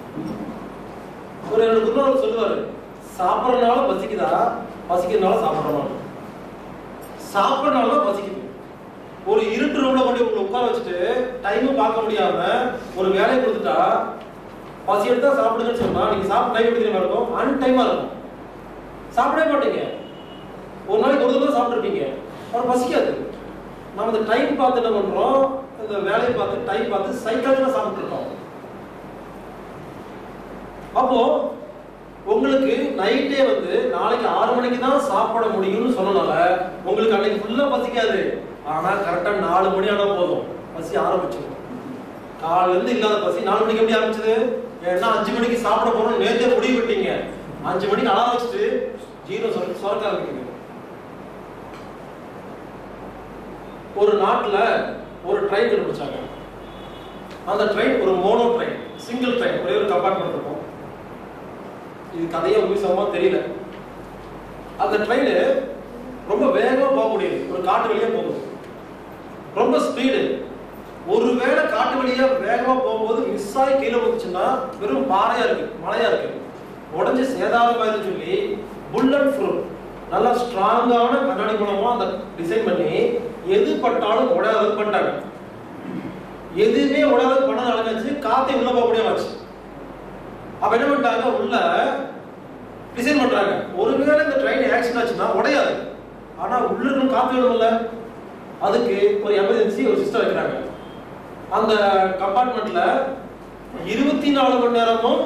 ஒரு என்னோட குருநாதர் சொல்லுவாரு சாப்பிட்றதுனால பசிக்குதா பசிக்கிறதுனால சாப்பிட்றனால சாப்பிட்றதுனால தான் பசிக்குது ஒரு இருட்டு ரூம்ல கொண்டு உங்களை உட்கார வச்சுட்டு டைமும் பார்க்க முடியாம ஒரு வேலையை கொடுத்துட்டா பசி எடுத்தா சாப்பிடுங்கன்னு சொன்னா நீங்க சாப்பிட டைம் எப்படி தெரியுமா இருக்கும் அன் டைமா இருக்கும் சாப்பிடவே மாட்டீங்க ஒரு நாளைக்கு ஒரு தடவை சாப்பிட்டுருப்பீங்க அப்புறம் பசிக்காது நம்ம இந்த டைம் பார்த்து என்ன பண்றோம் இந்த வேலையை பார்த்து டைம் பார்த்து சைக்காலஜில சாப்பிட்டுருக்கோம் அப்போ உங்களுக்கு நைட்டே வந்து நாளைக்கு ஆறு மணிக்கு தான் சாப்பிட முடியும்னு சொன்னனால உங்களுக்கு அன்னைக்கு ஃபுல்லா பசிக்காது ஆனா கரெக்டா நாலு மணி ஆனா போதும் பசி ஆரம்பிச்சிடும் காலையில இருந்து இல்லாத பசி நாலு மணிக்கு எப்படி ஆரம்பிச்சது ஏன்னா அஞ்சு மணிக்கு சாப்பிட போறோம் நேத்தே முடிவு விட்டீங்க அஞ்சு மணிக்கு அலாரம் வச்சுட்டு ஜீரோ சொர சொரக்க ஆரம்பிக்குது ஒரு நாட்டுல ஒரு ட்ரெயின் கண்டுபிடிச்சாங்க அந்த ட்ரெயின் ஒரு மோனோ ட்ரெயின் சிங்கிள் ட்ரெயின் ஒரே ஒரு கம்பார்ட்மெண்ட் இருக்கும் இது கதையே உபயோகமா தெரியல அந்த ட்ரெயின் ரொம்ப வேகமா போகக்கூடியது ஒரு காட்டு வழியா போகுது ரொம்ப ஸ்பீடு ஒருவேளை காட்டு வழியா வேகமா போகும்போது மிஸ் ஆகி கீழே வந்துச்சுன்னா வெறும் பாறையா இருக்கு மலையா இருக்கு உடஞ்சு சேதாரமாயிருந்து சொல்லி புல்லட் ப்ரூஃப் நல்லா ஸ்ட்ராங்கான கண்ணாடி மூலமா அந்த டிசைன் பண்ணி எது பட்டாலும் உடையாதது பண்ணிட்டாங்க எதுவுமே உடையாதது பண்ண நடந்துச்சு காத்தே உள்ள போக முடியாமச்சு அப்ப என்ன பண்ணிட்டாங்க உள்ள டிசைன் பண்றாங்க ஒருவேளை இந்த ட்ரெயின் ஆக்சிடென்ட் ஆச்சுன்னா உடையாது ஆனா உள்ள இருக்கும் காத்து வேணும்ல அதுக்கு ஒரு எமர்ஜென்சி ஒரு சிஸ்டம் வைக்கிறாங்க அந்த கம்பார்ட்மெண்ட்ல இருபத்தி நாலு மணி நேரமும்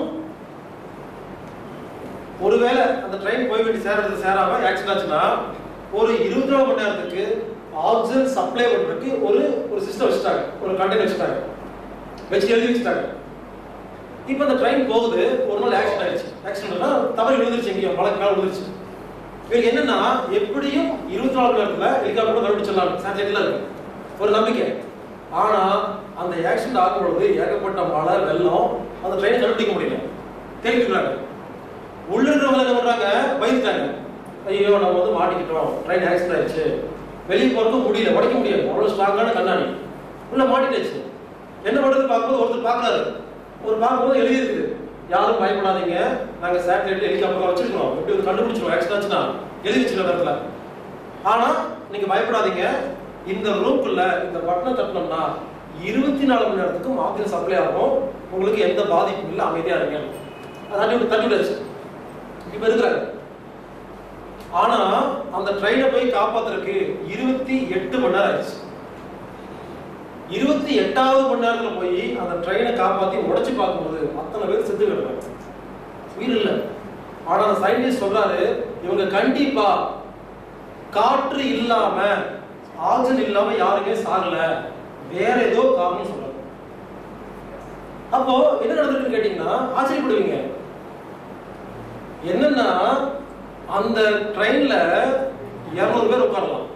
ஒருவேளை அந்த ட்ரெயின் போய் வேண்டி சேரது சேராம ஆக்சிடென்ட் ஆச்சுன்னா ஒரு இருபத்தி நாலு மணி நேரத்துக்கு ஆக்சிஜன் சப்ளை பண்றதுக்கு ஒரு ஒரு சிஸ்டம் வச்சுட்டாங்க ஒரு கண்டெய்னர் வச்சுட்டாங்க வச்சு எழுதி வச்சுட்டாங்க இப்போ அந்த ட்ரெயின் போகுது ஒரு நாள் ஆக்சிடென்ட் ஆயிடுச்சு ஆக்சிடென்ட்னா தவறி விழுந்துருச்சு எங்கேயோ மலைக்கு மேல விழுந்துருச்சு இவருக்கு என்னன்னா எப்படியும் இருபத்தி நாலு மணி நேரத்துல ஹெலிகாப்டர் கண்டுபிடிச்சிடலாம் சேட்டலைட்ல இருக்கு ஒரு நம்பிக்கை ஆனா அந்த ஆக்சிடென்ட் ஆகும் பொழுது ஏகப்பட்ட மழை வெள்ளம் அந்த ட்ரெயினை கண்டுபிடிக்க முடியல தெரிவிக்கிறாங்க உள்ள இருக்கிறவங்க என்ன பண்றாங்க பயந்துட்டாங்க ஐயோ நம்ம வந்து மாட்டிக்கிட்டோம் ட்ரெயின் ஆக்சிடென்ட் ஆயிடுச்சு வெளியே போறதுக்கு முடியல உடைக்க முடியாது அவ்வளவு ஸ்ட்ராங்கான கண்ணாடி உள்ள மாட்டிட்டாச்சு என்ன பண்றது பார்க்கும்போது ஒருத்தர் பார்க்கறாரு ஒரு பார்க்கும்போது எழுதி இருக்குது யாரும் பயப்படாதீங்க நாங்க சேட்டலைட் ஹெலிகாப்டர் வச்சிருக்கோம் எப்படி வந்து கண்டுபிடிச்சிருவோம் ஆக்சிடென்ட் ஆச்சுன்னா எழுதி வச்சிருக்க இடத்துல ஆனா நீங்க பயப்படாதீங்க இந்த ரூம்குள்ள இந்த பட்டனை தட்டினோம்னா இருபத்தி நாலு மணி நேரத்துக்கும் ஆக்சிஜன் சப்ளை ஆகும் உங்களுக்கு எந்த பாதிப்பும் இல்லை அமைதியா இருங்க அது தட்டி விட்டு தட்டி விட்டாச்சு இப்ப இருக்கிறாங்க ஆனா அந்த ட்ரெயினை போய் காப்பாத்துறதுக்கு இருபத்தி எட்டு மணி நேரம் ஆயிடுச்சு இருபத்தி எட்டாவது மணி நேரத்துல போய் அந்த ட்ரெயினை காப்பாத்தி உடைச்சு பார்க்கும்போது அத்தனை பேர் செத்து கிடப்பாங்க உயிர் இல்லை ஆனா அந்த சயின்டிஸ்ட் சொல்றாரு இவங்க கண்டிப்பா காற்று இல்லாம ஆக்சிஜன் இல்லாம யாருமே சாகல வேற ஏதோ காரணம் சொல்றாரு அப்போ என்ன நடந்திருக்குன்னு கேட்டீங்கன்னா ஆச்சரியப்படுவீங்க என்னன்னா அந்த ட்ரெயின்ல இருநூறு பேர் உட்காரலாம்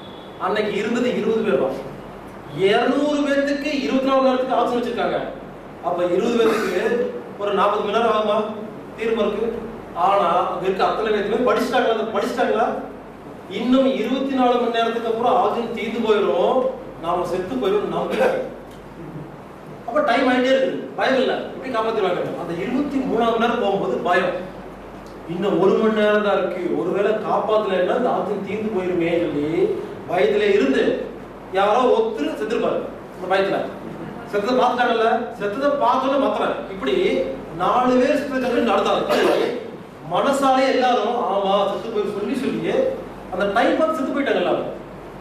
அன்னைக்கு இருந்தது இருபது பேர் தான் இருநூறு பேர்த்துக்கு இருபத்தி நாலு நேரத்துக்கு ஆக்சிஜன் வச்சிருக்காங்க அப்ப இருபது பேருக்கு ஒரு நாற்பது மணி நேரம் ஆகுமா தீர்ப்பு இருக்கு ஆனா அங்க இருக்க அத்தனை பேருக்குமே படிச்சுட்டாங்களா படிச்சுட்டாங்களா இன்னும் இருபத்தி நாலு மணி நேரத்துக்கு அப்புறம் ஆக்சிஜன் தீர்ந்து போயிடும் நாம செத்து போயிடும் நம்பிக்கை அப்ப டைம் ஆயிட்டே இருக்கு பயம் இல்ல எப்படி காப்பாத்திடுவாங்க அந்த இருபத்தி மூணாம் மணி நேரம் போகும்போது பயம் இன்னும் ஒரு மணி நேரம் தான் இருக்கு ஒருவேளை காப்பாத்தலைன்னா இந்த ஆக்சிஜன் தீர்ந்து போயிருமே சொல்லி பயத்துல இருந்து யாரோ ஒருத்தர் செத்துருப்பாரு இந்த பயத்துல செத்ததை பார்த்துட்டாங்கல்ல செத்ததை பார்த்தோன்னு மாத்திரம் இப்படி நாலு பேர் செத்துருக்காங்க நடந்தாங்க மனசாலே எல்லாரும் ஆமா செத்து போய் சொல்லி சொல்லி அந்த டைம் பார்த்து செத்து போயிட்டாங்க எல்லாரும்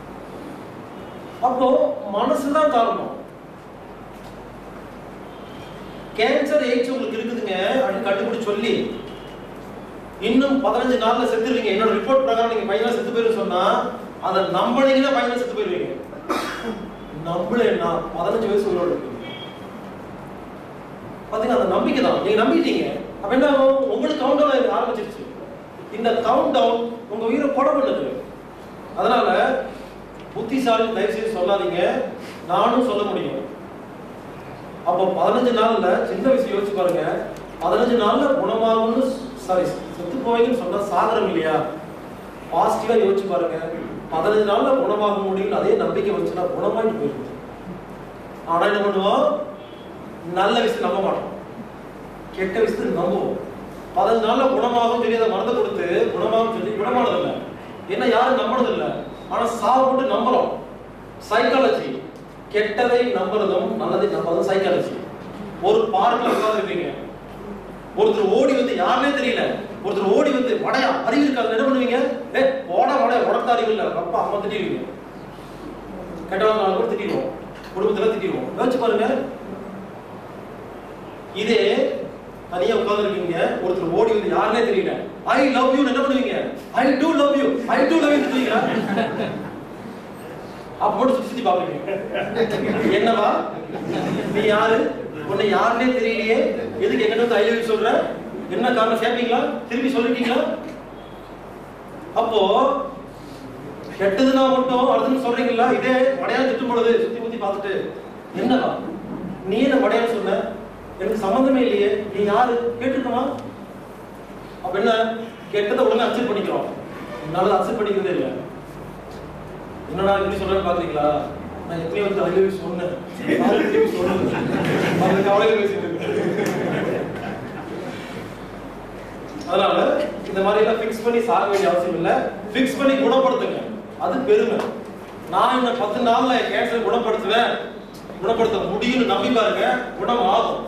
அப்போ மனசுதான் காரணம் கேன்சர் எய்ட்ஸ் உங்களுக்கு இருக்குதுங்க அப்படின்னு கண்டுபிடிச்சு சொல்லி இன்னும் பதினஞ்சு நாள்ல செத்துருவீங்க என்னோட ரிப்போர்ட் பிரகாரம் நீங்க பையனா செத்து போயிரு சொன்னா அதை நம்பினீங்கன்னா பையனா செத்து போயிருவீங்க நம்பலன்னா பதினஞ்சு வயசு உள்ளோட இருக்கு பாத்தீங்கன்னா அந்த நம்பிக்கை தான் நீங்க நம்பிட்டீங்க அப்ப என்ன ஆகும்? உங்களுக்கு கவுண்ட் டவுன் ஆரம்பிச்சிருச்சு இந்த கவுண்ட் டவுன் உங்க உயிரை கொலை பண்ணுது அதனால புத்திசாலி தயவு செய்து சொல்லாதீங்க நானும் சொல்ல முடியும் அப்போ பதினஞ்சு நாள்ல சின்ன வயசு யோசிச்சு பாருங்க பதினஞ்சு நாள்ல குணமாகும்னு சாரி செத்து போவீங்கன்னு சொன்னா சாகரம் இல்லையா பாசிட்டிவா யோசிச்சு பாருங்க பதினஞ்சு நாள்ல குணமாக முடியும் அதே நம்பிக்கை வச்சுன்னா குணமாயிட்டு போயிடும் ஆனா என்ன பண்ணுவோம் நல்ல விஷயம் நம்ப மாட்டோம் கெட்ட விஷயத்தை நம்புவோம் பதினஞ்சு நாள்ல குணமாகும் சொல்லி அதை மறந்து கொடுத்து குணமாகும் சொல்லி குணமானது இல்லை ஏன்னா யாரும் நம்புறது இல்லை ஆனா சாப்பிட்டு நம்புறோம் சைக்காலஜி கெட்டதை நம்புறதும் நல்லதை நம்புறதும் சைக்காலஜி ஒரு பார்க்ல உட்கார்ந்துருப்பீங்க ஒருத்தர் ஓடி வந்து யாருனே தெரியல ஒருத்தர் ஓடி வந்து வடையா அறிவு இருக்காது என்ன பண்ணுவீங்க ஏ போட வடைய உடத்த அறிவு இல்ல அப்பா அம்மா திட்டிடுவீங்க கெட்டவங்க நாலு பேர் திட்டிடுவோம் குடும்பத்துல திட்டிடுவோம் யோசிச்சு பாருங்க இதே தனியா உட்கார்ந்துருக்கீங்க ஒருத்தர் ஓடி வந்து யாருனே தெரியல ஐ லவ் யூ என்ன பண்ணுவீங்க I too love you I too love you சொல்லுவீங்களா அப்ப மட்டும் சுத்தி சுத்தி பாப்பீங்க என்னவா நீ யாரு உன்னை யாருனே தெரியலையே எதுக்கு எங்கிட்ட வந்து ஐ லவ் யூ சொல்ற என்ன காரணம் கேட்பீங்களா திருப்பி சொல்லிட்டீங்களா அப்போ கெட்டதுனா மட்டும் அடுத்து சொல்றீங்களா இதே மடையாளம் திட்டும் பொழுது சுத்தி முத்தி பார்த்துட்டு என்னவா நீ என்ன மடையாளம் சொன்ன எனக்கு சம்பந்தமே இல்லையே நீ யாரு கேட்டுக்கமா அப்ப என்ன கெட்டதை உடனே அக்செப்ட் பண்ணிக்கிறோம் நல்லதை அக்செப்ட் பண்ணிக்கிறதே இல்லை என்னடா இப்படி சொல்றேன்னு பாக்குறீங்களா நான் எத்தனையோ வந்து ஐ லவ் சொன்னேன் யாரும் திருப்பி சொல்லல அந்த கவலையில பேசிட்டு இருக்கேன். அதனால இந்த மாதிரி எல்லாம் ஃபிக்ஸ் பண்ணி சாக வேண்டிய அவசியம் இல்ல ஃபிக்ஸ் பண்ணி குணப்படுத்துங்க அது பெருமை நான் இந்த பத்து நாள்ல கேன்சர் குணப்படுத்துவேன் குணப்படுத்த முடியும்னு நம்பி பாருங்க குணம் ஆகும்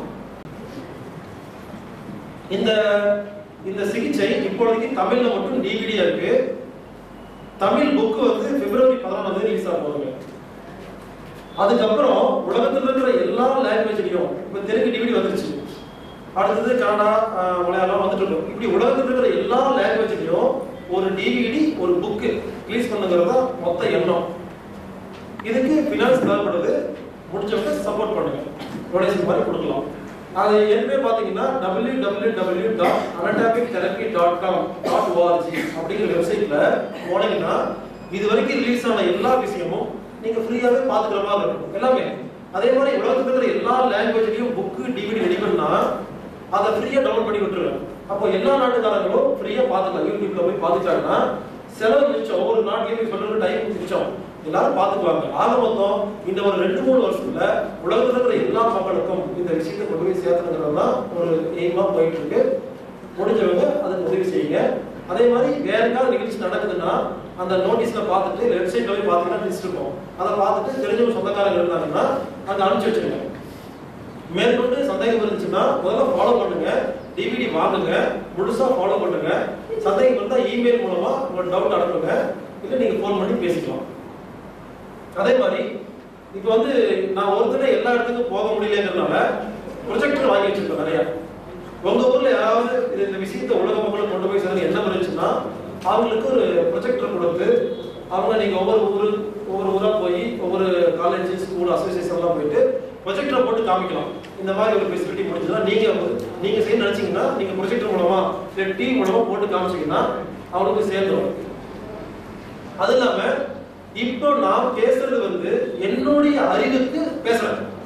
இந்த இந்த சிகிச்சை இப்பொழுதைக்கு தமிழ்ல மட்டும் டிவிடியா இருக்கு தமிழ் புக் வந்து பிப்ரவரி பதினொன்றாம் தேதி ரிலீஸ் ஆக போகுதுங்க அதுக்கப்புறம் உலகத்துல இருக்கிற எல்லா லாங்குவேஜ்லயும் இப்ப தெலுங்கு டிவிடி வந்துருச்சு அடுத்தது கன்னடா ஆஹ், மலையாளம் வந்துட்டு இருக்கும் இப்படி உலகத்துல இருக்கிற எல்லா லாங்குவேஜ்லயும் ஒரு டிவிடி ஒரு புக் ரிலீஸ் பண்ணுங்கிறது தான் மொத்த எண்ணம் இதுக்கு ஃபினான்ஸ் தேவைப்படுது முடிஞ்சவங்க சப்போர்ட் பண்ணுங்க டொனேஷன் மாதிரி கொடுக்கலாம் அது ஏற்கனவே பார்த்தீங்கன்னா W W W dot anatomic therapy dot com dot ORG அப்படிங்கிற வெப்சைட்ல போனீங்கன்னா இது வரைக்கும் ரிலீஸ் ஆன எல்லா விஷயமும் நீங்க ஃப்ரீயாவே பார்த்துக்கிற மாதிரி இருக்கும் எல்லாமே அதே மாதிரி உலகத்துல இருக்கிற எல்லா லாங்குவேஜ்லயும் புக்கு டிவிடி ரெடி பண்ணா அதை ஃப்ரீயா டவுன்லோட் பண்ணி விட்டுருவேன் அப்போ எல்லா நாட்டுக்காரங்களும் ஃப்ரீயா பார்த்துக்கலாம் யூடியூப்ல போய் பார்த்துட்டாங்கன்னா செலவு மிச்சம் ஒவ்வொரு நாட்டிலையும் சொல்ற டைம் மிச்சம் எல்லாரும் பார்த்துக்குவாங்க ஆக மொத்தம் இந்த ஒரு ரெண்டு மூணு வருஷத்துல உலகத்துல இருக்கிற எல்லா மக்களுக்கும் இந்த விஷயத்தை கொண்டு போய் சேர்த்துங்கிறது தான் ஒரு எய்மா போயிட்டு இருக்கு முடிஞ்சவங்க அதுக்கு உதவி செய்யுங்க அதே மாதிரி வேற ஏதாவது நிகழ்ச்சி நடக்குதுன்னா அந்த நோட்டீஸ்ல பார்த்துட்டு வெப்சைட்ல போய் பார்த்தீங்கன்னா லிஸ்ட் இருக்கும் அதை பார்த்துட்டு தெரிஞ்சவங்க சொந்தக்காரங்க இருந்தாங்கன்னா அங்க அனுப்பிச்சு வச்சிருங்க மேற்கொண்டு சந்தேகம் இருந்துச்சுன்னா முதல்ல ஃபாலோ பண்ணுங்க டிவிடி வாங்குங்க முழுசா ஃபாலோ பண்ணுங்க சந்தேகம் இருந்தா இமெயில் மூலமா உங்களோட டவுட் அனுப்புங்க இல்ல நீங்க ஃபோன் பண்ணி பேசிக்கலாம் அதே மாதிரி இப்போ வந்து நான் ஒருத்தர எல்லா இடத்துக்கும் போக முடியலங்கிறதுனால ப்ரொஜெக்டர் வாங்கி வச்சிருக்கேன் நிறைய உங்க ஊர்ல யாராவது இது இந்த விஷயத்தை உலக மக்களுக்கு கொண்டு போய் சேர்ந்து என்ன இருந்துச்சுன்னா அவங்களுக்கு ஒரு ப்ரொஜெக்டர் கொடுத்து அவங்க நீங்க ஒவ்வொரு ஊரு ஒவ்வொரு ஊரா போய் ஒவ்வொரு காலேஜ் ஸ்கூல் அசோசியேஷன்லாம் போயிட்டு ப்ரொஜெக்டரை போட்டு காமிக்கலாம் இந்த மாதிரி ஒரு ஃபெசிலிட்டி முடிஞ்சதுன்னா நீங்க வந்து நீங்க செய்ய நினைச்சீங்கன்னா நீங்க ப்ரொஜெக்டர் மூலமா இல்லை டிவி மூலமா போட்டு காமிச்சீங்கன்னா அவங்களுக்கு சேர்ந்துடும் அது இல்லாம இப்போ நான் பேசுறது வந்து என்னுடைய அறிவுக்கு பேசுறேன்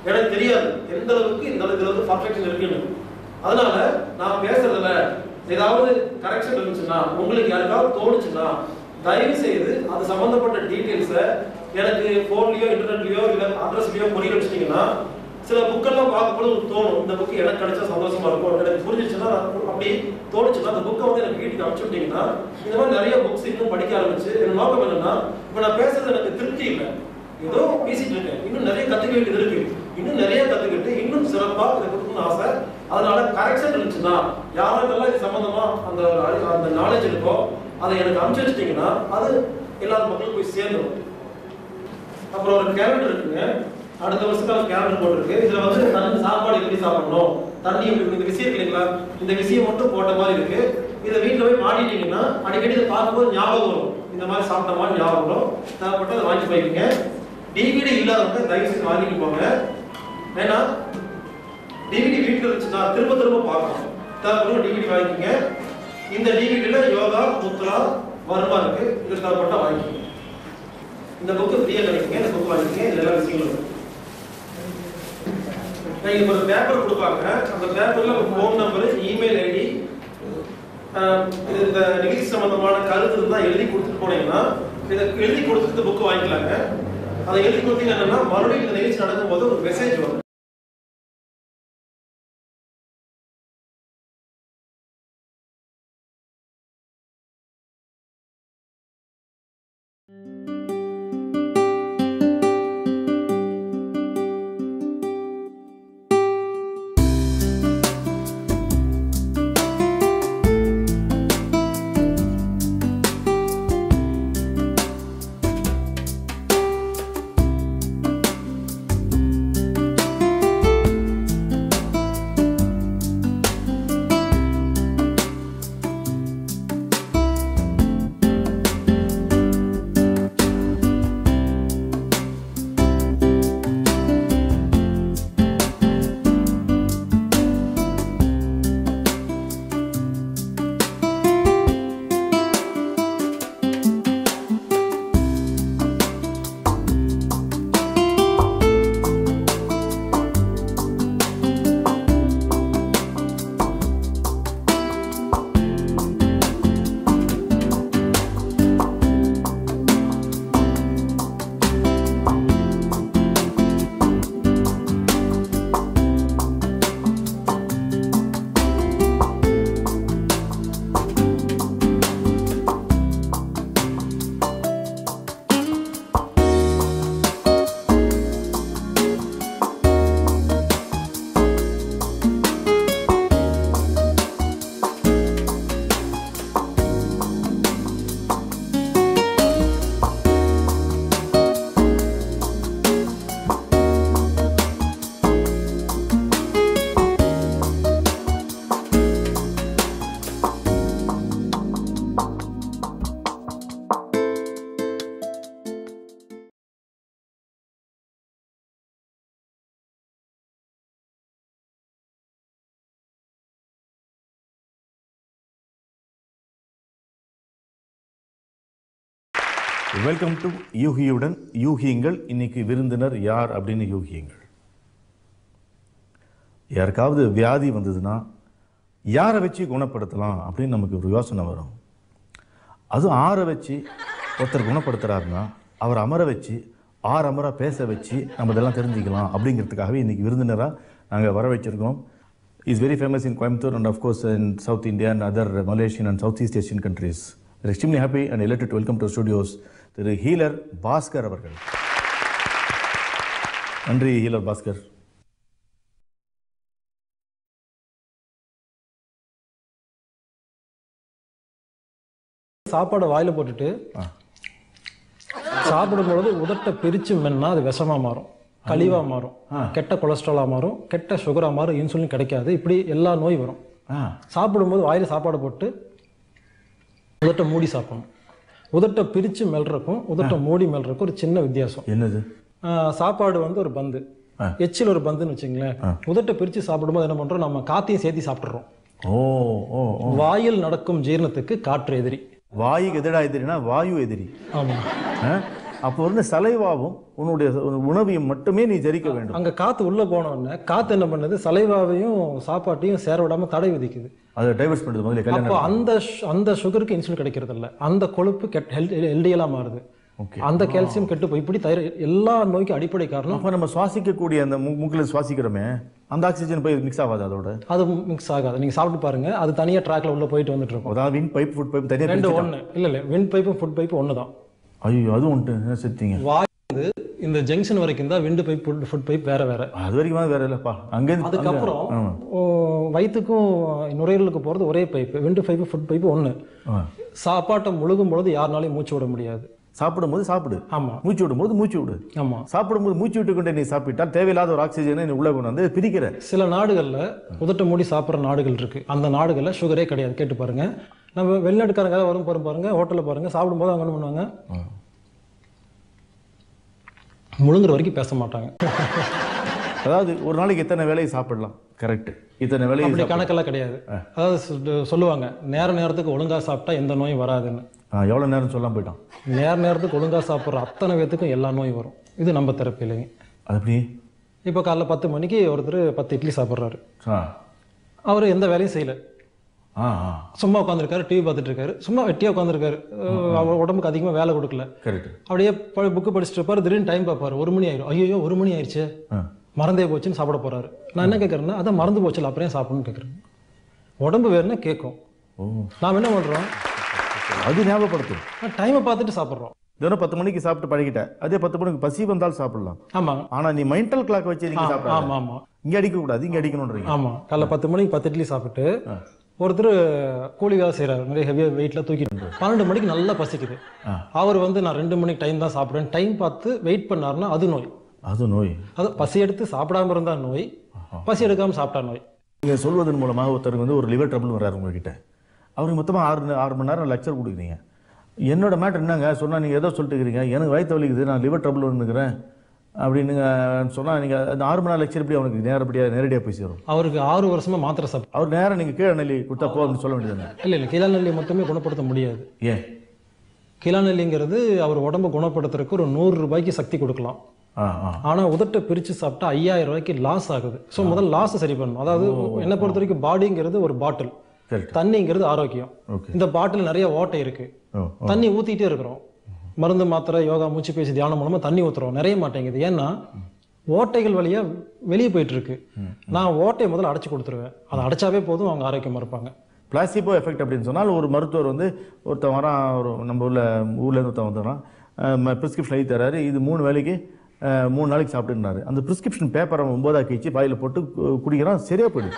எனக்கு தெரியாது எந்த அளவுக்கு இந்த அளவுக்கு வந்து பர்ஃபெக்ஷன் இருக்குன்னு அதனால நான் பேசுறதுல ஏதாவது கரெக்ஷன் இருந்துச்சுன்னா உங்களுக்கு யாருக்காவது தோணுச்சுன்னா தயவு செய்து அது சம்பந்தப்பட்ட டீடைல்ஸை எனக்கு ஃபோன்லயோ இன்டர்நெட்லயோ இல்ல அட்ரஸ்லயோ புரிய வச்சிட்டீங்கன்னா சில புக்கெல்லாம் பார்க்கும்போது உங்களுக்கு தோணும் இந்த புக் எனக்கு கிடைச்சா சந்தோஷமா இருக்கும் எனக்கு புரிஞ்சிச்சுன்னா நான் அப்படி தோணுச்சுன்னா அந்த புக்கை வந்து எனக்கு வீட்டுக்கு அனுப்பிச்சு விட்டீங்கன்னா இந்த மாதிரி நிறைய புக்ஸ் இன்னும் படிக்க ஆரம்பிச்சு என் நோக்கம் என்னன்னா இப்போ நான் பேசுறது எனக்கு திருப்தி இல்லை ஏதோ பேசிட்டு இருக்கேன் இன்னும் நிறைய கத்துக்க வேண்டியது இருக்கு இன்னும் நிறைய கத்துக்கிட்டு இன்னும் சிறப்பா இதை கொடுக்கணும்னு ஆசை அதனால கரெக்ஷன் இருந்துச்சுன்னா யாருக்கெல்லாம் இது சம்பந்தமா அந்த ஒரு அறி- அந்த நாலேஜ் இருக்கோ அதை எனக்கு அனுப்பிச்சு வச்சிட்டீங்கன்னா அது எல்லா மக்களுக்கும் போய் சேர்ந்துடும் அப்புறம் ஒரு கேலண்டர் இருக்குங்க அடுத்த வருஷத்துக்கான கேலண்டர் போட்டிருக்கு இதுல வந்து தண்ணி சாப்பாடு எப்படி சாப்பிடணும் தண்ணி எப்படி இந்த விஷயம் இருக்கு இல்லைங்களா இந்த விஷயம் மட்டும் போட்ட மாதிரி இருக்கு இதை வீட்டுல போய் மாட்டிட்டீங்கன்னா அடிக்கடி இதை பார்க்கும்போது ஞாபகம் வரும் இந்த மாதிரி சாப்பிட்ட மாதிரி ஞாபகம் வரும் தேவைப்பட்டு அதை வாங்கி போய்க்குங்க டிவிடி இல்லாதவங்க தயவு செய்து வாங்கிட்டு போங்க ஏன்னா டிவிடி வீட்டில் இருந்துச்சுன்னா திரும்ப திரும்ப பார்க்கணும் தேவைப்படும் டிவிடி வாங்கிக்கோங்க இந்த டிவிடியில யோகா முத்ரா வருமா இருக்கு இது தேவைப்பட்டா வாங்கிக்கோங்க இந்த புக்கு ஃப்ரீயா கிடைக்குங்க இந்த புக் வாங்கிக்கங்க இதுல எல்லா விஷயங்களும் இருக்கு நான் இது ஒரு பேப்பர் கொடுப்பாங்க அந்த பேப்பர்ல உங்க ஃபோன் நம்பர் இமெயில் ஐடி இந்த நிகழ்ச்சி சம்பந்தமான கருத்து இருந்தா எழுதி கொடுத்துட்டு போனீங்கன்னா இதை எழுதி கொடுத்துட்டு புக் வாங்கிக்கலாங்க அதை எழுதி கொடுத்தீங்கன்னா மறுபடியும் இந்த நிகழ்ச்சி நடக்கும்போது ஒரு மெசேஜ் வரும் வெல்கம் டு யூகியுடன் யூகியுங்கள் இன்னைக்கு விருந்தினர் யார் அப்படின்னு யூகியுங்கள் யாருக்காவது வியாதி வந்ததுன்னா யாரை வச்சு குணப்படுத்தலாம் அப்படின்னு நமக்கு ஒரு யோசனை வரும் அதுவும் ஆற வச்சு ஒருத்தர் குணப்படுத்துறாருன்னா அவர் அமர வச்சு ஆறு அமர பேச வச்சு நம்ம இதெல்லாம் தெரிஞ்சுக்கலாம் அப்படிங்கிறதுக்காகவே இன்னைக்கு விருந்தினராக நாங்கள் வர வச்சிருக்கோம் is very famous in Coimbatore and of course in South India and other Malaysian and South East Asian countries extremely happy and elected welcome to studios திரு ஹீலர் பாஸ்கர் அவர்கள் நன்றி ஹீலர் பாஸ்கர் சாப்பாடை வாயில போட்டுட்டு சாப்பிடும் பொழுது உதட்டை பிரிச்சு மென்னா அது விஷமா மாறும் கழிவா மாறும் கெட்ட கொலஸ்ட்ராலா மாறும் கெட்ட சுகரா மாறும் இன்சுலின் கிடைக்காது இப்படி எல்லா நோய் வரும் ஆ சாப்பிடும்போது வாயில சாப்பாடு போட்டு உதட்டை மூடி சாப்பிடணும் உதட்டை பிரிச்சு மெல்றக்கும் உதட்டை மூடி மெல்றக்கும் ஒரு சின்ன வித்தியாசம் என்னது ஆஹ் சாப்பாடு வந்து ஒரு பந்து ஆ. எச்சில் ஒரு பந்துன்னு வச்சுங்களேன் உதட்டை பிரிச்சு சாப்பிடும்போது என்ன பண்றோம் நம்ம காத்தையும் சேர்த்து சாப்பிட்றோம் ஓ ஓ ஓ வாயில் நடக்கும் ஜீரணத்துக்கு காற்று எதிரி வாயுக்கு எதிரா எதிரினா வாயு எதிரி ஆமா ஆ? அப்போ வந்து சலைவாவும் உன்னுடைய உணவையும் மட்டுமே நீ ஜெரிக்க வேண்டும் அங்க காத்து உள்ள போன உடனே காத்து என்ன பண்ணுது சலைவாவையும் சாப்பாட்டையும் சேர விடாம தடை விதிக்குது அதை டைவர்ஸ் பண்ணுறது முதல்ல அப்போ கல்யாணம் அந்த சு- அந்த சுகருக்கு இன்சுலின் கிடைக்கிறது இல்ல அந்த கொழுப்பு கெட் எல்டிஎலா மாறுது ஓகே அந்த கால்சியம் கெட்டு போய் இப்படி தயிர் எல்லா நோய்க்கும் அடிப்படை காரணம் அப்போ நம்ம சுவாசிக்கக்கூடிய அந்த மூ- மூக்குல சுவாசிக்கிறோமே அந்த ஆக்சிஜன் போய் மிக்ஸ் ஆகாது அதோட அது மிக்ஸ் ஆகாது நீங்க சாப்பிட்டு பாருங்க அது தனியா ட்ராக்ல உள்ள போயிட்டு வந்துட்டு இருக்கும் அதாவது வின் பைப் ஃபுட் பைப் தனியாக ரெண்டு ஒண்ணு இல்ல இல்ல வின் பைப்பும் ஃபுட் பைப்பும் ஒன்று தான் ஐயோ அது ஒன்று செத்தீங்க வாய் வந்து இந்த ஜங்ஷன் வரைக்கும் தான் விண்டு பைப் ஃபுட் பைப் வேற வேற அது வரைக்கும் வேற இல்லைப்பா அங்கேருந்து அதுக்கப்புறம் ஆமா. ஓ, வயிற்றுக்கும் நுரையீரலுக்கு போறது ஒரே pipe wind pipe food pipe ஒண்ணு ஆ. சாப்பாட்டை முழுகும் பொழுது யாருனாலையும் மூச்சு விட முடியாது சாப்பிடும்போது சாப்பிடு ஆமா மூச்சு விடும்போது மூச்சு விடு ஆமா சாப்பிடும்போது மூச்சு விட்டுக்கொண்டே நீ சாப்பிட்டால் தேவையில்லாத ஒரு ஆக்சிஜனை நீ உள்ள கொண்டு வந்து பிரிக்கிற சில நாடுகள்ல உதட்ட மூடி சாப்பிட்ற நாடுகள் இருக்கு அந்த நாடுகள்ல சுகரே கிடையாது கேட்டு பாருங்க நம்ம வெளிநாட்டுக்காரங்க ஏதாவது வரும் பாருங்க பாருங்க ஹோட்டல்ல பாருங்க சாப்பிடும்போது அவங்க என்ன பண்ணுவாங்க முழுங்குற வரைக்கும் பேச மாட்டாங்க அதாவது ஒரு நாளைக்கு எத்தனை வேலையை சாப்பிடலாம் கரெக்ட் இத்தனை வேலையை அப்படி சாப்பிடலாம். கணக்கெல்லாம் கிடையாது அதாவது சொல்லு- சொல்லுவாங்க நேர நேரத்துக்கு ஒழுங்கா சாப்பிட்டா எந்த நோயும் வராதுன்னு ஆ, எவ்வளவு நேரம் சொல்லாம போயிட்டான் நேர நேரத்துக்கு ஒழுங்கா சாப்பிட்ற அத்தனை பேத்துக்கும் எல்லா நோயும் வரும் இது நம்ம தெரப்பி இல்லைங்க அது எப்படி இப்போ காலைல பத்து மணிக்கு ஒருத்தர் பத்து இட்லி சாப்பிட்றாரு ஆ அவர் எந்த வேலையும் செய்யல ஆ ஆ சும்மா உட்காந்துருக்காரு டிவி பார்த்துட்டு இருக்காரு சும்மா வெட்டியாக உட்காந்துருக்காரு அவர் உடம்புக்கு அதிகமாக வேலை கொடுக்கல கரெக்ட் அப்படியே புக்கு படிச்சுட்டு இருப்பாரு திடீர்னு டைம் பார்ப்பாரு ஒரு மணி ஆயிரும் ஐயோ ஒரு மணி ஆயிடுச்சு ஆ மறந்தே போச்சுன்னு சாப்பிட போறாரு நான் என்ன கேட்குறேன்னா அதான் மறந்து போச்சுல அப்புறம் ஏன் சாப்பிடணும்னு கேட்குறேன் உடம்பு வேறுனா கேட்கும் ஓ நாம் என்ன பண்ணுறோம் அது ஞாபகப்படுத்தும் டைமை பார்த்துட்டு சாப்பிட்றோம் தினம் பத்து மணிக்கு சாப்பிட்டு பழகிட்ட அதே பத்து மணிக்கு பசி வந்தால் சாப்பிடலாம் ஆமாங்க ஆனா நீ மென்டல் கிளாக் வச்சு நீங்க ஆ- சாப்பிடலாம் ஆமா ஆமா இங்க அடிக்க கூடாது இங்க அடிக்கணும்ன்றீங்க ஆமா காலைல பத்து மணிக்கு பத்து இட்லி சாப்பிட்டு ஒருத்தர் கூலி வேலை செய்கிறாரு நிறைய ஹெவியாக வெயிட்ல தூக்கிட்டு பன்னெண்டு மணிக்கு நல்லா பசிக்குது ஆ. அவர் வந்து நான் ரெண்டு மணிக்கு டைம் தான் சாப்பிடுவேன் டைம் பார்த்து வெயிட் பண்ணாருன்னா அது நோய் அது நோய் அது பசி எடுத்து சாப்பிடாம இருந்தா நோய் பசி எடுக்காம சாப்பிட்டா நோய் நீங்க சொல்வதன் மூலமாக ஒருத்தருக்கு வந்து ஒரு லிவர் ட்ரபிள் வர்றாரு உங்ககிட்ட அவருக்கு மொத்தமா ஆறு நே- ஆறு மணி நேரம் லெக்சர் கொடுக்குறீங்க என்னோட மேட்டர் என்னங்க சொன்னா நீங்க ஏதோ சொல்லிட்டு இருக்கிறீங்க எனக்கு வயிற்று வலிக்குது நான் லிவர் ட்ரபிள் வந்துக்கிறேன் அப்படின்னு சொன்னா நீங்க அந்த ஆறு மணி நேரம் லெக்சர் எப்படி அவனுக்கு நேரப்படியா நேரடியாக போய் சேரும் அவருக்கு ஆறு வருஷமா மாத்திரை சாப்பிட்டு அவர் நேரம் நீங்க கீழே நெல்லி கொடுத்தா போதும்னு சொல்ல வேண்டியதுதானே இல்லை இல்லை கீழாநெல்லி மட்டுமே குணப்படுத்த முடியாது ஏன் கீழாநெல்லிங்கிறது அவர் உடம்பை குணப்படுத்துறதுக்கு ஒரு நூறு ரூபாய்க்கு சக்தி கொடுக்கலாம் ஆ ஆ ஆனா உதட்டை பிரிச்சு சாப்பிட்டா ஐயாயிரம் ரூபாய்க்கு லாஸ் ஆகுது ஸோ முதல்ல லாஸ் சரி பண்ணணும் அதாவது என்ன பொறுத்த வரைக்கும் பாடிங்கிறது ஒரு பாட்டில் கரெக்ட் தண்ணிங்கிறது ஆரோக்கியம் ஓகே இந்த பாட்டில் நிறைய ஓட்டை இருக்கு ஓ தண்ணி ஊத்திட்டே இருக்கிறோம் மருந்து மாத்திரை யோகா மூச்சு பேசி தியானம் மூலமா தண்ணி ஊத்துறோம் நிறைய மாட்டேங்குது ஏன்னா ஓட்டைகள் வழியா வெளியே போயிட்டு இருக்கு நான் ஓட்டையை முதல்ல அடைச்சு கொடுத்துருவேன் அதை அடைச்சாவே போதும் அவங்க ஆரோக்கியமா இருப்பாங்க பிளாசிபோ எஃபெக்ட் அப்படின்னு சொன்னால் ஒரு மருத்துவர் வந்து ஒருத்தன் வரான் ஒரு நம்ம ஊரில் ஊர்லேருந்து ஒருத்தன் வந்துடுறான் ப்ரிஸ்கிரிப்ஷன் எழுதி தராரு இது மூணு வேலைக்கு அஹ், மூணு நாளைக்கு சாப்பிட்டுனாரு அந்த ப்ரிஸ்கிரிப்ஷன் பேப்பரை ஒன்பதாக கழிச்சு வாயில் போட்டு கு- குடிக்கிறான் சரியா போயிடுது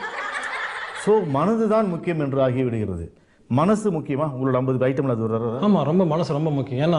ஸோ மனது தான் முக்கியம் என்று ஆகிவிடுகிறது மனசு முக்கியமா உங்களோட ஐம்பது ஐட்டம்ல அது வர்ற ஆமா ரொம்ப மனசு ரொம்ப முக்கியம் ஏன்னா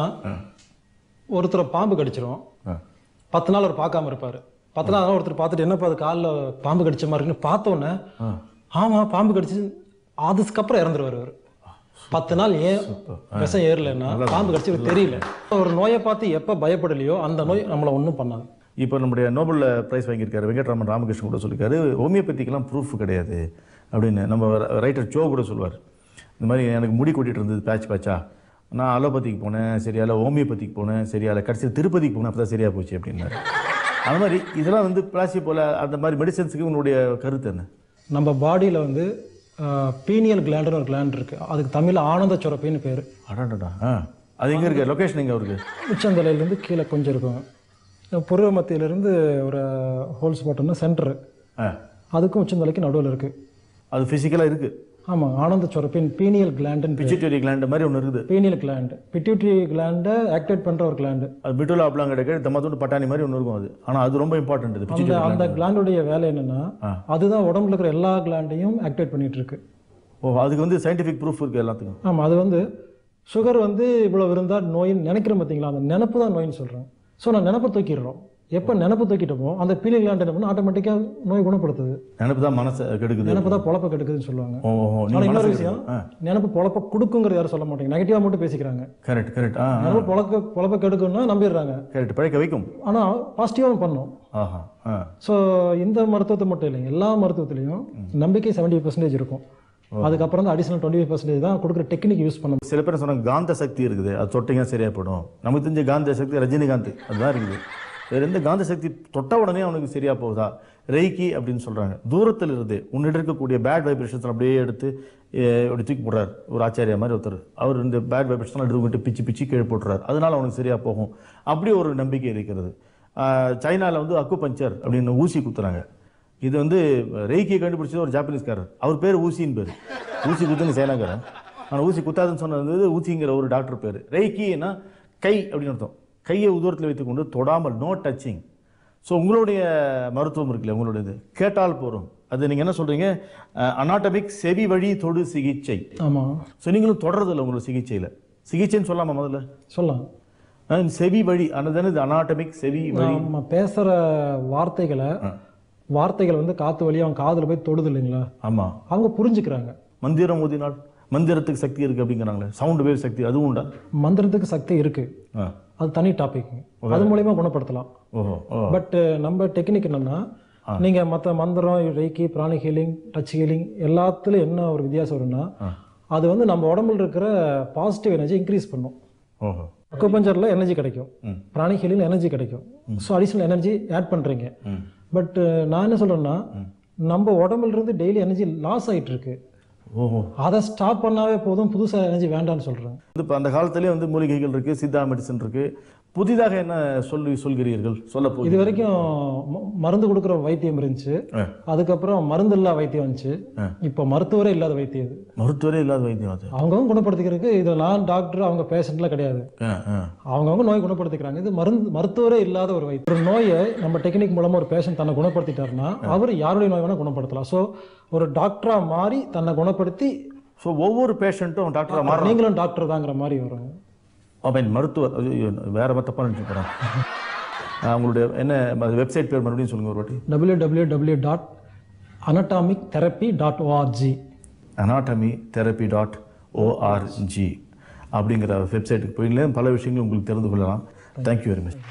ஒருத்தரை பாம்பு கடிச்சிரும் பத்து நாள் அவர் பார்க்காம இருப்பாரு பத்து நாள் ஒருத்தர் பார்த்துட்டு என்னப்பா அது காலில் பாம்பு கடிச்ச மாதிரி இருக்குன்னு பார்த்த உடனே ஆமா பாம்பு கடிச்சு அதுக்கப்புறம் இறந்துருவாரு அவர் பத்து நாள் ஏன் விஷம் ஏறலைன்னா பாம்பு கடிச்சு இவருக்கு தெரியல ஒரு நோயை பார்த்து எப்ப பயப்படலையோ அந்த நோய் நம்மளை ஒன்றும் பண்ணாது இப்போ நம்முடைய நோபல் பிரைஸ் வாங்கியிருக்காரு வெங்கட்ராமன் ராமகிருஷ்ணன் கூட சொல்லியிருக்காரு ஹோமியோபதிக்கெல்லாம் ப்ரூஃப் கிடையாது அப்படின்னு நம்ம ரைட்டர் சோ கூட சொல்லுவார் இந்த மாதிரி எனக்கு முடி கொட்டிட்டு இருந்தது பேட்ச் பேட்சா நான் அலோபதிக்கு போனேன் சரியால ஹோமியோபதிக்கு போனேன் சரியால கடைசியில் திருப்பதிக்கு போனேன் அப்போ தான் சரியாக போச்சு அப்படின்னாரு அது மாதிரி இதெல்லாம் வந்து பிளாசிபோல அந்த மாதிரி மெடிசன்ஸுக்கு உன்னுடைய கருத்து என்ன நம்ம பாடியில வந்து பீனியல் கிளாண்டுன்னு ஒரு கிளாண்ட் இருக்கு அதுக்கு தமிழ்ல ஆனந்த சுரப்பின்னு பேர் அடாடா ஆ அது எங்கே இருக்கு லொக்கேஷன் எங்கே அவருக்கு உச்சந்தலையிலேருந்து கீழே கொஞ்சம் இருக்கும் புருவ மத்தியிலிருந்து ஒரு ஹோல்ஸ் போட்டோம்னா சென்டர் ஆ அதுக்கும் உச்சந்தலைக்கு நடுவில் இருக்கு அது ஃபிசிக்கலாக இருக்குது ஆமாம் ஆனந்த சுரப்பின் பீனியல் கிளாண்டுன்னு பேர் பிச்சிட்டரி கிளாண்ட் மாதிரி ஒன்று இருக்குது பீனியல் கிளாண்டு பிட்யூட்ரி கிளாண்டை ஆக்டிவேட் பண்ணுற ஒரு கிளாண்டு அது பிட்டுலா அப்பலாம் கிடைக்க தம்மத்தோண்டு பட்டாணி மாதிரி ஒன்று இருக்கும் அது ஆனால் அது ரொம்ப இம்பார்ட்டன்ட் இது அந்த பிச்சிட்டரி அந்த கிளாண்டுடைய வேலை என்னன்னா அதுதான் உடம்புல இருக்கிற எல்லா கிளாண்டையும் ஆக்டிவேட் பண்ணிட்டு இருக்கு ஓ அதுக்கு வந்து சயின்டிஃபிக் ப்ரூஃப் இருக்குது எல்லாத்துக்கும் ஆமாம் அது வந்து சுகர் வந்து இவ்வளோ இருந்தால் நோயின்னு நினைக்கிறோம் பார்த்தீங்களா அந்த நினப்பு தான் நோயின்னு சொல்கிறேன் ஸோ நான் நினப்பை தூக்கிடுறோம் எப்போ நினப்பு தூக்கிட்டோமோ அந்த பீனியல் கிளாண்ட் என்ன பண்ணு ஆட்டோமேட்டிக்காக நோய் குணப்படுத்துது நினப்பு தான் மனசை கெடுக்குது நினப்பு தான் பொழப்ப கெடுக்குதுன்னு சொல்லுவாங்க ஓ ஓ நீ ஆனால் இன்னொரு மனசை விஷயம் ஆ நினப்பு பொழப்ப கொடுக்குங்கிறது யாரும் சொல்ல மாட்டேங்க நெகட்டிவாக மட்டும் பேசிக்கிறாங்க கரெக்ட் கரெக்ட் ஆ நினப்பு பொழக்க பொழப்ப கெடுக்குன்னா நம்பிடுறாங்க கரெக்ட் பழைக்க வைக்கும் ஆனால் பாசிட்டிவாகவும் பண்ணோம் ஆஹா ஆ ஸோ இந்த மருத்துவத்தை மட்டும் இல்லைங்க எல்லா மருத்துவத்திலையும் நம்பிக்கை செவன்டி பர்சன்டேஜ் இருக்கும் அதுக்கப்புறம் தான் அடிஷனல் டுவெண்ட்டி ஃபைவ் பர்சன்டேஜ் தான் கொடுக்குற டெக்னிக் யூஸ் பண்ண சில பேர் சொன்னாங்க காந்த சக்தி இருக்குது அது தொட்டிங்கன்னா சரியா போயிடும் நமக்கு தெரிஞ்ச காந்த சக்தி ரஜினிகாந்த் அதுதான் இருக்குது வேற எந்த காந்த சக்தி தொட்ட உடனே அவனுக்கு சரியா போகுதா ரெய்கி அப்படின்னு சொல்றாங்க தூரத்தில் இருந்து உன்னிடம் இருக்கக்கூடிய பேட் வைப்ரேஷன்ஸ் அப்படியே எடுத்து அஹ், இப்படி தூக்கி போடுறாரு ஒரு ஆச்சாரியா மாதிரி ஒருத்தர் அவர் இந்த பேட் வைப்ரேஷன் எடுத்து பிச்சு பிச்சு கீழே போட்டுறாரு அதனால அவனுக்கு சரியா போகும் அப்படி ஒரு நம்பிக்கை இருக்கிறது சைனால வந்து அக்கு பஞ்சர் அப்படின்னு ஊசி குத்துறாங்க இது வந்து ரெய்கியை கண்டுபிடிச்சது ஒரு ஜாப்பனீஸ்காரர் அவர் பேர் ஊசின்னு பேர் ஊசி குத்துன்னு சைனாக்காரன் ஆனால் ஊசி குத்தாதுன்னு சொன்னது வந்து ஊசிங்கிற ஒரு டாக்டர் பேர் ரெய்கின்னா கை அப்படின்னு அர்த்தம் கையை உதூரத்தில் வைத்துக்கொண்டு தொடாமல் நோ டச்சிங் ஸோ உங்களுடைய மருத்துவம் இருக்குல்ல உங்களுடையது கேட்டால் போதும் அது நீங்கள் என்ன சொல்கிறீங்க அனாட்டமிக் செவி வழி தொடு சிகிச்சை ஆமாம் ஸோ நீங்களும் தொடர்றதில்ல உங்களோட சிகிச்சையில் சிகிச்சைன்னு சொல்லாமா முதல்ல சொல்லலாம் அஹ் செவி வழி அது இது அனாட்டமிக் செவி வழி நம்ம பேசுகிற வார்த்தைகளை வார்த்தைகள் வந்து காற்று வழி அவங்க காதில் போய் தொடுது இல்லைங்களா ஆமாம் அவங்க புரிஞ்சுக்கிறாங்க மந்திரம் ஊதினால் மந்திரத்துக்கு சக்தி இருக்கு அப்படிங்கிறாங்களே சவுண்ட் வேவ் சக்தி அதுவும் உண்டா மந்திரத்துக்கு சக்தி இருக்கு ஆ அது தனி டாபிக் அது மூலயமா குணப்படுத்தலாம் ஓஹோ ஓ பட் நம்ம டெக்னிக் என்னன்னா நீங்க மற்ற மந்திரம் ரெய்கி பிராணி ஹீலிங் டச் ஹீலிங் எல்லாத்துலயும் என்ன ஒரு வித்தியாசம் வரும்னா அது வந்து நம்ம உடம்புல இருக்கிற பாசிட்டிவ் எனர்ஜி இன்க்ரீஸ் பண்ணும் ஓஹோ அக்குபஞ்சரில் எனர்ஜி கிடைக்கும் ம். பிராணி ஹீலிங் எனர்ஜி கிடைக்கும் ஸோ அடிஷ்னல் எனர்ஜி ஆட் பண்றீங்க ம் பட் நான் என்ன சொல்றேன்னா நம்ம உடம்புல இருந்து டெய்லி எனர்ஜி லாஸ் ஆயிட்டு இருக்கு ஓஹோ அதை ஸ்டாப் பண்ணாவே போதும் புதுசா எனர்ஜி வேண்டாம்னு சொல்றேன் இப்போ அந்த காலத்திலே வந்து மூலிகைகள் இருக்கு சித்தா மெடிசன் இருக்கு புதிதாக என்ன சொல்லி சொல்கிறீர்கள் சொல்ல இது போகுது வரைக்கும் ம- மருந்து கொடுக்குற வைத்தியம் இருந்துச்சு ஆ. அதுக்கப்புறம் மருந்து இல்லா வைத்தியம் வந்துச்சு ஆ. இப்போ மருத்துவரே இல்லாத வைத்தியம் இது மருத்துவரே இல்லாத வைத்தியம் அது அவங்கவுங்க குணப்படுத்திக்கிறதுக்கு இது நான் டாக்டர் அவங்க பேஷண்ட்லாம் கிடையாது ஆ, ஆ. அவங்கவுங்க நோய் குணப்படுத்திக்கிறாங்க இது மருந்து மருத்துவரே இல்லாத ஒரு வைத்தியம் ஒரு நோயை நம்ம டெக்னிக் மூலமா ஒரு பேஷண்ட் தன்னை குணப்படுத்திட்டாருன்னா அவர் யாருடைய நோய் வேணா குணப்படுத்தலாம் ஸோ ஒரு டாக்டரா மாறி தன்னை குணப்படுத்தி ஸோ ஒவ்வொரு பேஷண்ட்டும் டாக்டராக மாறணும் நீங்களும் டாக்டர் தாங்கிற மாதிரி வரும் மீன் மருத்துவர் ஐயோ, வேற மாதிரி தப்பாக நினச்சி போகிறேன் உங்களுடைய என்ன வெப்சைட் பேர் மறுபடியும் சொல்லுங்க ஒரு வாட்டி W W W dot anatomic therapy dot ORG anatomy therapy dot ORG அப்படிங்கிற வெப்சைட்டுக்கு போயிங்களே பல விஷயங்கள் உங்களுக்கு தெரிந்து கொள்ளலாம் தேங்க்யூ வெரி மச்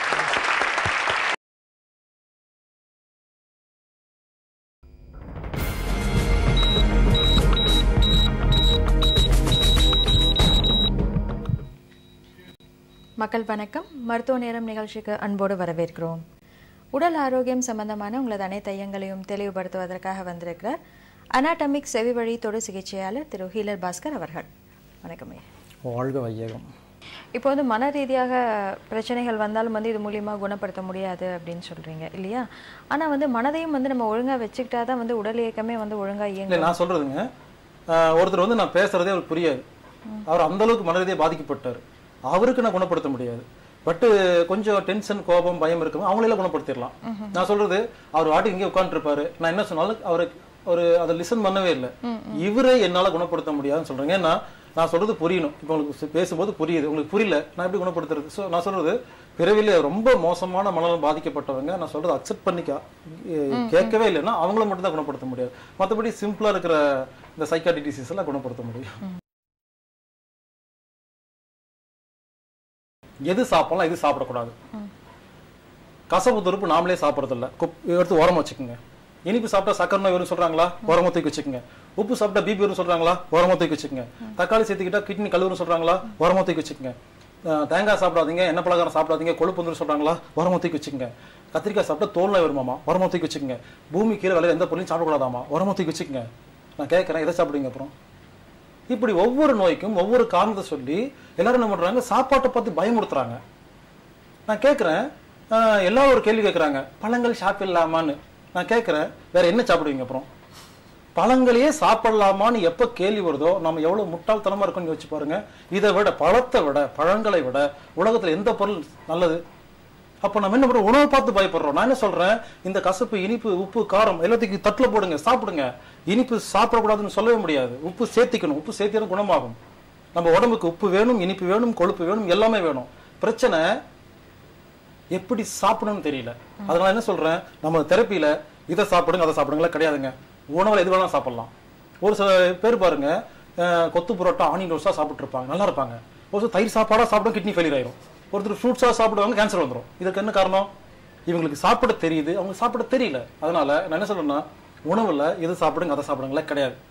மக்கள் வணக்கம் மருத்துவ நேரம் நிகழ்ச்சிக்கு அன்போடு வரவேற்கிறோம் உடல் ஆரோக்கியம் சம்பந்தமான உங்களது அனைத்து ஐயங்களையும் தெளிவுபடுத்துவதற்காக வந்திருக்கிறார் அனாட்டமிக் செவிவழி தொடு சிகிச்சையாளர் திரு ஹீலர் பாஸ்கர் அவர்கள் வணக்கம் ஐயா. வாழ்க வையகம் இப்போ வந்து மன ரீதியாக பிரச்சனைகள் வந்தாலும் வந்து இது மூலியமாக குணப்படுத்த முடியாது அப்படின்னு சொல்றீங்க இல்லையா ஆனா வந்து மனதையும் வந்து நம்ம ஒழுங்கா வச்சுக்கிட்டா தான் வந்து உடல் இயக்கமே வந்து ஒழுங்கா இல்லை இயங்கும் நான் சொல்றதுங்க ஆஹ் ஒருத்தர் வந்து நான் பேசுறதே அவருக்கு புரியாது அவர் அந்த அளவுக்கு மனரீதியாக பாதிக்கப்பட்டார் அவருக்கு நான் குணப்படுத்த முடியாது பட் கொஞ்சம் டென்ஷன் கோபம் பயம் இருக்கும் அவங்களெல்லாம் குணப்படுத்திடலாம் நான் சொல்றது அவர் வாட்டி இங்கே உட்காந்துருப்பாரு நான் என்ன சொன்னாலும் அவருக்கு ஒரு அதை லிசன் பண்ணவே இல்லை இவரே என்னால குணப்படுத்த முடியாதுன்னு சொல்றேங்க ஏன்னா நான் சொல்றது புரியணும் இப்போ உங்களுக்கு சு- பேசும்போது புரியுது உங்களுக்கு புரியல நான் எப்படி குணப்படுத்துறது ஸோ நான் சொல்றது பிறவில ரொம்ப மோசமான மனநலம் பாதிக்கப்பட்டவங்க நான் சொல்றது அக்செப்ட் பண்ணிக்க எ- கேட்கவே இல்லைன்னா அவங்கள மட்டும் தான் குணப்படுத்த முடியாது மற்றபடி சிம்பிளா இருக்கிற இந்த சைக்காட்டிக் டிசீஸ் எல்லாம் குணப்படுத்த முடியும் எது சாப்பிடலாம் எது சாப்பிடக்கூடாது கசப்பு துருப்பு நாமளே சாப்பிட்றது இல்ல குப் எடுத்து உரம் வச்சுக்கோங்க இனிப்பு சாப்பிட்டா சக்கரை நோய் வரும்னு சொல்றாங்களா உரமா தூக்கி வச்சுக்கோங்க உப்பு சாப்பிட்டா பிபி வரும் சொல்றாங்களா உரமா தூக்கி வச்சுக்கோங்க தக்காளி சேர்த்துக்கிட்டா கிட்னி கழுவுன்னு சொல்றாங்களா உரமா தூக்கி வச்சுக்கோங்க அஹ் தேங்காய் சாப்பிடாதீங்க எண்ணெய் பலகாரம் சாப்பிடாதீங்க கொழுப்பு வந்துரும் சொல்றாங்களா உரமா தூக்கி வச்சுக்கோங்க கத்திரிக்காய் சாப்பிட்டா தோல் நோய் வருமாமா உரமா தூக்கி வச்சுக்கோங்க பூமி கீழே விளைய எந்த பொருளையும் சாப்பிடக்கூடாதாமா உரமா தூக்கி வச்சுக்கோங்க நான் கேட்கறேன் எதை சாப்பிடுங்க அப்புறம் இப்படி ஒவ்வொரு நோய்க்கும் ஒவ்வொரு காரணத்தை சொல்லி எல்லாரும் என்ன பண்றாங்க சாப்பாட்டை பார்த்து பயமுறுத்துறாங்க நான் கேட்குறேன் எல்லாரும் ஒரு கேள்வி கேட்குறாங்க பழங்கள் சாப்பிடலாமான்னு நான் கேட்குறேன் வேற என்ன சாப்பிடுவீங்க அப்புறம் பழங்களையே சாப்பிடலாமான்னு எப்போ கேள்வி வருதோ நம்ம எவ்வளோ முட்டாள்தனமா இருக்கோம்னு யோசிச்சு பாருங்க இதை விட பழத்தை விட பழங்களை விட உலகத்துல எந்த பொருள் நல்லது அப்போ நம்ம என்ன பண்றோம் உணவை பார்த்து பயப்படுறோம் நான் என்ன சொல்றேன் இந்த கசப்பு இனிப்பு உப்பு காரம் எல்லாத்துக்கும் தட்டுல போடுங்க சாப்பிடுங்க இனிப்பு சாப்பிடக்கூடாதுன்னு சொல்லவே முடியாது உப்பு சேர்த்திக்கணும் உப்பு சேர்த்தினா குணமாகும் நம்ம உடம்புக்கு உப்பு வேணும் இனிப்பு வேணும் கொழுப்பு வேணும் எல்லாமே வேணும் பிரச்சனை எப்படி சாப்பிடணும்னு தெரியல அதனால என்ன சொல்றேன் நம்ம தெரப்பியில இதை சாப்பிடுங்க அதை சாப்பிடுங்களா கிடையாதுங்க உணவுல எது வேணாலும் சாப்பிடலாம் ஒரு சில பேர் பாருங்க அஹ், கொத்து புரோட்டா ஆனியன் ரோஸா சாப்பிட்டு இருப்பாங்க நல்லா இருப்பாங்க ஒரு சில தயிர் சாப்பாடா சாப்பிடும் கிட்னி ஃபெயிலியர் ஆயிரும் ஒருத்தர் ஃப்ரூட்ஸா சாப்பிடுவாங்க கேன்சர் வந்துரும் இதுக்கு என்ன காரணம் இவங்களுக்கு சாப்பிட தெரியுது அவங்க சாப்பிட தெரியல அதனால நான் என்ன சொல்றேன்னா உணவுல எது சாப்பிடுங்க அதை சாப்பிடுங்களா கிடையாது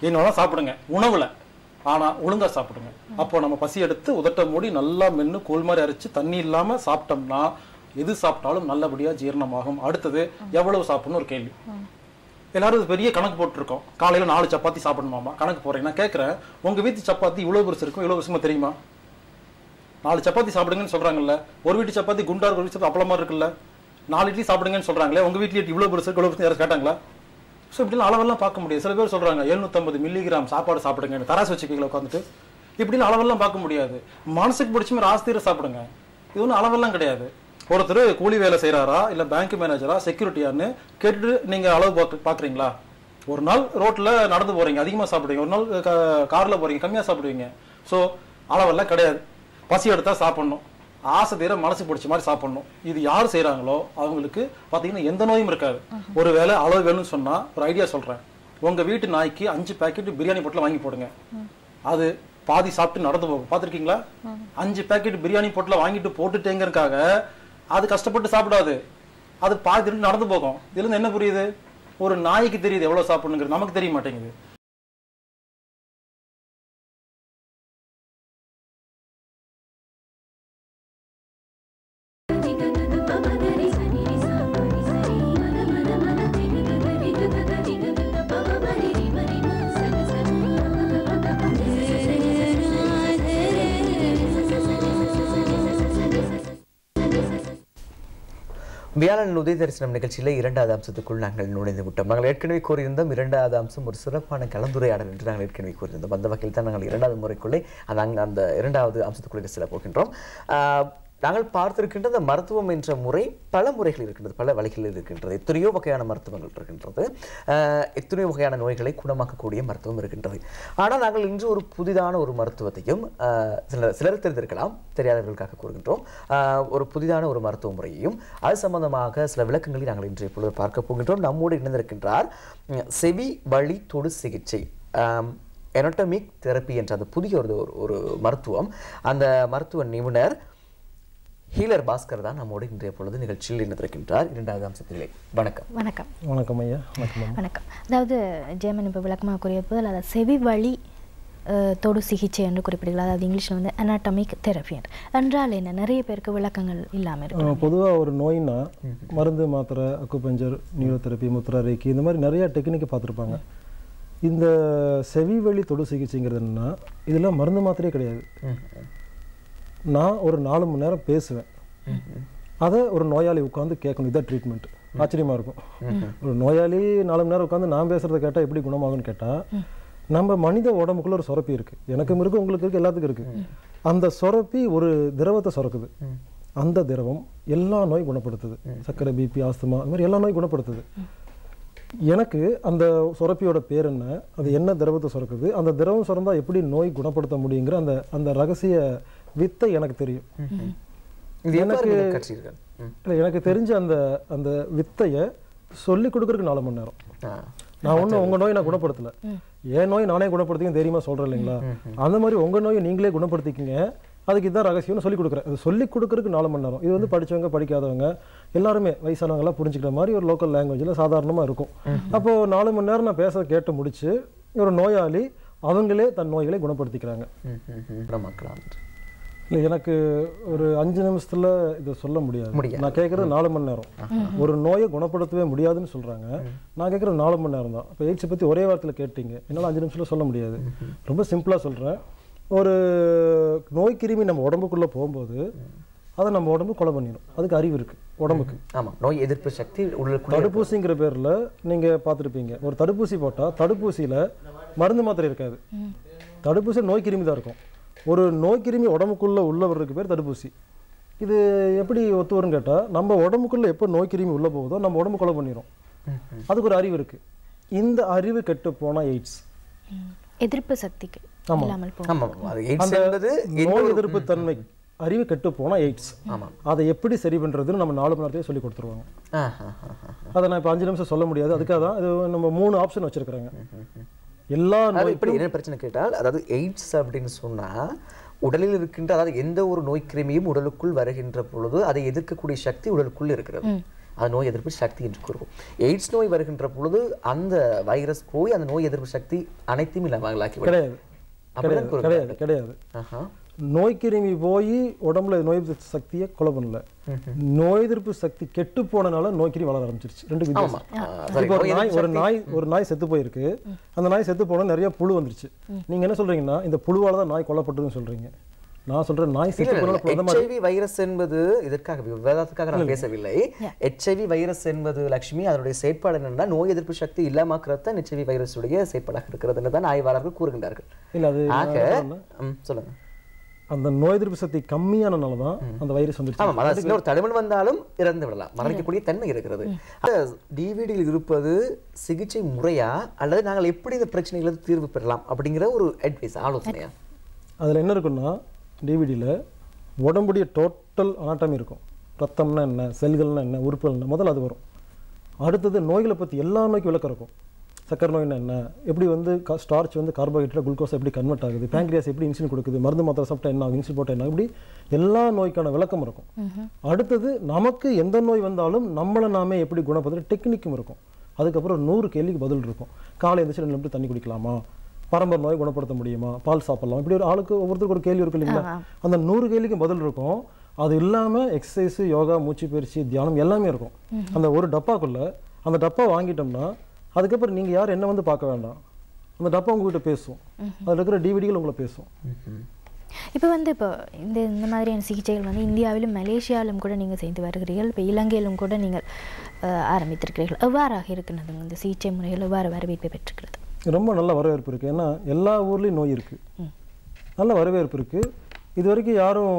என்னோட சாப்பிடுங்க உணவுல ஆனா ஒழுங்கா சாப்பிடுங்க அப்போ நம்ம பசி எடுத்து உதட்ட மூடி நல்லா மென்னு கோல் மாதிரி அரைச்சு தண்ணி இல்லாம சாப்பிட்டோம்னா எது சாப்பிட்டாலும் நல்லபடியா ஜீரணமாகும் அடுத்தது எவ்வளவு சாப்பிடணும் ஒரு கேள்வி எல்லாரும் இது பெரிய கணக்கு போட்டிருக்கோம் காலையில நாலு சப்பாத்தி சாப்பிடணுமாமா கணக்கு போறேன் நான் கேட்கறேன் உங்க வீட்டு சப்பாத்தி இவ்வளவு பெருசு இருக்கும் இவ்வளவு பெருசுமா தெரியுமா நாலு சப்பாத்தி சாப்பிடுங்கன்னு சொல்றாங்கல்ல ஒரு வீட்டு சப்பாத்தி குண்டா இருக்கு, ஒரு வீட்டு சப்பாத்தி அப்பளமா இருக்குல்ல நாலு இட்லி சாப்பிடுங்கன்னு சொல்றாங்களே உங்க வீட்ல இவ்வளவு பெருசு இருக்கு, இவ்வளவு பெருசு யாராவது கேட்டாங்களா ஸோ இப்படிலாம் அளவெல்லாம் பார்க்க முடியாது சில பேர் சொல்றாங்க 750 மில்லிகிராம் சாப்பாடு சாப்பிடுங்க தராசு வச்சுக்கீங்களா உட்காந்துட்டு இப்படின்னு அளவெல்லாம் பார்க்க முடியாது மனசுக்கு பிடிச்ச மாதிரி ஆஸ்திர சாப்பிடுங்க இது ஒன்றும் அளவெல்லாம் கிடையாது ஒருத்தர் கூலி வேலை செய்றாரா இல்ல பேங்க் மேனேஜரா செக்யூரிட்டியான்னு கேட்டுட்டு நீங்க அளவு பார்க்க பாக்குறீங்களா ஒரு நாள் ரோட்ல நடந்து போறீங்க அதிகமா சாப்பிடுவீங்க ஒரு நாள் க- கார்ல போறீங்க கம்மியா சாப்பிடுவீங்க ஸோ அளவெல்லாம் கிடையாது பசி எடுத்தா சாப்பிடணும் ஆசை தீர மனசு பிடிச்ச மாதிரி சாப்பிடணும் இது யார் செய்றாங்களோ அவங்களுக்கு பாத்தீங்கன்னா எந்த நோயும் இருக்காது ஒருவேளை அளவு வேணும்னு சொன்னா ஒரு ஐடியா சொல்றேன் உங்க வீட்டு நாய்க்கு அஞ்சு பாக்கெட் பிரியாணி பொட்டலம் வாங்கி போடுங்க அது பாதி சாப்பிட்டு நடந்து போகும் பார்த்திருக்கீங்களா அஞ்சு பாக்கெட் பிரியாணி பொட்டலம் வாங்கிட்டு போட்டுட்டேங்கிறதுக்காக அது கஷ்டப்பட்டு சாப்பிடாது அது பாதி திரும்பி நடந்து போகும் இதுல இருந்து என்ன புரியுது ஒரு நாய்க்கு தெரியுது எவ்வளவு சாப்பிடணுங்கிறது நமக்கு தெரிய மாட்டேங்குது வியாழன் உதய தரிசனம் நிகழ்ச்சியில் இரண்டாவது அம்சத்துக்குள் நாங்கள் நுழைந்து விட்டோம் நாங்கள் ஏற்கனவே கூறியிருந்தோம் இரண்டாவது அம்சம் ஒரு சிறப்பான கலந்துரையாடல் என்று நாங்கள் ஏற்கனவே கூறியிருந்தோம் அந்த வகையில் தான் நாங்கள் இரண்டாவது முறைக்குள்ளே அந்த அங்க அந்த இரண்டாவது அம்சத்துக்குள்ளே செல்ல போகின்றோம் ஆஹ், நாங்கள் பார்த்திருக்கின்ற அந்த மருத்துவம் என்ற முறை பல முறைகள் இருக்கின்றது பல வழிகளில் இருக்கின்றது எத்தனையோ வகையான மருத்துவங்கள் இருக்கின்றது ஆஹ், எத்தனையோ வகையான நோய்களை குணமாக்கக்கூடிய மருத்துவம் இருக்கின்றது ஆனால் நாங்கள் இன்று ஒரு புதிதான ஒரு மருத்துவத்தையும் ஆஹ், சிலர் சிலர் தெரிந்திருக்கலாம் தெரியாதவர்களுக்காக கூறுகின்றோம் ஆஹ், ஒரு புதிதான ஒரு மருத்துவ முறையையும் அது சம்பந்தமாக சில விளக்கங்களை நாங்கள் இன்று இப்பொழுது பார்க்க போகின்றோம் நம்மோடு இணைந்திருக்கின்றார் உம், செவி வழி தொடு சிகிச்சை எனட்டமிக் தெரப்பி என்ற அந்த புதிய ஒரு ஒரு- ஒரு மருத்துவம் அந்த மருத்துவ நிபுணர் ஹீலர் பாஸ்கர் தான் நம்மோடு இன்றைய பொழுது நிகழ்ச்சியில் இணைந்திருக்கின்றார் இரண்டாவது அம்சத்திலே வணக்கம் வணக்கம் வணக்கம் ஐயா வணக்கம் அம்மா. வணக்கம் அதாவது ஜெயமன் இப்போ விளக்கமாக கூறிய போதில் அதை செவி வழி அஹ், தொடு சிகிச்சை என்று குறிப்பிடுகிறார் அதாவது இங்கிலீஷில் வந்து அனாட்டமிக் தெரப்பி என்று என்றால் என்ன நிறைய பேருக்கு விளக்கங்கள் இல்லாமல் இருக்கு பொதுவாக ஒரு நோய்னா மருந்து மாத்திரை அக்குபஞ்சர் நியூரோதெரப்பி முத்ரா ரேக்கி இந்த மாதிரி நிறைய டெக்னிக்கை பார்த்துருப்பாங்க இந்த செவி வழி தொடு சிகிச்சைங்கிறது என்னன்னா இதெல்லாம் மருந்து மாத்திரையே கிடையாது நான் ஒரு நாலு மணி நேரம் பேசுவேன் அதை ஒரு நோயாளி உட்காந்து கேட்கணும் இதான் ட்ரீட்மெண்ட் ஆச்சரியமா இருக்கும் ஒரு நோயாளி நாலு மணி நேரம் உட்காந்து நான் பேசுறத கேட்டால் எப்படி குணமாகும்னு கேட்டா நம்ம மனித உடம்புக்குள்ள ஒரு சுரப்பி இருக்கு எனக்கும் இருக்கு உங்களுக்கு இருக்கு எல்லாத்துக்கும் இருக்கு அந்த சுரப்பி ஒரு திரவத்தை சுரக்குது அந்த திரவம் எல்லா நோய் குணப்படுத்துது சர்க்கரை பிபி ஆஸ்துமா அந்த மாதிரி எல்லா நோய் குணப்படுத்துது எனக்கு அந்த சுரப்பியோட பேர் என்ன அது என்ன திரவத்தை சுரக்குது அந்த திரவம் சுரந்தா எப்படி நோய் குணப்படுத்த முடியுங்கிற அந்த அந்த ரகசிய வித்தை எனக்கு தெரியும் இது எவ்வாறு எனக்கு நீங்கள் கற்றீர்கள் ம். இல்ல, எனக்கு தெரிஞ்ச அந்த அந்த வித்தையை சொல்லி கொடுக்கறதுக்கு நாலு மணி நேரம் ஆ. நான் ஒன்றும் உங்க நோயை நான் குணப்படுத்தல என் நோய் நானே குணப்படுத்திக்க தெரியுமா சொல்றேன் இல்லைங்களா அந்த மாதிரி உங்க நோயை நீங்களே குணப்படுத்திக்கிங்க அதுக்கு இதான் ரகசியம்னு சொல்லி கொடுக்குறேன் அது சொல்லி கொடுக்கறதுக்கு நாலு மணி நேரம் இது வந்து படிச்சவங்க படிக்காதவங்க எல்லாருமே வயசானவங்க எல்லாம் புரிஞ்சுக்கிற மாதிரி ஒரு லோக்கல் லாங்குவேஜில் சாதாரணமா இருக்கும் அப்போ நாலு மணி நேரம் நான் பேச கேட்டு முடிச்சு ஒரு நோயாளி அவங்களே தன் நோய்களை குணப்படுத்திக்கிறாங்க ம், ம், ம். குணமாக்கலாம் என்று. இல்லை எனக்கு ஒரு அஞ்சு நிமிஷத்துல இதை சொல்ல முடியாது முடியாது. நான் கேட்கறது நாலு மணி நேரம் ஒரு நோயை குணப்படுத்தவே முடியாதுன்னு சொல்றாங்க நான் கேட்கறது நாலு மணி நேரம் தான் இப்போ எய்ட்ஸை பத்தி ஒரே வாரத்தில் கேட்டீங்க என்னால் அஞ்சு நிமிஷத்துல சொல்ல முடியாது ரொம்ப சிம்பிளா சொல்றேன் ஒரு நோய் கிருமி நம்ம உடம்புக்குள்ள போகும்போது அதை நம்ம உடம்பு கொலை பண்ணிடும் அதுக்கு அறிவு இருக்கு உடம்புக்கு ஆமாம் நோய் எதிர்ப்பு சக்தி உடலுக்குள்ளே தடுப்பூசிங்கிற பேர்ல நீங்க பார்த்துருப்பீங்க ஒரு தடுப்பூசி போட்டா தடுப்பூசியில மருந்து மாத்திரை இருக்காது தடுப்பூசி நோய் கிருமி தான் இருக்கும் ஒரு நோய் கிருமி உடம்புக்குள்ள உள்ளவருக்கு பேர் தடுப்பூசி இது எப்படி ஒத்து வரும்னு கேட்டா நம்ம உடம்புக்குள்ள எப்போ நோய் கிருமி உள்ள போகுதோ நம்ம உடம்பு கொலை பண்ணிடும் அதுக்கு ஒரு அறிவு இருக்கு இந்த அறிவு கெட்டு போனா எய்ட்ஸ் எதிர்ப்பு சக்திக்கு ஆமா. இல்லாமல் போகும் ஆமாம் அது எய்ட்ஸ் அந்த என்பது எந்த நோய் ஒரு- எதிர்ப்பு தன்மை அறிவு கெட்டு போனா எய்ட்ஸ் ஆமாம் அதை எப்படி சரி பண்றதுன்னு நம்ம நாலு மணி நேரத்தையே சொல்லி கொடுத்துருவாங்க ஆ, ஆ, ஆ, ஆ. அதை நான் இப்போ அஞ்சு நிமிஷம் சொல்ல முடியாது அதுக்காக தான் இது நம்ம மூணு ஆப்ஷன் வச்சிருக்கிறாங்க எல்லா அதாவது இப்படி நோய்க்கும் என்ன பிரச்சனை கேட்டால் அதாவது எய்ட்ஸ் அப்படின்னு சொன்னா உடலில் இருக்கின்ற அதாவது எந்த ஒரு நோய் கிருமியும் உடலுக்குள் வருகின்ற பொழுது அதை எதிர்க்கக்கூடிய சக்தி உடலுக்குள் இருக்கிறது அது நோய் எதிர்ப்பு சக்தி என்று கூறுவோம் எய்ட்ஸ் நோய் வருகின்ற பொழுது அந்த வைரஸ் போய் அந்த நோய் எதிர்ப்பு சக்தி அனைத்தையும் இல்லாமலாக்கி கிடையாது அப்படிதான் கிடையாது கிடையாது கூறுகிறார்கள். கிடையாது ஆஹா. நோய் கிருமி போய் உடம்புல நோய் எதிர்ப்பு சக்தியை கொலை பண்ணல நோய் எதிர்ப்பு சக்தி கெட்டு போனனால நோய் கிருமி வளர ஆரம்பிச்சிருச்சு ரெண்டு வித்தியாசம் ஆ, சரி, இப்போ ஒரு நோய் நாய் எதிர்ப்பு ஒரு சக்தி- நாய் ஒரு நாய் செத்து போயிருக்கு அந்த நாய் செத்து போன நிறைய புழு வந்துருச்சு நீங்க என்ன சொல்றீங்கன்னா இந்த புழுவால தான் நாய் கொல்லப்பட்டதுன்னு சொல்றீங்க நான் சொல்றேன் நாய் செத்து போன புழு மாதிரி ஹெச்ஐவி வைரஸ் என்பது இதற்காக விவாதத்துக்காக நான் பேசவில்லை ஹெச்ஐவி வைரஸ் என்பது லட்சுமி அதனுடைய செயற்பாடு என்னன்னா நோய் எதிர்ப்பு சக்தி இல்லாமக்கிறது தான் ஹெச்ஐவி வைரஸுடைய செயற்பாடாக இருக்கிறதுன்னு தான் ஆய்வாளர்கள் கூறுகின்றார்கள் இல்ல அது நான் ஆக என்ன சொல்றேன்னா, ம், சொல்லுங்க அந்த நோய் எதிர்ப்பு சக்தி கம்மியானனால தான் அந்த வைரஸ் வந்துருச்சு ஆமாம் அதாவது இன்னொரு தடுமன் வந்தாலும் இறந்து விடலாம் மரணிக்கக்கூடிய தன்மை இருக்கிறது டிவிடியில் இருப்பது சிகிச்சை முறையா அல்லது நாங்கள் எப்படி இந்த பிரச்சனைகளுக்கு தீர்வு பெறலாம் அப்படிங்கிற ஒரு அட்வைஸ் ஆலோசனையா அதில் என்ன இருக்குன்னா டிவிடியில் உடம்புடைய டோட்டல் அனாட்டமி இருக்கும் ரத்தம்னா என்ன செல்கள்னா என்ன உறுப்புகள் என்ன முதல்ல அது வரும் அடுத்தது நோய்களை பற்றி எல்லா நோய்க்கும் விளக்கம் இருக்கும் சக்கரை நோய்னா என்ன எப்படி வந்து ஸ்டார்ச் வந்து கார்போஹைட்ரேட் குளுக்கோஸ் எப்படி கன்வெர்ட் ஆகுது பேங்க்ரியாஸ் எப்படி இன்சுலின் கொடுக்குது மருந்து மாத்திரை சாப்பிட்டா என்ன ஆகும் இன்சுலின் போட்டால் என்ன ஆகும்? இப்படி எல்லா நோய்க்கான விளக்கம் இருக்கும் அடுத்தது நமக்கு எந்த நோய் வந்தாலும் நம்மளை நாமே எப்படி குணப்படுத்துற டெக்னிக்கும் இருக்கும் அதுக்கப்புறம் நூறு கேள்விக்கு பதில் இருக்கும் காலை எழுந்திரிச்சு ரெண்டு லிட்டர் தண்ணி குடிக்கலாமா பரம்பரை நோய் குணப்படுத்த முடியுமா பால் சாப்பிடலாம் இப்படி ஒரு ஆளுக்கு ஒவ்வொருத்தருக்கு ஒரு கேள்வி இருக்கு இல்லைங்களா அந்த நூறு கேள்விக்கும் பதில் இருக்கும் அது இல்லாமல் எக்ஸசைஸ் யோகா மூச்சு பயிற்சி தியானம் எல்லாமே இருக்கும் அந்த ஒரு டப்பாக்குள்ள அந்த டப்பா வாங்கிட்டோம்னா அதுக்கப்புறம் நீங்கள் யார் என்ன வந்து பார்க்க வேண்டாம் அந்த டப்பா உங்ககிட்ட பேசும் அதில் இருக்கிற டிவிடிகள் உங்களை பேசும் இப்போ வந்து இப்போ இந்த இந்த மாதிரியான சிகிச்சைகள் வந்து இந்தியாவிலும் மலேசியாவிலும் கூட நீங்கள் செய்து வருகிறீர்கள் இப்போ இலங்கையிலும் கூட நீங்கள் அஹ், ஆரம்பித்திருக்கிறீர்கள் எவ்வாறாக இருக்கிறது இந்த சிகிச்சை முறைகள் எவ்வாறு வரவேற்பை பெற்றுக்கிறது ரொம்ப நல்ல வரவேற்பு இருக்குது ஏன்னா எல்லா ஊர்லேயும் நோய் இருக்குது நல்ல வரவேற்பு இருக்குது இது வரைக்கும் யாரும்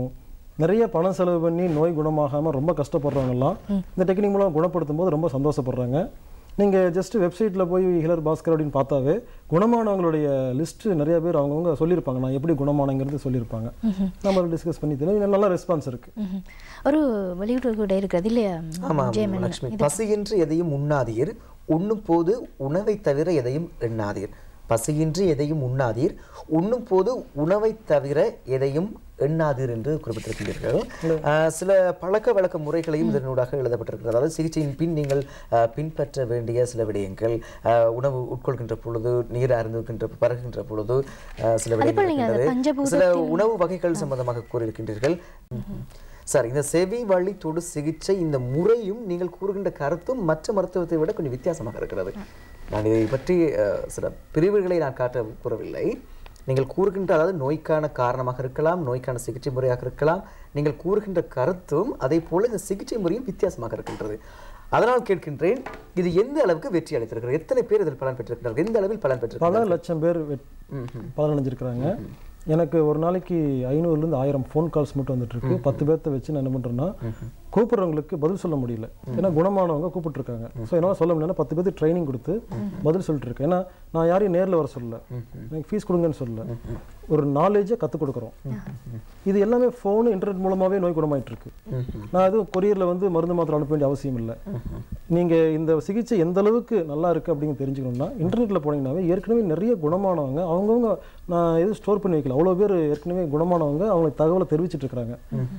நிறைய பணம் செலவு பண்ணி நோய் குணமாகாமல் ரொம்ப கஷ்டப்படுறவங்கலாம் இந்த டெக்னிக் மூலம் குணப்படுத்தும் போது ரொம்ப சந்தோஷப்படுறாங்க நீங்கள் ஜஸ்ட் வெப்சைட்டில் போய் ஹிலர் பாஸ்கர் அப்படின்னு பார்த்தாவே குணமானவங்களுடைய லிஸ்ட்டு நிறைய பேர் அவங்கவுங்க சொல்லியிருப்பாங்க நான் எப்படி குணமானங்கிறது சொல்லியிருப்பாங்க நம்ம டிஸ்கஸ் பண்ணி தெரியும் நல்ல ரெஸ்பான்ஸ் இருக்குது ம்ஹும். ஒரு வெளியீடு கூட இருக்கிறது இல்லையா ஆமா ஜெயமணி? லட்சுமி இது- பசியின்றி எதையும் உண்ணாதீர் உண்ணும் போது உணவை தவிர எதையும் எண்ணாதீர் பசியின்றி எதையும் உண்ணாதீர் உண்ணும் போது உணவை தவிர எதையும் எண்ணாதீர் என்று குறிப்பிட்டிருக்கிறீர்கள் ஆஹ், சில பழக்க வழக்க முறைகளையும் இதனூடாக எழுதப்பட்டிருக்கிறது அதாவது சிகிச்சையின் பின் நீங்கள் ஆஹ், பின்பற்ற வேண்டிய சில விடயங்கள் ஆஹ், உணவு உட்கொள்கின்ற பொழுது நீர் அருந்துகின்ற பருகின்ற பொழுது ஆஹ், சில அதேபோல் விடயங்கள் நீங்க அந்த இருக்கின்றது. சில பஞ்சபூதத்தில் உணவு வகைகள் சம்பந்தமாக கூறியிருக்கின்றீர்கள் சார் இந்த செவி வழி தொடு சிகிச்சை இந்த முறையும் நீங்கள் கூறுகின்ற கருத்தும் மற்ற மருத்துவத்தை விட கொஞ்சம் வித்தியாசமாக இருக்கிறது நான் இதை பற்றி அஹ், சில பிரிவுகளை நான் காட்ட கூறவில்லை நீங்கள் கூறுகின்ற அதாவது நோய்க்கான காரணமாக இருக்கலாம் நோய்க்கான சிகிச்சை முறையாக இருக்கலாம் நீங்கள் கூறுகின்ற கருத்தும் அதே போல இந்த சிகிச்சை முறையும் வித்தியாசமாக இருக்கின்றது அதனால் கேட்கின்றேன் இது எந்த அளவுக்கு வெற்றி அளித்திருக்கிறது எத்தனை பேர் இதில் பலன் பெற்றிருக்கிறார்கள் எந்த அளவில் பலன் பல பெற்றிருக்கிறார்கள் லட்சம் பேர் வெட்- பலனடைஞ்சிருக்கிறாங்க எனக்கு ஒரு நாளைக்கு ஐநூறுலேருந்து ஆயிரம் ஃபோன் கால்ஸ் மட்டும் வந்துட்டு இருக்கு பத்து பேர்த்த வச்சு நான் என்ன பண்ணுறேன்னா கூப்பிட்றவங்களுக்கு பதில் சொல்ல முடியல ஏன்னா குணமானவங்க கூப்பிட்டுருக்காங்க ஸோ என்னால் சொல்ல முடியல பத்து பேருக்கு ட்ரைனிங் கொடுத்து பதில் சொல்லிட்டு இருக்கேன் ஏன்னா நான் யாரையும் நேரில் வர சொல்லல எனக்கு ஃபீஸ் கொடுங்கன்னு சொல்லல ஒரு நாலேஜை கற்றுக் கொடுக்குறோம் இது எல்லாமே ஃபோனு இன்டர்நெட் மூலமாகவே நோய் குணமாயிட்டு இருக்கு நான் எதுவும் கொரியரில் வந்து மருந்து மாத்திரை அனுப்ப வேண்டிய அவசியம் இல்லை நீங்கள் இந்த சிகிச்சை எந்த அளவுக்கு நல்லா இருக்குது அப்படின்னு தெரிஞ்சுக்கணும்னா இன்டர்நெட்டில் போனீங்கன்னாவே ஏற்கனவே நிறைய குணமானவங்க அவங்கவுங்க நான் எதுவும் ஸ்டோர் பண்ணி வைக்கல அவ்வளோ பேர் ஏற்கனவே குணமானவங்க அவங்களுக்கு தகவலை தெரிவிச்சிட்டு இருக்கிறாங்க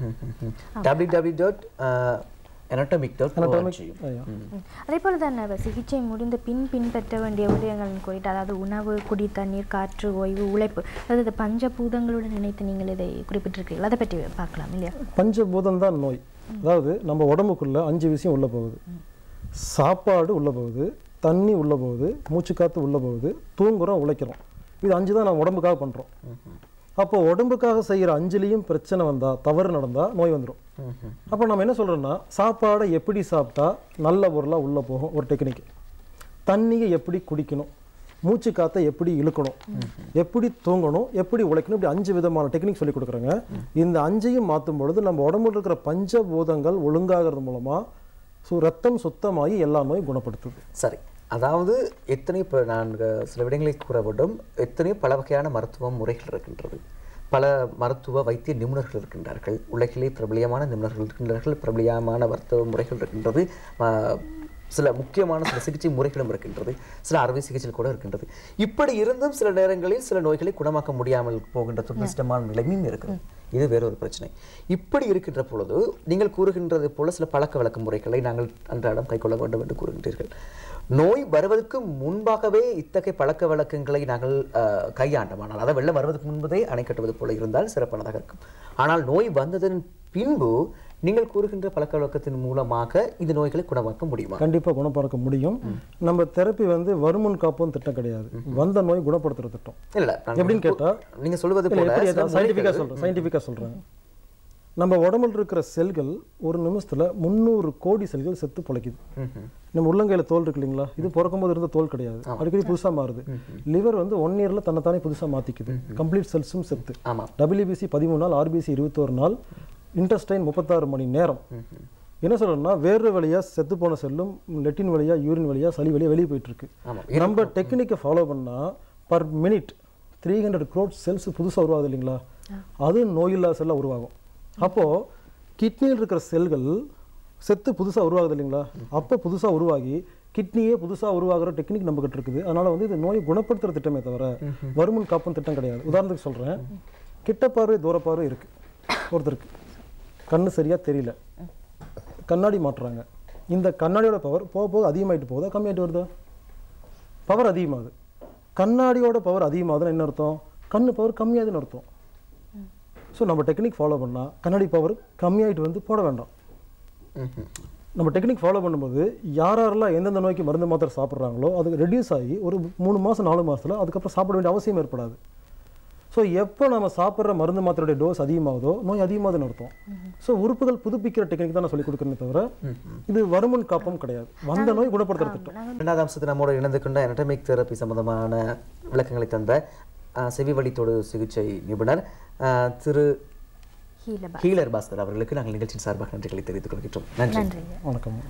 W W dot anatomic dot Anatomic, ஐயா. அதே போல தான் நம்ம சிகிச்சை முடிந்த பின் பின்பற்ற வேண்டிய விடயங்கள்னு குறித்து அதாவது உணவு குடி தண்ணீர் காற்று ஓய்வு உழைப்பு அதாவது இந்த பஞ்சபூதங்களுடன் நினைத்து நீங்கள் இதை குறிப்பிட்டிருக்கீர்கள் அதை பற்றி பார்க்கலாம் இல்லையா பஞ்சபூதம் தான் நோய் அதாவது நம்ம உடம்புக்குள்ள அஞ்சு விஷயம் உள்ள போகுது சாப்பாடு உள்ள போகுது தண்ணி உள்ள போகுது மூச்சுக்காத்து உள்ள போகுது தூங்குறோம் உழைக்கிறோம் இது அஞ்சு தான் நம்ம உடம்புக்காக பண்றோம் அப்போ உடம்புக்காக செய்யற அஞ்சுலேயும் பிரச்சனை வந்தா தவறு நடந்தா நோய் வந்துடும் அப்போ நம்ம என்ன சொல்றோம்னா சாப்பாடை எப்படி சாப்பிட்டா நல்ல பொருளா உள்ள போகும் ஒரு டெக்னிக் தண்ணியை எப்படி குடிக்கணும் மூச்சு காத்தை எப்படி இழுக்கணும் எப்படி தூங்கணும் எப்படி உழைக்கணும் இப்படி அஞ்சு விதமான டெக்னிக் சொல்லி கொடுக்குறாங்க இந்த அஞ்சையும் மாற்றும் பொழுது நம்ம உடம்புல இருக்கிற பஞ்சபூதங்கள் ஒழுங்காகிறது மூலமா சு ரத்தம் சுத்தமாகி எல்லா நோயும் குணப்படுத்துது சரி அதாவது எத்தனை இப்போ நான் அஹ், சில விடயங்களை கூற வேண்டும் எத்தனையோ பல வகையான மருத்துவ முறைகள் இருக்கின்றது பல மருத்துவ வைத்திய நிபுணர்கள் இருக்கின்றார்கள் உலகிலே பிரபலியமான நிபுணர்கள் இருக்கின்றார்கள் பிரபலியமான மருத்துவ முறைகள் இருக்கின்றது அஹ், சில முக்கியமான சில சிகிச்சை முறைகளும் இருக்கின்றது சில அறுவை சிகிச்சை கூட இருக்கின்றது இப்படி இருந்தும் சில நேரங்களில் சில நோய்களை குணமாக்க முடியாமல் போகின்ற துர்நஷ்டமான நிலைமையும் இருக்குது இது வேற ஒரு பிரச்சனை இப்படி இருக்கின்ற பொழுது நீங்கள் கூறுகின்றது போல சில பழக்க வழக்க முறைகளை நாங்கள் அன்றாடம் கைக்கொள்ள வேண்டும் என்று கூறுகின்றீர்கள் நோய் வருவதற்கு முன்பாகவே இத்தகைய பழக்க வழக்கங்களை நாங்கள் அஹ், கையாண்டோமானால் அதாவது வெள்ளம் வருவதற்கு முன்பதே அணை கட்டுவது போல இருந்தால் சிறப்பானதாக இருக்கும் ஆனால் நோய் வந்ததன் பின்பு நீங்கள் கூறுகின்ற பழக்க வழக்கத்தின் மூலமாக இந்த நோய்களை குணமாக்க முடியுமா கண்டிப்பாக குணப்படுத்த முடியும் நம்ம தெரப்பி வந்து வருமுன் காப்பும் திட்டம் கிடையாது வந்த நோய் குணப்படுத்துற திட்டம் இல்ல நான் எப்படின்னு கேட்டா நீங்க சொல்வது இல்ல, போல எப்படி சில சயின்டிஃபிக்காக முறைகள் சொல்றேன் சயின்டிஃபிக்காக சொல்றேன் நம்ம உடம்புல இருக்கிற செல்கள் ஒரு நிமிஷத்துல முந்நூறு கோடி செல்கள் செத்து பிழைக்குது நம்ம உள்ளங்கையில தோல் இருக்கு இல்லைங்களா இது பிறக்கும்போது இருந்த தோல் கிடையாது அடிக்கடி புதுசா மாறுது லிவர் வந்து ஒன் இயர்ல தன்னைத்தானே புதுசா மாத்திக்குது கம்ப்ளீட் செல்ஸும் செத்து ஆமா டபிள்யூபிசி பதிமூணு நாள் ஆர்பிசி இருபத்தோரு நாள் இன்டெஸ்டைன் முப்பத்தாறு மணி நேரம் என்ன சொல்றேன்னா வேறு வழியா செத்து போன செல்லும் லெட்டின் வழியா யூரின் வழியா சளி வழியா வெளியே போயிட்டு இருக்கு ஆமா நம்ம டெக்னிக்கை ஃபாலோ பண்ணா per minute three hundred crore cells புதுசா உருவாகுது இல்லைங்களா அது நோயில்லா செல்லாக உருவாகும் அப்போ கிட்னியில் இருக்கிற செல்கள் செத்து புதுசா உருவாகுது இல்லைங்களா அப்போ புதுசா உருவாகி கிட்னியே புதுசா உருவாகுற டெக்னிக் நம்ம கிட்ட இருக்குது அதனால வந்து இது நோயை குணப்படுத்துற திட்டமே தவிர வருமுன் காப்பும் திட்டம் கிடையாது உதாரணத்துக்கு சொல்றேன் கிட்ட பார்வை தூர பார்வை இருக்கு ஒருத்தருக்கு கண்ணு சரியா தெரியல கண்ணாடி மாட்டுறாங்க இந்த கண்ணாடியோட பவர் போக போக அதிகமாயிட்டு போகுதா கம்மியாயிட்டு வருதா பவர் அதிகமாகுது கண்ணாடியோட பவர் அதிகமாகுதுன்னு என்ன அர்த்தம் கண்ணு பவர் கம்மியாகுதுன்னு அர்த்தம் ஸோ நம்ம டெக்னிக் ஃபாலோ பண்ணால் கண்ணாடி பவர் கம்மியாயிட்டு வந்து போட வேண்டாம் நம்ம டெக்னிக் ஃபாலோ பண்ணும்போது யார் யாரெல்லாம் எந்தெந்த நோய்க்கு மருந்து மாத்திரை சாப்பிட்றாங்களோ அது ரெடியூஸ் ஆகி ஒரு மூணு மாதம் நாலு மாசத்துல அதுக்கப்புறம் சாப்பிட வேண்டிய அவசியம் ஏற்படாது ஸோ எப்போ நம்ம சாப்பிட்ற மருந்து மாத்திரையுடைய டோஸ் அதிகமாகுதோ நோய் அதிகமாகுதுன்னு அர்த்தம் ஸோ உறுப்புகள் புதுப்பிக்கிற டெக்னிக் தான் நான் சொல்லிக் கொடுக்குறேனே தவிர இது வருமுன் காப்பம் கிடையாது வந்த நோய் குணப்படுத்துற திட்டம் இரண்டாவது அம்சத்தை நம்மோட இணைந்து கொண்ட anatomic தெரப்பி சம்பந்தமான விளக்கங்களை தந்த அஹ், செவி வழி தொடு சிகிச்சை நிபுணர் அஹ், திரு ஹீலபா ஹீலர் பாஸ்கர் அவர்களுக்கு நாங்கள் நிகழ்ச்சியின் சார்பாக நன்றிகளை தெரிவித்துக் கொள்கின்றோம் நன்றி நன்றி வணக்கம்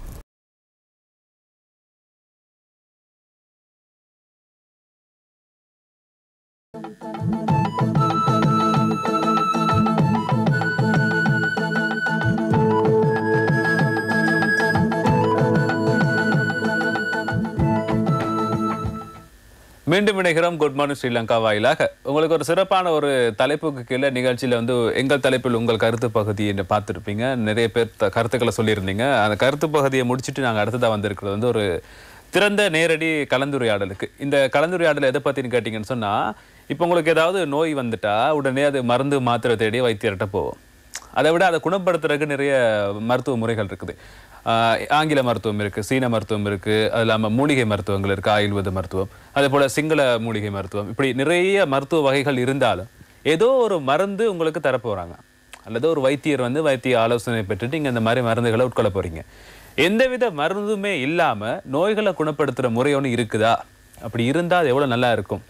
மீண்டும் இணைகிறோம் குட் மார்னிங் ஸ்ரீலங்கா வாயிலாக உங்களுக்கு ஒரு சிறப்பான ஒரு தலைப்புக்கு கீழே நிகழ்ச்சியில் வந்து எங்கள் தலைப்பில் உங்கள் கருத்து பகுதியை பார்த்துருப்பீங்க நிறைய பேர் த- கருத்துக்களை சொல்லியிருந்தீங்க அந்த கருத்து பகுதியை முடிச்சுட்டு நாங்கள் அடுத்ததாக வந்திருக்கிறது வந்து ஒரு திறந்த நேரடி கலந்துரையாடலுக்கு இந்த கலந்துரையாடல் எதை பற்றின்னு கேட்டிங்கன்னு சொன்னால் இப்போ உங்களுக்கு ஏதாவது நோய் வந்துட்டா உடனே அது மருந்து மாத்திரை தேடி வைத்தியர்கிட்ட போவோம் அதை விட அதை குணப்படுத்துறதுக்கு நிறைய மருத்துவ முறைகள் இருக்குது ஆஹ் ஆங்கில மருத்துவம் இருக்குது சீன மருத்துவம் இருக்குது அது இல்லாமல் மூலிகை மருத்துவங்கள் இருக்குது ஆயுர்வேத மருத்துவம் அதே போல் சிங்கள மூலிகை மருத்துவம் இப்படி நிறைய மருத்துவ வகைகள் இருந்தாலும் ஏதோ ஒரு மருந்து உங்களுக்கு தரப்போகிறாங்க அல்லது ஒரு வைத்தியர் வந்து வைத்திய ஆலோசனை பெற்றுட்டு நீங்கள் இந்த மாதிரி மருந்துகளை உட்கொள்ள போகிறீங்க எந்தவித மருந்துமே இல்லாமல் நோய்களை குணப்படுத்துகிற முறை ஒன்று இருக்குதா அப்படி இருந்தால் அது எவ்வளோ நல்லா இருக்கும்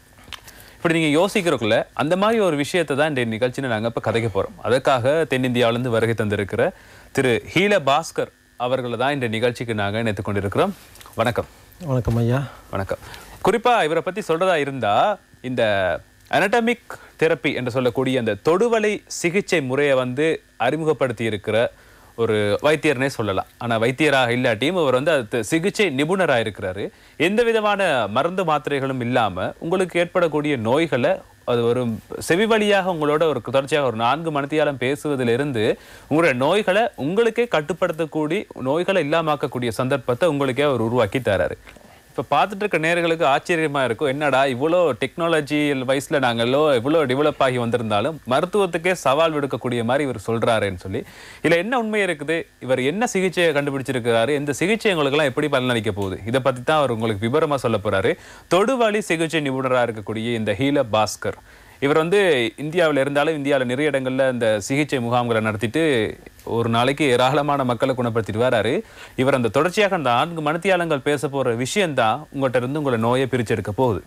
இப்படி நீங்கள் யோசிக்கிறக்குள்ள அந்த மாதிரி ஒரு விஷயத்தை தான் இந்த நிகழ்ச்சியில் நாங்கள் இப்போ கதைக்க போகிறோம் அதற்காக தென்னிந்தியாவிலேருந்து வருகை தந்திருக்கிற திரு ஹீல பாஸ்கர் அவர்களை தான் இந்த நிகழ்ச்சிக்கு நாங்கள் இணைத்து கொண்டிருக்கிறோம் வணக்கம் வணக்கம் ஐயா வணக்கம் குறிப்பாக இவரை பற்றி சொல்கிறதா இருந்தால் இந்த அனட்டமிக் தெரப்பி என்று சொல்லக்கூடிய அந்த தொடுவலை சிகிச்சை முறையை வந்து அறிமுகப்படுத்தி இருக்கிற ஒரு வைத்தியர்னே சொல்லலாம் ஆனால் வைத்தியராக இல்லாட்டியும் இவர் வந்து அது சிகிச்சை நிபுணராக இருக்கிறாரு எந்த விதமான மருந்து மாத்திரைகளும் இல்லாமல் உங்களுக்கு ஏற்படக்கூடிய நோய்களை அது ஒரு செவி வழியாக உங்களோட ஒரு தொடர்ச்சியாக ஒரு நான்கு மணித்தியாலம் பேசுவதிலிருந்து உங்களுடைய நோய்களை உங்களுக்கே கட்டுப்படுத்தக்கூடிய நோய்களை இல்லாமாக்கக்கூடிய சந்தர்ப்பத்தை உங்களுக்கே அவர் உருவாக்கி தராரு இப்போ பார்த்துட்டு இருக்க நேர்களுக்கு ஆச்சரியமா இருக்கும் என்னடா இவ்வளோ டெக்னாலஜி வயசுல நாங்களோ இவ்வளோ டெவலப் ஆகி வந்திருந்தாலும் மருத்துவத்துக்கே சவால் விடுக்கக்கூடிய மாதிரி இவர் சொல்றாருன்னு சொல்லி இதுல என்ன உண்மை இருக்குது இவர் என்ன சிகிச்சையை கண்டுபிடிச்சிருக்கிறாரு இந்த சிகிச்சை உங்களுக்கெல்லாம் எப்படி பலனளிக்க போகுது இதை பத்தி தான் அவர் உங்களுக்கு விவரமா சொல்ல போறாரு தொடுவழி சிகிச்சை நிபுணராக இருக்கக்கூடிய இந்த ஹீல பாஸ்கர் இவர் வந்து இந்தியாவில் இருந்தாலும் இந்தியாவில் நிறைய இடங்கள்ல இந்த சிகிச்சை முகாம்களை நடத்திட்டு ஒரு நாளைக்கு ஏராளமான மக்களை குணப்படுத்திட்டு வராரு இவர் அந்த தொடர்ச்சியாக அந்த நான்கு மணித்தியாலங்கள் பேச போற விஷயம்தான் உங்கள்கிட்ட இருந்து உங்களை நோயை பிரிச்செடுக்க போகுது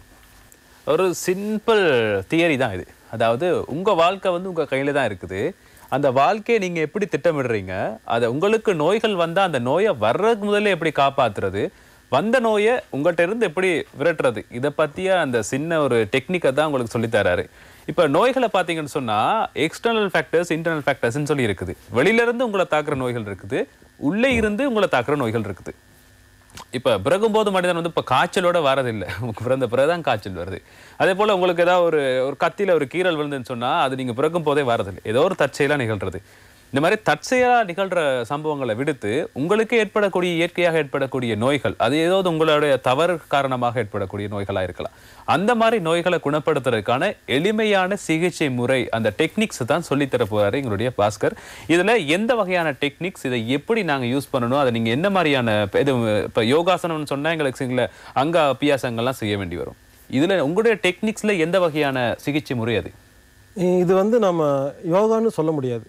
ஒரு சிம்பிள் தியரி தான் இது அதாவது உங்க வாழ்க்கை வந்து உங்க கையில தான் இருக்குது அந்த வாழ்க்கையை நீங்க எப்படி திட்டமிடுறீங்க அதை உங்களுக்கு நோய்கள் வந்தா அந்த நோயை வர்றதுக்கு முதல்ல எப்படி காப்பாத்துறது வந்த நோயை உங்கள்கிட்ட இருந்து எப்படி விரட்டுறது இதை பற்றிய அந்த சின்ன ஒரு டெக்னிக்கை தான் உங்களுக்கு சொல்லித் தராரு இப்போ நோய்களை பார்த்தீங்கன்னு சொன்னால் எக்ஸ்டர்னல் ஃபேக்டர்ஸ் இன்டர்னல் ஃபேக்டர்ஸ்னு சொல்லி இருக்குது வெளியில இருந்து உங்களை தாக்குற நோய்கள் இருக்குது உள்ளே இருந்து உங்களை தாக்குற நோய்கள் இருக்குது இப்போ பிறக்கும் போது மனிதன் வந்து இப்போ காய்ச்சலோட வரதில்லை பிறந்த பிறகுதான் காய்ச்சல் வருது அதே போல உங்களுக்கு ஏதாவது ஒரு ஒரு கத்தியில ஒரு கீறல் விழுந்துன்னு சொன்னா அது நீங்க பிறக்கும் போதே வரதில்லை ஏதோ ஒரு தற்செயலா நிகழ்றது இந்த மாதிரி தற்செயலா நிகழ்ற சம்பவங்களை விடுத்து உங்களுக்கு ஏற்படக்கூடிய இயற்கையாக ஏற்படக்கூடிய நோய்கள் அது ஏதாவது உங்களுடைய தவறு காரணமாக ஏற்படக்கூடிய நோய்களா இருக்கலாம் அந்த மாதிரி நோய்களை குணப்படுத்துறதுக்கான எளிமையான சிகிச்சை முறை அந்த டெக்னிக்ஸ் தான் சொல்லித் தர போறாரு எங்களுடைய பாஸ்கர் இதுல எந்த வகையான டெக்னிக்ஸ் இதை எப்படி நாங்க யூஸ் பண்ணணும் அதை நீங்க என்ன மாதிரியான இப்ப இது இப்ப யோகாசனம்னு சொன்னா எங்களுக்கு சில அங்க அபியாசங்கள்லாம் செய்ய வேண்டி வரும் இதுல உங்களுடைய டெக்னிக்ஸ்ல எந்த வகையான சிகிச்சை முறை அது இது வந்து நம்ம யோகான்னு சொல்ல முடியாது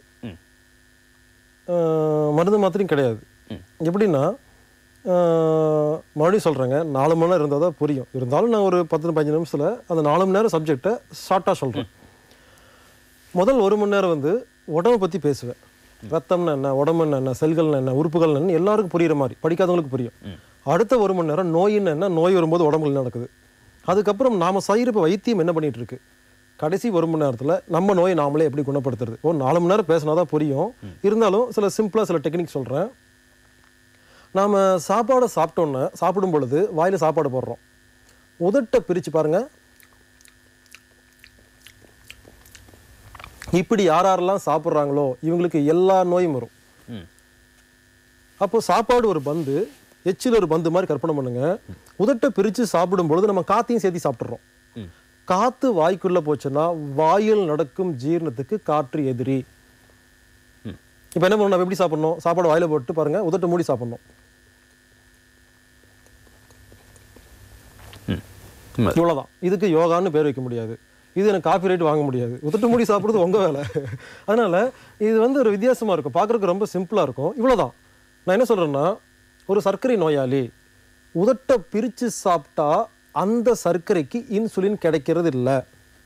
அஹ் மருந்து மாத்திரையும் கிடையாது எப்படின்னா அஹ் மறுபடியும் சொல்கிறேங்க நாலு மணி நேரம் இருந்தால் தான் புரியும் இருந்தாலும் நான் ஒரு பத்து பதினஞ்சு நிமிஷத்தில் அந்த நாலு மணி நேரம் சப்ஜெக்டை ஷார்ட்டாக சொல்கிறேன் முதல் ஒரு மணி நேரம் வந்து உடம்பை பற்றி பேசுவேன் ரத்தம்னா என்ன உடம்புன்னா என்ன செல்கள்னா என்ன உறுப்புகள் என்ன எல்லாருக்கும் புரியுற மாதிரி படிக்காதவங்களுக்கு புரியும் அடுத்த ஒரு மணி நேரம் நோயின்னு என்ன நோய் வரும்போது உடம்புல என்ன நடக்குது அதுக்கப்புறம் நாம செய்கிற இப்போ வைத்தியம் என்ன பண்ணிட்டு இருக்கு கடைசி ஒரு மணி நேரத்தில் நம்ம நோயை நாமளே எப்படி குணப்படுத்துறது ஓ நாலு மணி நேரம் பேசினா தான் புரியும் இருந்தாலும் சில சிம்பிளாக சில டெக்னிக் சொல்கிறேன் நாம் சாப்பாடை சாப்பிட்டோன்னே சாப்பிடும் பொழுது வாயில் சாப்பாடு போடுறோம் உதட்டை பிரித்து பாருங்க இப்படி யார் யாரெல்லாம் சாப்பிட்றாங்களோ இவங்களுக்கு எல்லா நோயும் வரும் அப்போ சாப்பாடு ஒரு பந்து எச்சில் ஒரு பந்து மாதிரி கற்பனை பண்ணுங்க உதட்டை பிரித்து சாப்பிடும் பொழுது நம்ம காத்தையும் சேர்த்து சாப்பிட்றோம் காத்து வாய்க்குள்ள போச்சுன்னா வாயில் நடக்கும் ஜீரணத்துக்கு காற்று எதிரி இப்போ என்ன பண்ணணும் நம்ம எப்படி சாப்பிடணும் சாப்பாடு வாயில போட்டு பாருங்க உதட்டை மூடி சாப்பிடணும் இவ்வளவுதான் இதுக்கு யோகான்னு பேர் வைக்க முடியாது இது எனக்கு காப்பி ரைட் வாங்க முடியாது உதட்டு மூடி சாப்பிடுறது உங்க வேலை அதனால இது வந்து ஒரு வித்தியாசமா இருக்கும் பார்க்கறதுக்கு ரொம்ப சிம்பிளா இருக்கும் இவ்வளவுதான் நான் என்ன சொல்றேன்னா ஒரு சர்க்கரை நோயாளி உதட்டை பிரிச்சு சாப்பிட்டா அந்த சர்க்கரைக்கு இன்சுலின் கிடைக்கிறது இல்லை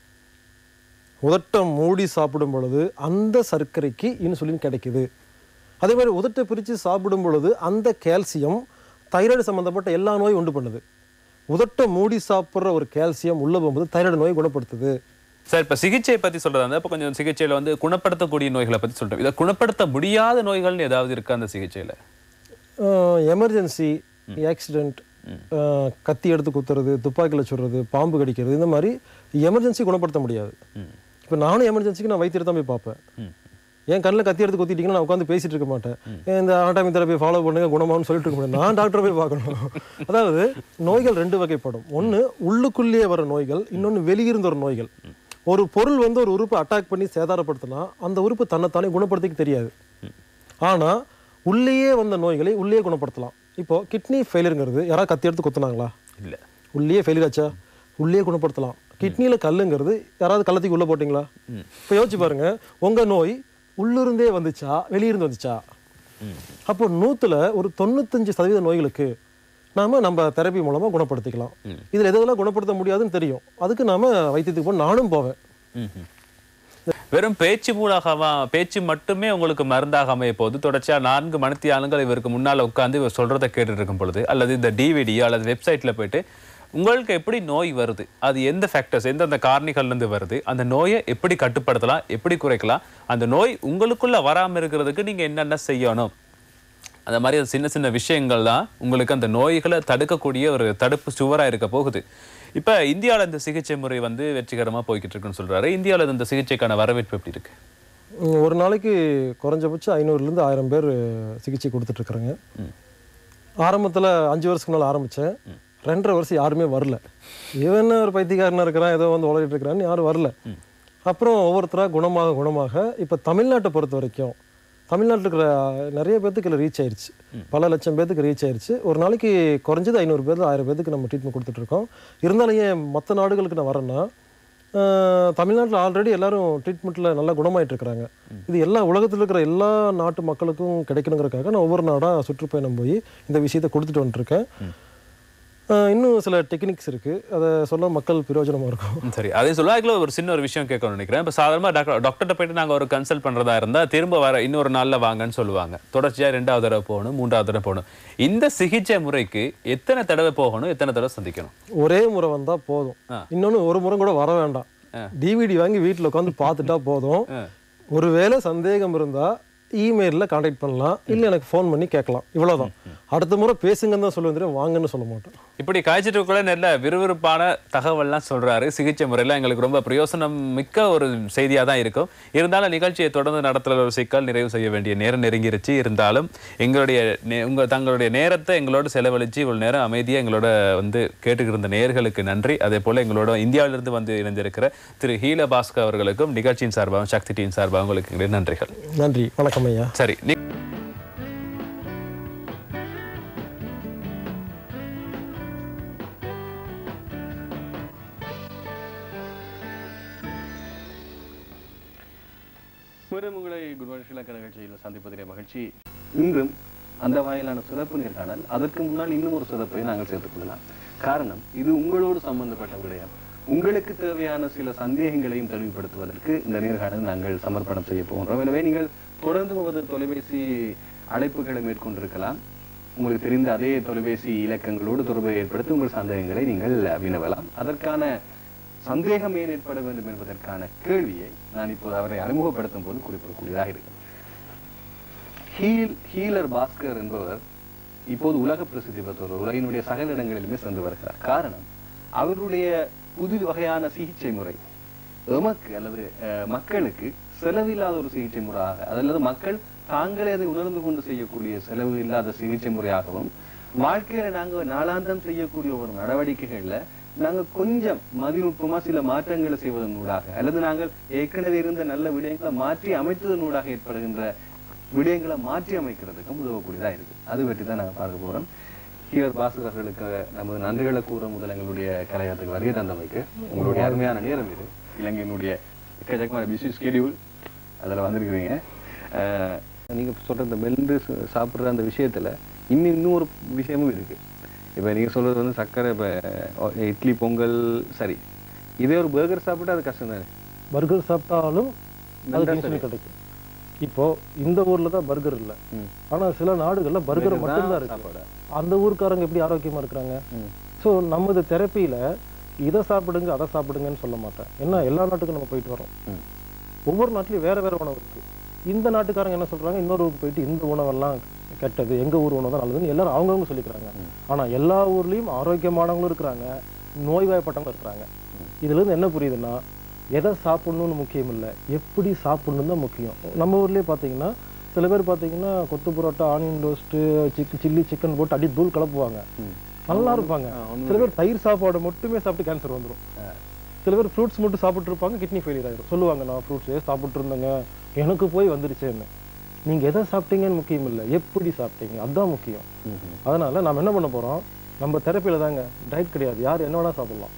உதட்டை மூடி சாப்பிடும் பொழுது அந்த சர்க்கரைக்கு இன்சுலின் கிடைக்குது அதே மாதிரி உதட்டை பிரித்து சாப்பிடும் பொழுது அந்த கால்சியம் தைராய்டு சம்மந்தப்பட்ட எல்லா நோயும் உண்டு பண்ணுது உதட்டை மூடி சாப்பிட்ற ஒரு கால்சியம் உள்ள போகும்போது தைராய்டு நோயை குணப்படுத்துது சார் இப்ப சிகிச்சையை பத்தி சொல்றதா இருந்தா இப்ப கொஞ்சம் சிகிச்சையில வந்து குணப்படுத்தக்கூடிய நோய்களை பத்தி சொல்றோம் இதை குணப்படுத்த முடியாத நோய்கள்னு ஏதாவது இருக்கா அந்த சிகிச்சையில எமர்ஜென்சி ஆக்சிடென்ட் கத்தி எடுத்து குத்துறது துப்பாக்கியில் சுடுறது பாம்பு கடிக்கிறது இந்த மாதிரி எமர்ஜென்சி குணப்படுத்த முடியாது இப்போ நானும் எமர்ஜென்சிக்கு நான் வைத்தியர் தான் போய் பார்ப்பேன் என் கண்ணில் கத்தி எடுத்து குத்திட்டீங்கன்னா நான் உட்காந்து பேசிட்டு இருக்க மாட்டேன் ஏன் இந்த ஆட்டாமி தெரப்பி ஃபாலோ பண்ணுங்க குணமான்னு சொல்லிட்டு இருக்க முடியாது நான் டாக்டரை போய் பார்க்கணும் அதாவது நோய்கள் ரெண்டு வகைப்படும் ஒன்று உள்ளுக்குள்ளேயே வர நோய்கள் இன்னொன்று வெளியிருந்து வர நோய்கள் ஒரு பொருள் வந்து ஒரு உறுப்பை அட்டாக் பண்ணி சேதாரப்படுத்தினா அந்த உறுப்பு தன்னைத்தானே குணப்படுத்திக்க தெரியாது ஆனா உள்ளேயே வந்த நோய்களை உள்ளே குணப்படுத்தலாம் இப்போ கிட்னி ஃபெயிலியருங்கிறது யாராவது கத்தி எடுத்து குத்துனாங்களா இல்ல உள்ளே ஃபெயிலியர் ஆச்சா உள்ளே குணப்படுத்தலாம் கிட்னியில கல்லுங்கிறது யாராவது கள்ளத்துக்கு உள்ள போட்டிங்களா இப்போ யோசிச்சு பாருங்க உங்க நோய் உள்ளிருந்தே வந்துச்சா வெளியிருந்து வந்துச்சா அப்போ நூத்துல ஒரு தொண்ணூத்தஞ்சு சதவீத நோய்களுக்கு நாம நம்ம தெரப்பி மூலமா குணப்படுத்திக்கலாம் இதுல எதெல்லாம் குணப்படுத்த முடியாதுன்னு தெரியும் அதுக்கு நாம வைத்தியத்துக்கு போய் நானும் போவேன் வெறும் பேச்சு மூலகமா பேச்சு மட்டுமே உங்களுக்கு மருந்தாக அமைய போது தொடர்ச்சியா நான்கு மணித்தியாலங்கள் இவருக்கு முன்னால உட்கார்ந்து இவர் சொல்றதை கேட்டுட்டு இருக்கும் பொழுது அல்லது இந்த டிவிடி அல்லது வெப்சைட்ல போயிட்டு உங்களுக்கு எப்படி நோய் வருது அது எந்த ஃபேக்டர்ஸ் எந்தெந்த காரணிகள்ல இருந்து வருது அந்த நோயை எப்படி கட்டுப்படுத்தலாம் எப்படி குறைக்கலாம் அந்த நோய் உங்களுக்குள்ள வராம இருக்கிறதுக்கு நீங்க என்னென்ன செய்யணும் அந்த மாதிரி அந்த சின்ன சின்ன விஷயங்கள் தான் உங்களுக்கு அந்த நோய்களை தடுக்கக்கூடிய ஒரு தடுப்பு சுவரா இருக்க போகுது இப்ப இந்தியால இந்த சிகிச்சை முறை வந்து வெற்றிகரமா போய்கிட்டு இருக்குன்னு சொல்றாரு இந்தியால இந்த சிகிச்சைக்கான வரவேற்பு எப்படி இருக்கு உம், ஒரு நாளைக்கு குறைஞ்சபட்சம் ஐநூறுலேருந்து ஆயிரம் பேர் சிகிச்சை கொடுத்துட்டு இருக்கிறாங்க ஆரம்பத்தில் அஞ்சு வருஷத்துக்கு முன்னால் ஆரம்பித்தேன் ரெண்டரை வருஷம் யாருமே வரல இவன் ஒரு பைத்தியக்காரனா இருக்கிறான் ஏதோ வந்து உலகிட்டு இருக்கிறான்னு யாரும் வரல அப்புறம் ஒவ்வொருத்தராக குணமாக குணமாக இப்போ தமிழ்நாட்டை பொறுத்த வரைக்கும் தமிழ்நாட்டில் இருக்கிற நிறைய பேர்த்துக்கு இதில் ரீச் ஆயிருச்சு பல லட்சம் பேர்த்துக்கு ரீச் ஆயிருச்சு ஒரு நாளைக்கு குறைஞ்சது ஐநூறு பேர் ஆயிரம் பேர்த்துக்கு நம்ம ட்ரீட்மெண்ட் கொடுத்துட்டு இருக்கோம் இருந்தாலும் ஏன் மற்ற நாடுகளுக்கு நான் வரேன்னா தமிழ்நாட்டில் ஆல்ரெடி எல்லாரும் ட்ரீட்மெண்ட்டில் நல்லா குணமாயிட்டு இருக்கிறாங்க இது எல்லா உலகத்தில் இருக்கிற எல்லா நாட்டு மக்களுக்கும் கிடைக்கணுங்கிறதுக்காக நான் ஒவ்வொரு நாடாக சுற்றுப்பயணம் போய் இந்த விஷயத்தை கொடுத்துட்டு வந்துட்டுருக்கேன் ஆஹ் இன்னும் சில டெக்னிக்ஸ் இருக்கு அதை சொல்ல மக்கள் பிரயோஜனமா இருக்கும் ம், சரி அதே சொல்ல அதுக்குள்ள ஒரு சின்ன ஒரு விஷயம் கேட்கணும்னு நினைக்கிறேன் இப்போ சாதாரணமாக டாக்டர் டாக்டர்கிட்ட போயிட்டு நாங்கள் ஒரு கன்சல்ட் பண்ணுறதா இருந்தால் திரும்ப வர இன்னொரு நாளில் வாங்கன்னு சொல்லுவாங்க தொடர்ச்சியாக ரெண்டாவது தடவை போகணும் மூன்றாவது தடவை போகணும் இந்த சிகிச்சை முறைக்கு எத்தனை தடவை போகணும் எத்தனை தடவை சந்திக்கணும் ஒரே முறை வந்தா போதும் இன்னொன்னு ஒரு முறை கூட வர வேண்டாம் டிவிடி வாங்கி வீட்டில் உட்காந்து பார்த்துட்டா போதும் ஒருவேளை சந்தேகம் இருந்தா இமெயிலில் காண்டாக்ட் பண்ணலாம் இல்லை எனக்கு ஃபோன் பண்ணி கேட்கலாம் இவ்வளோதான் அடுத்த முறை பேசுங்கன்னு தான் சொல்லுவேன் தெரியும் வாங்கன்னு சொல்ல மாட்டேன் இப்படி காய்ச்சிட்டுக்குள்ள நல்ல விறுவிறுப்பான தகவல்லாம் சொல்றாரு சிகிச்சை முறையில் எங்களுக்கு ரொம்ப பிரயோசனம் மிக்க ஒரு செய்தியாக தான் இருக்கும் இருந்தாலும் நிகழ்ச்சியை தொடர்ந்து நடத்துகிற ஒரு சிக்கல் நிறைவு செய்ய வேண்டிய நேரம் நெருங்கிருச்சு இருந்தாலும் எங்களுடைய நே- உங்க தங்களுடைய நேரத்தை எங்களோட செலவழித்து இவ்வளவு நேரம் அமைதியாக எங்களோட வந்து கேட்டுக்கிட்டு இருந்த நேயர்களுக்கு நன்றி அதே போல எங்களோட இந்தியாவிலிருந்து வந்து இணைந்திருக்கிற திரு ஹீல பாஸ்கர் அவர்களுக்கும் நிகழ்ச்சியின் சார்பாகவும் சக்தி டீம் சார்பாகவும் உங்களுக்கு எங்களுடைய நன்றிகள் நன்றி வணக்கம் ஐயா சரி நி- மீண்டும் உங்களை குருவான் ஸ்ரீலங்கா நிகழ்ச்சியில் சந்திப்பதிலே மகிழ்ச்சி இன்றும் அந்த வகையிலான சிறப்பு நேர்காணல் அதற்கு முன்னால் இன்னும் ஒரு சிறப்பை நாங்கள் சேர்த்துக் கொள்ளலாம் காரணம் இது உங்களோடு சம்பந்தப்பட்ட விடயம் உங்களுக்கு தேவையான சில சந்தேகங்களையும் தெளிவுபடுத்துவதற்கு இந்த நேர்காணல் நாங்கள் சமர்ப்பணம் செய்ய போகின்றோம் எனவே நீங்கள் தொடர்ந்து உமது தொலைபேசி அழைப்புகளை மேற்கொண்டிருக்கலாம் உங்களுக்கு தெரிந்த அதே தொலைபேசி இலக்கங்களோடு தொடர்பை ஏற்படுத்தி உங்கள் சந்தேகங்களை நீங்கள் வினவலாம் அதற்கான சந்தேகம் ஏன் ஏற்பட வேண்டும் என்பதற்கான கேள்வியை நான் இப்போது அவரை அறிமுகப்படுத்தும் போது குறிப்பிடக்கூடியதாக இருக்கும் ஹீல் ஹீலர் பாஸ்கர் என்பவர் இப்போது உலக பிரசித்தி பெற்றவர் உலகினுடைய சகல இடங்களிலுமே சென்று வருகிறார் காரணம் அவருடைய புது வகையான சிகிச்சை முறை எமக்கு அல்லது அஹ், மக்களுக்கு செலவில்லாத ஒரு சிகிச்சை முறையாக அல்லது மக்கள் தாங்களே அதை உணர்ந்து கொண்டு செய்யக்கூடிய செலவு இல்லாத சிகிச்சை முறையாகவும் வாழ்க்கையில நாங்க நாளாந்தம் செய்யக்கூடிய ஒரு நடவடிக்கைகள்ல நாங்க கொஞ்சம் மதிநுட்பமா சில மாற்றங்களை செய்வதன் ஊடாக அல்லது நாங்கள் ஏற்கனவே இருந்த நல்ல விடயங்களை மாற்றி அமைத்ததன் ஊடாக ஏற்படுகின்ற விடயங்களை மாற்றி அமைக்கிறதுக்கும் உதவக்கூடியதா இருக்கு அது பற்றி தான் நாங்க பார்க்க போறோம் ஹீரர் பாஸ்கர்களுக்கு நமது நன்றிகளை கூற முதல் எங்களுடைய கலையத்துக்கு வருகை தந்தமைக்கு உங்களுடைய அருமையான நேரம் இது இலங்கையினுடைய எக்கச்சக்கமான பிஸி ஸ்கெடியூல் அதில் வந்திருக்கிறீங்க அஹ், நீங்க சொல்ற இந்த மெல்ந்து ச- சாப்பிடுற அந்த விஷயத்துல இன்னும் இன்னும் ஒரு விஷயமும் இருக்கு இப்ப நீங்க சொல்றது வந்து சர்க்கரை இப்ப அஹ், இட்லி பொங்கல் சரி இதே ஒரு பர்கர் சாப்பிட்டா அது கஷ்டம் தானே பர்கர் சாப்பிட்டாலும் நல்லா அதுக்கு சரி. இன்சுலின் கிடைக்கும் இப்போ இந்த ஊர்ல தான் பர்கர் இல்லை ம். ஆனா சில நாடுகள்ல பர்கர் Burger மட்டும்தான் தான் இருக்கு சாப்பாடு. அந்த ஊர்க்காரங்க எப்படி ஆரோக்கியமா இருக்கிறாங்க ம். ஸோ நமது தெரப்பியில இதை சாப்பிடுங்க அதை சாப்பிடுங்கன்னு சொல்ல மாட்டேன் ஏன்னா எல்லா நாட்டுக்கும் நம்ம போயிட்டு வரோம் ம். ஒவ்வொரு நாட்டிலையும் வேற வேற உணவு இருக்கு இந்த நாட்டுக்காரங்க என்ன சொல்றாங்க இன்னொரு ஊருக்கு போயிட்டு இந்த உணவெல்லாம் கெட்டது எங்க ஊர் உணவு தான் நல்லதுன்னு எல்லாரும் அவங்கவங்க சொல்லிக்கிறாங்க ஆனா எல்லா ஊர்லயும் ஆரோக்கியமானவங்களும் இருக்கிறாங்க நோய்வாய்ப்பட்டவங்களும் இருக்கிறாங்க இதுல இருந்து என்ன புரியுதுன்னா எதை சாப்பிடணும்னு முக்கியம் இல்லை எப்படி சாப்பிடணும் தான் முக்கியம் நம்ம ஊர்லயே பாத்தீங்கன்னா சில பேர் பாத்தீங்கன்னா கொத்து புரோட்டா ஆனியன் ரோஸ்ட்டு சிக்கு சில்லி சிக்கன் போட்டு அடி தூள் கலப்புவாங்க நல்லா இருப்பாங்க சில பேர் தயிர் சாப்பாடு மட்டுமே சாப்பிட்டு கேன்சர் வந்துரும் சில பேர் ஃப்ரூட்ஸ் மட்டும் சாப்பிட்டு இருப்பாங்க கிட்னி ஃபெயிலியர் ஆயிரும் சொல்லுவாங்க நான் ஃப்ரூட்ஸே சாப்பிட்டு இருந்தேங்க எனக்கு போய் வந்துருச்சேன்னு நீங்க எதை சாப்பிட்டீங்கன்னு முக்கியம் இல்லை எப்படி சாப்பிட்டீங்க அதுதான் முக்கியம் அதனால நம்ம என்ன பண்ண போறோம் நம்ம தெரப்பியில தாங்க டயட் கிடையாது யார் என்ன வேணா சாப்பிடலாம்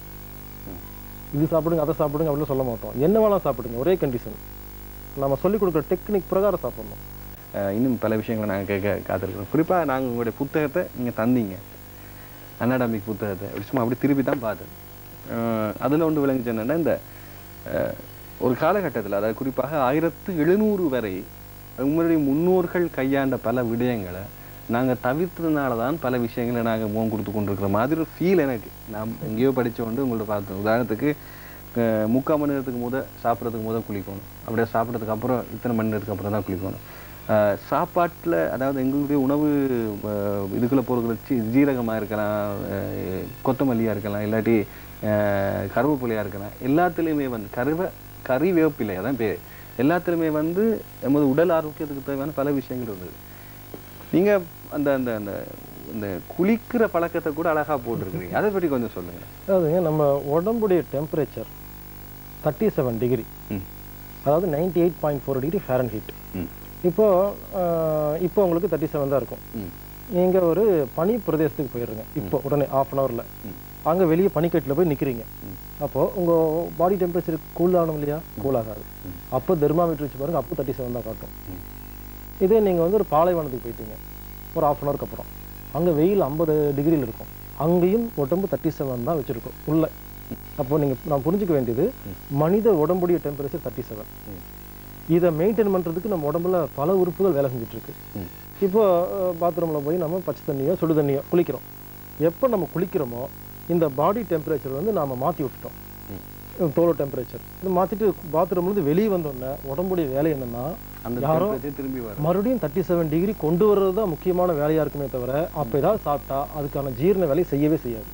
இது சாப்பிடுங்க அதை சாப்பிடுங்க அப்படின்னு சொல்ல மாட்டோம் என்ன வேணா சாப்பிடுங்க ஒரே கண்டிஷன் நம்ம சொல்லிக் கொடுக்குற டெக்னிக் பிரகாரம் சாப்பிடணும் அஹ் இன்னும் பல விஷயங்களை நாங்கள் கேட்க காத்திருக்கிறோம் குறிப்பாக நாங்கள் உங்களுடைய புத்தகத்தை நீங்கள் தந்தீங்க அனாடாமிக் புத்தகத்தை அப்படி சும்மா அப்படி திருப்பி தான் பார்த்தேன் அதில் ஒன்று விளங்குச்சு என்னன்னா இந்த அஹ், ஒரு காலகட்டத்தில் அதாவது குறிப்பாக ஆயிரத்து எழுநூறு வரை உங்களுடைய முன்னோர்கள் கையாண்ட பல விடயங்களை நாங்கள் தவிர்த்ததுனால தான் பல விஷயங்களை நாங்கள் முகம் கொடுத்து கொண்டிருக்கிற மாதிரி ஒரு ஃபீல் எனக்கு நான் எங்கேயோ படிச்ச கொண்டு உங்கள்ட்ட பார்த்தோம் உதாரணத்துக்கு அஹ், முக்கால் மணி நேரத்துக்கு முத சாப்பிட்றதுக்கு முத குளிக்கணும் அப்படியே சாப்பிட்றதுக்கு அப்புறம் இத்தனை மணி நேரத்துக்கு அப்புறம் தான் குளிக்கணும் அஹ், சாப்பாட்டுல அதாவது எங்களுடைய உணவு அஹ், இதுக்குள்ள போகிறது சி ஜீரகமாக இருக்கலாம் அஹ், கொத்தமல்லியாக இருக்கலாம் இல்லாட்டி அஹ், கருவேப்பிலையாக இருக்கலாம் எல்லாத்துலேயுமே வந்து கருவை கறிவேப்பிலை அதான் பேர் எல்லாத்துலேயுமே வந்து நமது உடல் ஆரோக்கியத்துக்கு தேவையான பல விஷயங்கள் இருந்தது நீங்க அந்த அந்த அந்த இந்த குளிக்கிற பழக்கத்தை கூட அழகா போட்டிருக்கிறீங்க அதை பற்றி கொஞ்சம் சொல்லுங்க அதாவதுங்க நம்ம உடம்புடைய டெம்பரேச்சர் தேர்ட்டி செவன் டிகிரி அதாவது ninety eight point four degree fahrenheit இப்போ ஆஹ், இப்போ உங்களுக்கு தேர்ட்டி செவன் தான் இருக்கும் நீங்க ஒரு பனி பிரதேசத்துக்கு போயிடுறீங்க இப்போ உடனே ஆஃப் அன் ஹவரில் அங்கே வெளியே பனிக்கட்டில் போய் நிற்கிறீங்க அப்போ உங்க பாடி டெம்பரேச்சர் கூல் ஆகணும் இல்லையா கூல் ஆகாது அப்போ தெர்மாமீட்டர் வச்சு பாருங்க அப்போ தேர்ட்டி செவன் தான் காட்டும் இதே நீங்க வந்து ஒரு பாலைவனத்துக்கு போயிட்டீங்க ஒரு ஆஃப் அன் ஹவருக்கு அப்புறம் அங்க வெயில் ஐம்பது டிகிரியில் இருக்கும் அங்கேயும் உடம்பு தேர்ட்டி செவன் தான் வச்சிருக்கும் உள்ள அப்போ நீங்க நான் புரிஞ்சுக்க வேண்டியது மனித உடம்புடைய டெம்பரேச்சர் தேர்ட்டி செவன் இதை மெயின்டைன் பண்றதுக்கு நம்ம உடம்புல பல உறுப்புகள் வேலை செஞ்சுட்டு இருக்கு இப்போ பாத்ரூம்ல போய் நம்ம பச்சை தண்ணியோ சுடு தண்ணியோ குளிக்கிறோம் எப்போ நம்ம குளிக்கிறோமோ இந்த பாடி டெம்பரேச்சர் வந்து நாம மாத்தி விட்டுட்டோம் தோலோ டெம்பரேச்சர் இது மாத்திட்டு பாத்ரூம்லேருந்து வெளியே வந்தோடனே உடம்புடைய வேலை என்னன்னா அந்த யாரோ temperature திரும்பி வரும் மறுபடியும் தேர்ட்டி செவன் டிகிரி கொண்டு வர்றது தான் முக்கியமான வேலையாக இருக்குமே தவிர அப்போ ஏதாவது சாப்பிட்டா அதுக்கான ஜீரண வேலையை செய்யவே செய்யாது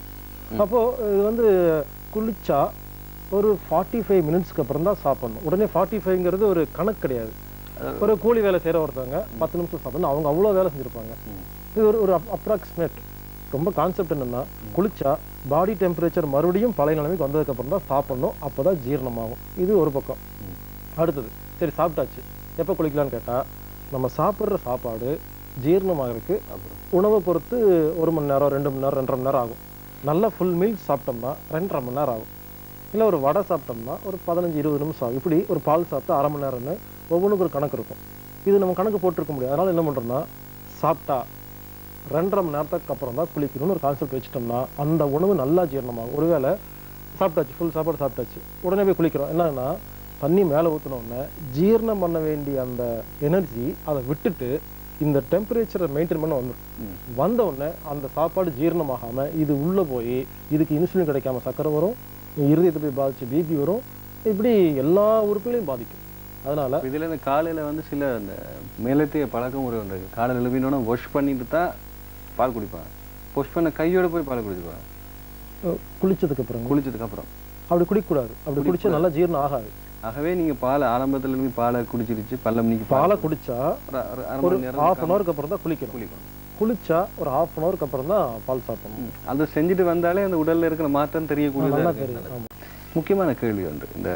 அப்போது இது வந்து குளிச்சா ஒரு ஃபார்ட்டி ஃபைவ் மினிட்ஸ்க்கு அப்புறம் தான் சாப்பிடணும் உடனே ஃபார்ட்டி ஃபைவ்ங்கிறது ஒரு கணக்கு கிடையாது ஒரு கூலி வேலை செய்கிற ஒருத்தவங்க பத்து நிமிஷம் சாப்பிடணும் அவங்க அவ்வளோ வேலை செஞ்சுருப்பாங்க இது ஒரு ஒரு அப்ராக்சிமேட் ரொம்ப கான்செப்ட் என்னன்னா குளிச்சா பாடி டெம்பரேச்சர் மறுபடியும் பழைய நிலைமைக்கு வந்ததுக்கப்புறம் தான் சாப்பிடணும் அப்போ தான் ஜீரணமாகும் இது ஒரு பக்கம் அடுத்தது சரி சாப்பிட்டாச்சு எப்போ குளிக்கலாம்னு கேட்டால் நம்ம சாப்பிட்ற சாப்பாடு ஜீரணமாகறதுக்கு உணவை பொறுத்து ஒரு மணி நேரம் ரெண்டு மணி நேரம் ரெண்டரை மணி நேரம் ஆகும் நல்ல ஃபுல் மீல் சாப்பிட்டோம்னா ரெண்டரை மணி நேரம் ஆகும் இல்லை ஒரு வடை சாப்பிட்டோம்னா ஒரு பதினஞ்சு இருபது நிமிஷம் ஆகும் இப்படி ஒரு பால் சாப்பிட்டா அரை மணி நேரம்னு ஒவ்வொன்றுக்கு ஒரு கணக்கு இருக்கும் இது நம்ம கணக்கு போட்டிருக்க முடியாது அதனால் என்ன பண்ணுறோம்னா சாப்பிட்டா ரெண்டரை மணி நேரத்துக்கு அப்புறம் தான் குளிக்கணும்னு ஒரு கான்செப்ட் வச்சுட்டோம்னா அந்த உணவு நல்லா ஜீரணமாகும் ஒருவேளை சாப்பிட்டாச்சு ஃபுல் சாப்பாடு சாப்பிட்டாச்சு உடனே போய் குளிக்கிறோம் என்னன்னா தண்ணி மேலே ஊற்றினோடனே ஜீரணம் பண்ண வேண்டிய அந்த எனர்ஜி அதை விட்டுட்டு இந்த டெம்பரேச்சரை மெயின்டைன் பண்ண வந்துடும் வந்த உடனே அந்த சாப்பாடு ஜீரணமாகாம இது உள்ளே போய் இதுக்கு இன்சுலின் கிடைக்காம சக்கரை வரும் இருதயத்தை போய் பாதிச்சு பிபி வரும் இப்படி எல்லா உறுப்புகளையும் பாதிக்கும் அதனால இப்ப இதுல இந்த காலையில வந்து சில அந்த மேலத்தைய பழக்கம் ஒரு ஒன்று இருக்கு காலையில் எழுப்பினோட வாஷ் பண்ணிட்டு தான் பால் குடிப்பாங்க வாஷ் பண்ண கையோட போய் பால் குடிச்சுப்பாங்க அஹ், குளிச்சதுக்கு அப்புறம் குளிச்சதுக்கு அப்புறம் அப்படி குடிக்கக்கூடாது அப்படி குடிச்சா நல்லா ஜீரணம் ஆகாது ஆகவே நீங்க பால் ஆரம்பத்துல இருந்து பாலை குடிச்சிருச்சு பல்ல மணிக்கு பாலை குடிச்சா ஒரு- ஒரு அரை ஒரு மணி நேரம் ஹாஃப் அன் ஹவருக்கு அப்புறம் தான் குளிக்கணும் குளிக்கணும் குளிச்சா ஒரு ஹாஃப் அன் ஹவருக்கு அப்புறம் தான் பால் சாப்பிடணும் அதை செஞ்சுட்டு வந்தாலே அந்த உடல்ல இருக்கிற மாற்றம் தெரியக்கூடியதா நல்லா இருக்கு. தெரியும் ஆமா முக்கியமான கேள்வி ஒன்று இந்த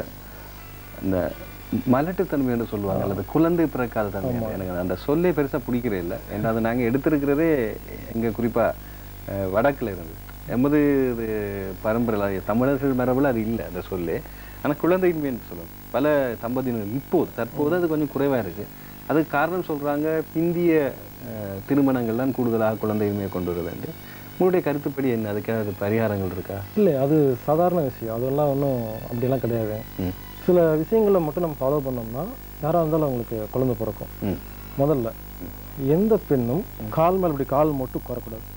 இந்த மலட்டுத்தன்மை என்று சொல்லுவாங்க அல்லது குழந்தை பிறக்காத தன்மை எனக்கு அந்த சொல்லே பெருசா பிடிக்கிறே இல்லை ஏன்னா அதை நாங்க எடுத்திருக்கிறதே எங்க குறிப்பா அஹ், வடக்குல இருந்து எமது இது பரம்பரை தமிழர்கள் மரபுல அது இல்லை அந்த சொல்லே ஆனா குழந்தையின்மைன்னு சொல்லுவோம் பல தம்பதியினர் இப்போது தற்போது அது கொஞ்சம் குறைவா இருக்கு அதுக்கு காரணம் சொல்றாங்க பிந்திய அஹ், திருமணங்கள் தான் கூடுதலாக குழந்தையின்மையை கொண்டு வருதுன்ட்டு உங்களுடைய கருத்துப்படி என்ன அதுக்காக அது பரிகாரங்கள் இருக்கா இல்லை அது சாதாரண விஷயம் அதெல்லாம் ஒன்றும் அப்படியெல்லாம் கிடையாது ம். சில விஷயங்களை மட்டும் நம்ம ஃபாலோ பண்ணோம்னா யாராக இருந்தாலும் அவங்களுக்கு குழந்தை பிறக்கும் ம். முதல்ல எந்த பெண்ணும் கால் மேல் இப்படி கால் மட்டும் உட்காரக்கூடாது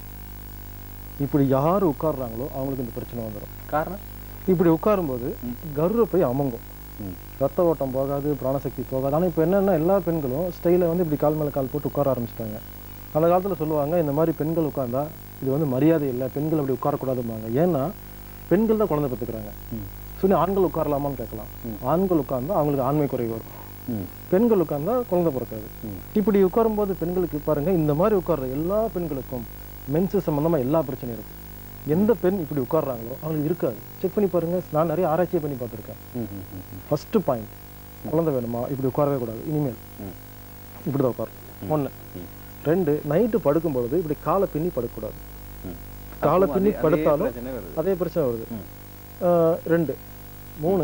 இப்படி யார் உட்கார்றாங்களோ அவங்களுக்கு இந்த பிரச்சனை வந்துடும் காரணம் இப்படி உட்காரும்போது கர்ப்பப்பை அமங்கும் ம். ரத்த ஓட்டம் போகாது பிராணசக்தி போகாது ஆனால் இப்போ என்னன்னா எல்லா பெண்களும் ஸ்டைலை வந்து இப்படி கால் மேலே கால் போட்டு உட்கார ஆரம்பிச்சிட்டாங்க அந்த காலத்தில் சொல்லுவாங்க இந்த மாதிரி பெண்கள் உட்கார்ந்தா இது வந்து மரியாதை இல்லை பெண்கள் அப்படி உட்காரக்கூடாதும்பாங்க ஏன்னா பெண்கள் தான் குழந்தை பெற்றுக்கிறாங்க சொல்லி ஆண்கள் உட்காரலாமான்னு கேட்கலாம் ஆண்கள் உட்கார்ந்தா அவங்களுக்கு ஆண்மை குறைவு வரும் ம். பெண்கள் உட்கார்ந்தா குழந்தை பிறக்காது இப்படி உட்காரும்போது பெண்களுக்கு பாருங்க இந்த மாதிரி உட்கார்ற எல்லா பெண்களுக்கும் மென்சு சம்பந்தமா எல்லா பிரச்சனையும் இருக்கும் எந்த பெண் இப்படி உட்கார்றாங்களோ அவங்களுக்கு இருக்காது செக் பண்ணி பாருங்க நான் நிறைய ஆராய்ச்சி பண்ணி பார்த்துருக்கேன் ம், ம், ம், ம். ஃபர்ஸ்ட் பாயிண்ட் குழந்தை வேணுமா இப்படி உட்காரவே கூடாது இனிமேல் ம். இப்படி தான் உட்காரும் ஒன்று ரெண்டு நைட்டு படுக்கும் பொழுது இப்படி காலை பின்னி படுக்கக்கூடாது ம். காலை அப்பவும் பின்னி அதே- அதே படுத்தாலும் பிரச்சனை வருது. அதே பிரச்சனை வருது ம். ஆஹ், ரெண்டு மூணு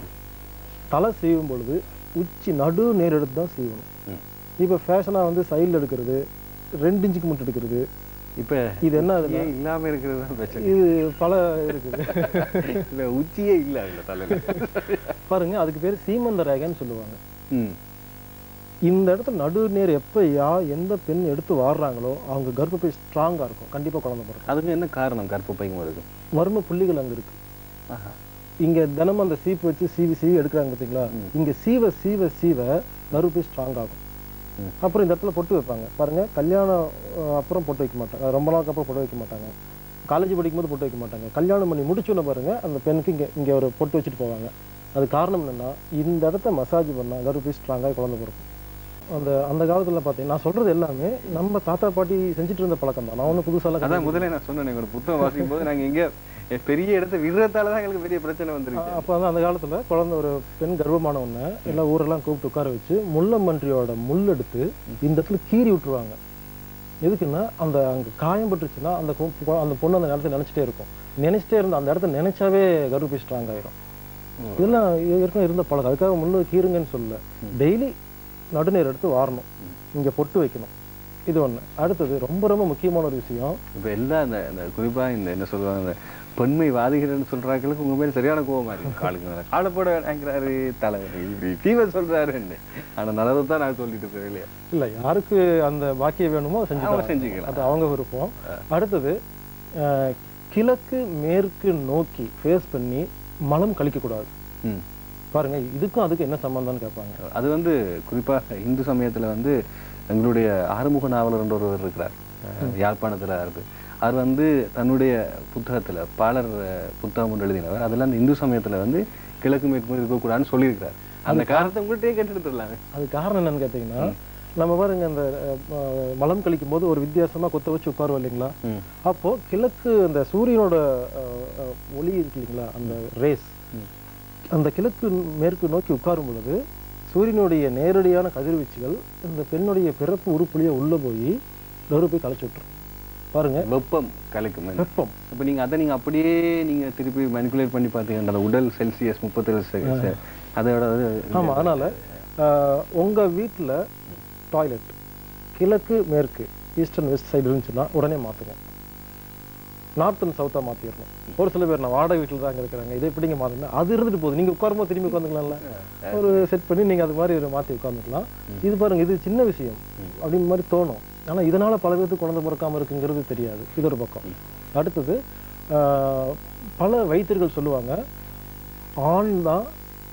தலை சீவும் பொழுது உச்சி நடு நேர் எடுத்து தான் சீவணும் ம். இப்போ ஃபேஷனாக வந்து சைடில் எடுக்கிறது ரெண்டு இன்ச்சுக்கு மட்டும் எடுக்கிறது இப்ப இது என்ன ஆகுதுன்னா உச்சியே இல்லாம இருக்கிறது தான் பிரச்சனை இது பல இருக்குது இல்ல உச்சியே இல்ல அதுல தலையில பாருங்க அதுக்கு பேர் சீமந்த ரேகைன்னு சொல்லுவாங்க ம். இந்த இடத்துல நடுநேர் எப்போ யா எந்த பெண் எடுத்து வாடுறாங்களோ அவங்க கர்ப்பப்பை ஸ்ட்ராங்காக இருக்கும் கண்டிப்பாக குழந்தை பிறக்கும் அதுக்கு என்ன காரணம் கர்ப்பப்பைக்கும் வருது மர்ம புள்ளிகள் அங்கே இருக்கு ஆஹா. இங்க தினமும் அந்த சீப்பு வச்சு சீவி சீவி எடுக்கிறாங்க பார்த்தீங்களா இங்க சீவ சீவ சீவ கருப்பை ஸ்ட்ராங் ஆகும் ம். அப்புறம் இந்த இடத்துல பொட்டு வைப்பாங்க பாருங்க கல்யாணம் அஹ், அப்புறம் பொட்டு வைக்க மாட்டாங்க ரொம்ப நாளுக்கு அப்புறம் பொட்டு வைக்க மாட்டாங்க காலேஜ் படிக்கும்போது பொட்டு வைக்க மாட்டாங்க கல்யாணம் பண்ணி முடிச்சோன்னு பாருங்க அந்த பெண்ணுக்கு இங்க இங்க ஒரு பொட்டு வச்சுட்டு போவாங்க அது காரணம் என்னன்னா இந்த இடத்த மசாஜ் பண்ணா கருப்பை ஸ்ட்ராங்காக குழந்தை பிறக்கும் அந்த அந்த காலத்துல பார்த்தீங்கன்னா நான் சொல்றது எல்லாமே நம்ம தாத்தா பாட்டி செஞ்சுட்டு இருந்த பழக்கம் தான் நான் ஒன்றும் புதுசாலாம் அதான் முதல்ல நான் சொன்னேன் ஒரு புத்தகம் வாசிக்கும் போது நாங்க எங்க பெரிய இடத்த விடுறதால தான் எங்களுக்கு பெரிய பிரச்சனை வந்துருக்கு அப்போ வந்து அந்த காலத்துல குழந்தை ஒரு பெண் கர்ப்பமான உடனே எல்லா ஊரெல்லாம் கூப்பிட்டு உட்கார வச்சு முள்ளம்பன்றியோட முள் எடுத்து இந்த இடத்துல கீறி விட்டுருவாங்க எதுக்குன்னா அந்த அங்க காயம் பட்டுருச்சுன்னா அந்த கு- கு- அந்த பொண்ணு அந்த இடத்த நினைச்சிட்டே இருக்கும் நினைச்சிட்டே இருந்த அந்த இடத்த நினைச்சாவே கர்ப்பி ஸ்ட்ராங் ஆயிரும் இதெல்லாம் ஏற்கனவே இருந்த பழக்கம் அதுக்காக முள்ளு கீறுங்கன்னு சொல்லல டெய்லி நடுநீர் எடுத்து வாரணும் இங்க பொட்டு வைக்கணும் இது ஒண்ணு அடுத்தது ரொம்ப ரொம்ப முக்கியமான ஒரு விஷயம் இப்ப எல்லாம் இந்த இந்த குறிப்பா இந்த என்ன சொல்லுவாங்க இந்த பெண்மை வாதிகள்னு சொல்றாங்களுக்கு உங்க மேல சரியான கோவமா இருக்கு காலுக்கு மேல காலை போட வேண்டாங்கிறாரு தலைவர் இப்படி தீவ சொல்றாருன்னு ஆனா நல்லதை தான் நான் சொல்லிட்டு இருக்கேன் இல்லையா இல்ல யாருக்கு அந்த பாக்கியம் வேணுமோ அதை அவங்க செஞ்சு செஞ்சுக்கலாம். அது அவங்க விருப்பம் அடுத்தது அஹ், கிழக்கு மேற்கு நோக்கி ஃபேஸ் பண்ணி மலம் கழிக்கக்கூடாது ம் பாருங்க இதுக்கும் அதுக்கும் என்ன சம்பந்தம்னு கேட்பாங்க அது வந்து குறிப்பாக இந்து சமயத்துல வந்து எங்களுடைய ஆறுமுக நாவலர் என்ற ஒருவர் இருக்கிறார் அஹ், யாழ்ப்பாணத்துல இருக்கு அவர் வந்து தன்னுடைய புத்தகத்துல பாலர் அஹ், புத்தகம் ஒன்று எழுதினவர் அதில் அந்த இந்து சமயத்துல வந்து கிழக்கு மேற்கு இருக்கக்கூடாதுன்னு சொல்லியிருக்கிறார் அந்த காரணத்தை உங்கள்கிட்டயே கேட்டுட்டு அது காரணம் என்னன்னு கேட்டிங்கன்னா நம்ம பாருங்க அந்த அஹ், மலம் கழிக்கும் போது ஒரு வித்தியாசமா கொத்த வச்சு உட்காருவோம் இல்லைங்களா அப்போ கிழக்கு அந்த சூரியனோட அஹ், அஹ், ஒளி இருக்கு இல்லைங்களா அந்த ரேஸ் அந்த கிழக்கு மேற்கு நோக்கி உட்காரும் பொழுது சூரியனுடைய நேரடியான கதிர்வீச்சுகள் இந்த பெண்ணுடைய பிறப்பு உருப்படியா உள்ள போய் கரு போய் களைச்சு விட்டுரும் பாருங்க வெப்பம் கலைக்கும் வெப்பம் இப்போ நீங்க அதை நீங்க அப்படியே நீங்க திருப்பி மனிப்புலேட் பண்ணி பார்த்தீங்கன்னா அந்த உடல் செல்சியஸ் முப்பத்தேழு அதோட ஆமா அதனால ஆஹ், உங்க வீட்டுல டாய்லெட் கிழக்கு மேற்கு ஈஸ்டர்ன் வெஸ்ட் சைடு இருந்துச்சுன்னா உடனே மாத்துங்க நார்த் அண்ட் சவுத்தா மாத்திடணும் ஒரு சில பேர் நான் வாடகை வீட்டில் தான் இருக்கிறாங்க இதை எப்படிங்க மாத்துங்க அது இருந்துட்டு போகுது நீங்க உட்காரும்போது திரும்பி உட்காந்துக்கலாம்ல ஒரு செட் பண்ணி நீங்க அது மாதிரி ஒரு மாத்தி உட்காந்துக்கலாம் இது பாருங்க இது சின்ன விஷயம் அப்படின்னு மாதிரி தோணும் ஆனா இதனால பல பேருக்கு குழந்தை பிறக்காம இருக்குங்கிறது தெரியாது இது ஒரு பக்கம் அடுத்தது ஆஹ், பல வைத்தியர்கள் சொல்லுவாங்க ஆண் தான்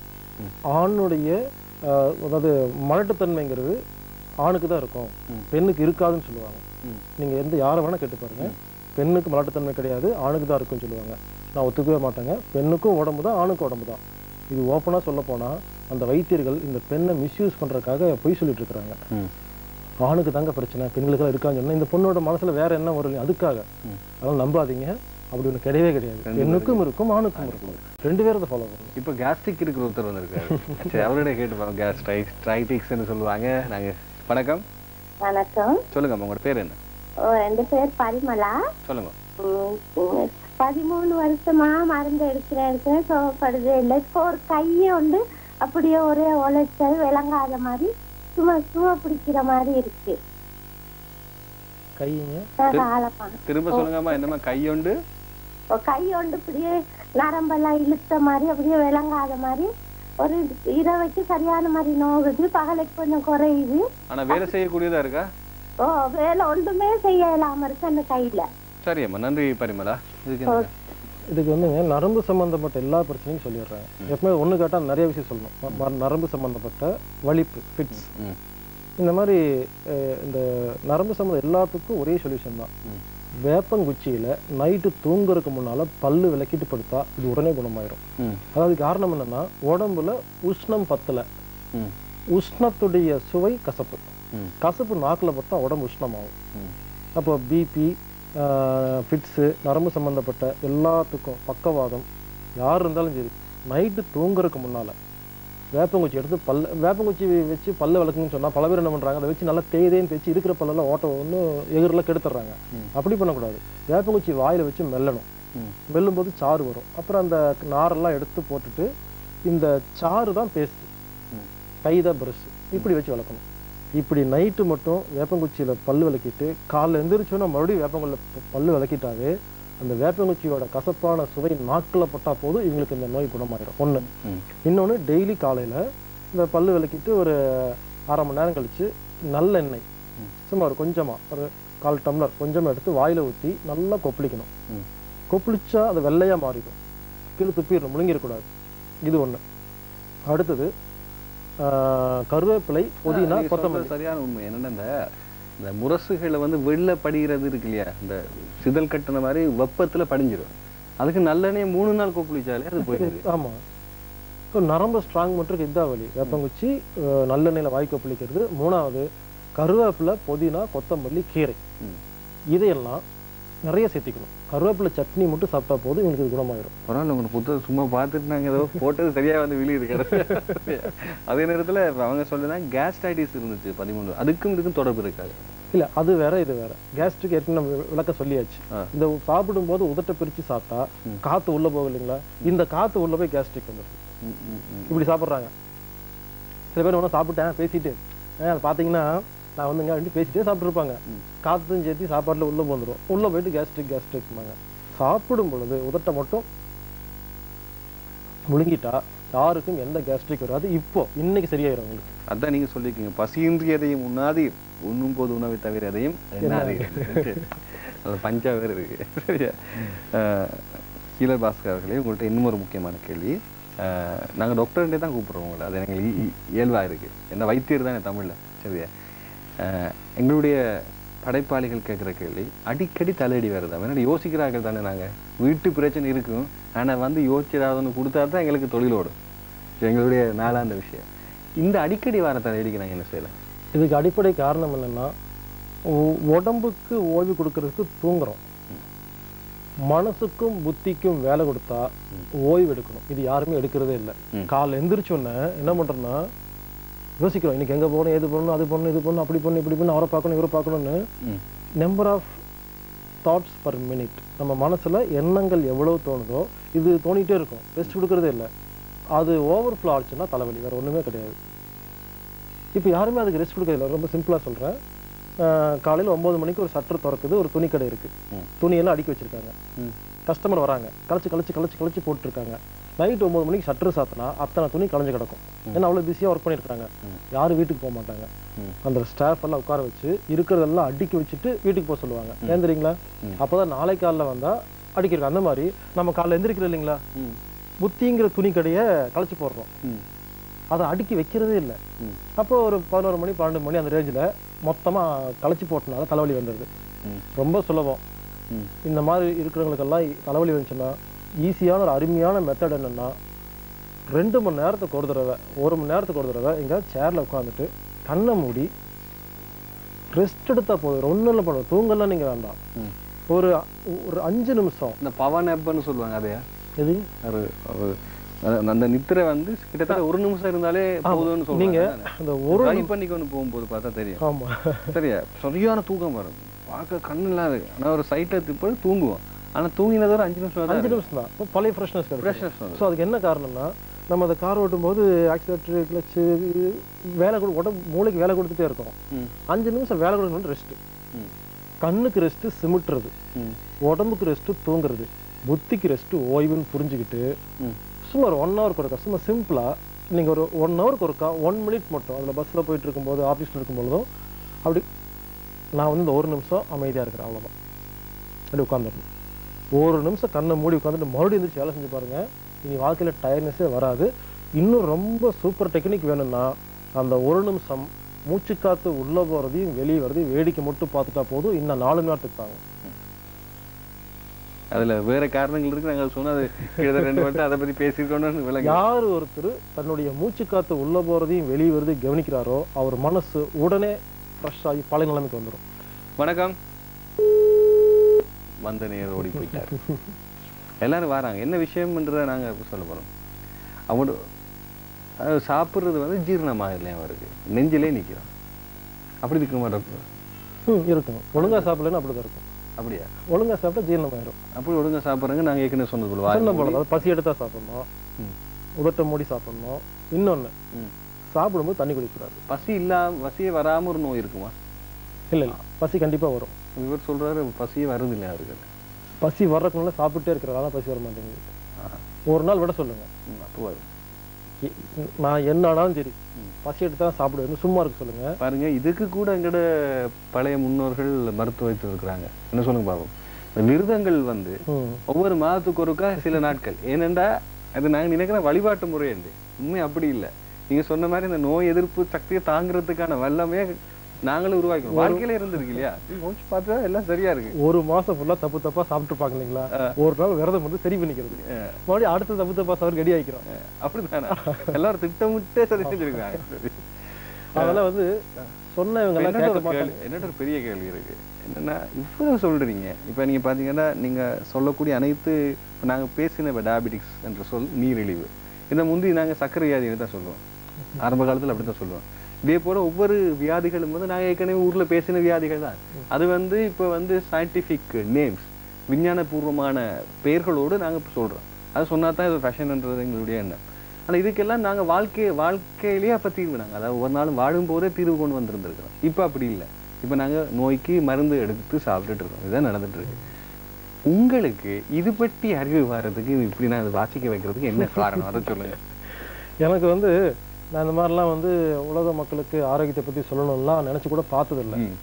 ஆணுடைய ஆஹ், அதாவது மலட்டுத்தன்மைங்கிறது ஆணுக்கு தான் இருக்கும் பெண்ணுக்கு இருக்காதுன்னு சொல்லுவாங்க நீங்க எந்த யாரை வேணா கேட்டு பாருங்க பெண்ணுக்கு மலட்டுத்தன்மை கிடையாது ஆணுக்கு தான் இருக்கும்னு சொல்லுவாங்க நான் ஒத்துக்கவே மாட்டேங்க பெண்ணுக்கும் உடம்பு தான் ஆணுக்கும் உடம்பு தான் இது ஓப்பனாக சொல்ல போனா அந்த வைத்தியர்கள் இந்த பெண்ணை மிஸ்யூஸ் பண்றதுக்காக பொய் சொல்லிட்டு இருக்கிறாங்க ஆணுக்கு தாங்க பிரச்சனை பெண்களுக்கெல்லாம் இருக்கான்னு சொன்னா இந்த பொண்ணோட மனசுல வேற என்ன வரும் இல்லையா? அதுக்காக அதெல்லாம் நம்பாதீங்க அப்படி ஒண்ணு கிடையவே கிடையாது ரெண்டு பெண்ணுக்கும் இருக்கும் ஆணுக்கும் இருக்கும் ரெண்டு பேரும் அதை ஃபாலோ பண்ணணும் இப்போ கேஸ்ட்ரிக் இருக்கிற ஒருத்தர் வந்திருக்காரு சரி அவரோட கேட்டுப்பாங்க கேஸ் ட்ரைட்டிக்ஸ்னு சொல்லுவாங்க நாங்க வணக்கம் வணக்கம் சொல்லுங்க உங்களோட பேர் என்ன ஓ, என் பேர் பரிமலா சொல்லுங்க உம், உம், பதிமூணு வருஷமா மருந்து எடுக்கிறேன் எடுக்கிறேன் சுகப்படுதே இல்லை இப்போ ஒரு கையை வந்து அப்படியே ஒரே உழைச்சல் விளங்காத மாதிரி சும்மா சுவ பிடிக்கிற மாதிரி இருக்கு கைங்க காலமா திரும்ப சொல்லுங்கம்மா என்னம்மா கையொண்டு கை ஒன்று இப்படியே நரம்பெல்லாம் இழுத்த மாதிரி அப்படியே விளங்காத மாதிரி ஒரு இரவைக்கு சரியான மாதிரி நோகுது பகலைக்கு கொஞ்சம் குறையுது ஆனா வேலை செய்யக்கூடியதா இருக்கா ஓ வேலை ஒன்றுமே செய்ய இல்லாம இருக்கு அந்த கையில சரி அம்மா நன்றி பரிமலா இதுக்கு என்ன? இதுக்கு வந்துங்க நரம்பு சம்பந்தப்பட்ட எல்லா பிரச்சனையும் சொல்லிடுறாங்க எப்பவுமே ஒண்ணு கேட்டா நிறைய விஷயம் சொல்லணும் ம- ம- நரம்பு சம்பந்தப்பட்ட வலிப்பு ஃபிட்ஸ் இந்த மாதிரி அஹ், இந்த நரம்பு சம்பந்தம் எல்லாத்துக்கும் ஒரே சொல்யூஷன் தான் வேப்பங்குச்சியில நைட்டு தூங்குறதுக்கு முன்னால பல்லு விளக்கிட்டு படுத்தா இது உடனே குணமாயிரும் ம். அதாவது காரணம் என்னன்னா உடம்புல உஷ்ணம் பத்தல ம். உஷ்ணத்துடைய சுவை கசப்பு ம். கசப்பு நாக்குல பட்டா உடம்பு உஷ்ணமாகும் ம். அப்போ பிபி ஃபிட்ஸு நரம்பு சம்மந்தப்பட்ட எல்லாத்துக்கும் பக்கவாதம் யார் இருந்தாலும் சரி நைட்டு தூங்குறதுக்கு முன்னால் வேப்பங்குச்சி எடுத்து பல்ல வேப்பங்குச்சி வச்சு பல்ல விளக்குன்னு சொன்னால் பல பேர் என்ன பண்ணுறாங்க அதை வச்சு நல்லா தேய்தேன்னு தேய்ச்சி இருக்கிற பல்லெல்லாம் ஓட்ட ஒன்று எகிரில் கெடுத்துட்றாங்க அப்படி பண்ணக்கூடாது வேப்பங்குச்சி வாயில் வச்சு மெல்லணும் மெல்லும்போது சாறு வரும் அப்புறம் அந்த நாரெல்லாம் எடுத்து போட்டுட்டு இந்த சாறு தான் பேஸ்ட் கை தான் ப்ரஷ் இப்படி வச்சு விளக்கணும் இப்படி நைட்டு மட்டும் வேப்பங்குச்சியில் பல்லு விளக்கிட்டு காலைல எந்திரிச்சோன்னா மறுபடியும் வேப்பங்குள்ள பல்லு விளக்கிட்டாவே அந்த வேப்பங்குச்சியோட கசப்பான சுவை நாக்கில் பட்டா போதும் இவங்களுக்கு இந்த நோய் குணமாயிடும் ஒன்று இன்னொன்று டெய்லி காலையில் இந்த பல்லு விளக்கிட்டு ஒரு அரை மணி நேரம் கழிச்சு நல்லெண்ணெய் சும்மா ஒரு கொஞ்சமாக ஒரு கால் டம்ளர் கொஞ்சமாக எடுத்து வாயில் ஊற்றி நல்லா கொப்பளிக்கணும் கொப்பளிச்சா அது வெள்ளையாக மாறிடும் கீழே துப்பிடணும் முழுங்கிடக்கூடாது இது ஒன்று அடுத்தது ஆஹ், கருவேப்பிலை புதினா நீங்க கொத்தமல்லி சொல்றது சரியான உண்மை என்னன்னா இந்த இந்த முரசுகளை வந்து வெள்ளை படிகிறது இருக்கு இல்லையா இந்த சிதல் கட்டின மாதிரி வெப்பத்துல படிஞ்சிடும் அதுக்கு நல்லெண்ணெய் மூணு நாள் கொப்பளிச்சாலே அது போயிடுது ஆமா ஸோ நரம்பு ஸ்ட்ராங் மட்டும் இதா வழி வேப்பங்குச்சி அஹ், நல்லெண்ணெயில் வாய் கொப்பளிக்கிறது மூணாவது கருவேப்பிலை புதினா கொத்தமல்லி கீரை இதையெல்லாம் நிறைய சேர்த்திக்கணும் கருவேப்பிலை சட்னி மட்டும் சாப்பிட்டா போதும் இவங்களுக்கு இது குணமாயிடும் பரவாயில்ல உங்க புத்தகம் சும்மா பார்த்துட்டு நாங்க ஏதோ போட்டது சரியா வந்து விழுது கடைசியா. அதே நேரத்துல இப்ப அவங்க சொல்லுதான் கேஸ்ட்ரைட்டிஸ் இருந்துச்சு பதிமூணு அதுக்கும் இதுக்கும் தொடர்பு இருக்காது இல்ல அது வேற இது வேற கேஸ்ட்ரிக் ஏற்கனவே நம்ம விளக்க சொல்லியாச்சு இந்த சாப்பிடும் போது உதட்ட பிரிச்சு சாப்பிட்டா காத்து உள்ள போகும் இல்லைங்களா இந்த காத்து உள்ள போய் கேஸ்ட்ரிக் வந்துடும் இப்படி சாப்பிட்றாங்க சில பேர் ஒன்றும் சாப்பிட்டேன் பேசிட்டு ஏன் அது பார்த்தீங்கன்னா நான் வந்துங்க அப்படின்ட்டு பேசிட்டே சாப்பிட்ருப்பாங்க காற்றும் சேர்த்து சாப்பாட்டில் உள்ளே வந்துடும் உள்ளே போயிட்டு கேஸ்ட்ரிக் கேஸ்ட்ரிக்மாங்க சாப்பிடும் பொழுது உதட்டை மட்டும் முழுங்கிட்டா யாருக்கும் எந்த கேஸ்ட்ரிக் வராது இப்போ இன்னைக்கு சரியாயிரும் உங்களுக்கு அதான் நீங்க சொல்லிருக்கீங்க பசியின்றி எதையும் உண்ணாது உண்ணும் போது உணவை தவிர எதையும் எண்ணாது அது பஞ்சா வேறு இருக்கு சரியா அஹ், கீழ பாஸ்கர் அவர்களே உங்கள்கிட்ட இன்னும் ஒரு முக்கியமான கேள்வி நாங்கள் டாக்டர்கிட்டே தான் கூப்பிட்றோம் உங்களை அது எனக்கு இ- இயல்பாக இருக்குது என்ன வைத்தியர் தானே தமிழில் சரியா அஹ், எங்களுடைய படைப்பாளிகள் கேட்குற கேள்வி அடிக்கடி தலையடி வருது அவன் யோசிக்கிறார்கள் தானே நாங்கள் வீட்டு பிரச்சனை இருக்கும் ஆனால் வந்து யோசிச்சிடாதன்னு கொடுத்தா தான் எங்களுக்கு தொழில் ஓடும் இது எங்களுடைய நாளாந்த விஷயம் இந்த அடிக்கடி வர தலையடிக்கு நாங்கள் என்ன செய்யலாம் இதுக்கு அடிப்படை காரணம் என்னன்னா உ- உடம்புக்கு ஓய்வு கொடுக்கறதுக்கு தூங்குறோம் மனசுக்கும் புத்திக்கும் வேலை கொடுத்தா ஓய்வு எடுக்கணும் இது யாருமே எடுக்கிறதே இல்லை காலைல எந்திரிச்ச உடனே என்ன பண்றோம்னா யோசிக்கிறோம் இன்னைக்கு எங்க போகணும் எது பண்ணணும் அது பண்ணணும் இது பண்ணணும் அப்படி பண்ணணும் இப்படி பண்ணணும் அவரை பார்க்கணும் இவரை பார்க்கணும்னு number of thoughts per minute நம்ம மனசுல எண்ணங்கள் எவ்வளவு தோணுதோ இது தோணிட்டே இருக்கும் ரெஸ்ட் கொடுக்கறதே இல்லை அது ஓவர் ஃப்ளோ ஆச்சுன்னா தலைவலி வேற ஒண்ணுமே கிடையாது இப்போ யாருமே அதுக்கு ரெஸ்ட் கொடுக்கறதில்ல ரொம்ப சிம்பிளாக சொல்கிறேன் காலையில் ஒம்பது மணிக்கு ஒரு சட்டர் திறக்குது ஒரு துணி கடை இருக்குது துணியெல்லாம் அடுக்கி வச்சிருக்காங்க கஸ்டமர் வராங்க கழிச்சு கழிச்சு கழிச்சு கழிச்சு போட்டுருக்காங்க நைட் ஒம்பது மணிக்கு சட்டர் சாத்தினா அத்தனை துணி கலைஞ்சு கிடக்கும் ஏன்னா அவ்வளோ பிஸியாக ஒர்க் பண்ணியிருக்காங்க யாரும் வீட்டுக்கு போக மாட்டாங்க அந்த ஸ்டாஃப் எல்லாம் உட்கார வச்சு இருக்கிறதெல்லாம் அடுக்கி வச்சுட்டு வீட்டுக்கு போக சொல்லுவாங்க ஏன் தெரியுங்களா அப்போதான் நாளை காலைல வந்தால் அடிக்கிறோம் அந்த மாதிரி நம்ம காலைல எந்திரிக்கிறோம் இல்லைங்களா புத்திங்கிற துணி கடையை கழிச்சு போடுறோம் அதை அடுக்கி வைக்கிறதே இல்லை அப்போ ஒரு பதினோரு மணி பன்னெண்டு மணி அந்த ரேஞ்சில் மொத்தமாக களைச்சி போட்டனால தலைவலி வந்துடுது ரொம்ப சுலபம் இந்த மாதிரி இருக்கிறவங்களுக்கெல்லாம் தலைவலி வந்துச்சுன்னா ஈஸியான ஒரு அருமையான மெத்தட் என்னன்னா ரெண்டு மணி நேரத்துக்கு ஒரு தடவை ஒரு மணி நேரத்துக்கு ஒரு தடவை எங்க சேர்ல உட்காந்துட்டு கண்ணை மூடி ரெஸ்ட் எடுத்தா போதும் ஒன்றும் இல்லை பண்ணுவோம் தூங்கலாம் நீங்க வேண்டாம் ஒரு ஒரு அஞ்சு நிமிஷம் இந்த பவன் ஆப்னு சொல்லுவாங்க அதையா எது ஒரு ஒரு அந்த- அந்த நித்திரை வந்து கிட்டத்தட்ட ஒரு நிமிஷம் இருந்தாலே ஆமா. போதும்னு சொல்லுவாங்க நீங்க அந்த ஒரு ட்ரை நிமி- பண்ணிக்கொண்டு போகும்போது பார்த்தா தெரியும் ஆமா. சரியா சரியான தூக்கம் வரும் பார்க்க கண்ணு இல்லாது ஆனா ஒரு சைட்டை திப்ப தூங்குவோம் ஆனா தூங்கினது ஒரு அஞ்சு நிமிஷம் தான் அஞ்சு இருக்கும். நிமிஷம் தான் இப்போ பழைய ஃப்ரெஷ்னஸ் Freshness கிடைக்கும் வந்து. ஸோ அதுக்கு என்ன காரணம்னா நம்ம அந்த கார் ஓட்டும் போது ஆக்சிலேட்டர் கிளச்சு வேலை கொடு உடம்பு மூளைக்கு வேலை கொடுத்துட்டே இருக்கோம் அஞ்சு நிமிஷம் வேலை கொடுக்கணும் ரெஸ்ட் கண்ணுக்கு ரெஸ்ட் சிமிட்டுறது உடம்புக்கு ரெஸ்ட் தூங்குறது புத்திக்கு ரெஸ்ட் ஓய்வுன்னு புரிஞ்சுக்கிட்டு சும்மா ஒரு ஒன் ஹவருக்கு ஒருக்கா சும்மா சிம்பிளா நீங்க ஒரு ஒன் ஹவருக்கு ஒருக்கா ஒன் மினிட் மட்டும் அதுல பஸ்ல போயிட்டு இருக்கும்போது ஆஃபீஸில் இருக்கும்பொழுதும் அப்படி நான் வந்து இந்த ஒரு நிமிஷம் அமைதியா இருக்கிறேன் அவ்வளவுதான் அப்படி உட்காந்துடணும் ஒரு நிமிஷம் கண்ணை மூடி உட்காந்துட்டு மறுபடியும் எந்திரிச்சு வேலை செஞ்சு பாருங்க இனி வாழ்க்கையில டயர்னஸே வராது இன்னும் ரொம்ப சூப்பர் டெக்னிக் வேணும்னா அந்த ஒரு நிமிஷம் மூச்சு காத்து உள்ள போறதையும் வெளியே வரதையும் வேடிக்கை மட்டும் பார்த்துட்டா போதும் இன்னும் நாலு மணி நேரத்துக்கு தாங்க அதுல வேற காரணங்கள் இருக்கு நாங்க சொன்னது கிட்டத்தட்ட ரெண்டு மட்டும் அதை பத்தி பேசியிருக்கோம்னு விளங்க யார் ஒருத்தர் தன்னுடைய மூச்சு காத்து உள்ள போறதையும் வெளியே வரதையும் கவனிக்கிறாரோ அவர் மனசு உடனே ஃப்ரெஷ் ஆகி பழைய நிலைமைக்கு வந்துடும் வணக்கம் வந்த நேரம் ஓடி போயிட்டார் எல்லாரும் வராங்க என்ன விஷயம்ன்றதை நாங்க இப்ப சொல்ல போறோம் அவனோட அது சாப்பிடுறது வந்து ஜீரணமாக இல்லையா அவருக்கு நெஞ்சிலே நிக்கிறோம் அப்படி இருக்க மாட்டோம் ம் இருக்கும் ஒழுங்கா சாப்பிடலன்னு அப்படிதான் இருக்கும் அப்படியா ஒழுங்கா சாப்பிட்டா ஜீரணமாயிரும் அப்படி ஒழுங்கா சாப்பிட்றாங்க நாங்க ஏற்கனவே சொன்னது போல வாய் சொன்ன போல மூடி. அதாவது பசி எடுத்தா சாப்பிடணும் உதட்ட மூடி சாப்பிடணும் இன்னொன்னு சாப்பிடும்போது தண்ணி குடிக்கக்கூடாது பசி இல்லாம பசியே வராம ஒரு நோய் இருக்குமா இல்ல இல்ல பசி கண்டிப்பா வரும் இவர் சொல்றாரு பசியே வருது இல்லையா அவருக்கு பசி வர்றதுக்குள்ள சாப்பிட்டே இருக்கிறதால பசி வர மாட்டேங்குது ஒரு நாள் விட சொல்லுங்க அப்போ வரும் எ- நான் என்ன ஆனாலும் சரி பசி எடுத்தா சாப்பிடுவேன் சும்மா இருக்க சொல்லுங்க பாருங்க இதுக்கு கூட எங்கட பழைய முன்னோர்கள் மருத்துவ வைத்து இருக்கிறாங்க என்ன சொல்லுங்க பாப்போம் இந்த விரதங்கள் வந்து ஒவ்வொரு மாதத்துக்கு ஒருக்கா சில நாட்கள் ஏனென்றா அது நாங்க நினைக்கிற வழிபாட்டு முறை உண்டு உண்மை அப்படி இல்லை நீங்க சொன்ன மாதிரி இந்த நோய் எதிர்ப்பு சக்தியை தாங்குறதுக்கான வல்லமே நாங்களும் உருவாக்கணும் ஒரு- வாழ்க்கையில இருந்திருக்கு இல்லையா யோசிச்சு பார்த்தா எல்லாம் சரியா இருக்கு ஒரு மாசம் ஃபுல்லா தப்பு தப்பா சாப்பிட்டுருப்பாங்க இல்லைங்களா ஒரு நாள் விரதம் வந்து சரி பண்ணிக்கிறது மறுபடியும் அடுத்த தப்பு தப்பா சாப்பிட ரெடி ஆயிக்கிறோம் அப்படிதானே எல்லாரும் திட்டமிட்டே சரி செஞ்சிருக்காங்க அதனால வந்து சொன்ன இவங்க எல்லாம் என்னோட கேட்க ஒரு மாட்டாங்க கேள்வி- என்னோட ஒரு பெரிய கேள்வி இருக்கு என்னன்னா இவ்வளவு சொல்றீங்க இப்ப நீங்க பாத்தீங்கன்னா நீங்க சொல்லக்கூடிய அனைத்து இப்ப நாங்க பேசின இப்ப டயபெட்டிக்ஸ் என்ற சொல் நீரிழிவு இதை முந்தி நாங்க சர்க்கரை வியாதின்னு தான் சொல்லுவோம் ஆரம்ப காலத்துல அப்படித்தான் சொல்லுவோம் இதே போல ஒவ்வொரு வியாதிகளும் வந்து நாங்க ஏற்கனவே ஊர்ல பேசின வியாதிகள் தான் அது வந்து இப்ப வந்து சயின்டிபிக் நேம்ஸ் விஞ்ஞானபூர்வமான பெயர்களோடு நாங்க இப்ப சொல்றோம் அது சொன்னா தான் இது ஃபேஷன்ன்றது எங்களுடைய எண்ணம் ஆனா இதுக்கெல்லாம் நாங்க வாழ்க்கை வாழ்க்கையிலேயே அப்ப தீர்வு நாங்க அதாவது ஒரு நாள் வாழும் போதே தீர்வு கொண்டு வந்திருந்திருக்கிறோம் இப்ப அப்படி இல்லை இப்ப நாங்க நோய்க்கு மருந்து எடுத்து சாப்பிட்டுட்டு இருக்கோம் இதுதான் நடந்துட்டு இருக்கு உங்களுக்கு இது பற்றி அறிவு வர்றதுக்கு இது இப்படி நான் இதை வாசிக்க வைக்கிறதுக்கு என்ன காரணம் அதை சொல்லுங்க எனக்கு வந்து நான் இந்த மாதிரிலாம் வந்து உலக மக்களுக்கு ஆரோக்கியத்தை பத்தி சொல்லணும்லாம் நினைச்சு கூட பார்த்ததில்ல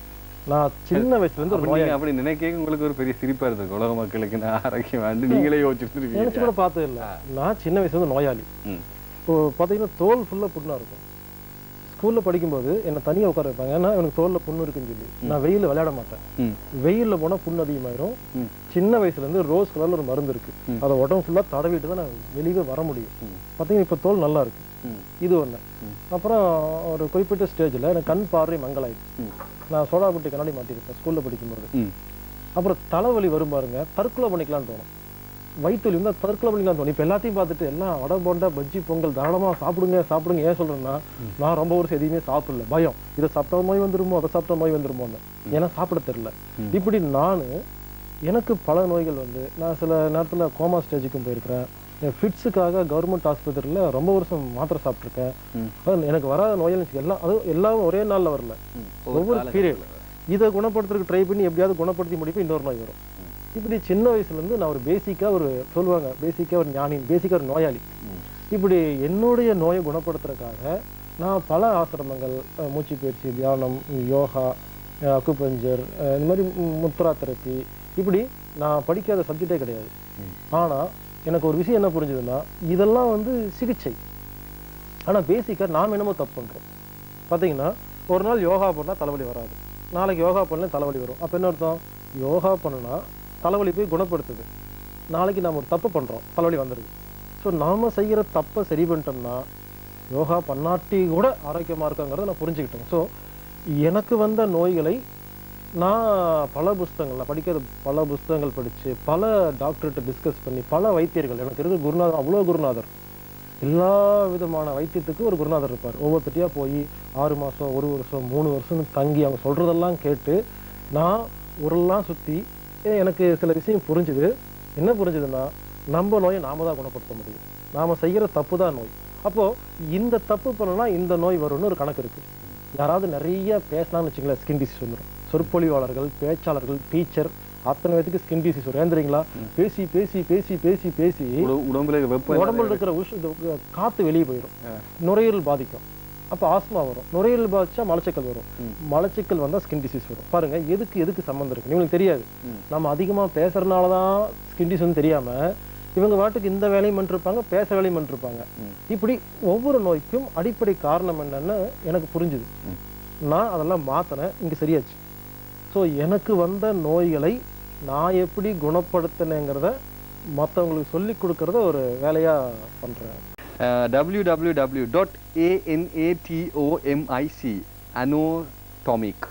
நான் சின்ன வயசுல இருந்து ஒரு அப்ப நீங்க நோயாளி அப்படி நினைக்க உங்களுக்கு ஒரு பெரிய சிரிப்பா இருக்கு உலக மக்களுக்கு நான் ஆரோக்கியம் வந்து நீங்களே நினைச்சு கூட யோசிச்சிருக்கீங்க பார்த்தது இல்லை நான் சின்ன வயசுல இருந்து நோயாளி ம். இப்போ பார்த்தீங்கன்னா தோல் ஃபுல்லாக புண்ணாக இருக்கும் ஸ்கூலில் படிக்கும்போது என்னை தனியாக உட்கார வைப்பாங்க ஏன்னா எனக்கு தோலில் புண்ணு இருக்குன்னு சொல்லி நான் வெயிலில் விளையாட மாட்டேன் ம். வெயிலில் போனால் புண்ணு அதிகமாயிரும் ம். சின்ன வயசுலேருந்து ரோஸ் கலரில் ஒரு மருந்து இருக்கு ம். அதை உடம்பு ஃபுல்லாக தடவிட்டு தான் நான் வெளியே வர முடியும் ம். பார்த்தீங்கன்னா இப்போ தோல் நல்லா இருக்கு ம். இது ஒன்று ம். அப்புறம் ஒரு குறிப்பிட்ட ஸ்டேஜில் எனக்கு கண் பார்வை மங்கலாயிடுச்சு ம். நான் சோடாபுட்டி கண்ணாடி மாட்டிருப்பேன் ஸ்கூலில் படிக்கும்போது ம். அப்புறம் தலைவலி வரும் பாருங்க தற்கொலை பண்ணிக்கலாம்னு தோணும் வயிற்றுவலி இருந்தால் தற்கொலை பண்ணிக்கலாம் தோணும் இப்போ எல்லாத்தையும் பார்த்துட்டு எல்லாம் வடை போண்டா பஜ்ஜி பொங்கல் தாராளமாக சாப்பிடுங்க சாப்பிடுங்க ஏன் சொல்கிறேன்னா நான் ரொம்ப வருஷம் எதையுமே சாப்பிடல பயம் இதை சாப்பிட்ட மாதிரி வந்துருமோ அதை சாப்பிட்ட மாதிரி வந்துருமோன்னு ஏன்னா சாப்பிட தெரில இப்படி நான் எனக்கு பல நோய்கள் வந்து நான் சில நேரத்தில் கோமா ஸ்டேஜுக்கும் போயிருக்கிறேன் ஃபிட்ஸுக்காக கவர்மெண்ட் ஆஸ்பத்திரியில் ரொம்ப வருஷம் மாத்திரை சாப்பிட்ருக்கேன் அது எனக்கு வராத நோய்கள் எல்லாம் அதுவும் எல்லாம் ஒரே நாளில் வரல ஒவ்வொரு ஒவ்வொரு காலகட்டத்துல பீரியட் இதை குணப்படுத்துறதுக்கு ட்ரை பண்ணி எப்படியாவது குணப்படுத்தி முடிப்போம் இன்னொரு நோய் வரும் இப்படி சின்ன வயசுலேருந்து நான் ஒரு பேசிக்காக ஒரு சொல்லுவாங்க பேசிக்காக ஒரு ஞானி பேசிக்காக ஒரு நோயாளி இப்படி என்னுடைய நோயை குணப்படுத்துறதுக்காக நான் பல ஆசிரமங்கள் அஹ், மூச்சு பயிற்சி தியானம் யோகா அஹ், அக்குபஞ்சர் அஹ், இந்த மாதிரி மு- முத்ரா தெரப்பி இப்படி நான் படிக்காத சப்ஜெக்டே கிடையாது ஆனால் எனக்கு ஒரு விஷயம் என்ன புரிஞ்சுதுன்னா இதெல்லாம் வந்து சிகிச்சை ஆனால் பேசிக்காக நாம் என்னமோ தப்பு பண்ணுறோம் பார்த்தீங்கன்னா ஒரு நாள் யோகா பண்ணால் தலைவலி வராது நாளைக்கு யோகா பண்ணல தலைவலி வரும் அப்போ என்ன அர்த்தம் யோகா பண்ணுனா தலைவலி போய் குணப்படுத்துது நாளைக்கு நாம் ஒரு தப்பு பண்ணுறோம் தலைவலி வந்துடுது ஸோ நாம் செய்கிற தப்பை சரி பண்ணிட்டோம்னா யோகா பண்ணாட்டி கூட ஆரோக்கியமாக இருக்காங்கிறத நான் புரிஞ்சுக்கிட்டேன் ஸோ எனக்கு வந்த நோய்களை நான் பல புஸ்தகங்கள் நான் படிக்கிற பல புஸ்தகங்கள் படித்து பல டாக்டர்கிட்ட டிஸ்கஸ் பண்ணி பல வைத்தியர்கள் எனக்கு இருக்கிற குருநாதர் அவ்வளோ குருநாதர் எல்லா விதமான வைத்தியத்துக்கும் ஒரு குருநாதர் இருப்பார் ஒவ்வொருத்தட்டியாக போய் ஆறு மாதம் ஒரு வருஷம் மூணு வருஷம் தங்கி அவங்க சொல்கிறதெல்லாம் கேட்டு நான் ஊரெல்லாம் சுற்றி எனக்கு சில விஷயம் புரிஞ்சுது என்ன புரிஞ்சுதுன்னா நம்ம நோயை நாம தான் குணப்படுத்த முடியும் நாம் செய்கிற தப்பு தான் நோய் அப்போது இந்த தப்பு பண்ணனா இந்த நோய் வரும்னு ஒரு கணக்கு இருக்குது யாராவது நிறைய பேசினான்னு வச்சுங்களேன் ஸ்கின் டிசீஸ் வந்துடும் சொற்பொழிவாளர்கள் பேச்சாளர்கள் டீச்சர் அத்தனை பேத்துக்கு ஸ்கின் டிசீஸ் வரும் ஏன் தெரியுங்களா பேசி பேசி பேசி பேசி பேசி உட- உடம்புல வெப்பம் உடம்புல இருக்கிற உஷ் இந்த காத்து வெளியே போயிடும் நுரையீரல் பாதிக்கும் அப்போ ஆஸ்மா வரும் நுரையீரல் பாதிச்சா மலச்சிக்கல் வரும் மலச்சிக்கல் வந்தா ஸ்கின் டிசீஸ் வரும் பாருங்க எதுக்கு எதுக்கு சம்மந்தம் இருக்கு உங்களுக்கு தெரியாது நம்ம அதிகமா பேசுறதுனால தான் ஸ்கின் டிசீஸ் வந்து தெரியாம இவங்க வாட்டுக்கு இந்த வேலையும் பண்ணிருப்பாங்க பேச வேலையும் பண்ணிருப்பாங்க இப்படி ஒவ்வொரு நோய்க்கும் அடிப்படை காரணம் என்னன்னு எனக்கு புரிஞ்சுது நான் அதெல்லாம் மாத்தினேன் இங்க சரியாச்சு ஸோ எனக்கு வந்த நோய்களை நான் எப்படி குணப்படுத்தினேங்கிறத மற்றவங்களுக்கு சொல்லி கொடுக்கறத ஒரு வேலையா பண்றேன் www.anatomic dot ஏஎன்ஏடிஓஎம்ஐசி அனோடாமிக்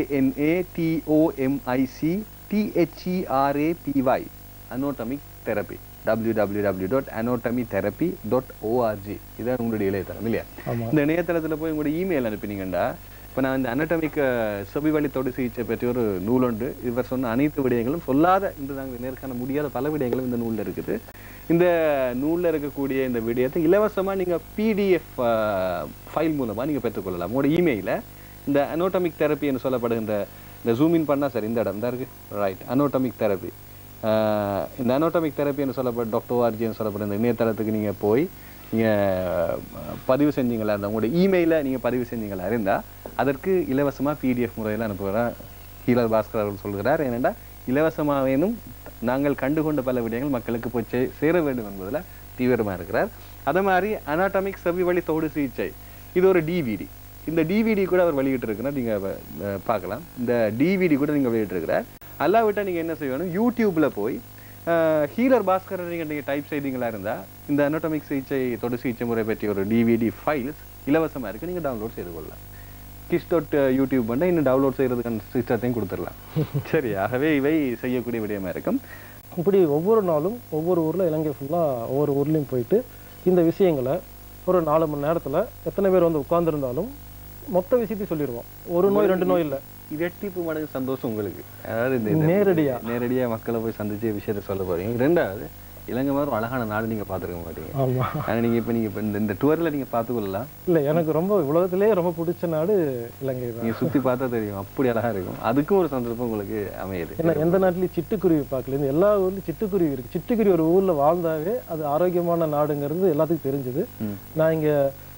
ஏஎன்ஏடிஓஎம்ஐசி டிஹெச்இஆர்ஏபிஒய் anatomic therapy www.anatomy dot அனோட்டமி therapy dot O R G இதான் உங்களுடைய இணையதளம் இல்லையா ஆமா. இந்த இணையதளத்தில் போய் உங்களுடைய இமெயில் அனுப்பினீங்கண்டா இப்போ நான் இந்த அனட்டமிக் செவிவழி தொடு சிகிச்சை பற்றி ஒரு நூல் உண்டு இவர் சொன்ன அனைத்து விடயங்களும் சொல்லாத இன்று நாங்கள் நேர்காண முடியாத பல விடயங்களும் இந்த நூலில் இருக்குது இந்த நூலில் இருக்கக்கூடிய இந்த விடயத்தை இலவசமாக நீங்கள் பிடிஎஃப் ஃபைல் மூலமாக நீங்கள் பெற்றுக்கொள்ளலாம் உங்களோட இமெயிலில் இந்த அனோட்டமிக் தெரப்பி என்று சொல்லப்படுகின்ற இந்த ஜூம் இன் பண்ணால் சார் இந்த இடம் தான் இருக்குது ரைட் அனோட்டமிக் தெரப்பி இந்த அனோட்டமிக் தெரப்பி என்று சொல்லப்பட்ட டாக்டர் ஓஆர்ஜின்னு சொல்லப்படுற இந்த இணையதளத்துக்கு நீங்கள் போய் நீங்கள் பதிவு செஞ்சீங்களா இருந்தால் உங்களோட இமெயிலை நீங்கள் பதிவு செஞ்சீங்களா இருந்தால் அதற்கு இலவசமாக பிடிஎஃப் முறையில் அனுப்புகிறார் ஹீலர் பாஸ்கர் அவர்கள் சொல்கிறார் ஏனெண்டா இலவசமாகவேனும் நாங்கள் கண்டுகொண்ட பல விடயங்கள் மக்களுக்கு போய் சே- சேர வேண்டும் என்பதில் தீவிரமாக இருக்கிறார் அதே மாதிரி அனாட்டமிக் செவி வழி தோடு சிகிச்சை இது ஒரு டிவிடி இந்த டிவிடி கூட அவர் வெளியிட்டிருக்கிறார் நீங்கள் பார்க்கலாம் இந்த டிவிடி கூட நீங்கள் வெளியிட்டிருக்கிறார் அல்லாவிட்டால் நீங்கள் என்ன செய்யணும் யூடியூப்பில் போய் ஹீலர் பாஸ்கர் நீங்கள் நீங்கள் டைப் செய்தீங்களா இருந்தால் இந்த அனோட்டமிக் சிகிச்சை தொடு சிகிச்சை முறை பற்றிய ஒரு டிவிடி ஃபைல்ஸ் இலவசமாக இருக்குது நீங்கள் டவுன்லோட் செய்து கொள்ளலாம் கிஸ் டாட் யூடியூப் பண்ணால் இன்னும் டவுன்லோட் செய்கிறதுக்கான சிஸ்டத்தையும் கொடுத்துடலாம் சரி ஆகவே இவை செய்யக்கூடிய விடயமா இருக்கும் இப்படி ஒவ்வொரு நாளும் ஒவ்வொரு ஊரில் இலங்கை ஃபுல்லாக ஒவ்வொரு ஊர்லேயும் போயிட்டு இந்த விஷயங்களை ஒரு நாலு மணி நேரத்தில் எத்தனை பேர் வந்து உட்கார்ந்திருந்தாலும் மொத்த விஷயத்தையும் சொல்லிடுவோம் ஒரு நோய் ரெண்டு நோய் இல்லை இரட்டிப்பு மடங்கு சந்தோஷம் உங்களுக்கு அதாவது இந்த- இந்த நேரடியா. நேரடியா மக்களை போய் சந்திச்ச விஷயத்த சொல்ல போறீங்க ரெண்டாவது இலங்கை மாதிரி ஒரு அழகான நாடு நீங்க பார்த்துருக்க மாட்டீங்க ஆமா. ஆனா நீங்க இப்ப நீங்க இப்ப இந்த இந்த டூர்ல நீங்க பார்த்துக்கொள்ளலாம் இல்லை எனக்கு ரொம்ப உலகத்திலே ரொம்ப பிடிச்ச நாடு இலங்கை நீங்க தான் சுத்தி பார்த்தா தெரியும் அப்படி அழகா இருக்கும் அதுக்கும் ஒரு சந்தர்ப்பம் உங்களுக்கு அமையுது ஏன்னா எந்த நாட்டிலையும் சிட்டுக்குருவி பார்க்கல இந்த எல்லா ஊர்லயும் சிட்டுக்குருவி இருக்கு சிட்டுக்குருவி ஒரு ஊர்ல வாழ்ந்தாவே அது ஆரோக்கியமான நாடுங்கிறது எல்லாத்துக்கும் தெரிஞ்சது ம். நான் இங்க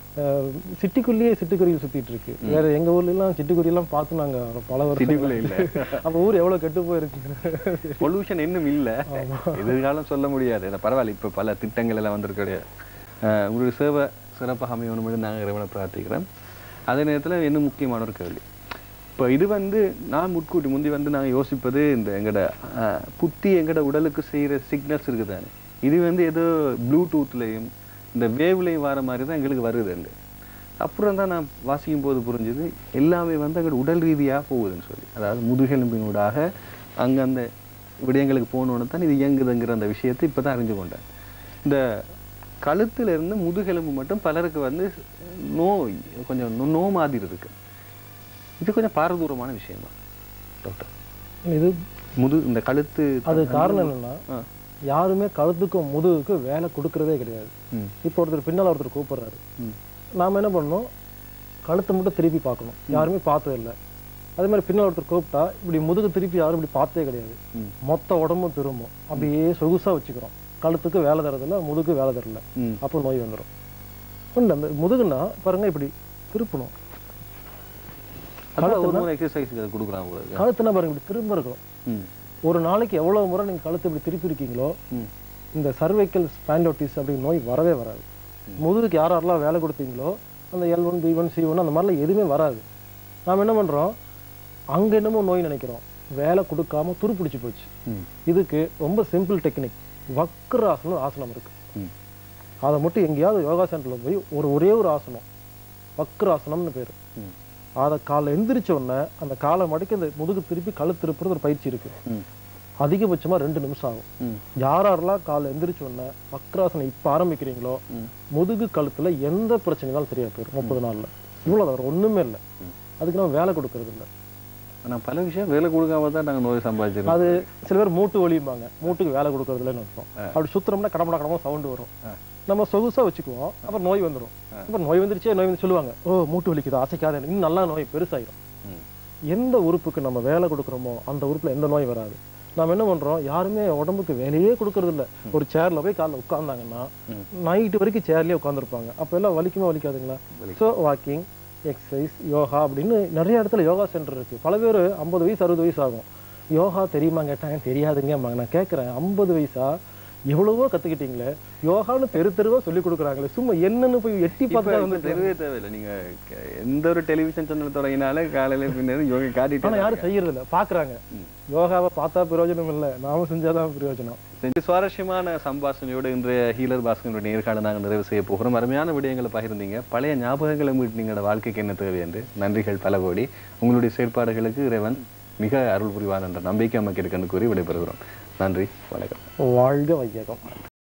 சிட்டிக்குள்ளேயே சிட்டுக்குருவி சுத்திட்டு இருக்கு ம். வேற எங்க ஊர்ல எல்லாம் சிட்டுக்குருவி எல்லாம் பார்த்து நாங்க பல சிட்டிக்குள்ள இல்ல. வருஷம் அப்ப ஊர் எவ்வளவு கெட்டு போயிருக்கு பொல்யூஷன் இன்னும் இல்ல எதிர்காலம் சொல்ல முடியாது ஆனா பரவாயில்ல இப்ப பல திட்டங்கள் எல்லாம் வந்திருக்க உங்களுடைய சேவை சிறப்பாக அமையணும் நாங்கள் இறைவனை பிரார்த்திக்கிறோம் அதே நேரத்துல இன்னும் முக்கியமான ஒரு கேள்வி இப்போ இது வந்து நான் முட்கூட்டி முந்தி வந்து நாங்கள் யோசிப்பது இந்த எங்கட அஹ், புத்தி எங்கட உடலுக்கு செய்கிற சிக்னல்ஸ் இருக்குதானே இது வந்து ஏதோ ப்ளூடூத்லேயும் இந்த வேவ்லேயும் வர மாதிரி தான் எங்களுக்கு வருதுண்டு அப்புறம் தான் நான் வாசிக்கும் போது புரிஞ்சுது எல்லாமே வந்து அங்கே உடல் ரீதியாக போகுதுன்னு சொல்லி அதாவது முதுகெலும்பினூடாக அங்கே அந்த விடயங்களுக்கு போகணுன்னு தான் இது இயங்குதுங்கிற அந்த விஷயத்தை இப்போ தான் அறிஞ்சு கொண்டேன் இந்த கழுத்துல இருந்து முதுகெலும்பு மட்டும் பலருக்கு வந்து நோய் கொஞ்சம் நோ- நோ மாதிரி இருக்கு இது கொஞ்சம் பாரதூரமான விஷயமா டாக்டர் இது முது இந்த கழுத்து அது காரணம் என்னன்னா ஆ. யாருமே கழுத்துக்கும் முதுகுக்கும் வேலை கொடுக்கறதே கிடையாது ம். இப்போ ஒருத்தர் பின்னால ஒருத்தர் கூப்பிடுறாரு ம். நாம என்ன பண்ணணும் கழுத்தை மட்டும் திருப்பி பார்க்கணும் யாருமே பார்த்தது இல்லை அதே மாதிரி பின்னால் ஒருத்தர் கூப்பிட்டா இப்படி முதுகு திருப்பி யாரும் இப்படி பார்த்தே கிடையாது ம். மொத்த உடம்பும் திரும்பும் அப்படியே சொகுசா வச்சுக்கிறோம் கழுத்துக்கு வேலை தரதில்ல முதுகு வேலை தரல ம். அப்போ நோய் வந்துடும் இல்லை அந்த முதுகுன்னா பாருங்க இப்படி திருப்பணும் அதான் ஒரு கழுத்துனா- முறை எக்ஸசைஸ் கொடுக்குறாங்க உங்களுக்கு கழுத்துனா பாருங்க இப்படி திரும்ப இருக்கணும் ம் ஒரு நாளைக்கு எவ்வளவு முறை நீங்க கழுத்தை இப்படி திருப்பி இருக்கீங்களோ ம். இந்த சர்வைக்கல் ஸ்பாண்டோட்டிஸ் அப்படிங்கிற நோய் வரவே வராது முதுகுக்கு யார் யாரெல்லாம் வேலை கொடுத்தீங்களோ அந்த L one B one C one அந்த மாதிரிலாம் எதுவுமே வராது நாம் என்ன பண்றோம் அங்க என்னமோ நோய் நினைக்கிறோம் வேலை கொடுக்காம துருப்பிடிச்சு போச்சு ம். இதுக்கு ரொம்ப சிம்பிள் டெக்னிக் வக்ராசனம் ஆசனம் இருக்கு ம். அதை மட்டும் எங்கேயாவது யோகா சென்டர்ல போய் ஒரு ஒரே ஒரு ஆசனம் வக்ராசனம்னு பேரு ம். அதை காலை எந்திரிச்ச உடனே அந்த காலை மடக்கி அந்த முதுகு திருப்பி கழுத்து திருப்புறது ஒரு பயிற்சி இருக்கு ம். அதிகபட்சமா ரெண்டு நிமிஷம் ஆகும் ம். யார் யாரெல்லாம் காலை எந்திரிச்ச உடனே வக்ராசனம் இப்ப ஆரம்பிக்கிறீங்களோ ம். முதுகு கழுத்துல எந்த பிரச்சனைனாலும் சரியா போயிடும் முப்பது நாள்ல இவ்வளவு வேற ஒண்ணுமே இல்லை அதுக்கு நம்ம வேலை கொடுக்கறது இல்லை ஆனா பல விஷயம் வேலை கொடுக்காம தான் நாங்க நோய் சம்பாதிச்சிருக்கோம் அது சில பேர் மூட்டு வலிம்பாங்க மூட்டுக்கு வேலை கொடுக்கறது இல்லைன்னு அர்த்தம் அப்படி சுத்துறோம்னா கடமட கடம சவுண்ட் வரும் நம்ம சொகுசா வச்சுக்குவோம் அப்புறம் நோய் வந்துடும் அப்புறம் நோய் வந்துருச்சே நோய் வந்து சொல்லுவாங்க ஓ மூட்டு வலிக்குது அசைக்காத இன்னும் நல்லா நோய் பெருசாயிடும் ம். எந்த உறுப்புக்கு நம்ம வேலை கொடுக்குறோமோ அந்த உறுப்புல எந்த நோய் வராது நாம என்ன பண்றோம் யாருமே உடம்புக்கு வேலையே கொடுக்கறது இல்ல ஒரு சேர்ல போய் காலைல உட்கார்ந்தாங்கன்னா ம். நைட்டு வரைக்கும் சேர்லயே உட்காந்துருப்பாங்க அப்ப எல்லாம் வலிக்குமா வலிக்காதுங்களா ஸோ வாக்கிங் எக்ஸசைஸ் யோகா அப்படின்னு நிறைய இடத்துல யோகா சென்டர் இருக்கு பல பேர் ஐம்பது வயசு அறுபது வயசு ஆகும் யோகா தெரியுமா கேட்டாங்க தெரியாதுங்க நான் கேட்குறேன் ஐம்பது வயசா எவ்வளவோ கத்துக்கிட்டீங்களே யோகான்னு தெரு தெருவா சொல்லி கொடுக்குறாங்களே சும்மா என்னன்னு போய் எட்டி இப்ப பார்த்தா இப்ப வந்து தெரியவே தேவையில்லை நீங்க க- எந்த ஒரு டெலிவிஷன் சேனல் தொடங்கினாலே காலையில பின்னாடி யோகா ஆனா காட்டிட்டு யாரும் செய்யறது இல்ல பாக்குறாங்க யோகாவை பார்த்தா பிரயோஜனம் இல்ல நாம செஞ்சாதான் பிரயோஜனம் செஞ்சு சுவாரஸ்யமான சம்பாஷணையோடு இன்றைய ஹீலர் பாஸ்கருடைய நேர்காணல் நாங்கள் நிறைவு செய்ய போகிறோம் அருமையான விடயங்களை பகிர்ந்தீங்க பழைய ஞாபகங்களை மீட்டு நீங்களோட வாழ்க்கைக்கு என்ன தேவை என்று நன்றிகள் பல கோடி உங்களுடைய செயற்பாடுகளுக்கு இறைவன் மிக அருள் புரிவான் என்ற நம்பிக்கை நமக்கு இருக்குன்னு கூறி விடைபெறுகிறோம் நன்றி வணக்கம் வாழ்க வையகம்